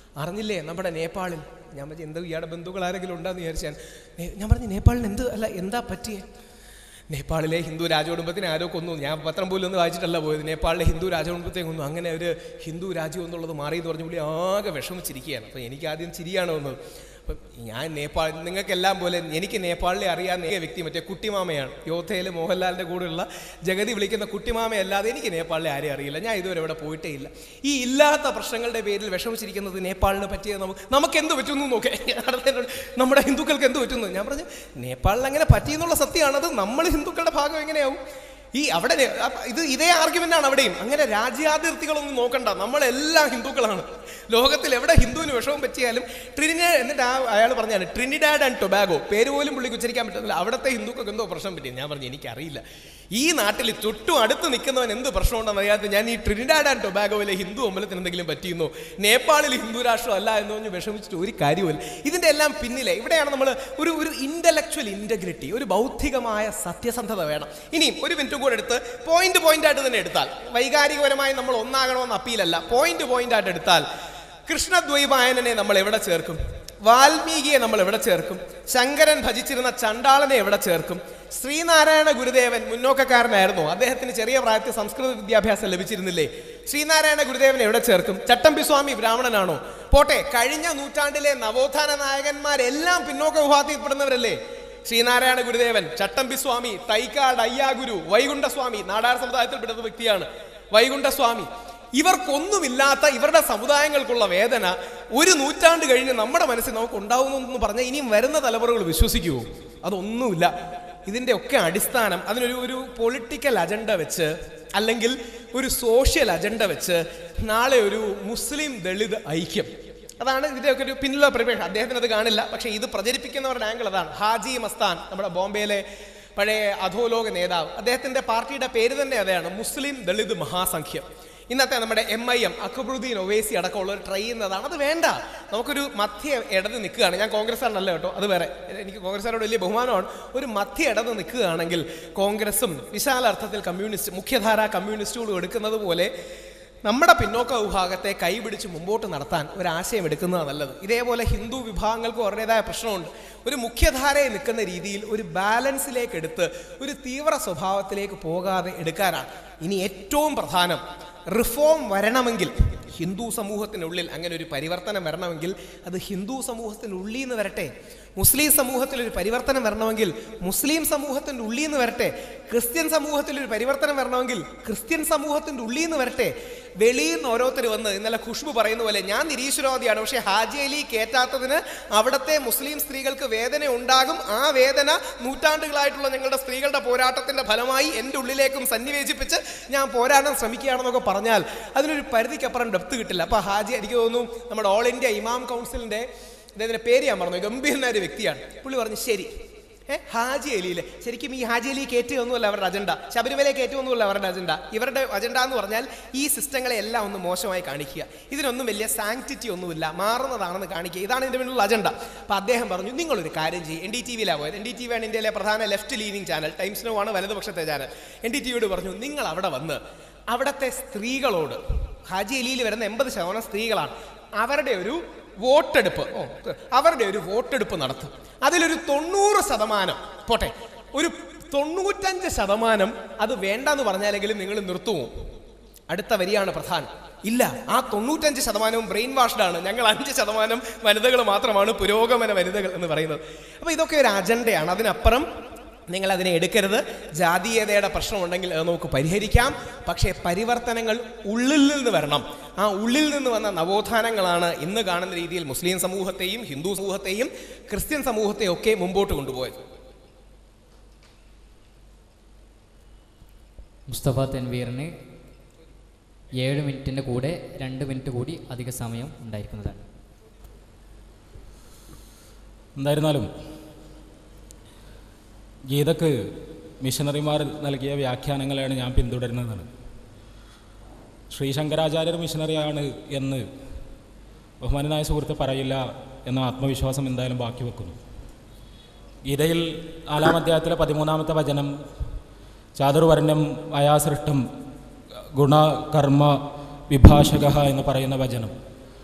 അറിഞ്ഞില്ലേ നമ്മുടെ നേപ്പാളിൽ ഞാൻ പറഞ്ഞു എന്താ ഇയാളുടെ ബന്ധുക്കൾ ആരെങ്കിലും ഉണ്ടെന്ന് വിചാരിച്ചാൽ നേ- ഞാൻ പറഞ്ഞു നേപ്പാളിന് എന്ത് അല്ല എന്താ പറ്റിയേ നേപ്പാളിലെ ഹിന്ദു രാജകുടുംബത്തിനെ ആരോ കൊന്നു ഞാൻ പത്രം പോലും ഒന്നും വായിച്ചിട്ടല്ല പോയത് നേപ്പാളിലെ ഹിന്ദു രാജകുടുംബത്തെ കൊന്നു അങ്ങനെ ഒരു ഹിന്ദു രാജ്യം എന്നുള്ളത് മാറി എന്ന് പറഞ്ഞ പുള്ളി ആകെ വിഷമിച്ചിരിക്കുകയാണ് അപ്പം എനിക്ക് ആദ്യം ചിരിയാണ് വന്നത് അപ്പം ഞാൻ നേപ്പാൾ നിങ്ങൾക്കെല്ലാം പോലെ എനിക്ക് നേപ്പാളിലെ അറിയാവുന്ന ഏക വ്യക്തി മറ്റേ കുട്ടിമാമയാണ് യോധയിൽ മോഹൻലാലിൻ്റെ കൂടെയുള്ള ജഗതി വിളിക്കുന്ന കുട്ടിമാമയല്ലാതെ എനിക്ക് നേപ്പാളിലെ ആരെയും അറിയില്ല ഞാൻ ഇതുവരെ ഇവിടെ പോയിട്ടേ ഇല്ല ഈ ഇല്ലാത്ത പ്രശ്നങ്ങളുടെ പേരിൽ വിഷമിച്ചിരിക്കുന്നത് നേപ്പാളിന് പറ്റിയത് നമുക്ക് നമുക്ക് എന്ത് പറ്റുന്നു നോക്കേ അടുത്തതിനോട് നമ്മുടെ ഹിന്ദുക്കൾക്ക് എന്ത് പറ്റുന്നു ഞാൻ പറഞ്ഞു നേപ്പാളിൽ അങ്ങനെ പറ്റിയെന്നുള്ള സത്യമാണ് അത് നമ്മൾ ഹിന്ദുക്കളുടെ ഭാഗം എങ്ങനെയാവും ഈ അവിടെ നെ- അപ്പ- ഇത് ഇതേ ആർഗ്യുമെന്റ് ആണ് അവിടെയും അങ്ങനെ രാജ്യാതിർത്തികളൊന്നും നോക്കണ്ട നമ്മളെല്ലാം ഹിന്ദുക്കളാണ് ലോകത്തിൽ എവിടെ ഹിന്ദുവിന് വിഷമം പറ്റിയാലും ട്രിനിഡാ എന്നിട്ട് ആ അയാൾ പറഞ്ഞാണ് ട്രിനിഡാഡ് ആൻഡ് ടൊബാഗോ പേര് പോലും പുള്ളിക്ക് ഉച്ചരിക്കാൻ പറ്റുന്നില്ല അവിടുത്തെ ഹിന്ദുക്കൾക്ക് എന്തോ പ്രശ്നം പറ്റി ഞാൻ പറഞ്ഞു എനിക്കറിയില്ല ഈ നാട്ടിൽ ചുറ്റും അടുത്ത് നിൽക്കുന്നവൻ എന്ത് പ്രശ്നമുണ്ടെന്ന് അറിയാതെ ഞാൻ ഈ ട്രിനിഡാഡ് ആൻഡ് ടൊബാഗോയിലെ ഹിന്ദു അമ്പലത്തിന് എന്തെങ്കിലും പറ്റിയെന്നോ നേപ്പാളിൽ ഹിന്ദു രാഷ്ട്രം അല്ല എന്ന് പറഞ്ഞ് വിഷമിച്ചിട്ട് ഒരു കാര്യമില്ല ഇതിൻ്റെ എല്ലാം പിന്നിലെ ഇവിടെയാണ് നമ്മൾ ഒരു ഒരു ഇൻ്റലക്ച്വൽ ഇൻറ്റഗ്രിറ്റി ഒരു ബൗദ്ധികമായ സത്യസന്ധത വേണം ഇനിയും ഒരു മിനിറ്റ് കൂടെ എടുത്ത് പോയിന്റ് പോയിന്റ് ആയിട്ട് തന്നെ എടുത്താൽ വൈകാരികപരമായി നമ്മൾ ഒന്നാകണമെന്ന് അപ്പീലല്ല പോയിന്റ് പോയിന്റ് ആയിട്ട് എടുത്താൽ കൃഷ്ണദ്വൈപായനനെ നമ്മൾ എവിടെ ചേർക്കും വാൽമീകിയെ നമ്മൾ എവിടെ ചേർക്കും ശങ്കരൻ ഭജിച്ചിരുന്ന ചണ്ടാളനെ എവിടെ ചേർക്കും ശ്രീനാരായണ ഗുരുദേവൻ മുന്നോക്കക്കാരനായിരുന്നു അദ്ദേഹത്തിന് ചെറിയ പ്രായത്തിൽ സംസ്കൃത വിദ്യാഭ്യാസം ലഭിച്ചിരുന്നില്ലേ ശ്രീനാരായണ ഗുരുദേവൻ എവിടെ ചേർക്കും ചട്ടമ്പി സ്വാമി ബ്രാഹ്മണനാണോ പോട്ടെ കഴിഞ്ഞ നൂറ്റാണ്ടിലെ നവോത്ഥാന നായകന്മാരെല്ലാം പിന്നോക്ക വിഭാഗത്തിൽപ്പെടുന്നവരല്ലേ ശ്രീനാരായണ ഗുരുദേവൻ ചട്ടമ്പി സ്വാമി തൈക്കാട് അയ്യാഗുരു വൈകുണ്ഠസ്വാമി നാടാർ സമുദായത്തിൽപ്പെടുന്ന വ്യക്തിയാണ് വൈകുണ്ഠസ്വാമി ഇവർക്കൊന്നുമില്ലാത്ത ഇവരുടെ സമുദായങ്ങൾക്കുള്ള വേദന ഒരു നൂറ്റാണ്ട് കഴിഞ്ഞ് നമ്മുടെ മനസ്സിൽ നമുക്ക് ഉണ്ടാവുന്നു എന്ന് പറഞ്ഞാൽ ഇനിയും വരുന്ന തലമുറകൾ വിശ്വസിക്കുമോ അതൊന്നുമില്ല ഇതിൻ്റെ ഒക്കെ അടിസ്ഥാനം അതിനൊരു ഒരു പൊളിറ്റിക്കൽ അജണ്ട വെച്ച് അല്ലെങ്കിൽ ഒരു സോഷ്യൽ അജണ്ട വെച്ച് നാളെ ഒരു മുസ്ലിം ദളിത് ഐക്യം അതാണ് ഇതിൻ്റെയൊക്കെ ഒരു പിന്നിലുള്ള പ്രിപ്പറേഷൻ അദ്ദേഹത്തിന് അത് കാണില്ല പക്ഷേ ഇത് പ്രചരിപ്പിക്കുന്നവരുടെ ആംഗിൾ അതാണ് ഹാജി മസ്താൻ നമ്മുടെ ബോംബെയിലെ പഴയ അധോലോക നേതാവ് അദ്ദേഹത്തിൻ്റെ പാർട്ടിയുടെ പേര് തന്നെ അതാണ് മുസ്ലിം ദളിത് മഹാസംഖ്യം ഇന്നത്തെ നമ്മുടെ M I M Akbaruddin Owaisi അടക്കമുള്ളവർ ട്രൈ ചെയ്യുന്നതാണ് അത് വേണ്ട നമുക്കൊരു മധ്യ ഇടത് നിൽക്കുകയാണ് ഞാൻ കോൺഗ്രസ്സുകാരനല്ല കേട്ടോ അത് വേറെ എനിക്ക് കോൺഗ്രസ്സുകാരോട് വലിയ ബഹുമാനമാണ് ഒരു മധ്യ ഇടത് നിൽക്കുകയാണെങ്കിൽ കോൺഗ്രസും വിശാല അർത്ഥത്തിൽ കമ്മ്യൂണിസ്റ്റ് മുഖ്യധാര കമ്മ്യൂണിസ്റ്റുകളും എടുക്കുന്നത് പോലെ നമ്മുടെ പിന്നോക്ക വിഭാഗത്തെ കൈപിടിച്ച് മുമ്പോട്ട് നടത്താൻ ഒരാശയം എടുക്കുന്നതാണ് നല്ലത് ഇതേപോലെ ഹിന്ദു വിഭാഗങ്ങൾക്ക് അവരുടേതായ പ്രശ്നമുണ്ട് ഒരു മുഖ്യധാരയിൽ നിൽക്കുന്ന രീതിയിൽ ഒരു ബാലൻസിലേക്ക് എടുത്ത് ഒരു തീവ്ര സ്വഭാവത്തിലേക്ക് പോകാതെ എടുക്കാനാണ് ഇനി ഏറ്റവും പ്രധാനം റിഫോം വരണമെങ്കിൽ ഹിന്ദു സമൂഹത്തിനുള്ളിൽ അങ്ങനെ ഒരു പരിവർത്തനം വരണമെങ്കിൽ അത് ഹിന്ദു സമൂഹത്തിനുള്ളിൽ നിന്ന് വരട്ടെ മുസ്ലിം സമൂഹത്തിൽ ഒരു പരിവർത്തനം വരണമെങ്കിൽ മുസ്ലിം സമൂഹത്തിൻ്റെ ഉള്ളിൽ നിന്ന് വരട്ടെ ക്രിസ്ത്യൻ സമൂഹത്തിൽ ഒരു പരിവർത്തനം വരണമെങ്കിൽ ക്രിസ്ത്യൻ സമൂഹത്തിൻ്റെ ഉള്ളിൽ നിന്ന് വരട്ടെ വെളിയിൽ നിന്ന് ഓരോരുത്തർ വന്ന് ഇന്നലെ ഖുഷ്ബു പറയുന്ന പോലെ ഞാൻ നിരീശ്വരവാദിയാണ് പക്ഷേ ഹാജി അലി കയറ്റാത്തതിന് അവിടുത്തെ മുസ്ലിം സ്ത്രീകൾക്ക് വേദന ഉണ്ടാകും ആ വേദന നൂറ്റാണ്ടുകളായിട്ടുള്ള ഞങ്ങളുടെ സ്ത്രീകളുടെ പോരാട്ടത്തിന്റെ ഫലമായി എൻ്റെ ഉള്ളിലേക്കും സന്നിവേശിപ്പിച്ച് ഞാൻ പോരാടാൻ ശ്രമിക്കുകയാണെന്നൊക്കെ പറഞ്ഞാൽ അതിനൊരു പരിധിക്കപ്പുറം ഡെപ്ത് കിട്ടില്ല അപ്പോൾ ഹാജി എനിക്ക് തോന്നുന്നു നമ്മുടെ ഓൾ ഇന്ത്യ ഇമാം കൗൺസിലിൻ്റെ അദ്ദേഹത്തിൻ്റെ പേര് ഞാൻ പറഞ്ഞു ഗംഭീരനായ ഒരു വ്യക്തിയാണ് പുള്ളി പറഞ്ഞു ശരി ഏ ഹാജി അലിയിലെ ശരിക്കും ഈ ഹാജി അലി കയറ്റുകയൊന്നുമല്ല അവരുടെ അജണ്ട ശബരിമല കയറ്റുമൊന്നുമല്ല അവരുടെ അജണ്ട ഇവരുടെ അജണ്ട എന്ന് പറഞ്ഞാൽ ഈ സിസ്റ്റങ്ങളെ എല്ലാം ഒന്ന് മോശമായി കാണിക്കുക ഇതിനൊന്നും വലിയ സാങ്ക്ടിറ്റി ഒന്നുമില്ല മാറുന്നതാണെന്ന് കാണിക്കുക ഇതാണ് ഇതിൻ്റെ പിന്നിലുള്ള അജണ്ട അപ്പോൾ അദ്ദേഹം പറഞ്ഞു നിങ്ങളൊരു കാര്യം ചെയ്യും എൻ ഡി ടി വിയിലാണ് പോയത് എൻ ഡി ടി വി ആണ് ഇന്ത്യയിലെ പ്രധാന left leaning channel Times Now ആണ് വലതുപക്ഷത്തെ ചാനൽ എൻ ഡി ടി വിയോട് പറഞ്ഞു നിങ്ങൾ അവിടെ വന്ന് അവിടുത്തെ സ്ത്രീകളോട് ഹാജി അലിയിൽ വരുന്ന എൺപത് ശതമാനം സ്ത്രീകളാണ് അവരുടെ ഒരു വോട്ടെടുപ്പ് ഓ അവരുടെ ഒരു വോട്ടെടുപ്പ് നടത്തും അതിലൊരു തൊണ്ണൂറ് ശതമാനം പോട്ടെ ഒരു തൊണ്ണൂറ്റഞ്ച് ശതമാനം അത് വേണ്ടെന്ന് പറഞ്ഞാലെങ്കിലും നിങ്ങൾ നിർത്തുമോ അടുത്ത വരിയാണ് പ്രധാനം ഇല്ല ആ തൊണ്ണൂറ്റഞ്ച് ശതമാനവും ബ്രെയിൻ വാഷ്ഡ് ആണ് ഞങ്ങൾ അഞ്ച് ശതമാനം വനിതകൾ മാത്രമാണ് പുരോഗമന വനിതകൾ എന്ന് പറയുന്നത് അപ്പോൾ ഇതൊക്കെ ഒരു അജണ്ടയാണ് അതിനപ്പുറം നിങ്ങൾ അതിനെ എടുക്കരുത് ജാതീയതയുടെ പ്രശ്നമുണ്ടെങ്കിൽ അത് നമുക്ക് പരിഹരിക്കാം പക്ഷേ പരിവർത്തനങ്ങൾ ഉള്ളിൽ നിന്ന് വരണം ആ ഉള്ളിൽ നിന്ന് വന്ന നവോത്ഥാനങ്ങളാണ് ഇന്ന് കാണുന്ന രീതിയിൽ മുസ്ലിം സമൂഹത്തെയും ഹിന്ദു സമൂഹത്തെയും ക്രിസ്ത്യൻ സമൂഹത്തെയും ഒക്കെ മുമ്പോട്ട് കൊണ്ടുപോയത് മുസ്തഫ തെൻവീറിന് ഏഴ് മിനിറ്റിൻ്റെ കൂടെ രണ്ട് മിനിറ്റ് കൂടി അധിക സമയം ഉണ്ടായിരിക്കുന്നതാണ് എന്തായിരുന്നാലും ഗീതക്ക് മിഷണറിമാർ നൽകിയ വ്യാഖ്യാനങ്ങളെയാണ് ഞാൻ പിന്തുടരുന്നത് ശ്രീ ശങ്കരാചാര്യർ മിഷണറിയാണ് എന്ന് ബഹുമാനായ സുഹൃത്ത് പറയില്ല എന്ന ആത്മവിശ്വാസം എന്തായാലും ബാക്കി വെക്കുന്നു ഗീതയിൽ നാലാം അധ്യായത്തിലെ പതിമൂന്നാമത്തെ വചനം ചാതുർവർണ്ണം അയാസൃഷ്ടം ഗുണകർമ്മ വിഭാഷക എന്ന് പറയുന്ന വചനം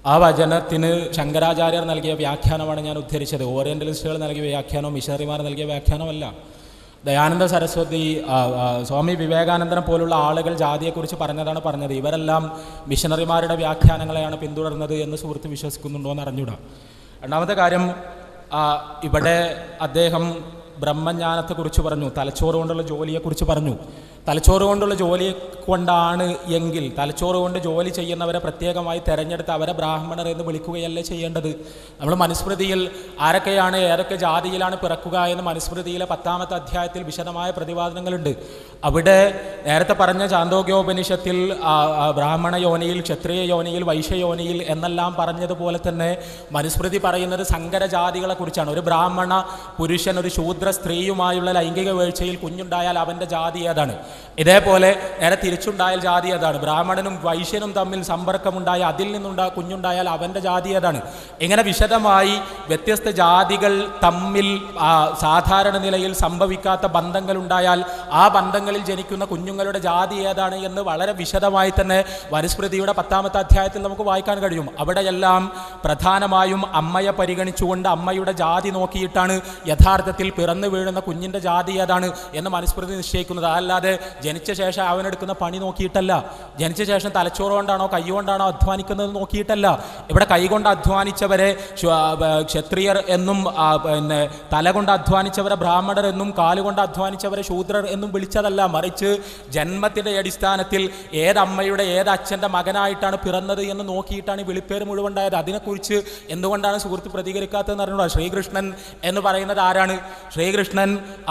ആ വചനത്തിന് ശങ്കരാചാര്യർ നൽകിയ വ്യാഖ്യാനമാണ് ഞാൻ ഉദ്ധരിച്ചത് ഓറിയന്റലിസ്റ്റുകൾ നൽകിയ വ്യാഖ്യാനവും മിഷണറിമാർ നൽകിയ വ്യാഖ്യാനമല്ല ദയാനന്ദ സരസ്വതി ആ, ആ, സ്വാമി വിവേകാനന്ദനെ പോലുള്ള ആളുകൾ ജാതിയെക്കുറിച്ച് പറഞ്ഞതാണ് പറഞ്ഞത് ഇവരെല്ലാം മിഷണറിമാരുടെ വ്യാഖ്യാനങ്ങളെയാണ് പിന്തുടർന്നത് എന്ന് സുഹൃത്ത് വിശ്വസിക്കുന്നുണ്ടോ എന്ന് അറിഞ്ഞൂടാ രണ്ടാമത്തെ കാര്യം ആ, ഇവിടെ അദ്ദേഹം ബ്രഹ്മജ്ഞാനത്തെക്കുറിച്ച് പറഞ്ഞു തലച്ചോറ് കൊണ്ടുള്ള ജോലിയെക്കുറിച്ച് പറഞ്ഞു തലച്ചോറ് കൊണ്ടുള്ള ജോലി കൊണ്ടാണ് എങ്കിൽ തലച്ചോറ് കൊണ്ട് ജോലി ചെയ്യുന്നവരെ പ്രത്യേകമായി തെരഞ്ഞെടുത്ത് അവരെ ബ്രാഹ്മണർ എന്ന് വിളിക്കുകയല്ലേ ചെയ്യേണ്ടത് നമ്മൾ മനുസ്മൃതിയിൽ ആരൊക്കെയാണ് ഏതൊക്കെ ജാതിയിലാണ് പിറക്കുക എന്ന് മനുസ്മൃതിയിലെ പത്താമത്തെ അധ്യായത്തിൽ വിശദമായ പ്രതിപാദനങ്ങളുണ്ട് അവിടെ നേരത്തെ പറഞ്ഞ ചാന്തോഗ്യോപനിഷത്തിൽ ആ, ആ, ബ്രാഹ്മണ യോനിയിൽ ക്ഷത്രിയ യോനിയിൽ വൈശ്യ യോനിയിൽ എന്നെല്ലാം പറഞ്ഞതുപോലെ തന്നെ മനുസ്മൃതി പറയുന്നത് സങ്കര ജാതികളെ കുറിച്ചാണ് ഒരു ബ്രാഹ്മണ പുരുഷൻ ഒരു ശൂദ്ര സ്ത്രീയുമായുള്ള ലൈംഗിക വീഴ്ചയിൽ കുഞ്ഞുണ്ടായാൽ അവൻ്റെ ജാതി ഏതാണ് ഇതേപോലെ നേരെ തിരിച്ചുണ്ടായാൽ ജാതി ഏതാണ് ബ്രാഹ്മണനും വൈശ്യനും തമ്മിൽ സമ്പർക്കമുണ്ടായ അതിൽ നിന്നുണ്ടാ കുഞ്ഞുണ്ടായാൽ അവൻ്റെ ജാതി ഏതാണ് ഇങ്ങനെ വിശദമായി വ്യത്യസ്ത ജാതികൾ തമ്മിൽ ആ, സാധാരണ നിലയിൽ സംഭവിക്കാത്ത ബന്ധങ്ങൾ ഉണ്ടായാൽ ആ ബന്ധങ്ങളിൽ ജനിക്കുന്ന കുഞ്ഞുങ്ങളുടെ ജാതി ഏതാണ് എന്ന് വളരെ വിശദമായി തന്നെ വനുസ്മൃതിയുടെ പത്താമത്തെ അധ്യായത്തിൽ നമുക്ക് വായിക്കാൻ കഴിയും അവിടെയെല്ലാം പ്രധാനമായും അമ്മയെ പരിഗണിച്ചുകൊണ്ട് അമ്മയുടെ ജാതി നോക്കിയിട്ടാണ് യഥാർത്ഥത്തിൽ പിറന്നു വീഴുന്ന കുഞ്ഞിൻ്റെ ജാതി ഏതാണ് എന്ന് മനുസ്മൃതി നിശ്ചയിക്കുന്നത് അല്ലാതെ ജനിച്ച ശേഷം അവനെടുക്കുന്ന പണി നോക്കിയിട്ടല്ല ജനിച്ച ശേഷം തലച്ചോറ് കൊണ്ടാണോ കൈ കൊണ്ടാണോ അധ്വാനിക്കുന്നത് നോക്കിയിട്ടല്ല ഇവിടെ കൈകൊണ്ട് അധ്വാനിച്ചവരെ ശു- ആ, ബ- ക്ഷത്രിയർ എന്നും ആ, പിന്നെ തല കൊണ്ട് അധ്വാനിച്ചവരെ ബ്രാഹ്മണർ എന്നും കാലുകൊണ്ട് അധ്വാനിച്ചവരെ ശൂദ്രർ എന്നും വിളിച്ചതല്ല മറിച്ച് ജന്മത്തിൻ്റെ അടിസ്ഥാനത്തിൽ ഏതമ്മയുടെ ഏത് അച്ഛൻ്റെ മകനായിട്ടാണ് പിറന്നത് എന്ന് നോക്കിയിട്ടാണ് ഈ വിളിപ്പേര് മുഴുവൻ ഉണ്ടായത് അതിനെക്കുറിച്ച് എന്തുകൊണ്ടാണ് സുഹൃത്ത് പ്രതികരിക്കാത്തതെന്ന് അറിഞ്ഞൂടാ ശ്രീകൃഷ്ണൻ എന്ന് പറയുന്നത് ആരാണ് ശ്രീകൃഷ്ണൻ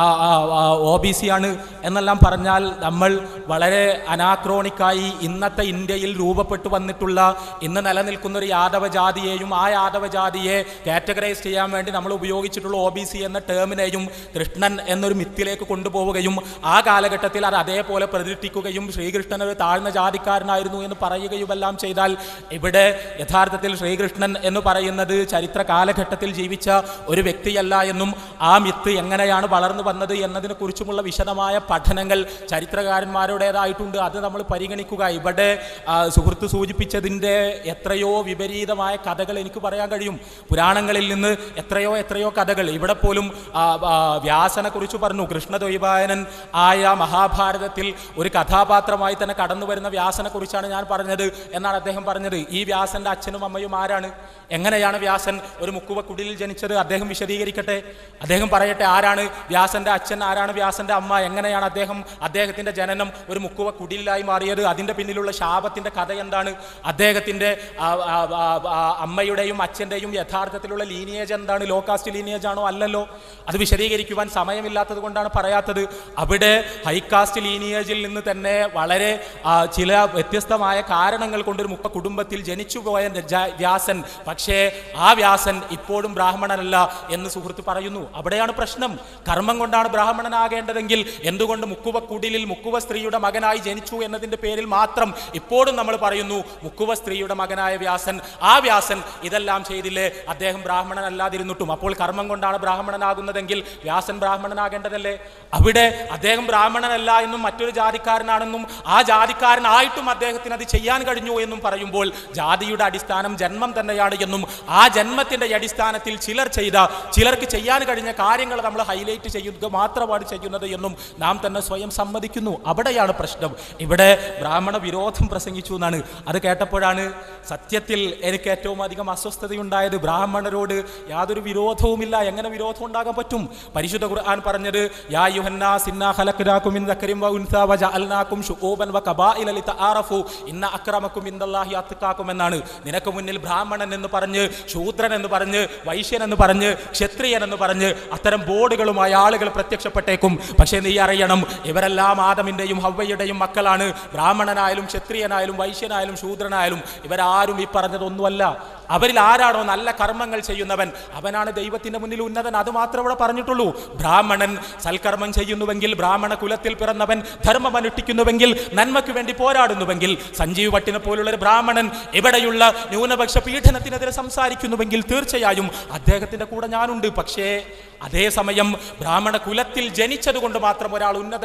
ഒ ബി സി ആണ് എന്നെല്ലാം പറഞ്ഞാൽ നമ്മൾ വളരെ അനാക്രോണിക്കായി ഇന്നത്തെ ഇന്ത്യയിൽ രൂപപ്പെട്ടു വന്നിട്ടുള്ള ഇന്ന് നിലനിൽക്കുന്ന ഒരു യാദവ ജാതിയെയും ആ യാദവ ജാതിയെ കാറ്റഗറൈസ് ചെയ്യാൻ വേണ്ടി നമ്മൾ ഉപയോഗിച്ചിട്ടുള്ള ഒ ബി സി എന്ന ടേമിനെയും കൃഷ്ണൻ എന്നൊരു മിത്തിലേക്ക് കൊണ്ടുപോവുകയും ആ കാലഘട്ടത്തിൽ അത് അതേപോലെ പ്രതിഷ്ഠിക്കുകയും ശ്രീകൃഷ്ണൻ ഒരു താഴ്ന്ന ജാതിക്കാരനായിരുന്നു എന്ന് പറയുകയുമെല്ലാം ചെയ്താൽ ഇവിടെ യഥാർത്ഥത്തിൽ ശ്രീകൃഷ്ണൻ എന്ന് പറയുന്നത് ചരിത്ര കാലഘട്ടത്തിൽ ജീവിച്ച ഒരു വ്യക്തിയല്ല എന്നും ആ മിത്ത് എങ്ങനെയാണ് വളർന്നു വന്നത് എന്നതിനെ കുറിച്ചുമുള്ള വിശദമായ പഠനങ്ങൾ ചരിത്രകാരന്മാരുടേതായിട്ടുണ്ട് അത് നമ്മൾ പരിഗണിക്കുക ഇവിടെ ആ, സുഹൃത്ത് സൂചിപ്പിച്ചതിൻ്റെ എത്രയോ വിപരീതമായ കഥകൾ എനിക്ക് പറയാൻ കഴിയും പുരാണങ്ങളിൽ നിന്ന് എത്രയോ എത്രയോ കഥകൾ ഇവിടെ പോലും ആ, ആ, വ്യാസനെ കുറിച്ച് പറഞ്ഞു കൃഷ്ണദ്വൈപായനൻ ആയ മഹാഭാരതത്തിൽ ഒരു കഥാപാത്രമായി തന്നെ കടന്നു വരുന്ന വ്യാസനെ കുറിച്ചാണ് ഞാൻ പറഞ്ഞത് എന്നാണ് അദ്ദേഹം പറഞ്ഞത് ഈ വ്യാസന്റെ അച്ഛനും അമ്മയും ആരാണ് എങ്ങനെയാണ് വ്യാസൻ ഒരു മുക്കുവ കുടിലിൽ ജനിച്ചത് അദ്ദേഹം വിശദീകരിക്കട്ടെ അദ്ദേഹം പറയട്ടെ ആരാണ് വ്യാസന്റെ അച്ഛൻ ആരാണ് വ്യാസന്റെ അമ്മ എങ്ങനെയാണ് അദ്ദേഹം അദ്ദേഹത്തിന്റെ ജനനം ഒരു മുക്കുവ കുടിലായി മാറിയത് അതിന്റെ പിന്നിലുള്ള ശാപത്തിന്റെ കഥ എന്താണ് അദ്ദേഹത്തിന്റെ ആ, ആ, ആ, ആ, അമ്മയുടെയും അച്ഛന്റെയും യഥാർത്ഥത്തിലുള്ള ലീനിയേജ് എന്താണ് ലോ കാസ്റ്റ് ലീനിയേജ് ആണോ അല്ലല്ലോ അത് വിശദീകരിക്കുവാൻ സമയമില്ലാത്തത് കൊണ്ടാണ് പറയാത്തത് അവിടെ ഹൈകാസ്റ്റ് ലീനിയേജിൽ നിന്ന് തന്നെ വളരെ ആ, ചില വ്യത്യസ്തമായ കാരണങ്ങൾ കൊണ്ട് ഒരു മുപ്പ കുടുംബത്തിൽ ജനിച്ചുപോയ ജ- വ്യാസൻ പക്ഷേ ആ വ്യാസൻ ഇപ്പോഴും ബ്രാഹ്മണനല്ല എന്ന് സുഹൃത്ത് പറയുന്നു അവിടെയാണ് പ്രശ്നം കർമ്മം കൊണ്ടാണ് ബ്രാഹ്മണനാകേണ്ടതെങ്കിൽ എന്തുകൊണ്ട് മുക്കുവ കുടിലിൽ മുക്കുവ സ്ത്രീയുടെ മകനായി ജനിച്ചു എന്നതിന്റെ പേരിൽ മാത്രം ഇപ്പോഴും നമ്മൾ പറയുന്നു മുക്കുവ സ്ത്രീയുടെ മകനായ വ്യാസൻ ആ വ്യാസൻ ഇതെല്ലാം ചെയ്തില്ലേ അദ്ദേഹം ബ്രാഹ്മണനല്ലാതിരുന്നിട്ടും അപ്പോൾ കർമ്മം കൊണ്ടാണ് ബ്രാഹ്മണനാകുന്നതെങ്കിൽ വ്യാസൻ ബ്രാഹ്മണനാകേണ്ടതല്ലേ അവിടെ അദ്ദേഹം ബ്രാഹ്മണനല്ല എന്നും മറ്റൊരു ജാതിക്കാരനാണെന്നും ആ ജാതിക്കാരനായിട്ടും അദ്ദേഹത്തിന് അത് ചെയ്യാൻ കഴിഞ്ഞു എന്നും പറയുമ്പോൾ ജാതിയുടെ അടിസ്ഥാനം ജന്മം തന്നെയാണ് എന്നും ആ ജന്മത്തിന്റെ അടിസ്ഥാനത്തിൽ ചിലർ ചെയ്ത ചിലർക്ക് ചെയ്യാൻ കഴിഞ്ഞ കാര്യങ്ങൾ നമ്മൾ ഹൈലൈറ്റ് ചെയ്യുക മാത്രമാണ് ചെയ്യുന്നത് എന്നും നാം തന്നെ സ്വയം സമ്മതിക്കുന്നു അവിടെയാണ് പ്രശ്നം ഇവിടെ ബ്രാഹ്മണ വിരോധം പ്രസംഗിച്ചു എന്നാണ് അത് കേട്ടപ്പോഴാണ് സത്യത്തിൽ എനിക്ക് ഏറ്റവും അധികം അസ്വസ്ഥതയുണ്ടായത് ബ്രാഹ്മണരോട് യാതൊരു വിരോധവുമില്ല എങ്ങനെ വിരോധം ഉണ്ടാകാൻ പറ്റും പരിശുദ്ധ ഖുർആൻ പറഞ്ഞത് യാ യുഹന്നാ സിന്നാ ഖലഖനാകും മിൻ ദക്കരിൻ വ ഉൻസാ വ ജഅൽനാകും ശുഊബൻ വ ഖബായില ലിതആറഫു ഇന്ന അക്രമക്കും ഇൻദല്ലാഹി അത്ഖാക്കും എന്നാണ് നിനക്ക് മുന്നിൽ ബ്രാഹ്മണൻ എന്ന് പറഞ്ഞ് ശൂദ്രൻ എന്ന് പറഞ്ഞ് വൈശ്യൻ എന്ന് പറഞ്ഞ് ക്ഷത്രിയൻ എന്ന് പറഞ്ഞ് അത്തരം ബോർഡുകളുമായി ആളുകൾ പ്രത്യക്ഷപ്പെട്ടേക്കും പക്ഷേ നീ അറിയണം ഇവരെല്ലാം ആദമിൻ്റെയും ഹവ്വയുടെയും മക്കളാണ് ബ്രാഹ്മണനായാലും ക്ഷത്രിയനായാലും വൈശ്യനായാലും ശൂദ്രനായാലും ഇവരാരും ഈ പറഞ്ഞതൊന്നുമല്ല അവരിൽ ആരാണോ നല്ല കർമ്മങ്ങൾ ചെയ്യുന്നവൻ അവനാണ് ദൈവത്തിന്റെ മുന്നിൽ ഉന്നതൻ അത് മാത്രം ഇവിടെ പറഞ്ഞിട്ടുള്ളൂ ബ്രാഹ്മണൻ സൽക്കർമ്മം ചെയ്യുന്നുവെങ്കിൽ ബ്രാഹ്മണ കുലത്തിൽ പിറന്നവൻ ധർമ്മം അനുഷ്ഠിക്കുന്നുവെങ്കിൽ നന്മയ്ക്ക് വേണ്ടി പോരാടുന്നുവെങ്കിൽ സഞ്ജീവ് ഭട്ടിനെ പോലുള്ള ഒരു ബ്രാഹ്മണൻ ഇവിടെയുള്ള ന്യൂനപക്ഷ പീഡനത്തിനെതിരെ സംസാരിക്കുന്നുവെങ്കിൽ തീർച്ചയായും അദ്ദേഹത്തിന്റെ കൂടെ ഞാനുണ്ട് പക്ഷേ അതേസമയം ബ്രാഹ്മണ കുലത്തിൽ ജനിച്ചതുകൊണ്ട് മാത്രം ഒരാൾ ഉന്നതനാകുന്നു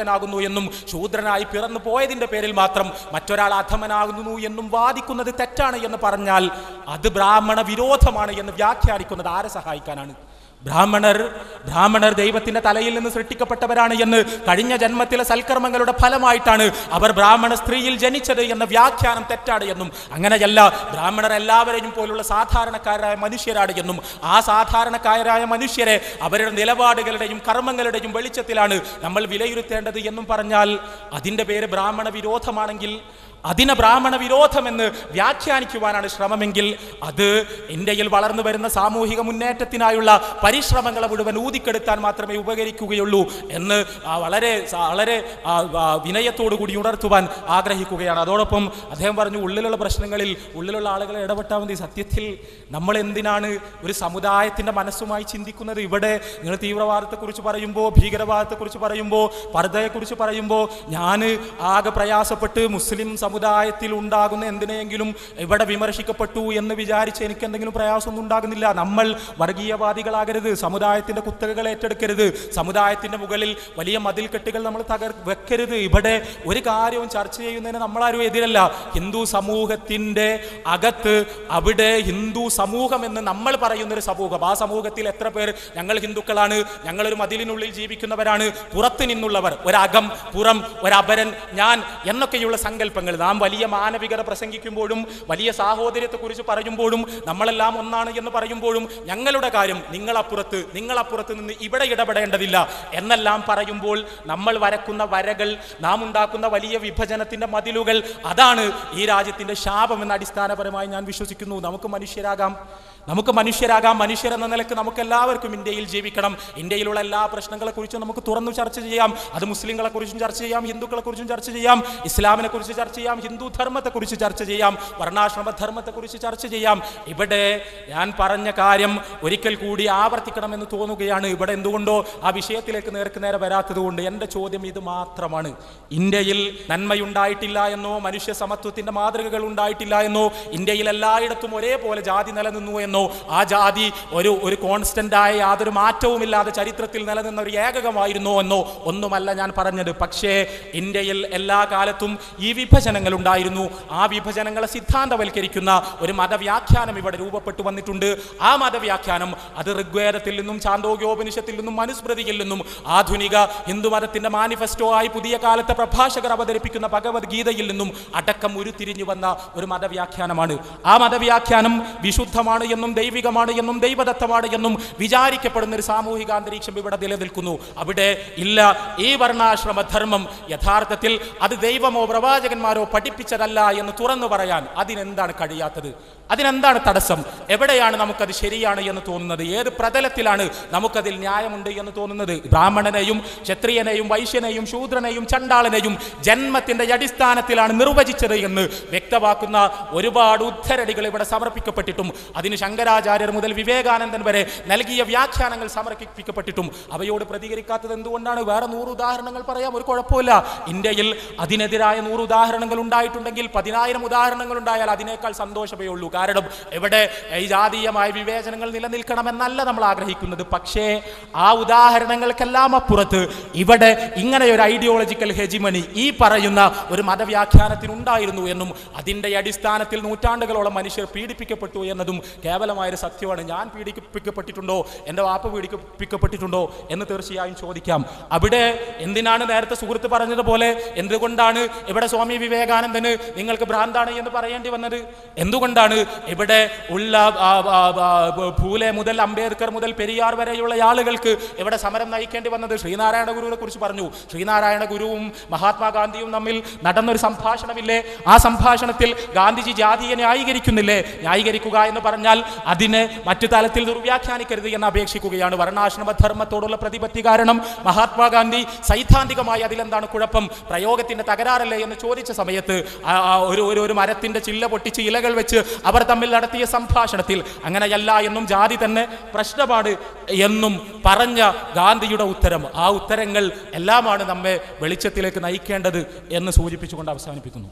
എന്നും ശൂദ്രനായി പിറന്നു പോയതിന്റെ പേരിൽ മാത്രം മറ്റൊരാൾ അധമനാകുന്നു എന്നും വാദിക്കുന്നത് തെറ്റാണ് എന്ന് പറഞ്ഞാൽ അത് ബ്രാഹ്മണ വിരോധമാണ് എന്ന് വ്യാഖ്യാനിക്കുന്നത് ആരെ സഹായിക്കാനാണ് ബ്രാഹ്മണർ ബ്രാഹ്മണർ ദൈവത്തിന്റെ തലയിൽ നിന്ന് സൃഷ്ടിക്കപ്പെട്ടവരാണ് എന്ന് കഴിഞ്ഞ ജന്മത്തിലെ സൽക്കർമ്മങ്ങളുടെ ഫലമായിട്ടാണ് അവർ ബ്രാഹ്മണ സ്ത്രീയിൽ ജനിച്ചത് എന്ന വ്യാഖ്യാനം തെറ്റാണ് എന്നും അങ്ങനെയല്ല ബ്രാഹ്മണർ എല്ലാവരെയും പോലുള്ള സാധാരണക്കാരായ മനുഷ്യരാണ് എന്നും ആ സാധാരണക്കാരായ മനുഷ്യരെ അവരുടെ നിലപാടുകളുടെയും കർമ്മങ്ങളുടെയും വെളിച്ചത്തിലാണ് നമ്മൾ വിലയിരുത്തേണ്ടത് എന്നും പറഞ്ഞാൽ അതിൻ്റെ പേര് ബ്രാഹ്മണ വിരോധമാണെങ്കിൽ അതിനെ ബ്രാഹ്മണ വിരോധമെന്ന് വ്യാഖ്യാനിക്കുവാനാണ് ശ്രമമെങ്കിൽ അത് ഇന്ത്യയിൽ വളർന്നു വരുന്ന സാമൂഹിക മുന്നേറ്റത്തിനായുള്ള പരിശ്രമങ്ങളെ മുഴുവൻ ഊതിക്കെടുത്താൻ മാത്രമേ ഉപകരിക്കുകയുള്ളൂ എന്ന് ആ, വളരെ സ- വളരെ ആ, ആ, വിനയത്തോടു കൂടി ഉണർത്തുവാൻ ആഗ്രഹിക്കുകയാണ് അതോടൊപ്പം അദ്ദേഹം പറഞ്ഞു ഉള്ളിലുള്ള പ്രശ്നങ്ങളിൽ ഉള്ളിലുള്ള ആളുകളെ ഇടപെട്ടാൽ മതി സത്യത്തിൽ നമ്മൾ എന്തിനാണ് ഒരു സമുദായത്തിന്റെ മനസ്സുമായി ചിന്തിക്കുന്നത് ഇവിടെ നിങ്ങൾ തീവ്രവാദത്തെക്കുറിച്ച് പറയുമ്പോൾ ഭീകരവാദത്തെക്കുറിച്ച് പറയുമ്പോൾ പർദ്ദയെക്കുറിച്ച് പറയുമ്പോൾ ഞാൻ ആകെ പ്രയാസപ്പെട്ട് മുസ്ലിം സമുദായത്തിൽ ഉണ്ടാകുന്ന എന്തിനെങ്കിലും ഇവിടെ വിമർശിക്കപ്പെട്ടു എന്ന് വിചാരിച്ച് എനിക്ക് എന്തെങ്കിലും പ്രയാസമൊന്നും ഉണ്ടാകുന്നില്ല നമ്മൾ വർഗീയവാദികളാകരുത് സമുദായത്തിന്റെ കുത്തകകൾ ഏറ്റെടുക്കരുത് സമുദായത്തിന്റെ മുകളിൽ വലിയ മതിൽക്കെട്ടുകൾ നമ്മൾ തകർ വെക്കരുത് ഇവിടെ ഒരു കാര്യവും ചർച്ച ചെയ്യുന്നതിന് നമ്മളാരും എതിരല്ല ഹിന്ദു സമൂഹത്തിന്റെ അകത്ത് അവിടെ ഹിന്ദു സമൂഹം എന്ന് നമ്മൾ പറയുന്ന ഒരു സമൂഹം ആ സമൂഹത്തിൽ എത്ര പേർ ഞങ്ങൾ ഹിന്ദുക്കളാണ് ഞങ്ങളൊരു മതിലിനുള്ളിൽ ജീവിക്കുന്നവരാണ് പുറത്തു നിന്നുള്ളവർ ഒരകം പുറം ഒരപരൻ ഞാൻ എന്നൊക്കെയുള്ള സങ്കല്പങ്ങൾ നാം വലിയ മാനവികത പ്രസംഗിക്കുമ്പോഴും വലിയ സാഹോദര്യത്തെക്കുറിച്ച് പറയുമ്പോഴും നമ്മളെല്ലാം ഒന്നാണ് എന്ന് പറയുമ്പോഴും ഞങ്ങളുടെ കാര്യം നിങ്ങളപ്പുറത്ത് നിങ്ങളപ്പുറത്ത് നിന്ന് ഇവിടെ ഇടപെടേണ്ടതില്ല എന്നെല്ലാം പറയുമ്പോൾ നമ്മൾ വരക്കുന്ന വരകൾ നാം ഉണ്ടാക്കുന്ന വലിയ വിഭജനത്തിന്റെ മതിലുകൾ അതാണ് ഈ രാജ്യത്തിന്റെ ശാപമെന്ന് അടിസ്ഥാനപരമായി ഞാൻ വിശ്വസിക്കുന്നു നമുക്ക് മനുഷ്യരാകാം നമുക്ക് മനുഷ്യരാകാം മനുഷ്യരെന്ന നിലക്ക് നമുക്ക് എല്ലാവർക്കും ഇന്ത്യയിൽ ജീവിക്കണം ഇന്ത്യയിലുള്ള എല്ലാ പ്രശ്നങ്ങളെ കുറിച്ചും നമുക്ക് തുറന്നു ചർച്ച ചെയ്യാം അത് മുസ്ലിങ്ങളെ കുറിച്ചും ചർച്ച ചെയ്യാം ഹിന്ദുക്കളെ കുറിച്ചും ചർച്ച ചെയ്യാം ഇസ്ലാമിനെ കുറിച്ച് ചർച്ച ചെയ്യാം ഹിന്ദു ധർമ്മത്തെ കുറിച്ച് ചർച്ച ചെയ്യാം വർണ്ണാശ്രമ ധർമ്മത്തെ കുറിച്ച് ചർച്ച ചെയ്യാം ഇവിടെ ഞാൻ പറഞ്ഞ കാര്യം ഒരിക്കൽ കൂടി ആവർത്തിക്കണമെന്ന് തോന്നുകയാണ് ഇവിടെ എന്തുകൊണ്ടോ ആ വിഷയത്തിലേക്ക് നേർക്ക് നേരെ വരാത്തത് കൊണ്ട് എൻ്റെ ചോദ്യം ഇത് മാത്രമാണ് ഇന്ത്യയിൽ നന്മയുണ്ടായിട്ടില്ല എന്നോ മനുഷ്യ സമത്വത്തിന്റെ മാതൃകകൾ ഉണ്ടായിട്ടില്ല എന്നോ ഇന്ത്യയിൽ എല്ലായിടത്തും ഒരേപോലെ ജാതി നിലനിന്നു എന്നോ ആ ജാതി ഒരു ഒരു കോൺസ്റ്റന്റ് ആയ യാതൊരു മാറ്റവുമില്ലാതെ ചരിത്രത്തിൽ നിലനിന്ന ഒരു ഏകകമായിരുന്നോ എന്നോ ഒന്നുമല്ല ഞാൻ പറഞ്ഞത് പക്ഷേ ഇന്ത്യയിൽ എല്ലാ കാലത്തും ഈ വിഭജനങ്ങൾ ഉണ്ടായിരുന്നു ആ വിഭജനങ്ങളെ സിദ്ധാന്തവൽക്കരിക്കുന്ന ഒരു മതവ്യാഖ്യാനം ഇവിടെ രൂപപ്പെട്ടു വന്നിട്ടുണ്ട് ആ മതവ്യാഖ്യാനം അത് ഋഗ്വേദത്തിൽ നിന്നും ചാന്തോഗ്യോപനിഷത്തിൽ നിന്നും മനുസ്മൃതിയിൽ നിന്നും ആധുനിക ഹിന്ദുമതത്തിന്റെ മാനിഫെസ്റ്റോ ആയി പുതിയ കാലത്തെ പ്രഭാഷകർ അവതരിപ്പിക്കുന്ന ഭഗവത്ഗീതയിൽ നിന്നും അടക്കം ഉരുത്തിരിഞ്ഞു വന്ന ഒരു മതവ്യാഖ്യാനമാണ് ആ മതവ്യാഖ്യാനം വിശുദ്ധമാണ് എന്നും ദൈവികമാണ് എന്നും ദൈവദത്തമാണ് എന്നും വിചാരിക്കപ്പെടുന്ന ഒരു സാമൂഹിക അന്തരീക്ഷം ഇവിടെ നിലനിൽക്കുന്നു അവിടെ ഇല്ല ഈ വർണ്ണാശ്രമ ധർമ്മം യഥാർത്ഥത്തിൽ അത് ദൈവമോ പ്രവാചകന്മാരോ പഠിപ്പിച്ചതല്ല എന്ന് തുറന്നു പറയാൻ അതിനെന്താണ് കഴിയാത്തത് അതിനെന്താണ് തടസ്സം എവിടെയാണ് നമുക്കത് ശരിയാണ് എന്ന് തോന്നുന്നത് ഏത് പ്രതലത്തിലാണ് നമുക്കതിൽ ന്യായമുണ്ട് എന്ന് തോന്നുന്നത് ബ്രാഹ്മണനെയും ക്ഷത്രിയനെയും വൈശ്യനെയും ശൂദ്രനെയും ചണ്ടാളനെയും ജന്മത്തിന്റെ അടിസ്ഥാനത്തിലാണ് നിർവചിച്ചത് എന്ന് വ്യക്തമാക്കുന്ന ഒരുപാട് ഉദ്ധരണികൾ ഇവിടെ സമർപ്പിക്കപ്പെട്ടിട്ടും അതിന് ശങ്കരാചാര്യർ മുതൽ വിവേകാനന്ദൻ വരെ നൽകിയ വ്യാഖ്യാനങ്ങൾ സമർപ്പിക്കപ്പെട്ടിട്ടും അവയോട് പ്രതികരിക്കാത്തത് എന്തുകൊണ്ടാണ് വേറെ നൂറ് ഉദാഹരണങ്ങൾ പറയാം ഒരു കുഴപ്പമില്ല ഇന്ത്യയിൽ അതിനെതിരായ നൂറ് ഉദാഹരണങ്ങൾ ഉണ്ടായിട്ടുണ്ടെങ്കിൽ പതിനായിരം ഉദാഹരണങ്ങൾ ഉണ്ടായാൽ അതിനേക്കാൾ സന്തോഷമേ ഉള്ളൂ കാരണം ഇവിടെ ഈ ജാതീയമായ വിവേചനങ്ങൾ നിലനിൽക്കണമെന്നല്ല നമ്മൾ ആഗ്രഹിക്കുന്നത് പക്ഷേ ആ ഉദാഹരണങ്ങൾക്കെല്ലാം അപ്പുറത്ത് ഇവിടെ ഇങ്ങനെ ഒരു ഐഡിയോളജിക്കൽ ഹെജിമണി ഈ പറയുന്ന ഒരു മതവ്യാഖ്യാനത്തിനുണ്ടായിരുന്നു എന്നും അതിൻ്റെ അടിസ്ഥാനത്തിൽ നൂറ്റാണ്ടുകളോളം മനുഷ്യർ പീഡിപ്പിക്കപ്പെട്ടു എന്നതും കേവലമായൊരു സത്യമാണ് ഞാൻ പീഡിപ്പിക്കപ്പെട്ടിട്ടുണ്ടോ എൻ്റെ വാപ്പ പീഡിപ്പിക്കപ്പെട്ടിട്ടുണ്ടോ എന്ന് തീർച്ചയായും ചോദിക്കാം അവിടെ എന്തിനാണ് നേരത്തെ സുഹൃത്ത് പറഞ്ഞതുപോലെ എന്തുകൊണ്ടാണ് ഇവിടെ സ്വാമി വിവേകാനന്ദന് നിങ്ങൾക്ക് ഭ്രാന്താണ് എന്ന് പറയേണ്ടി വന്നത് എന്തുകൊണ്ടാണ് ഇവിടെ ഉള്ള ആ, ആ, ആ, ഭൂലെ മുതൽ അംബേദ്കർ മുതൽ പെരിയാർ വരെയുള്ള ആളുകൾക്ക് ഇവിടെ സമരം നയിക്കേണ്ടി വന്നത് ശ്രീനാരായണ ഗുരുവിനെ കുറിച്ച് പറഞ്ഞു ശ്രീനാരായണ ഗുരുവും മഹാത്മാഗാന്ധിയും തമ്മിൽ നടന്നൊരു സംഭാഷണമില്ലേ ആ സംഭാഷണത്തിൽ ഗാന്ധിജി ജാതിയെ ന്യായീകരിക്കുന്നില്ലേ ന്യായീകരിക്കുക എന്ന് പറഞ്ഞാൽ അതിനെ മറ്റു തലത്തിൽ ദുർവ്യാഖ്യാനിക്കരുത് എന്ന് അപേക്ഷിക്കുകയാണ് വർണ്ണാശ്രമ ധർമ്മത്തോടുള്ള പ്രതിപത്തി കാരണം മഹാത്മാഗാന്ധി സൈദ്ധാന്തികമായി അതിലെന്താണ് കുഴപ്പം പ്രയോഗത്തിന്റെ തകരാറല്ലേ എന്ന് ചോദിച്ച സമയത്ത് ആ, ആ, ഒരു ഒരു ഒരു മരത്തിന്റെ ചില്ല പൊട്ടിച്ച് ഇലകൾ വെച്ച് അവർ തമ്മിൽ നടത്തിയ സംഭാഷണത്തിൽ അങ്ങനെയല്ല എന്നും ജാതി തന്നെ പ്രശ്നമാണ് എന്നും പറഞ്ഞ ഗാന്ധിയുടെ ഉത്തരം ആ ഉത്തരങ്ങൾ എല്ലാമാണ് നമ്മെ വെളിച്ചത്തിലേക്ക് നയിക്കേണ്ടത് എന്ന് സൂചിപ്പിച്ചുകൊണ്ട് അവസാനിപ്പിക്കുന്നു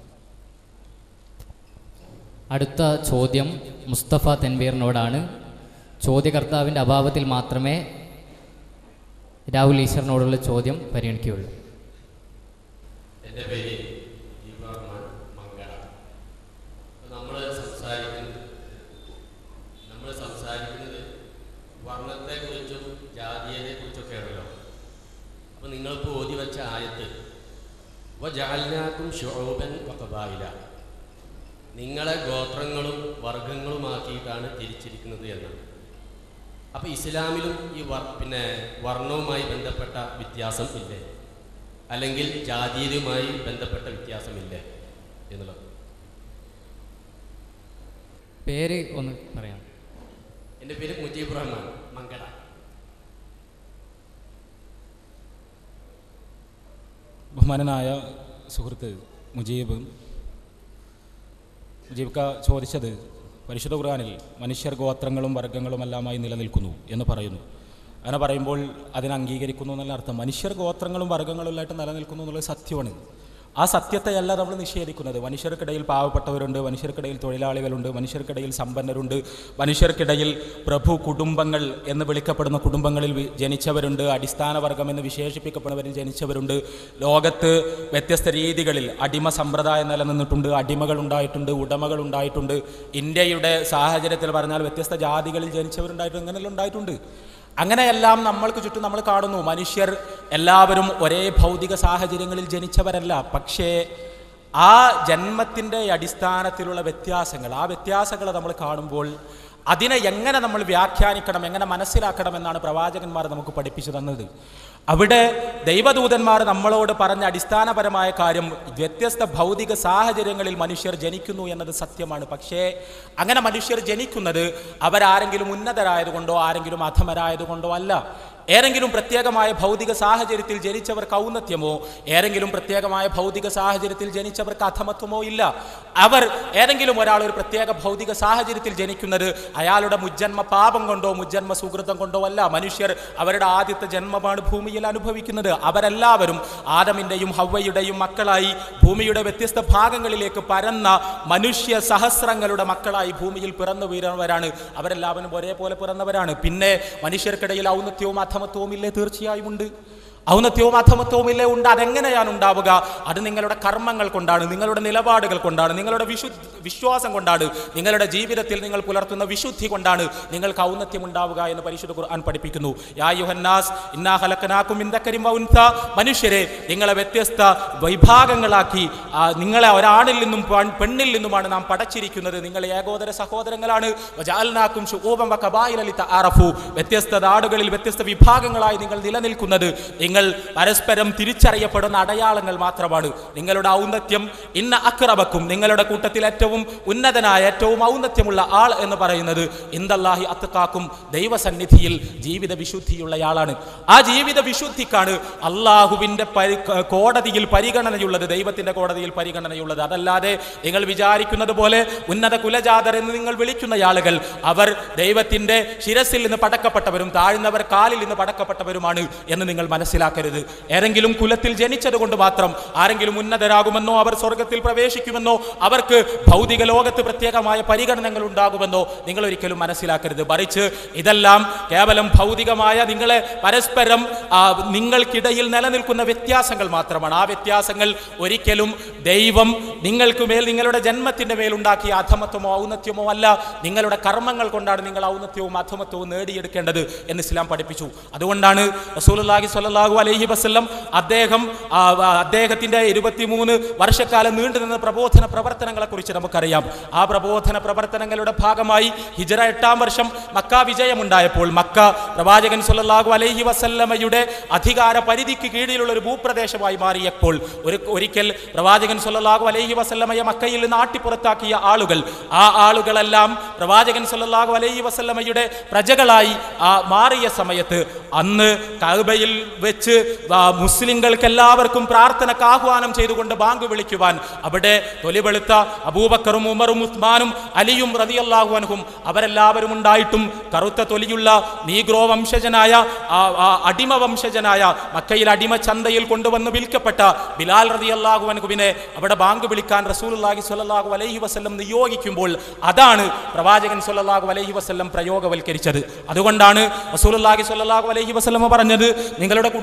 അടുത്ത ചോദ്യം മുസ്തഫ തെൻവീറിനോടാണ് ചോദ്യകർത്താവിൻ്റെ അഭാവത്തിൽ മാത്രമേ രാഹുൽ ഈശ്വറിനോടുള്ള ചോദ്യം പരിഗണിക്കുകയുള്ളൂ എൻ്റെ പേര് ദീപറഹ്മാൻ മംഗള നമ്മൾ സംസാരിക്കുന്നത് നമ്മൾ സംസാരിക്കുന്നത് വർണ്ണത്തെക്കുറിച്ചും ജാതീയതയെക്കുറിച്ചൊക്കെയാണല്ലോ അപ്പോൾ നിങ്ങളിപ്പോൾ ഓതി വെച്ച ആയത്ത് അപ്പോൾ ജാലിനാക്കും ഷോബൻ വക്കബായില നിങ്ങളെ ഗോത്രങ്ങളും വർഗങ്ങളുമാക്കിയിട്ടാണ് തിരിച്ചിരിക്കുന്നത് എന്നാണ് അപ്പോൾ ഇസ്ലാമിലും ഈ വർ പിന്നെ വർണ്ണവുമായി ബന്ധപ്പെട്ട വ്യത്യാസം ഇല്ലേ അല്ലെങ്കിൽ ജാതീയതയുമായി ബന്ധപ്പെട്ട വ്യത്യാസമില്ലേ എന്നുള്ളത് പേര് ഒന്ന് പറയാം എൻ്റെ പേര് മുജീബ് റഹ്മാൻ മങ്കട ബഹുമാനനായ സുഹൃത്ത് മുജീബ് മുജീബ് ക ചോദിച്ചത് പരിശുദ്ധ ഖുർആനിൽ മനുഷ്യർ ഗോത്രങ്ങളും വർഗ്ഗങ്ങളുമെല്ലാമായി നിലനിൽക്കുന്നു എന്ന് പറയുന്നു അങ്ങനെ പറയുമ്പോൾ അതിനെ അംഗീകരിക്കുന്നു എന്നുള്ള അർത്ഥം മനുഷ്യർ ഗോത്രങ്ങളും വർഗ്ഗങ്ങളുമായിട്ട് നിലനിൽക്കുന്നു എന്നുള്ളത് സത്യമാണ് ആ സത്യത്തെയല്ല നമ്മൾ നിഷേധിക്കുന്നത് മനുഷ്യർക്കിടയിൽ പാവപ്പെട്ടവരുണ്ട് മനുഷ്യർക്കിടയിൽ തൊഴിലാളികളുണ്ട് മനുഷ്യർക്കിടയിൽ സമ്പന്നരുണ്ട് മനുഷ്യർക്കിടയിൽ പ്രഭു കുടുംബങ്ങൾ എന്ന് വിളിക്കപ്പെടുന്ന കുടുംബങ്ങളിൽ വി- ജനിച്ചവരുണ്ട് അടിസ്ഥാന വർഗം എന്ന് വിശേഷിപ്പിക്കപ്പെടുന്നവരിൽ ജനിച്ചവരുണ്ട് ലോകത്ത് വ്യത്യസ്ത രീതികളിൽ അടിമ സമ്പ്രദായം നിലനിന്നിട്ടുണ്ട് അടിമകൾ ഉണ്ടായിട്ടുണ്ട് ഉടമകൾ ഉണ്ടായിട്ടുണ്ട് ഇന്ത്യയുടെ സാഹചര്യത്തിൽ പറഞ്ഞാൽ വ്യത്യസ്ത ജാതികളിൽ ജനിച്ചവരുണ്ടായിട്ടുണ്ട് ഇങ്ങനെയെല്ലാം ഉണ്ടായിട്ടുണ്ട് അങ്ങനെയെല്ലാം നമ്മൾക്ക് ചുറ്റും നമ്മൾ കാണുന്നു മനുഷ്യർ എല്ലാവരും ഒരേ ഭൗതിക സാഹചര്യങ്ങളിൽ ജനിച്ചവരല്ല പക്ഷേ ആ ജന്മത്തിൻ്റെ അടിസ്ഥാനത്തിലുള്ള വ്യത്യാസങ്ങൾ ആ വ്യത്യാസങ്ങൾ നമ്മൾ കാണുമ്പോൾ അതിനെ എങ്ങനെ നമ്മൾ വ്യാഖ്യാനിക്കണം എങ്ങനെ മനസ്സിലാക്കണം എന്നാണ് പ്രവാചകന്മാർ നമുക്ക് പഠിപ്പിച്ചു തന്നത് അവിടെ ദൈവദൂതന്മാർ നമ്മളോട് പറഞ്ഞ അടിസ്ഥാനപരമായ കാര്യം വ്യത്യസ്ത ഭൗതിക സാഹചര്യങ്ങളിൽ മനുഷ്യർ ജനിക്കുന്നു എന്നത് സത്യമാണ് പക്ഷേ അങ്ങനെ മനുഷ്യർ ജനിക്കുന്നത് അവരാരെങ്കിലും ഉന്നതരായതുകൊണ്ടോ ആരെങ്കിലും അധമരായതുകൊണ്ടോ അല്ല ഏതെങ്കിലും പ്രത്യേകമായ ഭൗതിക സാഹചര്യത്തിൽ ജനിച്ചവർക്ക് ഔന്നത്യമോ ഏതെങ്കിലും പ്രത്യേകമായ ഭൗതിക സാഹചര്യത്തിൽ ജനിച്ചവർക്ക് അധമത്വമോ ഇല്ല അവർ ഏതെങ്കിലും ഒരാൾ ഒരു പ്രത്യേക ഭൗതിക സാഹചര്യത്തിൽ ജനിക്കുന്നത് അയാളുടെ മുജ്ജന്മ പാപം കൊണ്ടോ മുജ്ജന്മ സുഹൃതം കൊണ്ടോ അല്ല മനുഷ്യർ അവരുടെ ആദ്യത്തെ ജന്മമാണ് ഭൂമിയിൽ അനുഭവിക്കുന്നത് അവരെല്ലാവരും ആദമിൻ്റെയും ഹവ്വയുടെയും മക്കളായി ഭൂമിയുടെ വ്യത്യസ്ത ഭാഗങ്ങളിലേക്ക് പരന്ന മനുഷ്യ സഹസ്രങ്ങളുടെ മക്കളായി ഭൂമിയിൽ പിറന്നു വീഴുന്നവരാണ് അവരെല്ലാവരും ഒരേപോലെ പിറന്നവരാണ് പിന്നെ മനുഷ്യർക്കിടയിൽ ഔന്നത്യവും അധമത്വവും ഇല്ലേ തീർച്ചയായും ഉണ്ട് ഔന്നത്യവും അധമത്വവും ഇല്ലേ ഉണ്ട് അതെങ്ങനെയാണ് ഉണ്ടാവുക അത് നിങ്ങളുടെ കർമ്മങ്ങൾ കൊണ്ടാണ് നിങ്ങളുടെ നിലപാടുകൾ കൊണ്ടാണ് നിങ്ങളുടെ വിശു വിശ്വാസം കൊണ്ടാണ് നിങ്ങളുടെ ജീവിതത്തിൽ നിങ്ങൾ പുലർത്തുന്ന വിശുദ്ധി കൊണ്ടാണ് നിങ്ങൾക്ക് ഔന്നത്യം ഉണ്ടാവുക എന്ന് പരിശുദ്ധ ഖുർആൻ പഠിപ്പിക്കുന്നു യാ യുഹന്നാസ് ഇന്നാ ഹലക്കനാക്കും ഇന്ദക്കരിം വൗൻത മനുഷ്യരെ നിങ്ങളെ വ്യത്യസ്ത വിഭാഗങ്ങളാക്കി ആ, നിങ്ങളെ ഒരാണിൽ നിന്നും പെൺ- പെണ്ണിൽ നിന്നുമാണ് നാം പടച്ചിരിക്കുന്നത് നിങ്ങൾ ഏകോദര സഹോദരങ്ങളാണ് വജാൽനാക്കും ശുഊബം വകബായില ലിതആറഫു. വ്യത്യസ്ത നാടുകളിൽ വ്യത്യസ്ത വിഭാഗങ്ങളായി നിങ്ങൾ നിലനിൽക്കുന്നത് നിങ്ങൾ പരസ്പരം തിരിച്ചറിയപ്പെടുന്ന അടയാളങ്ങൾ മാത്രമാണ് നിങ്ങളുടെ ഔന്നത്യം ഇന്ന അക്രബക്കും നിങ്ങളുടെ കൂട്ടത്തിൽ ഏറ്റവും ഉന്നതനായ ഏറ്റവും ഔന്നത്യമുള്ള ആൾ എന്ന് പറയുന്നത് ഇന്ദല്ലാഹി അത്തക്കാക്കും ദൈവസന്നിധിയിൽ ജീവിത വിശുദ്ധിയുള്ളയാളാണ് ആ ജീവിത വിശുദ്ധിക്കാണ് അള്ളാഹുവിൻ്റെ പരി കോടതിയിൽ പരിഗണനയുള്ളത് ദൈവത്തിൻ്റെ കോടതിയിൽ പരിഗണനയുള്ളത് അതല്ലാതെ നിങ്ങൾ വിചാരിക്കുന്നത് പോലെ ഉന്നത കുലജാതർ എന്ന് നിങ്ങൾ വിളിക്കുന്ന ആളുകൾ അവർ ദൈവത്തിൻ്റെ ശിരസിൽ നിന്ന് പടക്കപ്പെട്ടവരും താഴ്ന്നവർ കാലിൽ നിന്ന് പടക്കപ്പെട്ടവരുമാണ് എന്ന് നിങ്ങൾ മനസ്സിലാക്കരുത് ഏതെങ്കിലും കുലത്തിൽ ജനിച്ചത് കൊണ്ട് മാത്രം ആരെങ്കിലും ഉന്നതരാകുമെന്നോ അവർ സ്വർഗത്തിൽ പ്രവേശിക്കുമെന്നോ അവർക്ക് ഭൗതിക ലോകത്ത് പ്രത്യേകമായ പരിഗണനകൾ ഉണ്ടാകുമെന്നോ നിങ്ങൾ ഒരിക്കലും മനസ്സിലാക്കരുത് മറിച്ച് ഇതെല്ലാം കേവലം ഭൗതികമായ നിങ്ങളെ പരസ്പരം ആ, നിങ്ങൾക്കിടയിൽ നിലനിൽക്കുന്ന വ്യത്യാസങ്ങൾ മാത്രമാണ് ആ വ്യത്യാസങ്ങൾ ഒരിക്കലും ദൈവം നിങ്ങൾക്ക് മേൽ നിങ്ങളുടെ ജന്മത്തിന്റെ മേൽ ഉണ്ടാക്കിയ അധമത്വമോ ഔന്നത്യമോ അല്ല നിങ്ങളുടെ കർമ്മങ്ങൾ കൊണ്ടാണ് നിങ്ങൾ ഔന്നത്യവും അധമത്വവും നേടിയെടുക്കേണ്ടത് എന്ന് ഇസ്ലാം പഠിപ്പിച്ചു അതുകൊണ്ടാണ് റസൂലുള്ളാഹി സ്വല്ലല്ലാഹു അലൈഹി വസല്ലം അദ്ദേഹം ആ, ആ, അദ്ദേഹത്തിന്റെ ഇരുപത്തിമൂന്ന് വർഷക്കാലം നീണ്ടുനിന്ന പ്രബോധന പ്രവർത്തനങ്ങളെ കുറിച്ച് നമുക്കറിയാം ആ പ്രബോധന പ്രവർത്തനങ്ങളുടെ ഭാഗമായി ഹിജറ എട്ടാം വർഷം മക്ക വിജയമുണ്ടായപ്പോൾ മക്ക പ്രവാചകൻ സ്വല്ലല്ലാഹു അലൈഹി വസല്ലമയുടെ അധികാര പരിധിക്ക് കീഴിലുള്ള ഒരു ഭൂപ്രദേശമായി മാറിയപ്പോൾ ഒരു ഒരിക്കൽ പ്രവാചകൻ സ്വല്ലല്ലാഹു അലൈഹി വസല്ലമയെ മക്കയിൽ നിന്ന് ആട്ടിപ്പുറത്താക്കിയ ആളുകൾ ആ ആളുകളെല്ലാം പ്രവാചകൻ സ്വല്ലല്ലാഹു അലൈഹി വസല്ലമയുടെ പ്രജകളായി ആ മാറിയ സമയത്ത് അന്ന് കഅബയിൽ വെച്ച് ആ മുസ്ലിങ്ങൾക്ക് എല്ലാവർക്കും പ്രാർത്ഥനക്ക് ആഹ്വാനം ചെയ്തുകൊണ്ട് ബാങ്ക് വിളിക്കുവാൻ അവിടെ തൊലിവെളുത്ത അബൂബക്കറും ഉമറും ഉസ്മാനും അലിയും റളിയല്ലാഹു അൻഹും അവരെല്ലാവരും ഉണ്ടായിട്ടും കറുത്ത തൊലിയുള്ള നീഗ്രോ വംശജനായ ആ ആ അടിമ വംശജനായ മക്കയിൽ അടിമ ചന്തയിൽ കൊണ്ടുവന്ന് വിൽക്കപ്പെട്ട ബിലാൽ റളിയല്ലാഹു അൻഹുവിനെ അവിടെ ബാങ്ക് വിളിക്കാൻ റസൂലുള്ളാഹി സ്വല്ലല്ലാഹു അലൈഹി വസല്ലം നിയോഗിക്കുമ്പോൾ അതാണ് പ്രവാചകൻ സ്വല്ലല്ലാഹു അലൈഹി വസല്ലം പ്രയോഗവൽക്കരിച്ചത് അതുകൊണ്ടാണ് റസൂലുള്ളാഹി സ്വല്ലല്ലാഹു അലൈഹി വസല്ലം പറഞ്ഞത് നിങ്ങളുടെ കൂട്ടത്തിൽ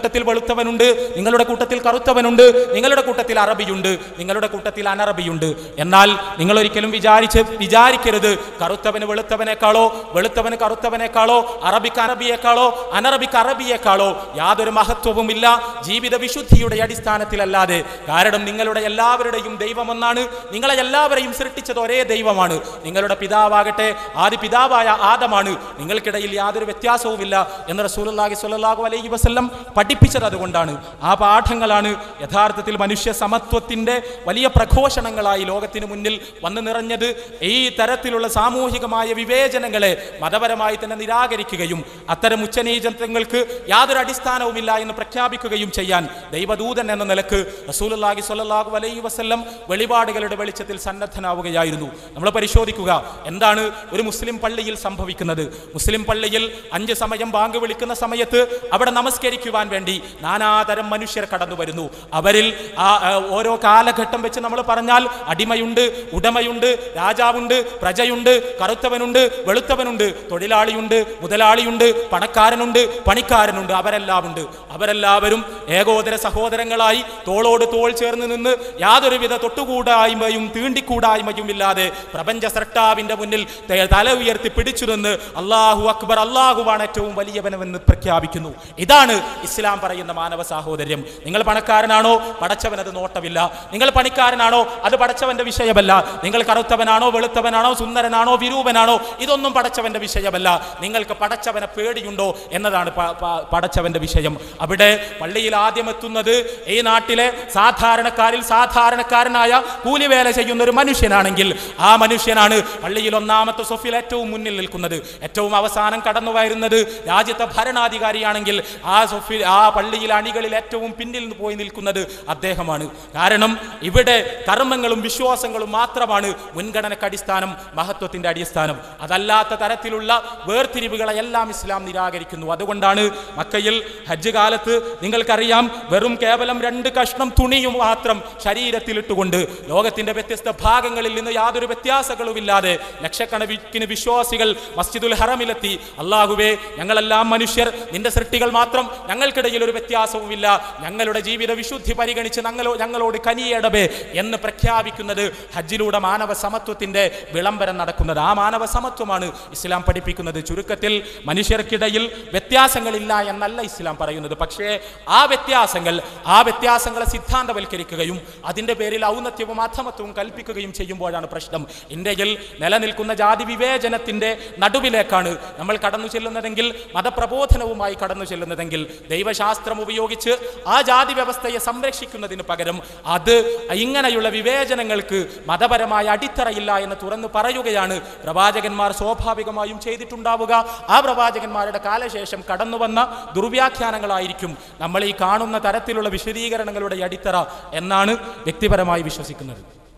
കൂട്ടത്തിൽ വെളുത്തവനുണ്ട് നിങ്ങളുടെ കൂട്ടത്തിൽ കറുത്തവനുണ്ട് നിങ്ങളുടെ കൂട്ടത്തിൽ അറബിയുണ്ട് നിങ്ങളുടെ കൂട്ടത്തിൽ അനറബിയുണ്ട് എന്നാൽ നിങ്ങൾ ഒരിക്കലും വിചാരിച്ച് വിചാരിക്കരുത് കറുത്തവന് വെളുത്തവനേക്കാളോ വെളുത്തവന് കറുത്തവനേക്കാളോ അറബിക്ക് അറബിയേക്കാളോ അനറബിക്ക് അറബിയേക്കാളോ യാതൊരു മഹത്വവുമില്ല ജീവിത വിശുദ്ധിയുടെ അടിസ്ഥാനത്തിലല്ലാതെ കാരണം നിങ്ങളുടെ എല്ലാവരുടെയും ദൈവം ഒന്നാണ് നിങ്ങളെ എല്ലാവരെയും സൃഷ്ടിച്ചത് ഒരേ ദൈവമാണ് നിങ്ങളുടെ പിതാവാകട്ടെ ആദ്യ പിതാവായ ആദമാണ് നിങ്ങൾക്കിടയിൽ യാതൊരു വ്യത്യാസവുമില്ല എന്ന് റസൂലുള്ളാഹി സ്വല്ലല്ലാഹു അലൈഹി വസല്ലം പഠിപ്പിച്ചത് അതുകൊണ്ടാണ് ആ പാഠങ്ങളാണ് യഥാർത്ഥത്തിൽ മനുഷ്യ സമത്വത്തിന്റെ വലിയ പ്രഘോഷണങ്ങളായി ലോകത്തിന് മുന്നിൽ വന്നു നിറഞ്ഞത് ഈ തരത്തിലുള്ള സാമൂഹികമായ വിവേചനങ്ങളെ മതപരമായി തന്നെ നിരാകരിക്കുകയും അത്തരം ഉച്ചനീചത്വങ്ങൾക്ക് യാതൊരു അടിസ്ഥാനവുമില്ല എന്ന് പ്രഖ്യാപിക്കുകയും ചെയ്യാൻ ദൈവദൂതൻ എന്ന നിലക്ക് റസൂലുള്ളാഹി സ്വല്ലല്ലാഹു അലൈഹി വസല്ലം വെളിപാടുകളുടെ വെളിച്ചത്തിൽ സന്നദ്ധനാവുകയായിരുന്നു നമ്മൾ പരിശോധിക്കുക എന്താണ് ഒരു മുസ്ലിം പള്ളിയിൽ സംഭവിക്കുന്നത് മുസ്ലിം പള്ളിയിൽ അഞ്ച് സമയം ബാങ്ക് വിളിക്കുന്ന സമയത്ത് അവിടെ നമസ്കരിക്കുവാൻ വേണ്ടി നാനാതരം മനുഷ്യർ കടന്നു വരുന്നു അവരിൽ ആ ആ, ഓരോ കാലഘട്ടം വെച്ച് നമ്മൾ പറഞ്ഞാൽ അടിമയുണ്ട് ഉടമയുണ്ട് രാജാവുണ്ട് പ്രജയുണ്ട് കറുത്തവനുണ്ട് വെളുത്തവനുണ്ട് തൊഴിലാളിയുണ്ട് മുതലാളിയുണ്ട് പണക്കാരനുണ്ട് പണിക്കാരനുണ്ട് അവരെല്ലാം ഉണ്ട് അവരെല്ലാവരും ഏകോദര സഹോദരങ്ങളായി തോളോട് തോൾ ചേർന്ന് നിന്ന് യാതൊരുവിധ തൊട്ടുകൂടായ്മയും തീണ്ടിക്കൂടായ്മയും ഇല്ലാതെ പ്രപഞ്ച സ്രഷ്ടാവിന്റെ മുന്നിൽ തെ- തല ഉയർത്തി പിടിച്ചു നിന്ന് അള്ളാഹു അക്ബർ അള്ളാഹുവാണ് ഏറ്റവും വലിയവനെന്ന് പ്രഖ്യാപിക്കുന്നു ഇതാണ് ഇസ്ലാം പറയുന്ന മാനവ സാഹോദര്യം നിങ്ങൾ പണക്കാരനാണോ പടച്ചവനത് നോട്ടമില്ല നിങ്ങൾ പണിക്കാരനാണോ അത് പടച്ചവന്റെ വിഷയമല്ല നിങ്ങൾ കറുത്തവനാണോ വെളുത്തവനാണോ സുന്ദരനാണോ വിരൂപനാണോ ഇതൊന്നും പടച്ചവന്റെ വിഷയമല്ല നിങ്ങൾക്ക് പടച്ചവനെ പേടിയുണ്ടോ എന്നതാണ് പ- പ- പടച്ചവന്റെ വിഷയം അവിടെ പള്ളിയിൽ ആദ്യം എത്തുന്നത് ഈ നാട്ടിലെ സാധാരണക്കാരിൽ സാധാരണക്കാരനായ കൂലിവേല ചെയ്യുന്ന ഒരു മനുഷ്യനാണെങ്കിൽ ആ മനുഷ്യനാണ് പള്ളിയിൽ ഒന്നാമത്തെ സൊഫിൽ ഏറ്റവും മുന്നിൽ നിൽക്കുന്നത് ഏറ്റവും അവസാനം കടന്നു വരുന്നത് രാജ്യത്തെ ഭരണാധികാരിയാണെങ്കിൽ ആ സൊഫിൽ ആ പള്ളിയിൽ അണികളിൽ ഏറ്റവും പിന്നിൽ നിന്ന് പോയി നിൽക്കുന്നത് അദ്ദേഹമാണ് കാരണം ഇവിടെ കർമ്മങ്ങളും വിശ്വാസങ്ങളും മാത്രമാണ് മുൻഗണനക്ക് അടിസ്ഥാനം മഹത്വത്തിന്റെ അടിസ്ഥാനം അതല്ലാത്ത തരത്തിലുള്ള വേർതിരിവുകളെ എല്ലാം ഇസ്ലാം നിരാകരിക്കുന്നു അതുകൊണ്ടാണ് മക്കയിൽ ഹജ്ജ് കാലത്ത് നിങ്ങൾക്കറിയാം വെറും കേവലം രണ്ട് കഷ്ണം തുണിയും മാത്രം ശരീരത്തിലിട്ടുകൊണ്ട് ലോകത്തിന്റെ വ്യത്യസ്ത ഭാഗങ്ങളിൽ നിന്ന് യാതൊരു വ്യത്യാസങ്ങളുമില്ലാതെ ലക്ഷക്കണക്കിന് വിശ്വാസികൾ മസ്ജിദുൽ ഹറമിലെത്തി അള്ളാഹുവേ ഞങ്ങളെല്ലാം മനുഷ്യർ നിന്റെ സൃഷ്ടികൾ മാത്രം ഞങ്ങൾക്കിടയിൽ ഒരു വ്യത്യാസവുമില്ല ഞങ്ങളുടെ ജീവിത വിശുദ്ധി പരിഗണിച്ച് ഞങ്ങളോ ഞങ്ങളോട് കനിയേടവേ എന്ന് പ്രഖ്യാപിക്കുന്നത് ഹജ്ജിലൂടെ മാനവ സമത്വത്തിന്റെ വിളംബരം നടക്കുന്നത് ആ മാനവ സമത്വമാണ് ഇസ്ലാം പഠിപ്പിക്കുന്നത് ചുരുക്കത്തിൽ മനുഷ്യർക്കിടയിൽ വ്യത്യാസങ്ങളില്ല എന്നല്ല ഇസ്ലാം പറയുന്നത് പക്ഷേ ആ വ്യത്യാസങ്ങൾ ആ വ്യത്യാസങ്ങളെ സിദ്ധാന്തവൽക്കരിക്കുകയും അതിന്റെ പേരിൽ ഔന്നത്യവും അധമത്വവും കൽപ്പിക്കുകയും ചെയ്യുമ്പോഴാണ് പ്രശ്നം ഇന്ത്യയിൽ നിലനിൽക്കുന്ന ജാതി വിവേചനത്തിന്റെ നടുവിലേക്കാണ് നമ്മൾ കടന്നു ചെല്ലുന്നതെങ്കിൽ മതപ്രബോധനവുമായി കടന്നു ചെല്ലുന്നതെങ്കിൽ ദൈവശാസ്ത്രം ഉപയോഗിച്ച് ആ ജാതി വ്യവസ്ഥയെ സംരക്ഷിക്കുന്നതിന് പകരം അത് ഇങ്ങനെയുള്ള വിവേചനങ്ങൾക്ക് മതപരമായ അടിത്തറയില്ല എന്ന് തുറന്നു പറയുകയാണ് പ്രവാചകന്മാർ സ്വാഭാവികമായും ചെയ്തിട്ടുണ്ടാവുക ആ പ്രവാചകന്മാരുടെ കാലശേഷം കടന്നു വന്ന ദുർവ്യാഖ്യാനങ്ങളായിരിക്കും നമ്മൾ ഈ കാണുന്ന തരത്തിലുള്ള വിശദീകരണങ്ങളുടെ അടിത്തറ എന്നാണ് വ്യക്തിപരമായി വിശ്വസിക്കുന്നത്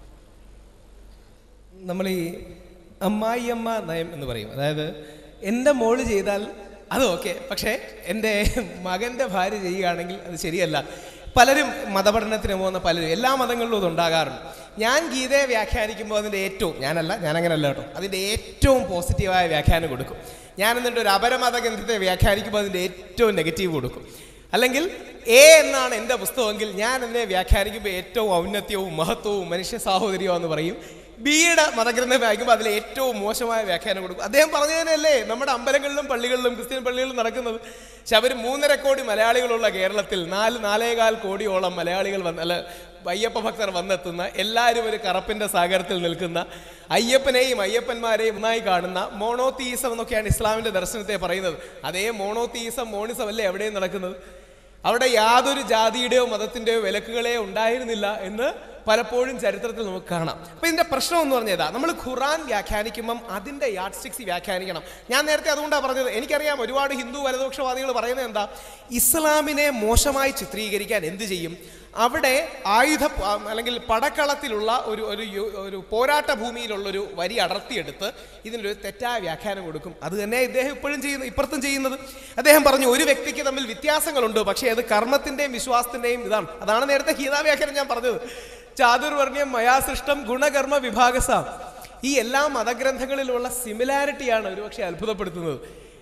നമ്മൾ ഈ അമ്മായിയമ്മ നയം എന്ന് പറയും അതായത് എൻ്റെ മോള് ചെയ്താൽ അത് ഓക്കെ പക്ഷേ എൻ്റെ മകൻ്റെ ഭാര്യ ചെയ്യുകയാണെങ്കിൽ അത് ശരിയല്ല പലരും മതപഠനത്തിന് പോകുന്ന പലരും എല്ലാ മതങ്ങളിലും ഇത് ഉണ്ടാകാറുണ്ട് ഞാൻ ഗീതയെ വ്യാഖ്യാനിക്കുമ്പോൾ അതിൻ്റെ ഏറ്റവും ഞാനല്ല ഞാനങ്ങനല്ല കേട്ടോ അതിൻ്റെ ഏറ്റവും പോസിറ്റീവായ വ്യാഖ്യാനം കൊടുക്കും ഞാൻ എന്നിട്ട് ഒരു അപരമത ഗ്രന്ഥത്തെ വ്യാഖ്യാനിക്കുമ്പോൾ അതിൻ്റെ ഏറ്റവും നെഗറ്റീവ് കൊടുക്കും അല്ലെങ്കിൽ എ എന്നാണ് എൻ്റെ പുസ്തകമെങ്കിൽ ഞാൻ അതിനെ വ്യാഖ്യാനിക്കുമ്പോൾ ഏറ്റവും ഔന്നത്യവും മഹത്വവും മനുഷ്യ സാഹോദര്യവും എന്ന് പറയും ബിയുടെ മതഗ്രന്ഥം വായിക്കുമ്പോൾ അതിലെ ഏറ്റവും മോശമായ വ്യാഖ്യാനം കൊടുക്കും അദ്ദേഹം പറഞ്ഞതിനല്ലേ നമ്മുടെ അമ്പലങ്ങളിലും പള്ളികളിലും ക്രിസ്ത്യൻ പള്ളികളിലും നടക്കുന്നത് പക്ഷെ അവർ മൂന്നര കോടി മലയാളികളുള്ള കേരളത്തിൽ നാല് നാലേകാൽ കോടിയോളം മലയാളികൾ വന്ന് അല്ല അയ്യപ്പ ഭക്തർ വന്നെത്തുന്ന എല്ലാവരും ഒരു കറപ്പിന്റെ സാഗരത്തിൽ നിൽക്കുന്ന അയ്യപ്പനെയും അയ്യപ്പന്മാരെയും ഒന്നായി കാണുന്ന മോണോത്തീസം എന്നൊക്കെയാണ് ഇസ്ലാമിന്റെ ദർശനത്തെ പറയുന്നത് അതേ മോണോത്തീസം മോണിസം അല്ലേ എവിടെയും നടക്കുന്നത് അവിടെ യാതൊരു ജാതിയുടെയോ മതത്തിൻ്റെയോ വിലക്കുകളെ ഉണ്ടായിരുന്നില്ല എന്ന് പലപ്പോഴും ചരിത്രത്തിൽ നമുക്ക് കാണാം അപ്പൊ ഇതിന്റെ പ്രശ്നം എന്ന് പറഞ്ഞതാ നമ്മൾ ഖുറാൻ വ്യാഖ്യാനിക്കുമ്പം അതിന്റെ യാഡ് സ്റ്റിക്സ് വ്യാഖ്യാനിക്കണം ഞാൻ നേരത്തെ അതുകൊണ്ടാണ് പറഞ്ഞത് എനിക്കറിയാം ഒരുപാട് ഹിന്ദു വലതുപക്ഷവാദികൾ പറയുന്നത് എന്താ ഇസ്ലാമിനെ മോശമായി ചിത്രീകരിക്കാൻ എന്ത് ചെയ്യും അവിടെ ആയുധ ആ, അല്ലെങ്കിൽ പടക്കളത്തിലുള്ള ഒരു ഒരു യു- ഒരു പോരാട്ട ഭൂമിയിലുള്ള ഒരു വരി അടർത്തിയെടുത്ത് ഇതിനൊരു തെറ്റായ വ്യാഖ്യാനം കൊടുക്കും അത് തന്നെ ഇദ്ദേഹം ഇപ്പോഴും ചെയ്യുന്നു ഇപ്പുറത്തും ചെയ്യുന്നത് അദ്ദേഹം പറഞ്ഞു ഒരു വ്യക്തിക്ക് തമ്മിൽ വ്യത്യാസങ്ങളുണ്ട് പക്ഷേ അത് കർമ്മത്തിന്റെയും വിശ്വാസത്തിന്റെയും ഇതാണ് അതാണ് നേരത്തെ ഗീതാ വ്യാഖ്യാനം ഞാൻ പറഞ്ഞത് ചാതുർവർണ്ണ്യം മയാസൃഷ്ടം ഗുണകർമ്മ വിഭാഗസ ഈ എല്ലാ മതഗ്രന്ഥങ്ങളിലുള്ള സിമിലാരിറ്റിയാണ് ഒരുപക്ഷെ അത്ഭുതപ്പെടുത്തുന്നത്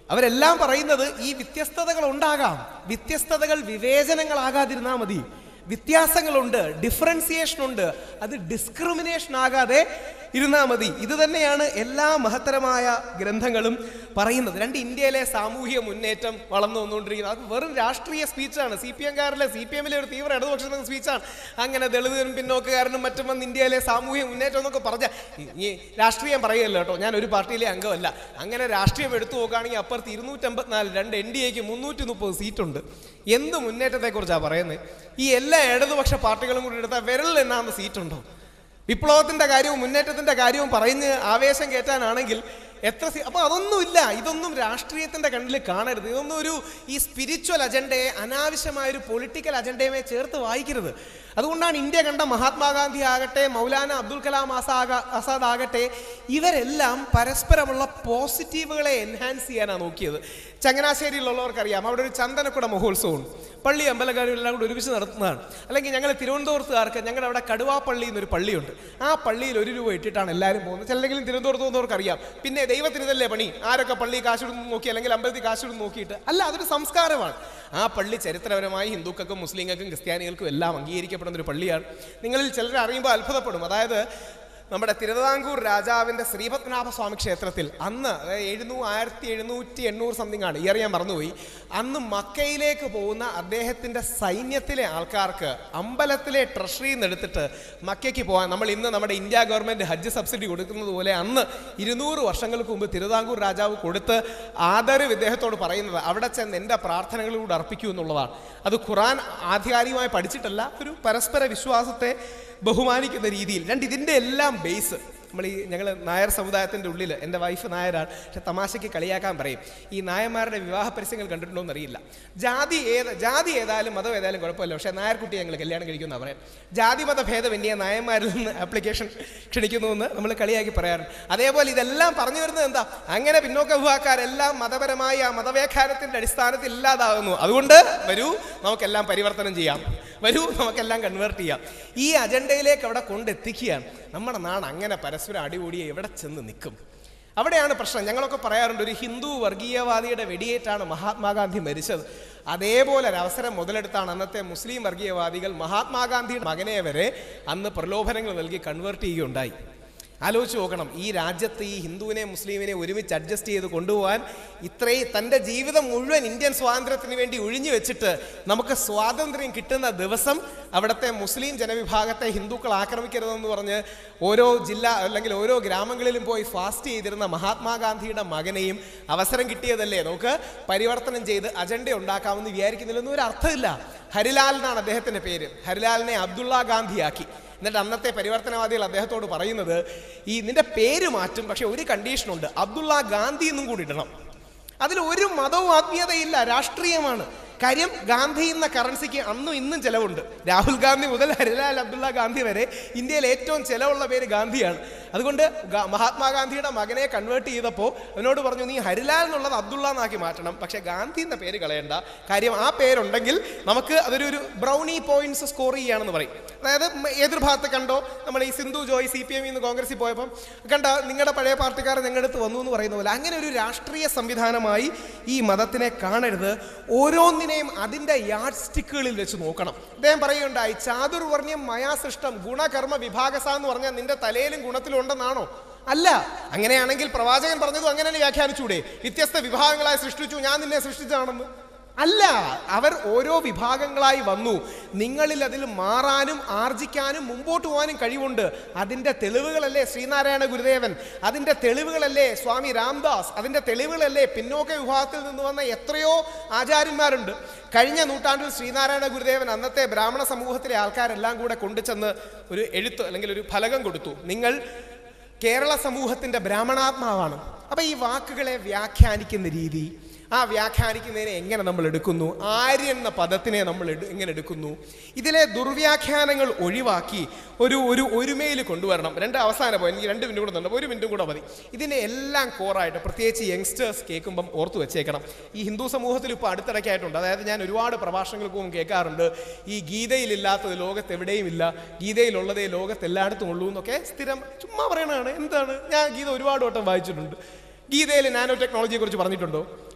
അവരെല്ലാം പറയുന്നത് ഈ വ്യത്യസ്തതകൾ ഉണ്ടാകാം വ്യത്യസ്തതകൾ വിവേചനങ്ങളാകാതിരുന്നാൽ മതി വ്യത്യാസങ്ങളുണ്ട് ഡിഫറൻസിയേഷൻ ഉണ്ട് അത് ഡിസ്ക്രിമിനേഷൻ ആകാതെ ഇരുന്നാൽ മതി ഇത് തന്നെയാണ് എല്ലാ മഹത്തരമായ ഗ്രന്ഥങ്ങളും പറയുന്നത് രണ്ട് ഇന്ത്യയിലെ സാമൂഹിക മുന്നേറ്റം വളർന്നു വന്നുകൊണ്ടിരിക്കുന്നത് അത് വെറും രാഷ്ട്രീയ സ്പീച്ചാണ് സി പി എംകാരിലെ സി പി എമ്മിലെ ഒരു തീവ്ര ഇടതുപക്ഷ സ്പീച്ചാണ് അങ്ങനെ ദളിതനും പിന്നോക്കുകാരനും മറ്റും വന്ന് ഇന്ത്യയിലെ സാമൂഹിക മുന്നേറ്റം എന്നൊക്കെ പറഞ്ഞ ഈ രാഷ്ട്രീയം പറയുകയല്ല കേട്ടോ ഞാൻ ഒരു പാർട്ടിയിലെ അംഗമല്ല അങ്ങനെ രാഷ്ട്രീയം എടുത്തു നോക്കുകയാണെങ്കിൽ അപ്പുറത്ത് ഇരുന്നൂറ്റമ്പത്തിനാല് രണ്ട് എൻ ഡി എക്ക് മുന്നൂറ്റി മുപ്പത് സീറ്റുണ്ട് എന്ത് മുന്നേറ്റത്തെക്കുറിച്ചാണ് പറയുന്നത് ഈ എല്ലാ ഇടതുപക്ഷ പാർട്ടികളും കൂടി എടുത്താൽ വിരലിൽ എന്നാന്ന് സീറ്റുണ്ടോ വിപ്ലവത്തിന്റെ കാര്യവും മുന്നേറ്റത്തിന്റെ കാര്യവും പറഞ്ഞ് ആവേശം കയറ്റാനാണെങ്കിൽ എത്ര സീ അപ്പോൾ അതൊന്നുമില്ല ഇതൊന്നും രാഷ്ട്രീയത്തിന്റെ കണ്ണിൽ കാണരുത് ഇതൊന്നും ഒരു ഈ സ്പിരിച്വൽ അജണ്ടയെ അനാവശ്യമായ ഒരു പൊളിറ്റിക്കൽ അജണ്ടയുമേ ചേർത്ത് വായിക്കരുത് അതുകൊണ്ടാണ് ഇന്ത്യ കണ്ട മഹാത്മാഗാന്ധി ആകട്ടെ മൗലാന അബ്ദുൽ കലാം ആസാഗ ആസാദ് ആകട്ടെ ഇവരെല്ലാം പരസ്പരമുള്ള പോസിറ്റീവുകളെ എൻഹാൻസ് ചെയ്യാനാണ് നോക്കിയത് ചങ്ങനാശ്ശേരിയിലുള്ളവർക്കറിയാം അവിടെ ഒരു ചന്ദനക്കുട മഹോത്സവമുണ്ട് പള്ളി അമ്പലക്കാരെല്ലാം കൂടി ഒരുമിച്ച് നടത്തുന്നതാണ് അല്ലെങ്കിൽ ഞങ്ങൾ തിരുവനന്തപുരത്തുകാർക്ക് ഞങ്ങളുടെ അവിടെ കടുവാപ്പള്ളി എന്നൊരു പള്ളിയുണ്ട് ആ പള്ളിയിൽ ഒരു രൂപ ഇട്ടിട്ടാണ് എല്ലാവരും പോകുന്നത് ചിലരെങ്കിലും തിരുവനന്തപുരത്ത് പോകുന്നവർക്ക് അറിയാം പിന്നെ ദൈവത്തിന് ഇതല്ലേ പണി ആരൊക്കെ പള്ളി കാശിടുന്ന് നോക്കി അല്ലെങ്കിൽ അമ്പലത്തിൽ കാശിടുന്ന് നോക്കിയിട്ട് അല്ല അതൊരു സംസ്കാരമാണ് ആ പള്ളി ചരിത്രപരമായി ഹിന്ദുക്കൾക്കും മുസ്ലിങ്ങൾക്കും ക്രിസ്ത്യാനികൾക്കും എല്ലാം അംഗീകരിക്കപ്പെടുന്ന ഒരു പള്ളിയാണ് നിങ്ങളിൽ ചിലർ അറിയുമ്പോൾ അത്ഭുതപ്പെടും അതായത് നമ്മുടെ തിരുവിതാംകൂർ രാജാവിന്റെ ശ്രീപത്മനാഭ സ്വാമി ക്ഷേത്രത്തിൽ അന്ന് അതായത് എഴുന്നൂ ആയിരത്തി എഴുന്നൂറ്റി എണ്ണൂറ് സംതിങ് ആണ് ഇയർ ഞാൻ മറന്നുപോയി അന്ന് മക്കയിലേക്ക് പോകുന്ന അദ്ദേഹത്തിന്റെ സൈന്യത്തിലെ ആൾക്കാർക്ക് അമ്പലത്തിലെ ട്രഷറിയിൽ നിന്ന് എടുത്തിട്ട് മക്കയ്ക്ക് പോകാൻ നമ്മൾ ഇന്ന് നമ്മുടെ ഇന്ത്യ ഗവൺമെന്റ് ഹജ്ജ് സബ്സിഡി കൊടുക്കുന്നത് പോലെ അന്ന് ഇരുന്നൂറ് വർഷങ്ങൾക്ക് മുമ്പ് തിരുവിതാംകൂർ രാജാവ് കൊടുത്ത് ആദരവ് ഇദ്ദേഹത്തോട് പറയുന്നത് അവിടെ ചെന്ന് എൻ്റെ പ്രാർത്ഥനകളിലൂടെ അർപ്പിക്കൂ എന്നുള്ളതാണ് അത് ഖുറാൻ ആധികാരികമായി പഠിച്ചിട്ടല്ല ഒരു പരസ്പര വിശ്വാസത്തെ ബഹുമാനിക്കുന്ന രീതിയിൽ രണ്ട് ഇതിൻ്റെ എല്ലാം ബേസ് നമ്മൾ ഈ ഞങ്ങൾ നായർ സമുദായത്തിൻ്റെ ഉള്ളിൽ എൻ്റെ വൈഫ് നായരാണ് പക്ഷെ തമാശയ്ക്ക് കളിയാക്കാൻ പറയും ഈ നായന്മാരുടെ വിവാഹ പരസ്യങ്ങൾ കണ്ടിട്ടുണ്ടോ എന്നറിയില്ല ജാതി ഏത് ജാതി ഏതായാലും മതം ഏതായാലും കുഴപ്പമില്ല പക്ഷേ നായർക്കുട്ടി ഞങ്ങൾ കല്യാണം കഴിക്കുമെന്നാണ് പറയാം ജാതി മത ഭേദമന്യേ നായന്മാരിൽ നിന്ന് ആപ്ലിക്കേഷൻ ക്ഷണിക്കുന്നു എന്ന് നമ്മൾ കളിയാക്കി പറയാറുണ്ട് അതേപോലെ ഇതെല്ലാം പറഞ്ഞു വരുന്നത് എന്താ അങ്ങനെ പിന്നോക്ക വിഭാഗക്കാരെല്ലാം മതപരമായി ആ മതവ്യാഖ്യാനത്തിൻ്റെ അടിസ്ഥാനത്തിൽ ഇല്ലാതാകുന്നു അതുകൊണ്ട് വരൂ നമുക്കെല്ലാം പരിവർത്തനം ചെയ്യാം വരൂ നമുക്കെല്ലാം കൺവേർട്ട് ചെയ്യാം ഈ അജണ്ടയിലേക്ക് അവിടെ കൊണ്ടെത്തിക്കുകയാണ് നമ്മുടെ നാട് അങ്ങനെ പരസ്പരം അടികൂടി എവിടെ ചെന്ന് നിൽക്കും അവിടെയാണ് പ്രശ്നം ഞങ്ങളൊക്കെ പറയാറുണ്ട് ഒരു ഹിന്ദു വർഗീയവാദിയുടെ വെടിയേറ്റാണ് മഹാത്മാഗാന്ധി മരിച്ചത് അതേപോലെ ഒരു അവസരം മുതലെടുത്താണ് അന്നത്തെ മുസ്ലിം വർഗീയവാദികൾ മഹാത്മാഗാന്ധിയുടെ മകനെ വരെ അന്ന് പ്രലോഭനങ്ങൾ നൽകി കൺവേർട്ട് ചെയ്യുകയുണ്ടായി ആലോചിച്ച് നോക്കണം ഈ രാജ്യത്ത് ഈ ഹിന്ദുവിനെ മുസ്ലിമിനെ ഒരുമിച്ച് അഡ്ജസ്റ്റ് ചെയ്ത് കൊണ്ടുപോകാൻ ഇത്രയും തൻ്റെ ജീവിതം മുഴുവൻ ഇന്ത്യൻ സ്വാതന്ത്ര്യത്തിന് വേണ്ടി ഒഴിഞ്ഞു വെച്ചിട്ട് നമുക്ക് സ്വാതന്ത്ര്യം കിട്ടുന്ന ദിവസം അവിടുത്തെ മുസ്ലിം ജനവിഭാഗത്തെ ഹിന്ദുക്കൾ ആക്രമിക്കരുതെന്ന് പറഞ്ഞ് ഓരോ ജില്ല അല്ലെങ്കിൽ ഓരോ ഗ്രാമങ്ങളിലും പോയി ഫാസ്റ്റ് ചെയ്തിരുന്ന മഹാത്മാഗാന്ധിയുടെ മകനെയും അവസരം കിട്ടിയതല്ലേ നമുക്ക് പരിവർത്തനം ചെയ്ത് അജണ്ട ഉണ്ടാക്കാമെന്ന് വിചാരിക്കുന്നില്ലെന്നും ഒരു അർത്ഥമില്ല ഹരിലാൽ എന്നാണ് അദ്ദേഹത്തിൻ്റെ പേര് ഹരിലാലിനെ അബ്ദുള്ള ഗാന്ധിയാക്കി എന്നിട്ട് അന്നത്തെ പരിവർത്തനവാദികൾ അദ്ദേഹത്തോട് പറയുന്നത് ഈ നിന്റെ പേര് മാറ്റും പക്ഷെ ഒരു കണ്ടീഷനുണ്ട് അബ്ദുള്ള ഗാന്ധി എന്നും കൂടി ഇടണം അതിൽ ഒരു മതവും ആത്മീയതയില്ല രാഷ്ട്രീയമാണ് കാര്യം ഗാന്ധി എന്ന കറൻസിക്ക് അന്നും ഇന്നും ചിലവുണ്ട് രാഹുൽ ഗാന്ധി മുതൽ ഹരിലാൽ അബ്ദുള്ള ഗാന്ധി വരെ ഇന്ത്യയിൽ ഏറ്റവും ചിലവുള്ള പേര് ഗാന്ധിയാണ് അതുകൊണ്ട് ഗാ- മഹാത്മാഗാന്ധിയുടെ മകനെ കൺവേർട്ട് ചെയ്തപ്പോൾ അവനോട് പറഞ്ഞു നീ ഹരിലാൽ എന്നുള്ളത് അബ്ദുള്ള എന്നാക്കി മാറ്റണം പക്ഷേ ഗാന്ധി എന്ന പേര് കളയണ്ട കാര്യം ആ പേരുണ്ടെങ്കിൽ നമുക്ക് അതൊരു ഒരു ബ്രൗണി പോയിന്റ്സ് സ്കോർ ചെയ്യുകയാണെന്ന് പറയും അതായത് മ- എതിർഭാഗത്ത് കണ്ടോ നമ്മൾ ഈ സിന്ധു ജോയ് സി പി എമ്മിൽ നിന്ന് കോൺഗ്രസിൽ പോയപ്പം കണ്ട നിങ്ങളുടെ പഴയ പാർട്ടിക്കാർ ഞങ്ങളുടെ അടുത്ത് വന്നു എന്ന് പറയുന്ന പോലെ അങ്ങനെ ഒരു രാഷ്ട്രീയ സംവിധാനമായി ഈ മതത്തിനെ കാണരുത് ഓരോന്നിനെയും അതിൻ്റെ യാഡ് സ്റ്റിക്കുകളിൽ വെച്ച് നോക്കണം അദ്ദേഹം പറയുകയുണ്ടായി ചാതുർവർണ്ണ്യം മയാസൃഷ്ടം ഗുണകർമ്മ വിഭാഗസ എന്ന് പറഞ്ഞാൽ നിന്റെ തലയിലും ഗുണത്തിലും ഉണ്ടെന്നാണോ അല്ല അങ്ങനെയാണെങ്കിൽ പ്രവാചകൻ പറഞ്ഞതും അങ്ങനെ തന്നെ വ്യാഖ്യാനിച്ചൂടെ വ്യത്യസ്ത വിഭാഗങ്ങളായി സൃഷ്ടിച്ചു ഞാൻ നിന്നെ സൃഷ്ടിച്ചതാണെന്ന് അല്ല അവർ ഓരോ വിഭാഗങ്ങളായി വന്നു നിങ്ങളിൽ അതിൽ മാറാനും ആർജിക്കാനും മുമ്പോട്ട് പോകാനും കഴിവുണ്ട് അതിൻ്റെ തെളിവുകളല്ലേ ശ്രീനാരായണ ഗുരുദേവൻ അതിൻ്റെ തെളിവുകളല്ലേ സ്വാമി രാംദാസ് അതിൻ്റെ തെളിവുകളല്ലേ പിന്നോക്ക വിഭാഗത്തിൽ നിന്ന് വന്ന എത്രയോ ആചാര്യന്മാരുണ്ട് കഴിഞ്ഞ നൂറ്റാണ്ടിൽ ശ്രീനാരായണ ഗുരുദേവൻ അന്നത്തെ ബ്രാഹ്മണ സമൂഹത്തിലെ ആൾക്കാരെല്ലാം കൂടെ കൊണ്ടുചെന്ന് ഒരു എഴുത്ത് അല്ലെങ്കിൽ ഒരു ഫലകം കൊടുത്തു നിങ്ങൾ കേരള സമൂഹത്തിന്റെ ബ്രാഹ്മണാത്മാവാണ് അപ്പൊ ഈ വാക്കുകളെ വ്യാഖ്യാനിക്കുന്ന രീതി ആ വ്യാഖ്യാനിക്കുന്നതിനെ എങ്ങനെ നമ്മൾ എടുക്കുന്നു ആര്യൻ എന്ന പദത്തിനെ നമ്മൾ എടു- എങ്ങനെ എടുക്കുന്നു ഇതിലെ ദുർവ്യാഖ്യാനങ്ങൾ ഒഴിവാക്കി ഒരു ഒരു ഒരുമയിൽ കൊണ്ടുവരണം രണ്ട് അവസാന പോയി എനിക്ക് രണ്ട് മിനിറ്റ് കൂടെ ഉണ്ട് ഒരു മിനിറ്റും കൂടെ മതി ഇതിനെ എല്ലാം കോറായിട്ട് പ്രത്യേകിച്ച് യങ്സ്റ്റേഴ്സ് കേൾക്കുമ്പം ഓർത്ത് വെച്ചേക്കണം ഈ ഹിന്ദു സമൂഹത്തിൽ ഇപ്പോൾ അടുത്തിടയ്ക്കായിട്ടുണ്ട് അതായത് ഞാൻ ഒരുപാട് പ്രഭാഷണങ്ങൾക്ക് മുമ്പ് കേൾക്കാറുണ്ട് ഈ ഗീതയിലില്ലാത്തത് ലോകത്ത് എവിടെയും ഇല്ല ഗീതയിലുള്ളതേ ലോകത്ത് എല്ലായിടത്തും ഉള്ളൂ എന്നൊക്കെ സ്ഥിരം ചുമ്മാ പറയണതാണ് എന്താണ് ഞാൻ ഗീത ഒരുപാട് വട്ടം വായിച്ചിട്ടുണ്ട് ഗീതയിൽ നാനോ ടെക്നോളജിയെ കുറിച്ച് പറഞ്ഞിട്ടുണ്ടോ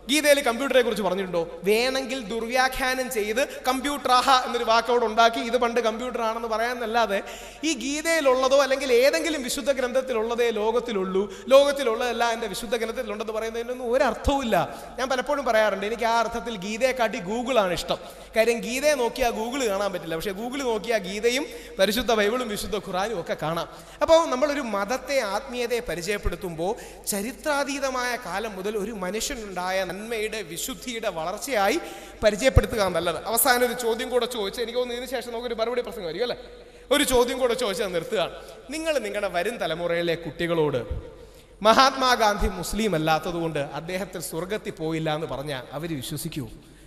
ഗീതയിൽ കമ്പ്യൂട്ടറെ കുറിച്ച് പറഞ്ഞിട്ടുണ്ടോ വേണമെങ്കിൽ ദുർവ്യാഖ്യാനം ചെയ്ത് കമ്പ്യൂട്ടറാഹ എന്നൊരു വാക്കോട് ഉണ്ടാക്കി ഇത് പണ്ട് കമ്പ്യൂട്ടർ ആണെന്ന് പറയാമെന്നല്ലാതെ ഈ ഗീതയിലുള്ളതോ അല്ലെങ്കിൽ ഏതെങ്കിലും വിശുദ്ധ ഗ്രന്ഥത്തിലുള്ളതേ ലോകത്തിലുള്ളൂ ലോകത്തിലുള്ളതല്ല എൻ്റെ വിശുദ്ധ ഗ്രന്ഥത്തിലുണ്ടെന്ന് പറയുന്നതിനൊന്നും ഒരർത്ഥവുമില്ല ഞാൻ പലപ്പോഴും പറയാറുണ്ട് എനിക്ക് ആ അർത്ഥത്തിൽ ഗീതയെ കാട്ടി ഗൂഗിളാണ് ഇഷ്ടം കാര്യം ഗീതയെ നോക്കിയാൽ ഗൂഗിൾ കാണാൻ പറ്റില്ല പക്ഷേ ഗൂഗിൾ നോക്കിയാൽ ഗീതയും പരിശുദ്ധ ബൈബിളും വിശുദ്ധ ഖുറാനും ഒക്കെ കാണാം അപ്പോൾ നമ്മളൊരു മതത്തെ ആത്മീയതയെ പരിചയപ്പെടുത്തുമ്പോൾ ചരിത്രാതീതമായ കാലം മുതൽ ഒരു മനുഷ്യനുണ്ടായ നന്മയുടെ വിശുദ്ധിയുടെ വളർച്ചയായി പരിചയപ്പെടുത്തുക നല്ലത് അവസാനം ഒരു ചോദ്യം കൂടെ ചോദിച്ച് എനിക്ക് തോന്നുന്നു ഇതിന് ശേഷം നമുക്കൊരു മറുപടി പ്രസംഗം വരും അല്ലേ ഒരു ചോദ്യം കൂടെ ചോദിച്ചാൽ നിർത്തുകയാണ് നിങ്ങൾ നിങ്ങളുടെ വരും തലമുറയിലെ കുട്ടികളോട് മഹാത്മാഗാന്ധി മുസ്ലിം അല്ലാത്തതുകൊണ്ട് അദ്ദേഹത്തിൽ സ്വർഗത്തിൽ പോയില്ല എന്ന് പറഞ്ഞാൽ അവർ വിശ്വസിക്കൂ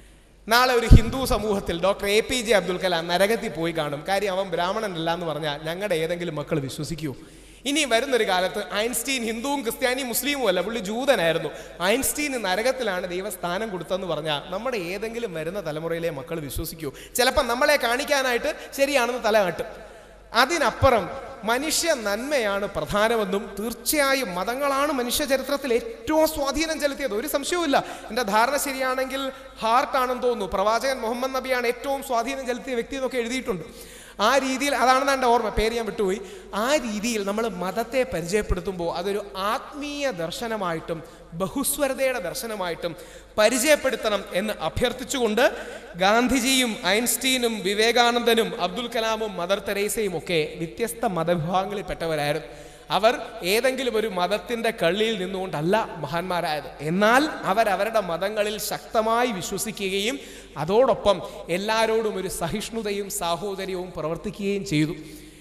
നാളെ ഒരു ഹിന്ദു സമൂഹത്തിൽ doctor A P J Abdul Kalam നരകത്തിൽ പോയി കാണും കാര്യം അവൻ ബ്രാഹ്മണനല്ല എന്ന് പറഞ്ഞാൽ ഞങ്ങളുടെ ഏതെങ്കിലും മക്കൾ വിശ്വസിക്കൂ ഇനി വരുന്നൊരു കാലത്ത് ഐൻസ്റ്റീൻ ഹിന്ദുവും ക്രിസ്ത്യാനിയും മുസ്ലിമും അല്ല പുള്ളി ജൂതനായിരുന്നു ഐൻസ്റ്റീൻ നരകത്തിലാണ് ദൈവസ്ഥാനം കൊടുത്തതെന്ന് പറഞ്ഞാൽ നമ്മുടെ ഏതെങ്കിലും വരുന്ന തലമുറയിലെ മക്കൾ വിശ്വസിക്കൂ ചിലപ്പോൾ നമ്മളെ കാണിക്കാനായിട്ട് ശരിയാണെന്ന് തല കാട്ടും അതിനപ്പുറം മനുഷ്യ നന്മയാണ് പ്രധാനമെന്നും തീർച്ചയായും മതങ്ങളാണ് മനുഷ്യ ചരിത്രത്തിൽ ഏറ്റവും സ്വാധീനം ചെലുത്തിയത് ഒരു സംശയവുമില്ല എൻ്റെ ധാരണ ശരിയാണെങ്കിൽ ഹാർട്ടാണെന്ന് തോന്നുന്നു പ്രവാചകൻ മുഹമ്മദ് നബിയാണ് ഏറ്റവും സ്വാധീനം ചെലുത്തിയ വ്യക്തി എന്നൊക്കെ എഴുതിയിട്ടുണ്ട് ആ രീതിയിൽ അതാണെന്ന് എൻ്റെ ഓർമ്മ പേര് ഞാൻ വിട്ടുപോയി ആ രീതിയിൽ നമ്മൾ മതത്തെ പരിചയപ്പെടുത്തുമ്പോൾ അതൊരു ആത്മീയ ദർശനമായിട്ടും ബഹുസ്വരതയുടെ ദർശനമായിട്ടും പരിചയപ്പെടുത്തണം എന്ന് അഭ്യർത്ഥിച്ചുകൊണ്ട് ഗാന്ധിജിയും ഐൻസ്റ്റീനും വിവേകാനന്ദനും അബ്ദുൽ കലാമും മദർ തെരേസയും ഒക്കെ വ്യത്യസ്ത മതവിഭാഗങ്ങളിൽപ്പെട്ടവരായിരുന്നു അവർ ഏതെങ്കിലും ഒരു മതത്തിൻ്റെ കള്ളിയിൽ നിന്നുകൊണ്ടല്ല മഹാന്മാരായത് എന്നാൽ അവരവരുടെ മതങ്ങളിൽ ശക്തമായി വിശ്വസിക്കുകയും അതോടൊപ്പം എല്ലാവരോടും ഒരു സഹിഷ്ണുതയും സാഹോദര്യവും പ്രവർത്തിക്കുകയും ചെയ്തു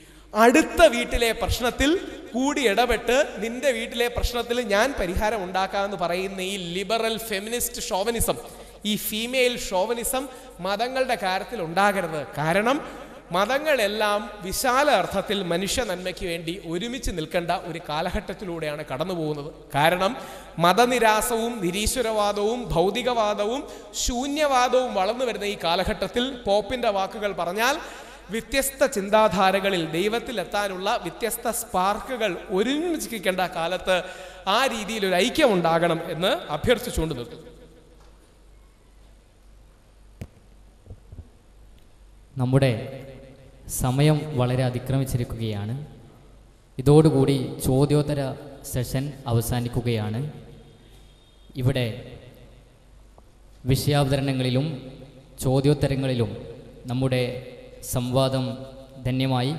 അടുത്ത വീട്ടിലെ പ്രശ്നത്തിൽ കൂടി ഇടപെട്ട് നിന്റെ വീട്ടിലെ പ്രശ്നത്തിൽ ഞാൻ പരിഹാരം ഉണ്ടാക്കാമെന്ന് പറയുന്ന ഈ ലിബറൽ ഫെമിനിസ്റ്റ് ഷോവനിസം ഈ ഫീമെയിൽ ഷോവനിസം മതങ്ങളുടെ കാര്യത്തിൽ ഉണ്ടാകരുത് കാരണം മതങ്ങളെല്ലാം വിശാല അർത്ഥത്തിൽ മനുഷ്യ നന്മയ്ക്ക് വേണ്ടി ഒരുമിച്ച് നിൽക്കേണ്ട ഒരു കാലഘട്ടത്തിലൂടെയാണ് കടന്നു പോകുന്നത് കാരണം മതനിരാസവും നിരീശ്വരവാദവും ഭൗതികവാദവും ശൂന്യവാദവും വളർന്നു വരുന്ന ഈ കാലഘട്ടത്തിൽ പോപ്പിന്റെ വാക്കുകൾ പറഞ്ഞാൽ വ്യത്യസ്ത ചിന്താധാരകളിൽ ദൈവത്തിലെത്താനുള്ള വ്യത്യസ്ത സ്പാർക്കുകൾ ഒരുമിച്ചിരിക്കേണ്ട കാലത്ത് ആ രീതിയിൽ ഒരു ഐക്യം ഉണ്ടാകണം എന്ന് അഭ്യർത്ഥിച്ചുകൊണ്ട് നിർത്തുന്നു നമ്മുടെ സമയം വളരെ അതിക്രമിച്ചിരിക്കുകയാണ് ഇതോടുകൂടി ചോദ്യോത്തര സെഷൻ അവസാനിക്കുകയാണ് ഇവിടെ വിഷയാവതരണങ്ങളിലും ചോദ്യോത്തരങ്ങളിലും നമ്മുടെ സംവാദം ധന്യമായി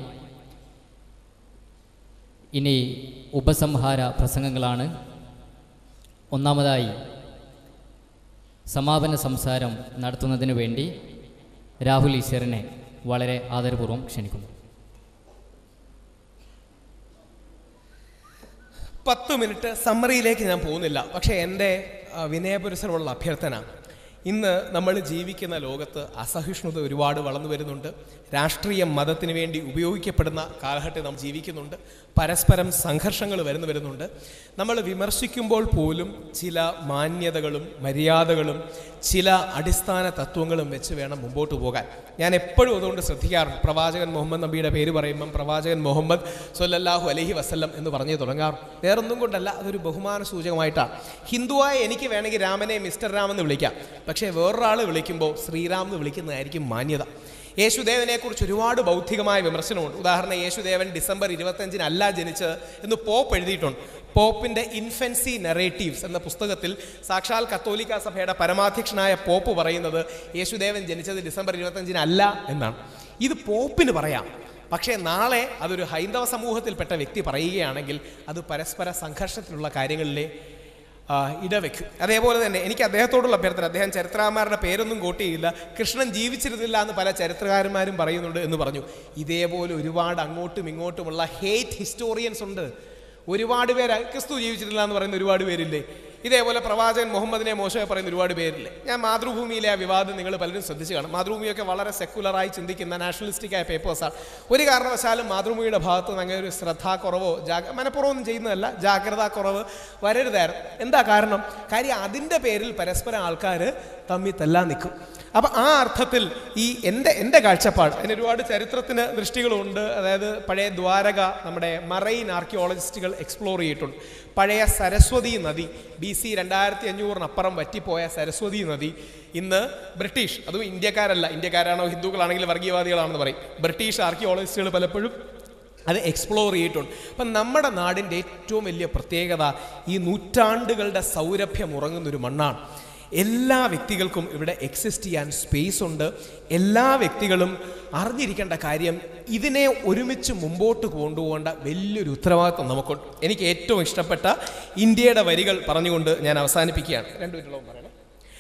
ഇനി ഉപസംഹാര പ്രസംഗങ്ങളാണ് ഒന്നാമതായി സമാപന സംസാരം നടത്തുന്നതിനു വേണ്ടി രാഹുൽ ഈശ്വരനെ വളരെ ആദരപൂർവ്വം ക്ഷണിക്കുന്നു പത്ത് മിനിറ്റ് സമ്മറിയിലേക്ക് ഞാൻ പോകുന്നില്ല പക്ഷേ എൻ്റെ ആ, വിനയപുരസരമുള്ള അഭ്യർത്ഥന ഇന്ന് നമ്മൾ ജീവിക്കുന്ന ലോകത്ത് അസഹിഷ്ണുത ഒരുപാട് വളർന്നു വരുന്നുണ്ട് രാഷ്ട്രീയം മതത്തിന് വേണ്ടി ഉപയോഗിക്കപ്പെടുന്ന കാലഘട്ടം നാം ജീവിക്കുന്നുണ്ട് പരസ്പരം സംഘർഷങ്ങൾ വരുന്നു വരുന്നുണ്ട് നമ്മൾ വിമർശിക്കുമ്പോൾ പോലും ചില മാന്യതകളും മര്യാദകളും ചില അടിസ്ഥാന തത്വങ്ങളും വെച്ച് വേണം മുമ്പോട്ട് പോകാൻ ഞാൻ എപ്പോഴും അതുകൊണ്ട് ശ്രദ്ധിക്കാറുണ്ട് പ്രവാചകൻ മുഹമ്മദ് നബിയുടെ പേര് പറയുമ്പം പ്രവാചകൻ മുഹമ്മദ് സൊല്ലല്ലാഹു അലഹി വസ്ല്ലം എന്ന് പറഞ്ഞു തുടങ്ങാറ് വേറൊന്നും കൊണ്ടല്ല അതൊരു ബഹുമാന സൂചകമായിട്ടാണ് ഹിന്ദുവായ എനിക്ക് വേണമെങ്കിൽ രാമനെ മിസ്റ്റർ രാം എന്ന് വിളിക്കാം പക്ഷേ വേറൊരാൾ വിളിക്കുമ്പോൾ ശ്രീറാം എന്ന് വിളിക്കുന്നതായിരിക്കും മാന്യത യേശുദേവനെ കുറിച്ച് ഒരുപാട് ബൗദ്ധികമായ വിമർശനമുണ്ട് ഉദാഹരണം യേശുദേവൻ ഡിസംബർ ഇരുപത്തഞ്ചിന് അല്ല ജനിച്ചത് എന്ന് പോപ്പ് എഴുതിയിട്ടുണ്ട് പോപ്പിന്റെ ഇൻഫൻസി നെറേറ്റീവ്സ് എന്ന പുസ്തകത്തിൽ സാക്ഷാൽ കത്തോലിക്ക സഭയുടെ പരമാധ്യക്ഷനായ പോപ്പ് പറയുന്നത് യേശുദേവൻ ജനിച്ചത് ഡിസംബർ ഇരുപത്തഞ്ചിന് അല്ല എന്നാണ് ഇത് പോപ്പിന് പറയാം പക്ഷേ നാളെ അതൊരു ഹൈന്ദവ സമൂഹത്തിൽപ്പെട്ട വ്യക്തി പറയുകയാണെങ്കിൽ അത് പരസ്പര സംഘർഷത്തിലുള്ള കാര്യങ്ങളിലെ ആ, ഇടവെക്കും അതേപോലെ തന്നെ എനിക്ക് അദ്ദേഹത്തോടുള്ള അഭ്യർത്ഥന അദ്ദേഹം ചരിത്രകാരന്മാരുടെ പേരൊന്നും കോട്ട് ചെയ്യില്ല കൃഷ്ണൻ ജീവിച്ചിരുന്നില്ല എന്ന് പല ചരിത്രകാരന്മാരും പറയുന്നുണ്ട് എന്ന് പറഞ്ഞു ഇതേപോലെ ഒരുപാട് അങ്ങോട്ടും ഇങ്ങോട്ടുമുള്ള ഹേറ്റ് ഹിസ്റ്റോറിയൻസ് ഉണ്ട് ഒരുപാട് പേര് ക്രിസ്തു ജീവിച്ചിട്ടില്ല എന്ന് പറയുന്ന ഒരുപാട് പേരില്ലേ ഇതേപോലെ പ്രവാചകൻ മുഹമ്മദിനെ മോശമായി പറയുന്ന ഒരുപാട് പേരില്ലേ ഞാൻ മാതൃഭൂമിയിലെ ആ വിവാദം നിങ്ങൾ പലരും ശ്രദ്ധിച്ചു കാണും മാതൃഭൂമിയൊക്കെ വളരെ സെക്കുലറായി ചിന്തിക്കുന്ന നാഷണലിസ്റ്റിക് ആയ പേപ്പേഴ്സാണ് ഒരു കാരണവശാലും മാതൃഭൂമിയുടെ ഭാഗത്ത് നിന്ന് അങ്ങനെ ഒരു ശ്രദ്ധാക്കുറവോ ജാഗ മനഃപൂർവ്വം ചെയ്യുന്നതല്ല ജാഗ്രതാ കുറവ് വരരുതായിരുന്നു എന്താ കാരണം കാര്യം അതിൻ്റെ പേരിൽ പരസ്പരം ആൾക്കാർ തമ്മിൽ തല്ലാൻ നിൽക്കും അപ്പം ആ അർത്ഥത്തിൽ ഈ എൻ്റെ എൻ്റെ കാഴ്ചപ്പാട് അതിന് ഒരുപാട് ചരിത്രത്തിന് ദൃഷ്ടികളുണ്ട് അതായത് പഴയ ദ്വാരക നമ്മുടെ മറൈൻ ആർക്കിയോളജിസ്റ്റുകൾ എക്സ്പ്ലോർ ചെയ്തിട്ടുണ്ട് പഴയ സരസ്വതി നദി ബി സി രണ്ടായിരത്തി അഞ്ഞൂറിനപ്പുറം വറ്റിപ്പോയ സരസ്വതി നദി ഇന്ന് ബ്രിട്ടീഷ് അതും ഇന്ത്യക്കാരല്ല ഇന്ത്യക്കാരാണോ ഹിന്ദുക്കളാണെങ്കിൽ വർഗീയവാദികളാണെന്ന് പറയും ബ്രിട്ടീഷ് ആർക്കിയോളജിസ്റ്റുകൾ പലപ്പോഴും അത് എക്സ്പ്ലോർ ചെയ്തിട്ടുണ്ട് അപ്പം നമ്മുടെ നാടിൻ്റെ ഏറ്റവും വലിയ പ്രത്യേകത ഈ നൂറ്റാണ്ടുകളുടെ സൗരഭ്യം ഉറങ്ങുന്നൊരു മണ്ണാണ് എല്ലാ വ്യക്തികൾക്കും ഇവിടെ എക്സിസ്റ്റ് ചെയ്യാൻ സ്പേസ് ഉണ്ട് എല്ലാ വ്യക്തികളും അറിഞ്ഞിരിക്കേണ്ട കാര്യം ഇതിനെ ഒരുമിച്ച് മുമ്പോട്ട് കൊണ്ടുപോകേണ്ട വലിയൊരു ഉത്തരവാദിത്വം നമുക്കുണ്ട് എനിക്ക് ഏറ്റവും ഇഷ്ടപ്പെട്ട ഇന്ത്യയുടെ വരികൾ പറഞ്ഞുകൊണ്ട് ഞാൻ അവസാനിപ്പിക്കുകയാണ് രണ്ടു മിനിറ്റോളം പറയണം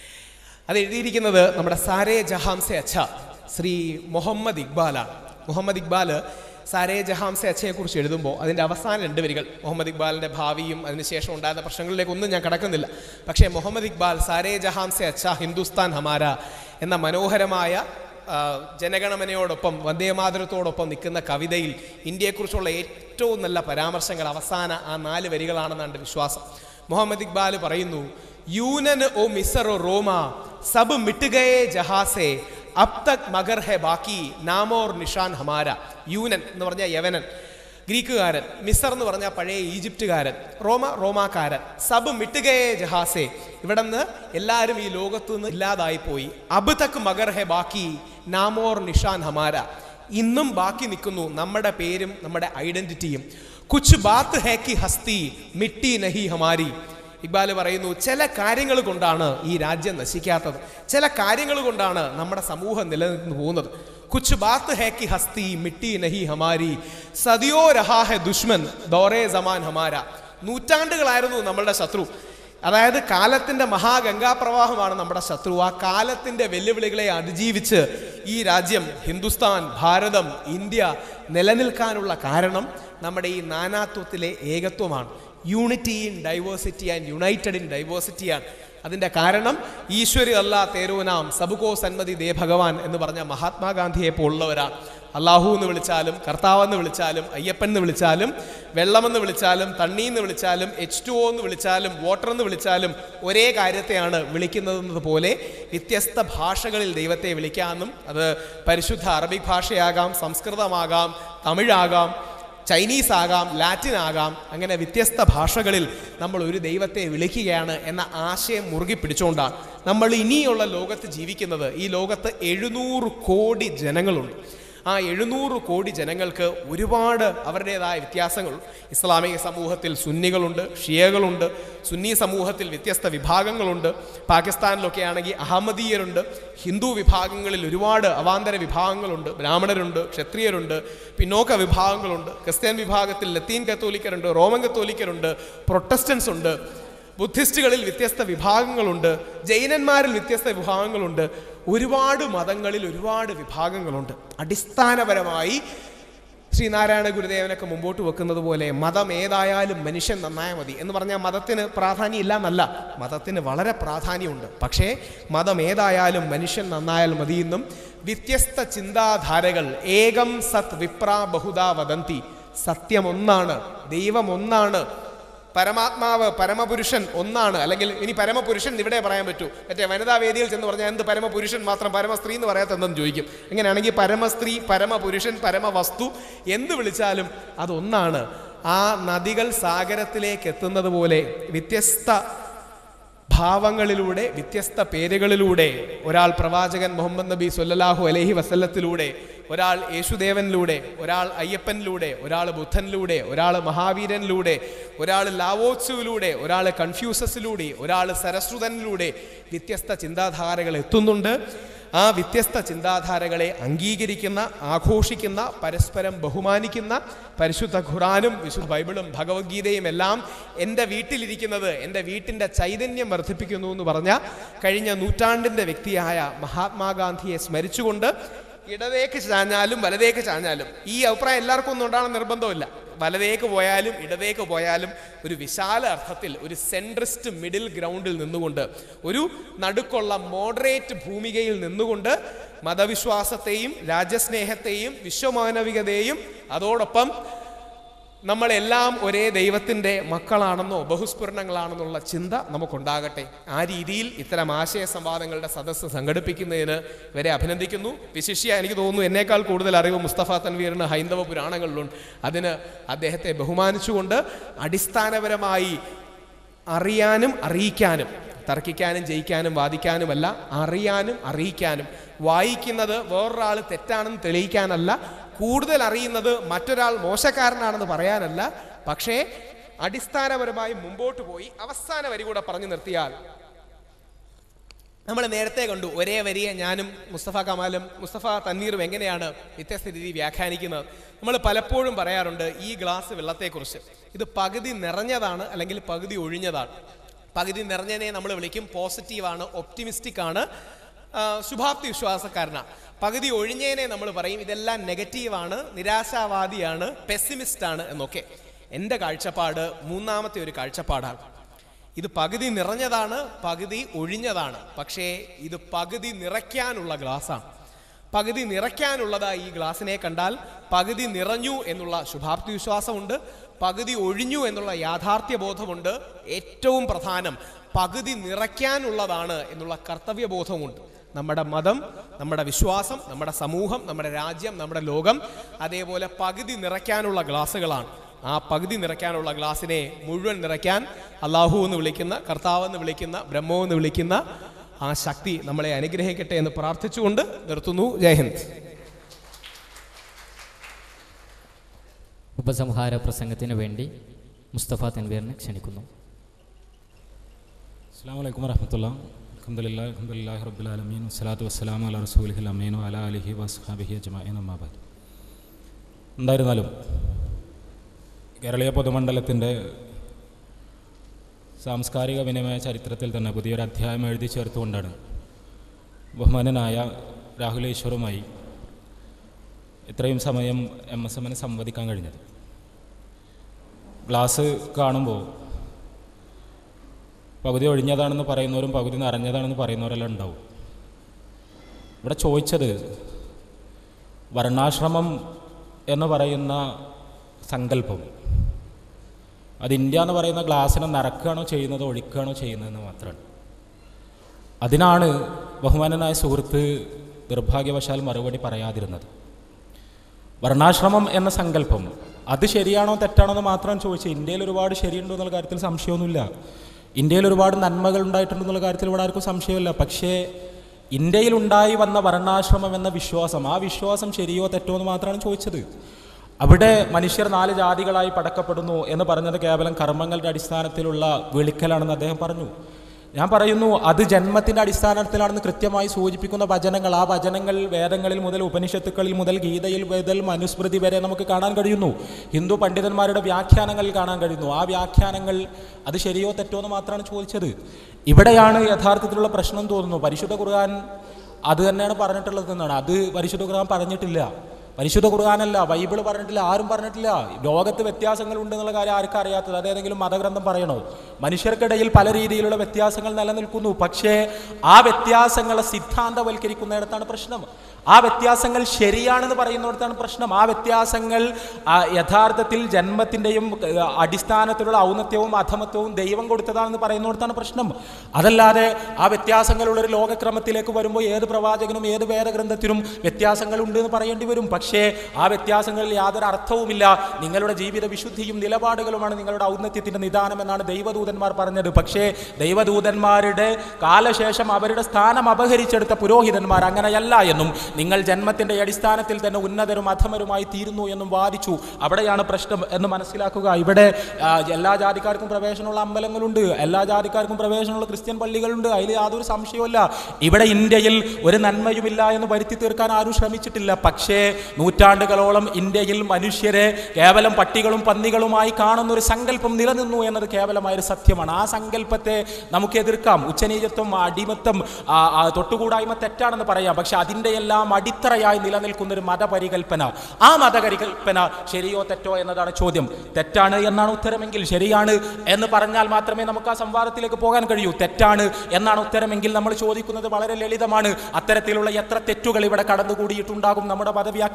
അത് എഴുതിയിരിക്കുന്നത് നമ്മുടെ സാരേ ജഹാംസെ അച്ഛ ശ്രീ മുഹമ്മദ് ഇക്ബാലാണ് മുഹമ്മദ് ഇക്ബാൽ സാരേ ജഹാംസെ അച്ഛയെക്കുറിച്ച് എഴുതുമ്പോൾ അതിൻ്റെ അവസാന രണ്ട് വരികൾ മുഹമ്മദ് ഇക്ബാലിൻ്റെ ഭാവിയും അതിനുശേഷം ഉണ്ടാകുന്ന പ്രശ്നങ്ങളിലേക്കൊന്നും ഞാൻ കടക്കുന്നില്ല പക്ഷേ മുഹമ്മദ് ഇക്ബാൽ സാരേ ജഹാംസെ അച്ഛ ഹിന്ദുസ്ഥാൻ ഹമാര എന്ന മനോഹരമായ ആ, ജനഗണമനയോടൊപ്പം വന്ദേമാതരത്തോടൊപ്പം നിൽക്കുന്ന കവിതയിൽ ഇന്ത്യയെക്കുറിച്ചുള്ള ഏറ്റവും നല്ല പരാമർശങ്ങൾ അവസാന ആ നാല് വരികളാണെന്നാണ് എൻ്റെ വിശ്വാസം മുഹമ്മദ് ഇക്ബാൽ പറയുന്നു യൂനൻ ഓ മിസറോ റോമ സബ് മിട്ടുകയെ ജഹാസെ അബ് തക് മഗർ ഹെ ബാക്കി നാമോർ നിഷാൻ ഹമാര യൂനൻ എന്ന് പറഞ്ഞ യവനൻ ഗ്രീക്കുകാരൻ മിസർ എന്ന് പറഞ്ഞ പഴയ ഈജിപ്തുകാരൻ റോമ റോമാക്കാരൻ സബ് മിട്ടുകയെ ജഹാസെ ഇവിടെ നിന്ന് എല്ലാവരും ഈ ലോകത്തു നിന്ന് ഇല്ലാതായി പോയി അബ് തക് മഗർ ഹെ ബാക്കി നാമോർ നിഷാൻ ഹമാര ഇന്നും ബാക്കി നിൽക്കുന്നു നമ്മുടെ പേരും നമ്മുടെ ഐഡന്റിറ്റിയും കുച്ച് ബാത്ത് ഹേ കി ഹസ്തി മിട്ടി നഹി ഹമാരി ഇക്ബാൽ പറയുന്നു ചില കാര്യങ്ങൾ കൊണ്ടാണ് ഈ രാജ്യം നശിക്കാത്തത് ചില കാര്യങ്ങൾ കൊണ്ടാണ് നമ്മുടെ സമൂഹം നിലനിന്ന് പോകുന്നത് കുച്ച് ബാത്ത് ഹേ കി ഹസ്തി മിട്ടി നഹി ഹമാരി സദിയോ രഹാ ഹെ ദുഷ്മൻ ദോറേ സമാൻ ഹമാര നൂറ്റാണ്ടുകളായിരുന്നു നമ്മളുടെ ശത്രു അതായത് കാലത്തിന്റെ മഹാഗംഗാപ്രവാഹമാണ് നമ്മുടെ ശത്രു ആ കാലത്തിന്റെ വെല്ലുവിളികളെ അതിജീവിച്ച് ഈ രാജ്യം ഹിന്ദുസ്ഥാൻ ഭാരതം ഇന്ത്യ നിലനിൽക്കാനുള്ള കാരണം നമ്മുടെ ഈ നാനാത്വത്തിലെ ഏകത്വമാണ് unity in diversity and united in ഡൈവേഴ്സിറ്റിയാണ് അതിൻ്റെ കാരണം ഈശ്വരി അല്ലാ തേരോനാം സബുകോ സന്മതി ദേ ഭഗവാൻ എന്ന് പറഞ്ഞ മഹാത്മാഗാന്ധിയെ പോലുള്ളവരാണ് അള്ളാഹു എന്ന് വിളിച്ചാലും കർത്താവെന്ന് വിളിച്ചാലും അയ്യപ്പൻ എന്ന് വിളിച്ചാലും വെള്ളമെന്ന് വിളിച്ചാലും തണ്ണി എന്ന് വിളിച്ചാലും എച്ച് ടു ഒ എന്ന് വിളിച്ചാലും വാട്ടർ എന്ന് വിളിച്ചാലും ഒരേ കാര്യത്തെയാണ് വിളിക്കുന്നത് പോലെ വ്യത്യസ്ത ഭാഷകളിൽ ദൈവത്തെ വിളിക്കാമെന്നും അത് പരിശുദ്ധ അറബിക് ഭാഷയാകാം സംസ്കൃതമാകാം തമിഴാകാം ചൈനീസ് ആകാം ലാറ്റിൻ ആകാം അങ്ങനെ വ്യത്യസ്ത ഭാഷകളിൽ നമ്മൾ ഒരു ദൈവത്തെ വിളിക്കുകയാണ് എന്ന ആശയം മുറുകി പിടിച്ചുകൊണ്ടാണ് നമ്മൾ ഇനിയുള്ള ലോകത്ത് ജീവിക്കുന്നത് ഈ ലോകത്ത് എഴുന്നൂറ് കോടി ജനങ്ങളുണ്ട് ആ എഴുന്നൂറ് കോടി ജനങ്ങൾക്ക് ഒരുപാട് അവരുടേതായ വ്യത്യാസങ്ങൾ ഇസ്ലാമിക സമൂഹത്തിൽ സുന്നികളുണ്ട് ഷിയകളുണ്ട് സുന്നി സമൂഹത്തിൽ വ്യത്യസ്ത വിഭാഗങ്ങളുണ്ട് പാകിസ്ഥാനിലൊക്കെ ആണെങ്കിൽ അഹമ്മദീയരുണ്ട് ഹിന്ദു വിഭാഗങ്ങളിൽ ഒരുപാട് അവാന്തര വിഭാഗങ്ങളുണ്ട് ബ്രാഹ്മണരുണ്ട് ക്ഷത്രിയരുണ്ട് പിന്നോക്ക വിഭാഗങ്ങളുണ്ട് ക്രിസ്ത്യൻ വിഭാഗത്തിൽ ലത്തീൻ കത്തോലിക്കരുണ്ട് റോമൻ കത്തോലിക്കരുണ്ട് പ്രൊട്ടസ്റ്റൻസ് ഉണ്ട് ബുദ്ധിസ്റ്റുകളിൽ വ്യത്യസ്ത വിഭാഗങ്ങളുണ്ട് ജൈനന്മാരിൽ വ്യത്യസ്ത വിഭാഗങ്ങളുണ്ട് ഒരുപാട് മതങ്ങളിൽ ഒരുപാട് വിഭാഗങ്ങളുണ്ട് അടിസ്ഥാനപരമായി ശ്രീനാരായണ ഗുരുദേവനൊക്കെ മുമ്പോട്ട് വെക്കുന്നത് പോലെ മതം ഏതായാലും മനുഷ്യൻ നന്നായാൽ മതി എന്ന് പറഞ്ഞാൽ മതത്തിന് പ്രാധാന്യം ഇല്ല എന്നല്ല മതത്തിന് വളരെ പ്രാധാന്യമുണ്ട് പക്ഷേ മതം ഏതായാലും മനുഷ്യൻ നന്നായാൽ മതി എന്നും വ്യത്യസ്ത ചിന്താധാരകൾ ഏകം സത് വിപ്ര ബഹുദാ വദന്തി സത്യം ഒന്നാണ് ദൈവം ഒന്നാണ് പരമാത്മാവ് പരമപുരുഷൻ ഒന്നാണ് അല്ലെങ്കിൽ ഇനി പരമപുരുഷൻ ഇവിടെ പറയാൻ പറ്റൂ മറ്റേ വനിതാ വേദിയിൽ ചെന്ന് പറഞ്ഞാൽ എന്ത് പരമപുരുഷൻ മാത്രം പരമസ്ത്രീ എന്ന് പറയാത്തെന്തെന്ന് ചോദിക്കും അങ്ങനെയാണെങ്കിൽ പരമസ്ത്രീ പരമപുരുഷൻ പരമവസ്തു എന്ത് വിളിച്ചാലും അതൊന്നാണ് ആ നദികൾ സാഗരത്തിലേക്ക് എത്തുന്നത് പോലെ വ്യത്യസ്ത ഭാവങ്ങളിലൂടെ വ്യത്യസ്ത പേരുകളിലൂടെ ഒരാൾ പ്രവാചകൻ മുഹമ്മദ് നബി സൊല്ലാഹു അലൈഹി വസല്ലത്തിലൂടെ ഒരാൾ യേശുദേവനിലൂടെ ഒരാൾ അയ്യപ്പനിലൂടെ ഒരാൾ ബുദ്ധനിലൂടെ ഒരാൾ മഹാവീരനിലൂടെ ഒരാൾ ലാവോത്സുവിലൂടെ ഒരാൾ കൺഫ്യൂസസിലൂടെ ഒരാൾ സരസ്വതനിലൂടെ വ്യത്യസ്ത ചിന്താധാരകൾ എത്തുന്നുണ്ട് ആ വ്യത്യസ്ത ചിന്താധാരകളെ അംഗീകരിക്കുന്ന ആഘോഷിക്കുന്ന പരസ്പരം ബഹുമാനിക്കുന്ന പരിശുദ്ധ ഖുറാനും വിശുദ്ധ ബൈബിളും ഭഗവത്ഗീതയും എല്ലാം എൻ്റെ വീട്ടിലിരിക്കുന്നത് എൻ്റെ വീട്ടിൻ്റെ ചൈതന്യം വർദ്ധിപ്പിക്കുന്നു എന്ന് പറഞ്ഞ കഴിഞ്ഞ നൂറ്റാണ്ടിൻ്റെ വ്യക്തിയായ മഹാത്മാഗാന്ധിയെ സ്മരിച്ചുകൊണ്ട് ഇടതേക്ക് ചാഞ്ഞാലും വലതേക്ക് ചാഞ്ഞാലും ഈ അഭിപ്രായം എല്ലാവർക്കും ഒന്നും ഉണ്ടാകണം നിർബന്ധമില്ല വലതേക്ക് പോയാലും ഇടതേക്ക് പോയാലും ഒരു വിശാല അർത്ഥത്തിൽ ഒരു സെൻട്രിസ്റ്റ് മിഡിൽ ഗ്രൗണ്ടിൽ നിന്നുകൊണ്ട് ഒരു നടുക്കുള്ള മോഡറേറ്റ് ഭൂമികയിൽ നിന്നുകൊണ്ട് മതവിശ്വാസത്തെയും രാജ്യസ്നേഹത്തെയും വിശ്വമാനവികതയെയും അതോടൊപ്പം നമ്മളെല്ലാം ഒരേ ദൈവത്തിൻ്റെ മക്കളാണെന്നോ ബഹുസ്ഫുരണങ്ങളാണെന്നുള്ള ചിന്ത നമുക്കുണ്ടാകട്ടെ ആ രീതിയിൽ ഇത്തരം ആശയ സംവാദങ്ങളുടെ സദസ്സ് സംഘടിപ്പിക്കുന്നതിന് ഇവരെ അഭിനന്ദിക്കുന്നു വിശിഷ്യ എനിക്ക് തോന്നുന്നു എന്നേക്കാൾ കൂടുതൽ അറിവ് മുസ്തഫ തൻവീറിന് ഹൈന്ദവ പുരാണങ്ങളിലുണ്ട് അതിന് അദ്ദേഹത്തെ ബഹുമാനിച്ചുകൊണ്ട് അടിസ്ഥാനപരമായി അറിയാനും അറിയിക്കാനും തർക്കിക്കാനും ജയിക്കാനും വാദിക്കാനുമല്ല അറിയാനും അറിയിക്കാനും വായിക്കുന്നത് വേറൊരാൾ തെറ്റാണെന്ന് തെളിയിക്കാനല്ല കൂടുതൽ അറിയുന്നത് മറ്റൊരാൾ മോശക്കാരനാണെന്ന് പറയാനല്ല പക്ഷേ അടിസ്ഥാനപരമായി മുമ്പോട്ട് പോയി അവസാന വരി കൂടെ പറഞ്ഞു നിർത്തിയാൽ നമ്മൾ നേരത്തെ കണ്ടു ഒരേ വരിയെ ഞാനും മുസ്തഫ കമാലും മുസ്തഫ തന്നീറും എങ്ങനെയാണ് വ്യത്യസ്ത രീതി വ്യാഖ്യാനിക്കുന്നത് നമ്മൾ പലപ്പോഴും പറയാറുണ്ട് ഈ ഗ്ലാസ് വെള്ളത്തെക്കുറിച്ച് ഇത് പകുതി നിറഞ്ഞതാണ് അല്ലെങ്കിൽ പകുതി ഒഴിഞ്ഞതാണ് പകുതി നിറഞ്ഞതിനെ നമ്മൾ വിളിക്കും പോസിറ്റീവാണ് ഒപ്റ്റിമിസ്റ്റിക് ആണ് ആ, ശുഭാപ്തി വിശ്വാസക്കാരനാണ് പകുതി ഒഴിഞ്ഞതിനെ നമ്മൾ പറയും ഇതെല്ലാം നെഗറ്റീവാണ് നിരാശാവാദിയാണ് പെസിമിസ്റ്റ് ആണ് എന്നൊക്കെ എൻ്റെ കാഴ്ചപ്പാട് മൂന്നാമത്തെ ഒരു കാഴ്ചപ്പാടാണ് ഇത് പകുതി നിറഞ്ഞതാണ് പകുതി ഒഴിഞ്ഞതാണ് പക്ഷേ ഇത് പകുതി നിറയ്ക്കാനുള്ള ഗ്ലാസ്സാണ് പകുതി നിറയ്ക്കാനുള്ളതായി ഈ ഗ്ലാസിനെ കണ്ടാൽ പകുതി നിറഞ്ഞു എന്നുള്ള ശുഭാപ്തി വിശ്വാസമുണ്ട് പകുതി ഒഴിഞ്ഞു എന്നുള്ള യാഥാർത്ഥ്യ ബോധമുണ്ട് ഏറ്റവും പ്രധാനം പകുതി നിറയ്ക്കാനുള്ളതാണ് എന്നുള്ള കർത്തവ്യബോധമുണ്ട് നമ്മുടെ മതം നമ്മുടെ വിശ്വാസം നമ്മുടെ സമൂഹം നമ്മുടെ രാജ്യം നമ്മുടെ ലോകം അതേപോലെ പകുതി നിറയ്ക്കാനുള്ള ഗ്ലാസ്സുകളാണ് ആ പകുതി നിറയ്ക്കാനുള്ള ഗ്ലാസിനെ മുഴുവൻ നിറയ്ക്കാൻ അള്ളാഹു എന്ന് വിളിക്കുന്ന കർത്താവ് എന്ന് വിളിക്കുന്ന ബ്രഹ്മോ എന്ന് വിളിക്കുന്ന ആ ശക്തി നമ്മളെ അനുഗ്രഹിക്കട്ടെ എന്ന് പ്രാർത്ഥിച്ചുകൊണ്ട് നിർത്തുന്നു ജയ് ഹിന്ദ് ഉപസംഹാര പ്രസംഗത്തിന് വേണ്ടി മുസ്തഫ തൻവീറിനെ ക്ഷണിക്കുന്നു അസ്സാം വലൈക്കും വരഹമത്തുള്ള അലഹമുല്ലാ അലഹമുല്ലാ റബ്ബുലാലമീൻ വസ്സലാത്തു വസ്സലാം അല റസൂലിഹിൽ അമീനു അല അലിഹി വസ്ഹാബിഹി അജ്മൈൻ അമ്മാബാദ് എന്തായിരുന്നാലും കേരളീയ പൊതുമണ്ഡലത്തിൻ്റെ സാംസ്കാരിക വിനിമയ ചരിത്രത്തിൽ തന്നെ പുതിയൊരു അധ്യായം എഴുതി ചേർത്തുകൊണ്ടാണ് ബഹുമാനനായ രാഹുൽ ഈശ്വറുമായി ഇത്രയും സമയം എം എസ് എമ്മിന് സംവദിക്കാൻ കഴിഞ്ഞത് ഗ്ലാസ് കാണുമ്പോൾ പകുതി ഒഴിഞ്ഞതാണെന്ന് പറയുന്നവരും പകുതി നിറഞ്ഞതാണെന്ന് പറയുന്നവരെല്ലാം ഉണ്ടാവും ഇവിടെ ചോദിച്ചത് വർണ്ണാശ്രമം എന്ന് പറയുന്ന സങ്കല്പം അത് ഇന്ത്യ എന്ന് പറയുന്ന ഗ്ലാസ്സിനെ നിറക്കുകയാണോ ചെയ്യുന്നത് ഒഴിക്കുകയാണോ ചെയ്യുന്നതെന്ന് മാത്രമാണ് അതിനാണ് ബഹുമാനനായ സുഹൃത്ത് നിർഭാഗ്യവശാൽ മറുപടി പറയാതിരുന്നത് വർണ്ണാശ്രമം എന്ന സങ്കല്പം അത് ശരിയാണോ തെറ്റാണോ എന്ന് മാത്രം ചോദിച്ചത് ഇന്ത്യയിൽ ഒരുപാട് ശരിയുണ്ടോ എന്നുള്ള കാര്യത്തിൽ സംശയമൊന്നുമില്ല ഇന്ത്യയിൽ ഒരുപാട് നന്മകൾ ഉണ്ടായിട്ടുണ്ടെന്നുള്ള കാര്യത്തിൽ ഇവിടെ ആർക്കും സംശയമില്ല പക്ഷേ ഇന്ത്യയിൽ ഉണ്ടായി വന്ന വർണ്ണാശ്രമം എന്ന വിശ്വാസം ആ വിശ്വാസം ശരിയോ തെറ്റോ എന്ന് മാത്രമാണ് ചോദിച്ചത് അവിടെ മനുഷ്യർ നാല് ജാതികളായി പടക്കപ്പെടുന്നു എന്ന് പറഞ്ഞത് കേവലം കർമ്മങ്ങളുടെ അടിസ്ഥാനത്തിലുള്ള വിളിക്കലാണെന്ന് അദ്ദേഹം പറഞ്ഞു ഞാൻ പറയുന്നു അത് ജന്മത്തിന്റെ അടിസ്ഥാനത്തിലാണെന്ന് കൃത്യമായി സൂചിപ്പിക്കുന്ന വചനങ്ങൾ ആ വചനങ്ങൾ വേദങ്ങളിൽ മുതൽ ഉപനിഷത്തുക്കളിൽ മുതൽ ഗീതയിൽ മുതൽ മനുസ്മൃതി വരെ നമുക്ക് കാണാൻ കഴിയുന്നു ഹിന്ദു പണ്ഡിതന്മാരുടെ വ്യാഖ്യാനങ്ങളിൽ കാണാൻ കഴിയുന്നു ആ വ്യാഖ്യാനങ്ങൾ അത് ശരിയോ തെറ്റോ എന്ന് മാത്രമാണ് ചോദിച്ചത് ഇവിടെയാണ് യഥാർത്ഥത്തിലുള്ള പ്രശ്നം തോന്നുന്നു പരിശുദ്ധ ഖുർആൻ അത് തന്നെയാണ് പറഞ്ഞിട്ടുള്ളത് എന്നാണ് അത് പരിശുദ്ധ ഖുർആൻ പറഞ്ഞിട്ടില്ല പരിശുദ്ധ ഖുർആാനല്ല ബൈബിൾ പറഞ്ഞിട്ടില്ല ആരും പറഞ്ഞിട്ടില്ല ലോകത്ത് വ്യത്യാസങ്ങൾ ഉണ്ടെന്നുള്ള കാര്യം ആർക്കും അറിയാത്തത് അത് ഏതെങ്കിലും മതഗ്രന്ഥം പറയണോ മനുഷ്യർക്കിടയിൽ പല രീതിയിലുള്ള വ്യത്യാസങ്ങൾ നിലനിൽക്കുന്നു പക്ഷേ ആ വ്യത്യാസങ്ങളെ സിദ്ധാന്തവൽക്കരിക്കുന്നിടത്താണ് പ്രശ്നം ആ വ്യത്യാസങ്ങൾ ശരിയാണെന്ന് പറയുന്നിടത്താണ് പ്രശ്നം ആ വ്യത്യാസങ്ങൾ ആ, യഥാർത്ഥത്തിൽ ജന്മത്തിൻ്റെയും അടിസ്ഥാനത്തിലുള്ള ഔന്നത്യവും അധമത്വവും ദൈവം കൊടുത്തതാണെന്ന് പറയുന്നിടത്താണ് പ്രശ്നം അതല്ലാതെ ആ വ്യത്യാസങ്ങളുള്ള ഒരു ലോകക്രമത്തിലേക്ക് വരുമ്പോൾ ഏത് പ്രവാചകനും ഏത് വേദഗ്രന്ഥത്തിനും വ്യത്യാസങ്ങൾ ഉണ്ട് എന്ന് പറയേണ്ടി വരും പക്ഷേ ആ വ്യത്യാസങ്ങളിൽ യാതൊരു അർത്ഥവുമില്ല നിങ്ങളുടെ ജീവിത വിശുദ്ധിയും നിലപാടുകളുമാണ് നിങ്ങളുടെ ഔന്നത്യത്തിന്റെ നിദാനം എന്നാണ് ദൈവദൂതന്മാർ പറഞ്ഞത് പക്ഷേ ദൈവദൂതന്മാരുടെ കാലശേഷം അവരുടെ സ്ഥാനം അപഹരിച്ചെടുത്ത പുരോഹിതന്മാർ അങ്ങനെയല്ല എന്നും നിങ്ങൾ ജന്മത്തിന്റെ അടിസ്ഥാനത്തിൽ തന്നെ ഉന്നതരും അധമരുമായി തീരുന്നു എന്നും വാദിച്ചു അവിടെയാണ് പ്രശ്നം എന്ന് മനസ്സിലാക്കുക ഇവിടെ ആ, എല്ലാ ജാതിക്കാർക്കും പ്രവേശനമുള്ള അമ്പലങ്ങളുണ്ട് എല്ലാ ജാതിക്കാർക്കും പ്രവേശനമുള്ള ക്രിസ്ത്യൻ പള്ളികളുണ്ട് അതിൽ യാതൊരു സംശയവുമില്ല ഇവിടെ ഇന്ത്യയിൽ ഒരു നന്മയുമില്ല എന്ന് വരുത്തി തീർക്കാൻ ആരും ശ്രമിച്ചിട്ടില്ല പക്ഷേ നൂറ്റാണ്ടുകളോളം ഇന്ത്യയിൽ മനുഷ്യരെ കേവലം പട്ടികളും പന്നികളുമായി കാണുന്ന ഒരു സങ്കല്പം നിലനിന്നു എന്നത് കേവലമായ ഒരു സത്യമാണ് ആ സങ്കല്പത്തെ നമുക്ക് എതിർക്കാം ഉച്ചനീചത്വം അടിമത്തം ആ, ആ, തൊട്ടുകൂടായ്മ തെറ്റാണെന്ന് പറയാം പക്ഷെ അതിൻ്റെ എല്ലാം അടിത്തറയായി നിലനിൽക്കുന്ന ഒരു മതപരികൽപ്പന ആ മതപരികൽപ്പന ശരിയോ തെറ്റോ എന്നതാണ് ചോദ്യം തെറ്റാണ് എന്നാണ് ഉത്തരമെങ്കിൽ ശരിയാണ് എന്ന് പറഞ്ഞാൽ മാത്രമേ നമുക്ക് ആ സംവാദത്തിലേക്ക് പോകാൻ കഴിയൂ തെറ്റാണ് എന്നാണ് ഉത്തരമെങ്കിൽ നമ്മൾ ചോദിക്കുന്നത് വളരെ ലളിതമാണ് അത്തരത്തിലുള്ള എത്ര തെറ്റുകൾ ഇവിടെ കടന്നുകൂടിയിട്ടുണ്ടാകും നമ്മുടെ മതവ്യാഖ്യാനം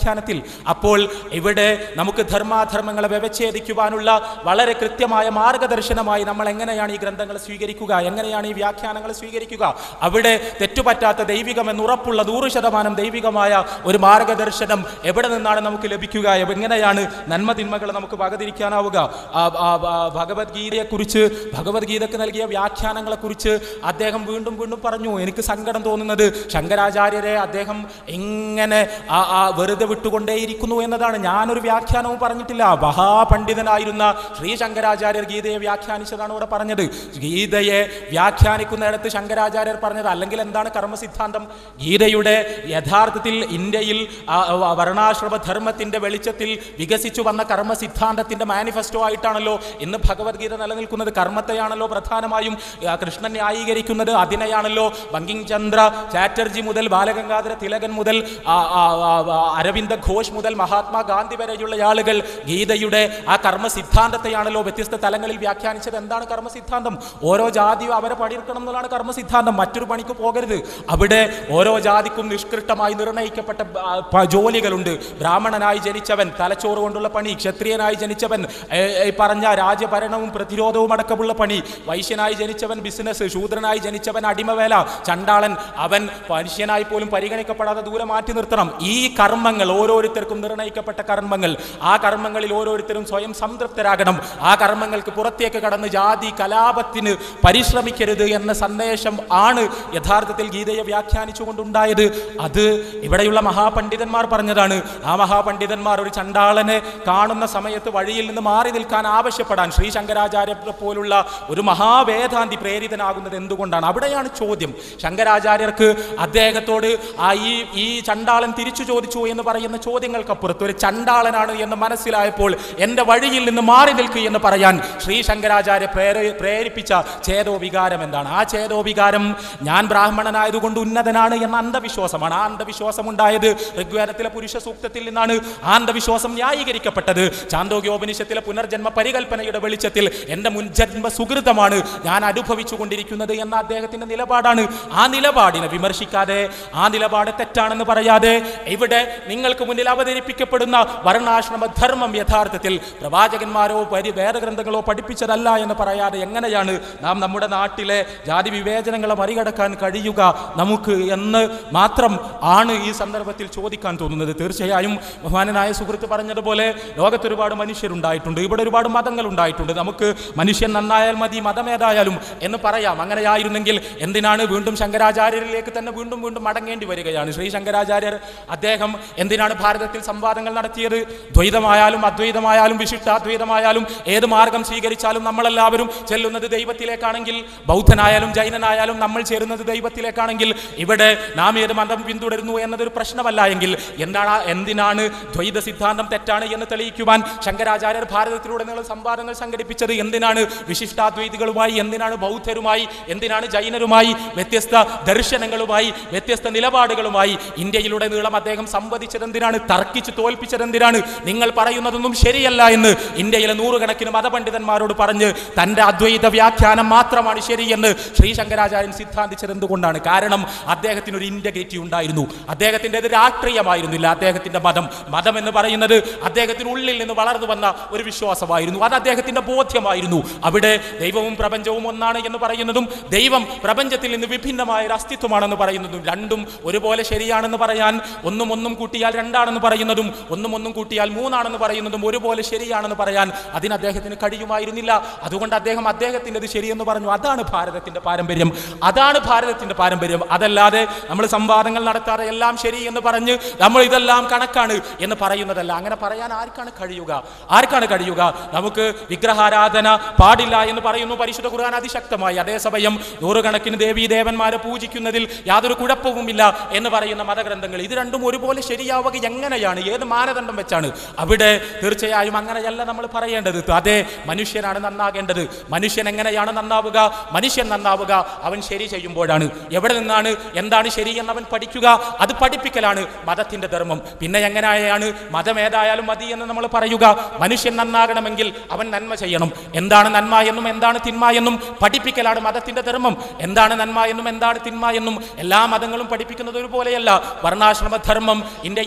വ്യാഖ്യാനത്തിൽ അപ്പോൾ ഇവിടെ നമുക്ക് ധർമാധർമ്മങ്ങളെ വ്യവച്ഛേദിക്കുവാനുള്ള വളരെ കൃത്യമായ മാർഗദർശനമായി നമ്മൾ എങ്ങനെയാണ് ഈ ഗ്രന്ഥങ്ങൾ സ്വീകരിക്കുക എങ്ങനെയാണ് ഈ വ്യാഖ്യാനങ്ങൾ സ്വീകരിക്കുക അവിടെ തെറ്റുപറ്റാത്ത ദൈവികം എന്ന് ഉറപ്പുള്ള നൂറ് ശതമാനം ദൈവികമായ ഒരു മാർഗദർശനം എവിടെ നിന്നാണ് നമുക്ക് ലഭിക്കുക എങ്ങനെയാണ് നന്മ തിന്മകൾ നമുക്ക് വകതിരിക്കാനാവുക ആ, ആ, ആ, ഭഗവത്ഗീതയെക്കുറിച്ച് ഭഗവത്ഗീതക്ക് നൽകിയ വ്യാഖ്യാനങ്ങളെക്കുറിച്ച് അദ്ദേഹം വീണ്ടും വീണ്ടും പറഞ്ഞു എനിക്ക് സങ്കടം തോന്നുന്നത് ശങ്കരാചാര്യരെ അദ്ദേഹം ഇങ്ങനെ ആ ആ വെറുതെ വിട്ടുകൊണ്ടേയിരിക്കുന്നു എന്നതാണ് ഞാനൊരു വ്യാഖ്യാനവും പറഞ്ഞിട്ടില്ല മഹാപണ്ഡിതനായിരുന്ന ശ്രീ ശങ്കരാചാര്യർ ഗീതയെ വ്യാഖ്യാനിച്ചതാണ് ഇവിടെ പറഞ്ഞത് ഗീതയെ വ്യാഖ്യാനിക്കുന്നിടത്ത് ശങ്കരാചാര്യർ പറഞ്ഞത് അല്ലെങ്കിൽ എന്താണ് കർമ്മസിദ്ധാന്തം ഗീതയുടെ യഥാർത്ഥത്തിൽ ഇന്ത്യയിൽ ആ, ആ, വർണ്ണാശ്രമ ധർമ്മത്തിന്റെ വെളിച്ചത്തിൽ വികസിച്ചു വന്ന കർമ്മസിദ്ധാന്തത്തിന്റെ മാനിഫെസ്റ്റോ ആയിട്ടാണല്ലോ ഇന്ന് ഭഗവത്ഗീത നിലനിൽക്കുന്നത് കർമ്മത്തെയാണല്ലോ പ്രധാനമായും ആ, കൃഷ്ണൻ ന്യായീകരിക്കുന്നത് അതിനെയാണല്ലോ ബങ്കിങ് ചന്ദ്ര ചാറ്റർജി മുതൽ ബാലഗംഗാധര തിലകൻ മുതൽ ആ, ആ, ആ, ആ, അരവിന്ദ ഘോഷ് മുതൽ മഹാത്മാഗാന്ധി വരെയുള്ള ആളുകൾ ഗീതയുടെ ആ കർമ്മ സിദ്ധാന്തത്തെയാണല്ലോ വ്യത്യസ്ത തലങ്ങളിൽ വ്യാഖ്യാനിച്ചത് എന്താണ് കർമ്മ സിദ്ധാന്തം ഓരോ ജാതിയും അവരെ പണിയെടുക്കണം എന്നുള്ളതാണ് കർമ്മ സിദ്ധാന്തം മറ്റൊരു പണിക്ക് പോകരുത് അവിടെ ഓരോ ജാതിക്കും നിഷ്കൃഷ്ടമായി നിർണയിക്കപ്പെട്ട ആ, പ- ജോലികളുണ്ട് ബ്രാഹ്മണനായി ജനിച്ചവൻ തലച്ചോറ് കൊണ്ടുള്ള പണി ക്ഷത്രിയനായി ജനിച്ചവൻ ഏ, ഏ, പറഞ്ഞ രാജ്യഭരണവും പ്രതിരോധവും അടക്കമുള്ള പണി വൈശ്യനായി ജനിച്ചവൻ ബിസിനസ് ശൂദ്രനായി ജനിച്ചവൻ അടിമവേല ചണ്ടാളൻ അവൻ മനുഷ്യനായി പോലും പരിഗണിക്കപ്പെടാതെ ദൂരെ മാറ്റി നിർത്തണം ഈ കർമ്മങ്ങൾ ഓരോരുത്തർക്കും നിർണയിക്കപ്പെട്ട കർമ്മങ്ങൾ ആ കർമ്മങ്ങളിൽ ഓരോരുത്തരും സ്വയം സംതൃപ്തരാകണം ആ കർമ്മങ്ങൾക്ക് പുറത്തേക്ക് കടന്ന് ജാതി കലാപത്തിന് പരിശ്രമിക്കരുത് എന്ന സന്ദേശം ആണ് യഥാർത്ഥത്തിൽ ഗീതയെ വ്യാഖ്യാനിച്ചുകൊണ്ടുണ്ടായത് അത് ഇവിടെയുള്ള മഹാപണ്ഡിതന്മാർ പറഞ്ഞതാണ് ആ മഹാപണ്ഡിതന്മാർ ഒരു ചണ്ടാളനെ കാണുന്ന സമയത്ത് വഴിയിൽ നിന്ന് മാറി നിൽക്കാൻ ആവശ്യപ്പെടാൻ ശ്രീ ശങ്കരാചാര്യ പോലുള്ള ഒരു മഹാവേദാന്തി പ്രേരിതനാകുന്നത് എന്തുകൊണ്ടാണ് അവിടെയാണ് ചോദ്യം ശങ്കരാചാര്യർക്ക് അദ്ദേഹത്തോട് ആ ഈ ഈ ചണ്ടാളൻ തിരിച്ചു ചോദിച്ചു എന്ന് പറയുന്ന ചോദ്യങ്ങൾക്കപ്പുറത്ത് ഒരു ചണ്ടാളനാണ് എന്ന് മനസ്സിലായപ്പോൾ എൻ്റെ വഴിയിൽ നിന്ന് മാറി നിൽക്കുക എന്ന് പറയാൻ ശ്രീ ശങ്കരാചാര്യ പ്രേര പ്രേരിപ്പിച്ച ചേതോവികാരം എന്താണ് ആ ചേതോവികാരം ഞാൻ ബ്രാഹ്മണനായതുകൊണ്ട് ഉന്നതനാണ് എന്ന അന്ധവിശ്വാസമാണ് ആ അന്ധവിശ്വാസം ഉണ്ടായത് ഋഗ്വേദത്തിലെ പുരുഷ സൂക്തത്തിൽ നിന്നാണ് ആ അന്ധവിശ്വാസം ന്യായീകരിക്കപ്പെട്ടത് ചാന്തോഗ്യോപനിഷത്തിലെ പുനർജന്മ പരികൽപ്പനയുടെ വെളിച്ചത്തിൽ എൻ്റെ മുൻജന്മ സുഹൃതമാണ് ഞാൻ അനുഭവിച്ചു കൊണ്ടിരിക്കുന്നത് എന്ന അദ്ദേഹത്തിന്റെ നിലപാടാണ് ആ നിലപാടിനെ വിമർശിക്കാതെ ആ നിലപാട് തെറ്റാണെന്ന് പറയാതെ ഇവിടെ നിങ്ങൾക്ക് മുന്നിൽ അവതരിപ്പിക്കപ്പെടുന്ന വർണ്ണാശ്രമ ധർമ്മം യഥാർത്ഥത്തിൽ പ്രവാചകന്മാരോ പരി വേദഗ്രന്ഥങ്ങളോ പഠിപ്പിച്ചതല്ല എന്ന് പറയാതെ എങ്ങനെയാണ് നാം നമ്മുടെ നാട്ടിലെ ജാതി വിവേചനങ്ങളെ മറികടക്കാൻ കഴിയുക നമുക്ക് എന്ന് മാത്രം ആണ് ഈ സന്ദർഭത്തിൽ ചോദിക്കാൻ തോന്നുന്നത് തീർച്ചയായും ബഹുമാനനായ സുഹൃത്ത് പറഞ്ഞതുപോലെ ലോകത്ത് ഒരുപാട് മനുഷ്യരുണ്ടായിട്ടുണ്ട് ഇവിടെ ഒരുപാട് മതങ്ങൾ ഉണ്ടായിട്ടുണ്ട് നമുക്ക് മനുഷ്യൻ നന്നായാൽ മതി മതമേതായാലും എന്ന് പറയാം അങ്ങനെയായിരുന്നെങ്കിൽ എന്തിനാണ് വീണ്ടും ശങ്കരാചാര്യരിലേക്ക് തന്നെ വീണ്ടും വീണ്ടും മടങ്ങേണ്ടി വരികയാണ് ശ്രീ ശങ്കരാചാര്യർ അദ്ദേഹം എന്തിനാണ് ഭാരതത്തിൽ സംവാദങ്ങൾ നടത്തിയത് ദ്വൈതമായാലും അദ്വൈതമായാലും വിശിഷ്ടാദ്വൈതമായാലും ഏത് മാർഗം സ്വീകരിച്ചാലും നമ്മളെല്ലാവരും ചെല്ലുന്നത് ദൈവത്തിലേക്കാണെങ്കിൽ ബൗദ്ധനായാലും ജൈനനായാലും നമ്മൾ ചേരുന്നത് ദൈവത്തിലേക്കാണെങ്കിൽ ഇവിടെ നാം ഏത് മതം പിന്തുടരുന്നു എന്നതൊരു പ്രശ്നമല്ല എങ്കിൽ എന്താണ് ആ- എന്തിനാണ് ദ്വൈത സിദ്ധാന്തം തെറ്റാണ് എന്ന് തെളിയിക്കുവാൻ ശങ്കരാചാര്യർ ഭാരതത്തിലുടനീളം സംവാദങ്ങൾ സംഘടിപ്പിച്ചത് എന്തിനാണ് വിശിഷ്ടാദ്വൈതികളുമായി എന്തിനാണ് ബൗദ്ധരുമായി എന്തിനാണ് ജൈനരുമായി വ്യത്യസ്ത ദർശനങ്ങളുമായി വ്യത്യസ്ത നിലപാടുകളുമായി ഇന്ത്യയിലുടനീളം അദ്ദേഹം സംവദിച്ചത് എന്തിനാണ് തർക്കിച്ച് തോൽപ്പിച്ചത് എന്തിനാണ് നിങ്ങൾ പറയുന്നതൊന്നും ശരിയല്ല എന്ന് ഇന്ത്യയിലെ നൂറുകണക്കിന് മതപണ്ഡിതന്മാരോട് പറഞ്ഞ് തന്റെ അദ്വൈത വ്യാഖ്യാനം മാത്രമാണ് ശരിയെന്ന് ശ്രീ ശങ്കരാചാര്യൻ സിദ്ധാന്തിച്ചത് എന്തുകൊണ്ടാണ് കാരണം അദ്ദേഹത്തിന് ഒരു ഇന്റഗ്രിറ്റി ഉണ്ടായിരുന്നു അദ്ദേഹത്തിന്റെ രാഷ്ട്രീയമായിരുന്നില്ല അദ്ദേഹത്തിന്റെ മതം മതം എന്ന് പറയുന്നത് അദ്ദേഹത്തിന് ഉള്ളിൽ നിന്ന് വളർന്നു വന്ന ഒരു വിശ്വാസമായിരുന്നു അത് അദ്ദേഹത്തിന്റെ ബോധ്യമായിരുന്നു അവിടെ ദൈവവും പ്രപഞ്ചവും ഒന്നാണ് എന്ന് പറയുന്നതും ദൈവം പ്രപഞ്ചത്തിൽ നിന്ന് വിഭിന്നമായ ഒരു അസ്തിത്വമാണെന്ന് പറയുന്നതും രണ്ടും ഒരുപോലെ ശരിയാണെന്ന് പറയാൻ ഒന്നും ഒന്നും കൂട്ടിയാൽ രണ്ടാണെന്ന് പറയുന്നതും ഒന്നും ഒന്നും കൂട്ടിയാൽ മൂന്നാണെന്ന് പറയുന്നതും ഒരുപോലെ ശരിയാണെന്ന് പറയാൻ അതിന് അദ്ദേഹത്തിന് കഴിയുമായിരുന്നില്ല അതുകൊണ്ട് അദ്ദേഹം അദ്ദേഹത്തിൻ്റെത് ശരിയെന്ന് പറഞ്ഞു അതാണ് ഭാരതത്തിന്റെ പാരമ്പര്യം അതാണ് ഭാരതത്തിന്റെ പാരമ്പര്യം അതല്ലാതെ നമ്മൾ സംവാദങ്ങൾ നടത്താതെ എല്ലാം ശരി എന്ന് പറഞ്ഞ് നമ്മൾ ഇതെല്ലാം കണക്കാണ് എന്ന് പറയുന്നതല്ല അങ്ങനെ പറയാൻ ആർക്കാണ് കഴിയുക ആർക്കാണ് കഴിയുക നമുക്ക് വിഗ്രഹാരാധന പാടില്ല എന്ന് പറയുന്നു പരിശുദ്ധ ഖുർആൻ അതിശക്തമായി അതേസമയം നൂറുകണക്കിന് ദേവീ ദേവന്മാരെ പൂജിക്കുന്നതിൽ യാതൊരു കുഴപ്പവുമില്ല എന്ന് പറയുന്ന മതഗ്രന്ഥങ്ങൾ ഇത് രണ്ടും ഒരുപോലെ ശരിയാവുക എങ്ങനെയാണ് ഏത് മാനദണ്ഡം വെച്ചാണ് അവിടെ തീർച്ചയായും അങ്ങനെയല്ല നമ്മൾ പറയേണ്ടത് അതെ മനുഷ്യനാണ് നന്നാകേണ്ടത് മനുഷ്യൻ എങ്ങനെയാണ് നന്നാവുക മനുഷ്യൻ നന്നാവുക അവൻ ശരി ചെയ്യുമ്പോഴാണ് എവിടെ നിന്നാണ് എന്താണ് ശരി എന്ന് അവൻ പഠിക്കുക അത് പഠിപ്പിക്കലാണ് മതത്തിന്റെ ധർമ്മം പിന്നെ എങ്ങനെയാണ് മതം ഏതായാലും മതി എന്ന് നമ്മൾ പറയുക മനുഷ്യൻ നന്നാകണമെങ്കിൽ അവൻ നന്മ ചെയ്യണം എന്താണ് നന്മ എന്നും എന്താണ് തിന്മ എന്നും പഠിപ്പിക്കലാണ് മതത്തിന്റെ ധർമ്മം എന്താണ് നന്മ എന്നും എന്താണ് തിന്മ എന്നും എല്ലാ മതങ്ങളും പഠിപ്പിക്കുന്നത് ഒരുപോലെയല്ല വർണ്ണാശ്രമ ധർമ്മം ഇന്ത്യയിൽ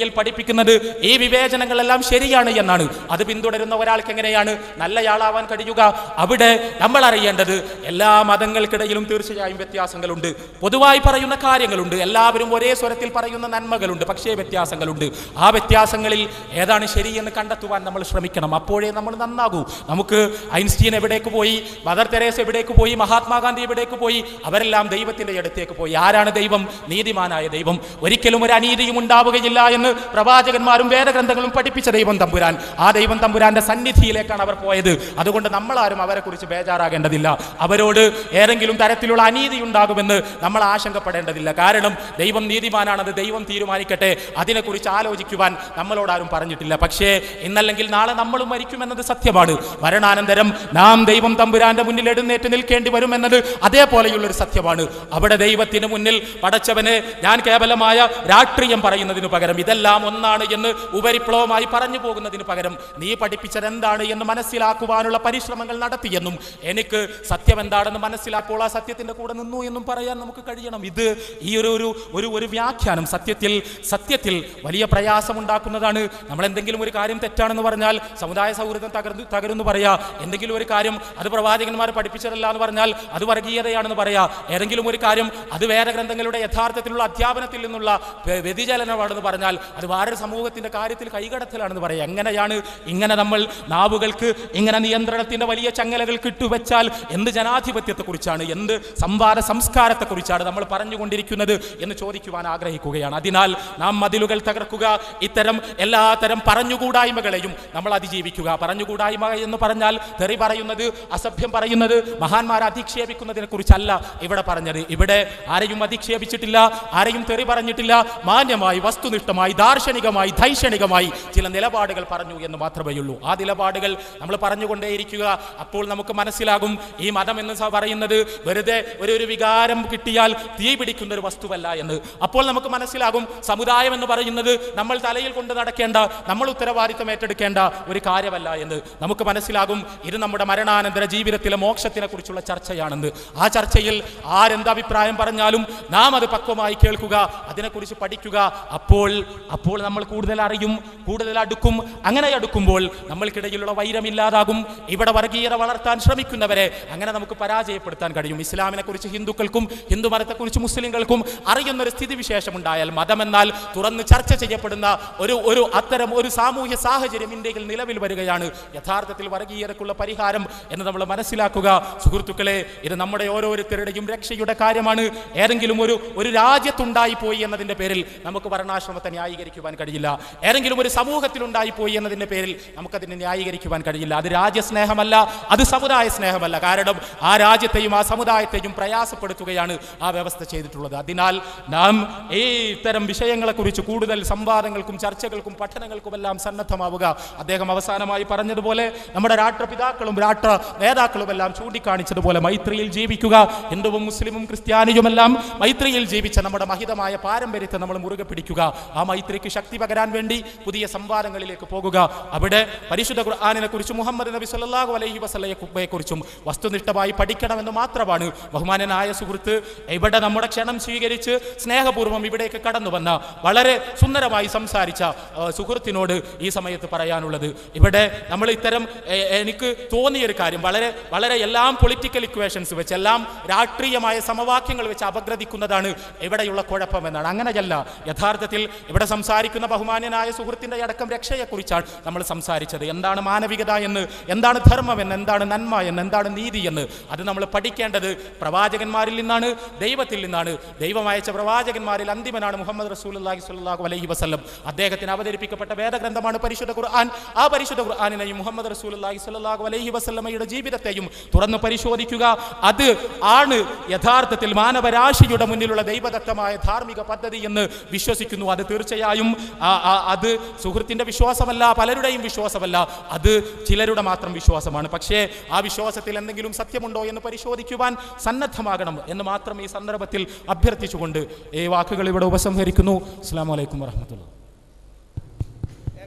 ദീനിൽ പഠിപ്പിക്കുന്നത് ഈ വിവേചനങ്ങളെല്ലാം ശരിയാണ് എന്നാണ് അത് പിന്തുടരുന്ന ഒരാൾക്ക് എങ്ങനെയാണ് നല്ലയാളാവാൻ കഴിയുക അവിടെ നമ്മൾ അറിയേണ്ടത് എല്ലാ മതങ്ങൾക്കിടയിലും തീർച്ചയായും വ്യത്യാസങ്ങളുണ്ട് പൊതുവായി പറയുന്ന കാര്യങ്ങളുണ്ട് എല്ലാവരും ഒരേ സ്വരത്തിൽ പറയുന്ന നന്മകളുണ്ട് പക്ഷേ വ്യത്യാസങ്ങളുണ്ട് ആ വ്യത്യാസങ്ങളിൽ ഏതാണ് ശരിയെന്ന് കണ്ടെത്തുവാൻ നമ്മൾ ശ്രമിക്കണം അപ്പോഴേ നമ്മൾ നന്നാകൂ നമുക്ക് ഐൻസ്റ്റീൻ എവിടേക്ക് പോയി മദർ തെരേസ് എവിടേക്ക് പോയി മഹാത്മാഗാന്ധി എവിടേക്ക് പോയി അവരെല്ലാം ദൈവത്തിന്റെ അടുത്തേക്ക് പോയി ആരാണ് ദൈവം നീതിമാനായ ദൈവം ഒരിക്കലും ഒരു അനീതിയും ഉണ്ടാവുകയില്ല എന്ന് പ്രവാചകന്മാരും വേദഗ്രന്ഥങ്ങളും പഠിപ്പിച്ച ദൈവം തമ്പുരാൻ ആ ദൈവം തമ്പുരാന്റെ സന്നിധിയിലേക്കാണ് അവർ പോയത് അതുകൊണ്ട് നമ്മളാരും അവരെ കുറിച്ച് ബേജാറാകേണ്ടതില്ല അവരോട് ഏതെങ്കിലും തരത്തിലുള്ള അനീതി ഉണ്ടാകുമെന്ന് നമ്മൾ ആശങ്കപ്പെടേണ്ടതില്ല കാരണം ദൈവം നീതിമാനാണത് ദൈവം തീരുമാനിക്കട്ടെ അതിനെക്കുറിച്ച് ആലോചിക്കുവാൻ നമ്മളോടാരും പറഞ്ഞിട്ടില്ല പക്ഷേ ഇന്നല്ലെങ്കിൽ നാളെ നമ്മളും മരിക്കുമെന്നത് സത്യമാണ് മരണാനന്തരം നാം ദൈവം തമ്പുരാന്റെ മുന്നിൽ എഴുന്നേറ്റ് നിൽക്കേണ്ടി വരുമെന്നത് അതേപോലെയുള്ളൊരു സത്യമാണ് അവിടെ ദൈവത്തിന് മുന്നിൽ പടച്ചവന് ഞാൻ കേവലമായ രാഷ്ട്രീയം പറയുന്നതിന് പകരം ഇതെല്ലാം ഒന്നാണ് എന്ന് ഉപരിപ്ലവമായി പറഞ്ഞു പോകുന്നതിന് പകരം നീ പഠിപ്പിച്ചത് എന്താണ് എന്ന് മനസ്സിലാക്കുവാനുള്ള പരിശ്രമങ്ങൾ നടത്തിയെന്നും എനിക്ക് സത്യം എന്താണെന്ന് മനസ്സിലാക്കുമ്പോൾ ആ സത്യത്തിന്റെ കൂടെ നിന്നു എന്നും പറയാൻ നമുക്ക് കഴിയണം ഇത് ഈ ഒരു ഒരു ഒരു ഒരു വ്യാഖ്യാനം സത്യത്തിൽ സത്യത്തിൽ വലിയ പ്രയാസമുണ്ടാക്കുന്നതാണ് നമ്മൾ എന്തെങ്കിലും ഒരു കാര്യം തെറ്റാണെന്ന് പറഞ്ഞാൽ സമുദായ സൗഹൃദം തകർന്നു തകരുന്നു പറയാ എന്തെങ്കിലും ഒരു കാര്യം അത് പ്രവാചകന്മാർ പഠിപ്പിച്ചതല്ല എന്ന് പറഞ്ഞാൽ അത് വർഗീയതയാണെന്ന് പറയാ ഏതെങ്കിലും ഒരു കാര്യം അത് വേദഗ്രന്ഥങ്ങളുടെ യഥാർത്ഥത്തിലുള്ള അധ്യാപനത്തിൽ നിന്നുള്ള വ്യ- വ്യതിചലനമാണെന്ന് പറഞ്ഞാൽ അത് വേറൊരു സമൂഹത്തിന്റെ കാര്യത്തിൽ കൈകടത്തലാണെന്ന് പറയാം എങ്ങനെയാണ് ഇങ്ങനെ നമ്മൾ നാവുകൾക്ക് ഇങ്ങനെ നിയന്ത്രണത്തിന്റെ വലിയ ചങ്ങലകൾ കിട്ടുവെച്ചാൽ എന്ത് ജനാധിപത്യത്തെക്കുറിച്ചാണ് എന്ത് സംവാദ സംസ്കാരത്തെക്കുറിച്ചാണ് നമ്മൾ പറഞ്ഞുകൊണ്ടിരിക്കുന്നത് എന്ന് ചോദിക്കുവാൻ ആഗ്രഹിക്കുകയാണ് അതിനാൽ നാം മതിലുകൾ തകർക്കുക ഇത്തരം എല്ലാ തരം പറഞ്ഞുകൂടായ്മകളെയും നമ്മൾ അതിജീവിക്കുക പറഞ്ഞുകൂടായ്മ എന്ന് പറഞ്ഞാൽ തെറി പറയുന്നത് അസഭ്യം പറയുന്നത് മഹാന്മാരെ അധിക്ഷേപിക്കുന്നതിനെ കുറിച്ചല്ല ഇവിടെ പറഞ്ഞത് ഇവിടെ ആരെയും അധിക്ഷേപിച്ചിട്ടില്ല ആരെയും തെറി പറഞ്ഞിട്ടില്ല മാന്യമായി വസ്തുനിഷ്ഠമായി ദാർശനികമായി ധൈഷണികമായി ചില നിലപാടുകൾ പറഞ്ഞു എന്ന് മാത്രമേ ഉള്ളൂ ആ നിലപാടുകൾ നമ്മൾ പറഞ്ഞുകൊണ്ടേയിരിക്കുക അപ്പോൾ നമുക്ക് മനസ്സിലാകും ഈ മതം എന്ന് സ- പറയുന്നത് വെറുതെ ഒരു ഒരു വികാരം കിട്ടിയാൽ തീ പിടിക്കുന്ന ഒരു വസ്തുവല്ല എന്ന് അപ്പോൾ നമുക്ക് മനസ്സിലാകും സമുദായം എന്ന് പറയുന്നത് നമ്മൾ തലയിൽ കൊണ്ട് നടക്കേണ്ട നമ്മൾ ഉത്തരവാദിത്തം ഏറ്റെടുക്കേണ്ട ഒരു കാര്യമല്ല എന്ന് നമുക്ക് മനസ്സിലാകും ഇത് നമ്മുടെ മരണാനന്തര ജീവിതത്തിലെ മോക്ഷത്തിനെ കുറിച്ചുള്ള ചർച്ചയാണെന്ന് ആ ചർച്ചയിൽ ആരെന്ത് അഭിപ്രായം പറഞ്ഞാലും നാം അത് പക്വമായി കേൾക്കുക അതിനെക്കുറിച്ച് പഠിക്കുക അപ്പോൾ അപ്പോൾ നമ്മൾ കൂടുതൽ അറിയും കൂടുതൽ അടുക്കും അങ്ങനെ അടുക്കുമ്പോൾ നമ്മൾക്കിടയിലുള്ള വൈരമില്ലാതാകും ഇവിടെ വർഗീയത വളർത്താൻ ശ്രമിക്കുന്നവരെ അങ്ങനെ നമുക്ക് പരാജയപ്പെടുത്താൻ കഴിയും ഇസ്ലാമിനെ കുറിച്ച് ഹിന്ദുക്കൾക്കും ഹിന്ദു മതത്തെക്കുറിച്ച് മുസ്ലിങ്ങൾക്കും അറിയുന്ന ഒരു സ്ഥിതിവിശേഷം ഉണ്ടായാൽ മതമെന്നാൽ തുറന്ന് ചർച്ച ചെയ്യപ്പെടുന്ന ഒരു ഒരു അത്തരം ഒരു സാമൂഹ്യ സാഹചര്യം ഇന്ത്യയിൽ നിലവിൽ വരികയാണ് യഥാർത്ഥത്തിൽ വർഗീയതക്കുള്ള പരിഹാരം എന്ന് നമ്മൾ മനസ്സിലാക്കുക സുഹൃത്തുക്കളെ ഇത് നമ്മുടെ ഓരോരുത്തരുടെയും രക്ഷയുടെ കാര്യമാണ് ഏതെങ്കിലും ഒരു ഒരു രാജ്യത്തുണ്ടായി പോയി എന്നതിന്റെ പേരിൽ നമുക്ക് വർണ്ണാശ്രമത്തെ ന്യായീകരിക്കുവാൻ കഴിയില്ല ഏതെങ്കിലും ഒരു സമൂഹത്തിൽ ഉണ്ടായി പോയി എന്നതിന്റെ പേരിൽ നമുക്കതിനെ ന്യായീകരിക്കുവാൻ കഴിയില്ല അത് രാജ്യസ്നേഹമല്ല അത് സമുദായ സ്നേഹമല്ല കാരണം ആ രാജ്യത്തെയും ആ സമുദായത്തെയും പ്രയാസപ്പെടുത്തുകയാണ് ആ വ്യവസ്ഥ ചെയ്തിട്ടുള്ളത് അതിനാൽ നാം ഈ ഇത്തരം വിഷയങ്ങളെക്കുറിച്ച് കൂടുതൽ സംവാദങ്ങൾക്കും ചർച്ചകൾക്കും പഠനങ്ങൾക്കുമെല്ലാം സന്നദ്ധമാവുക അദ്ദേഹം അവസാനമായി പറഞ്ഞതുപോലെ നമ്മുടെ രാഷ്ട്രപിതാക്കളും രാഷ്ട്ര നേതാക്കളും എല്ലാം ചൂണ്ടിക്കാണിച്ചതുപോലെ മൈത്രിയിൽ ജീവിക്കുക ഹിന്ദുവും മുസ്ലിമും ക്രിസ്ത്യാനിയുമെല്ലാം മൈത്രിയിൽ ജീവിച്ച നമ്മുടെ മഹിതമായ പാരമ്പര്യത്തെ നമ്മൾ മുറുകെ പിടിക്കുക ആ മൈത്രിക്ക് ശക്തി പകരാൻ വേണ്ടി പുതിയ സംവാദങ്ങളിലേക്ക് പോകുക അവിടെ പരിശുദ്ധ ഖുർആാനിനെ കുറിച്ചും മുഹമ്മദ് നബി സല്ലല്ലാഹു അലൈഹി വസല്ലയെ കുറിച്ചും വസ്തുനിഷ്ഠമായി പഠിക്കണമെന്ന് മാത്രമാണ് ബഹുമാനനായ സുഹൃത്ത് ഇവിടെ നമ്മുടെ ക്ഷണം സ്വീകരിച്ച് സ്നേഹപൂർവ്വം ഇവിടേക്ക് കടന്നു വന്ന വളരെ സുന്ദരമായി സംസാരിച്ച ആ, സുഹൃത്തിനോട് ഈ സമയത്ത് പറയാനുള്ളത് ഇവിടെ നമ്മൾ ഇത്തരം എ, എനിക്ക് തോന്നിയൊരു കാര്യം വളരെ വളരെ എല്ലാം പൊളിറ്റിക്കൽ ഇക്വേഷൻസ് വെച്ച് എല്ലാം രാഷ്ട്രീയമായ സമവാക്യങ്ങൾ വെച്ച് അപഗ്രഥിക്കുന്നതാണ് ഇവിടെയുള്ള കുഴപ്പമെന്നാണ് അങ്ങനെയല്ല യഥാർത്ഥത്തിൽ ഇവിടെ സംസാരിക്കുന്ന ബഹുമാന്യനായ സുഹൃത്തിന്റെ അടക്കം രക്ഷയെക്കുറിച്ചാണ് നമ്മൾ സംസാരിച്ചത് എന്താണ് മാനവികത എന്ന് എന്താണ് ധർമ്മം എന്ന് എന്താണ് നന്മ എന്ന് എന്താണ് നീതി എന്ന് അത് നമ്മൾ പഠിക്കേണ്ടത് പ്രവാചകന്മാരിൽ നിന്നാണ് ദൈവത്തിൽ നിന്നാണ് ദൈവം അയച്ച പ്രവാചകന്മാരിൽ അന്തിമനാണ് മുഹമ്മദ് റസൂലുള്ളാഹി സ്വല്ലല്ലാഹു അലൈഹി വസല്ലം അദ്ദേഹത്തിന് അവതരിപ്പിക്കപ്പെട്ട വേദഗ്രന്ഥമാണ് പരിശുദ്ധ ഖുർആൻ ആ പരിശുദ്ധ ഖുർആനിനെയും മുഹമ്മദ് റസൂലുള്ളാഹി സ്വല്ലല്ലാഹു അലൈഹി വസല്ലമയുടെ ജീവിതത്തെയും തുറന്ന് പരിശോധിക്കുക അത് ആണ് യഥാർത്ഥത്തിൽ മാനവരാശിയുടെ മുന്നിലുള്ള ദൈവദത്തമായ ധാർമ്മിക പദ്ധതി എന്ന് വിശ്വസിക്കുന്നു അത് തീർച്ചയായും ആ- ആ- അത് സുഹൃത്തിന്റെ വിശ്വാസമല്ല പലരുടെയും വിശ്വാസമല്ല അത് ചിലരുടെ മാത്രം വിശ്വാസമാണ് പക്ഷേ ആ വിശ്വാസത്തിൽ എന്തെങ്കിലും സത്യമുണ്ടോ എന്ന് പരിശോധിക്കുവാൻ സന്നദ്ധമാകണം എന്ന് മാത്രം ഈ സന്ദർഭത്തിൽ അഭ്യർത്ഥിച്ചുകൊണ്ട് ഈ വാക്കുകൾ ഇവിടെ ഉപസംഹരിക്കുന്നു അസ്സാം വലൈക്കും വറഹമത്തുള്ള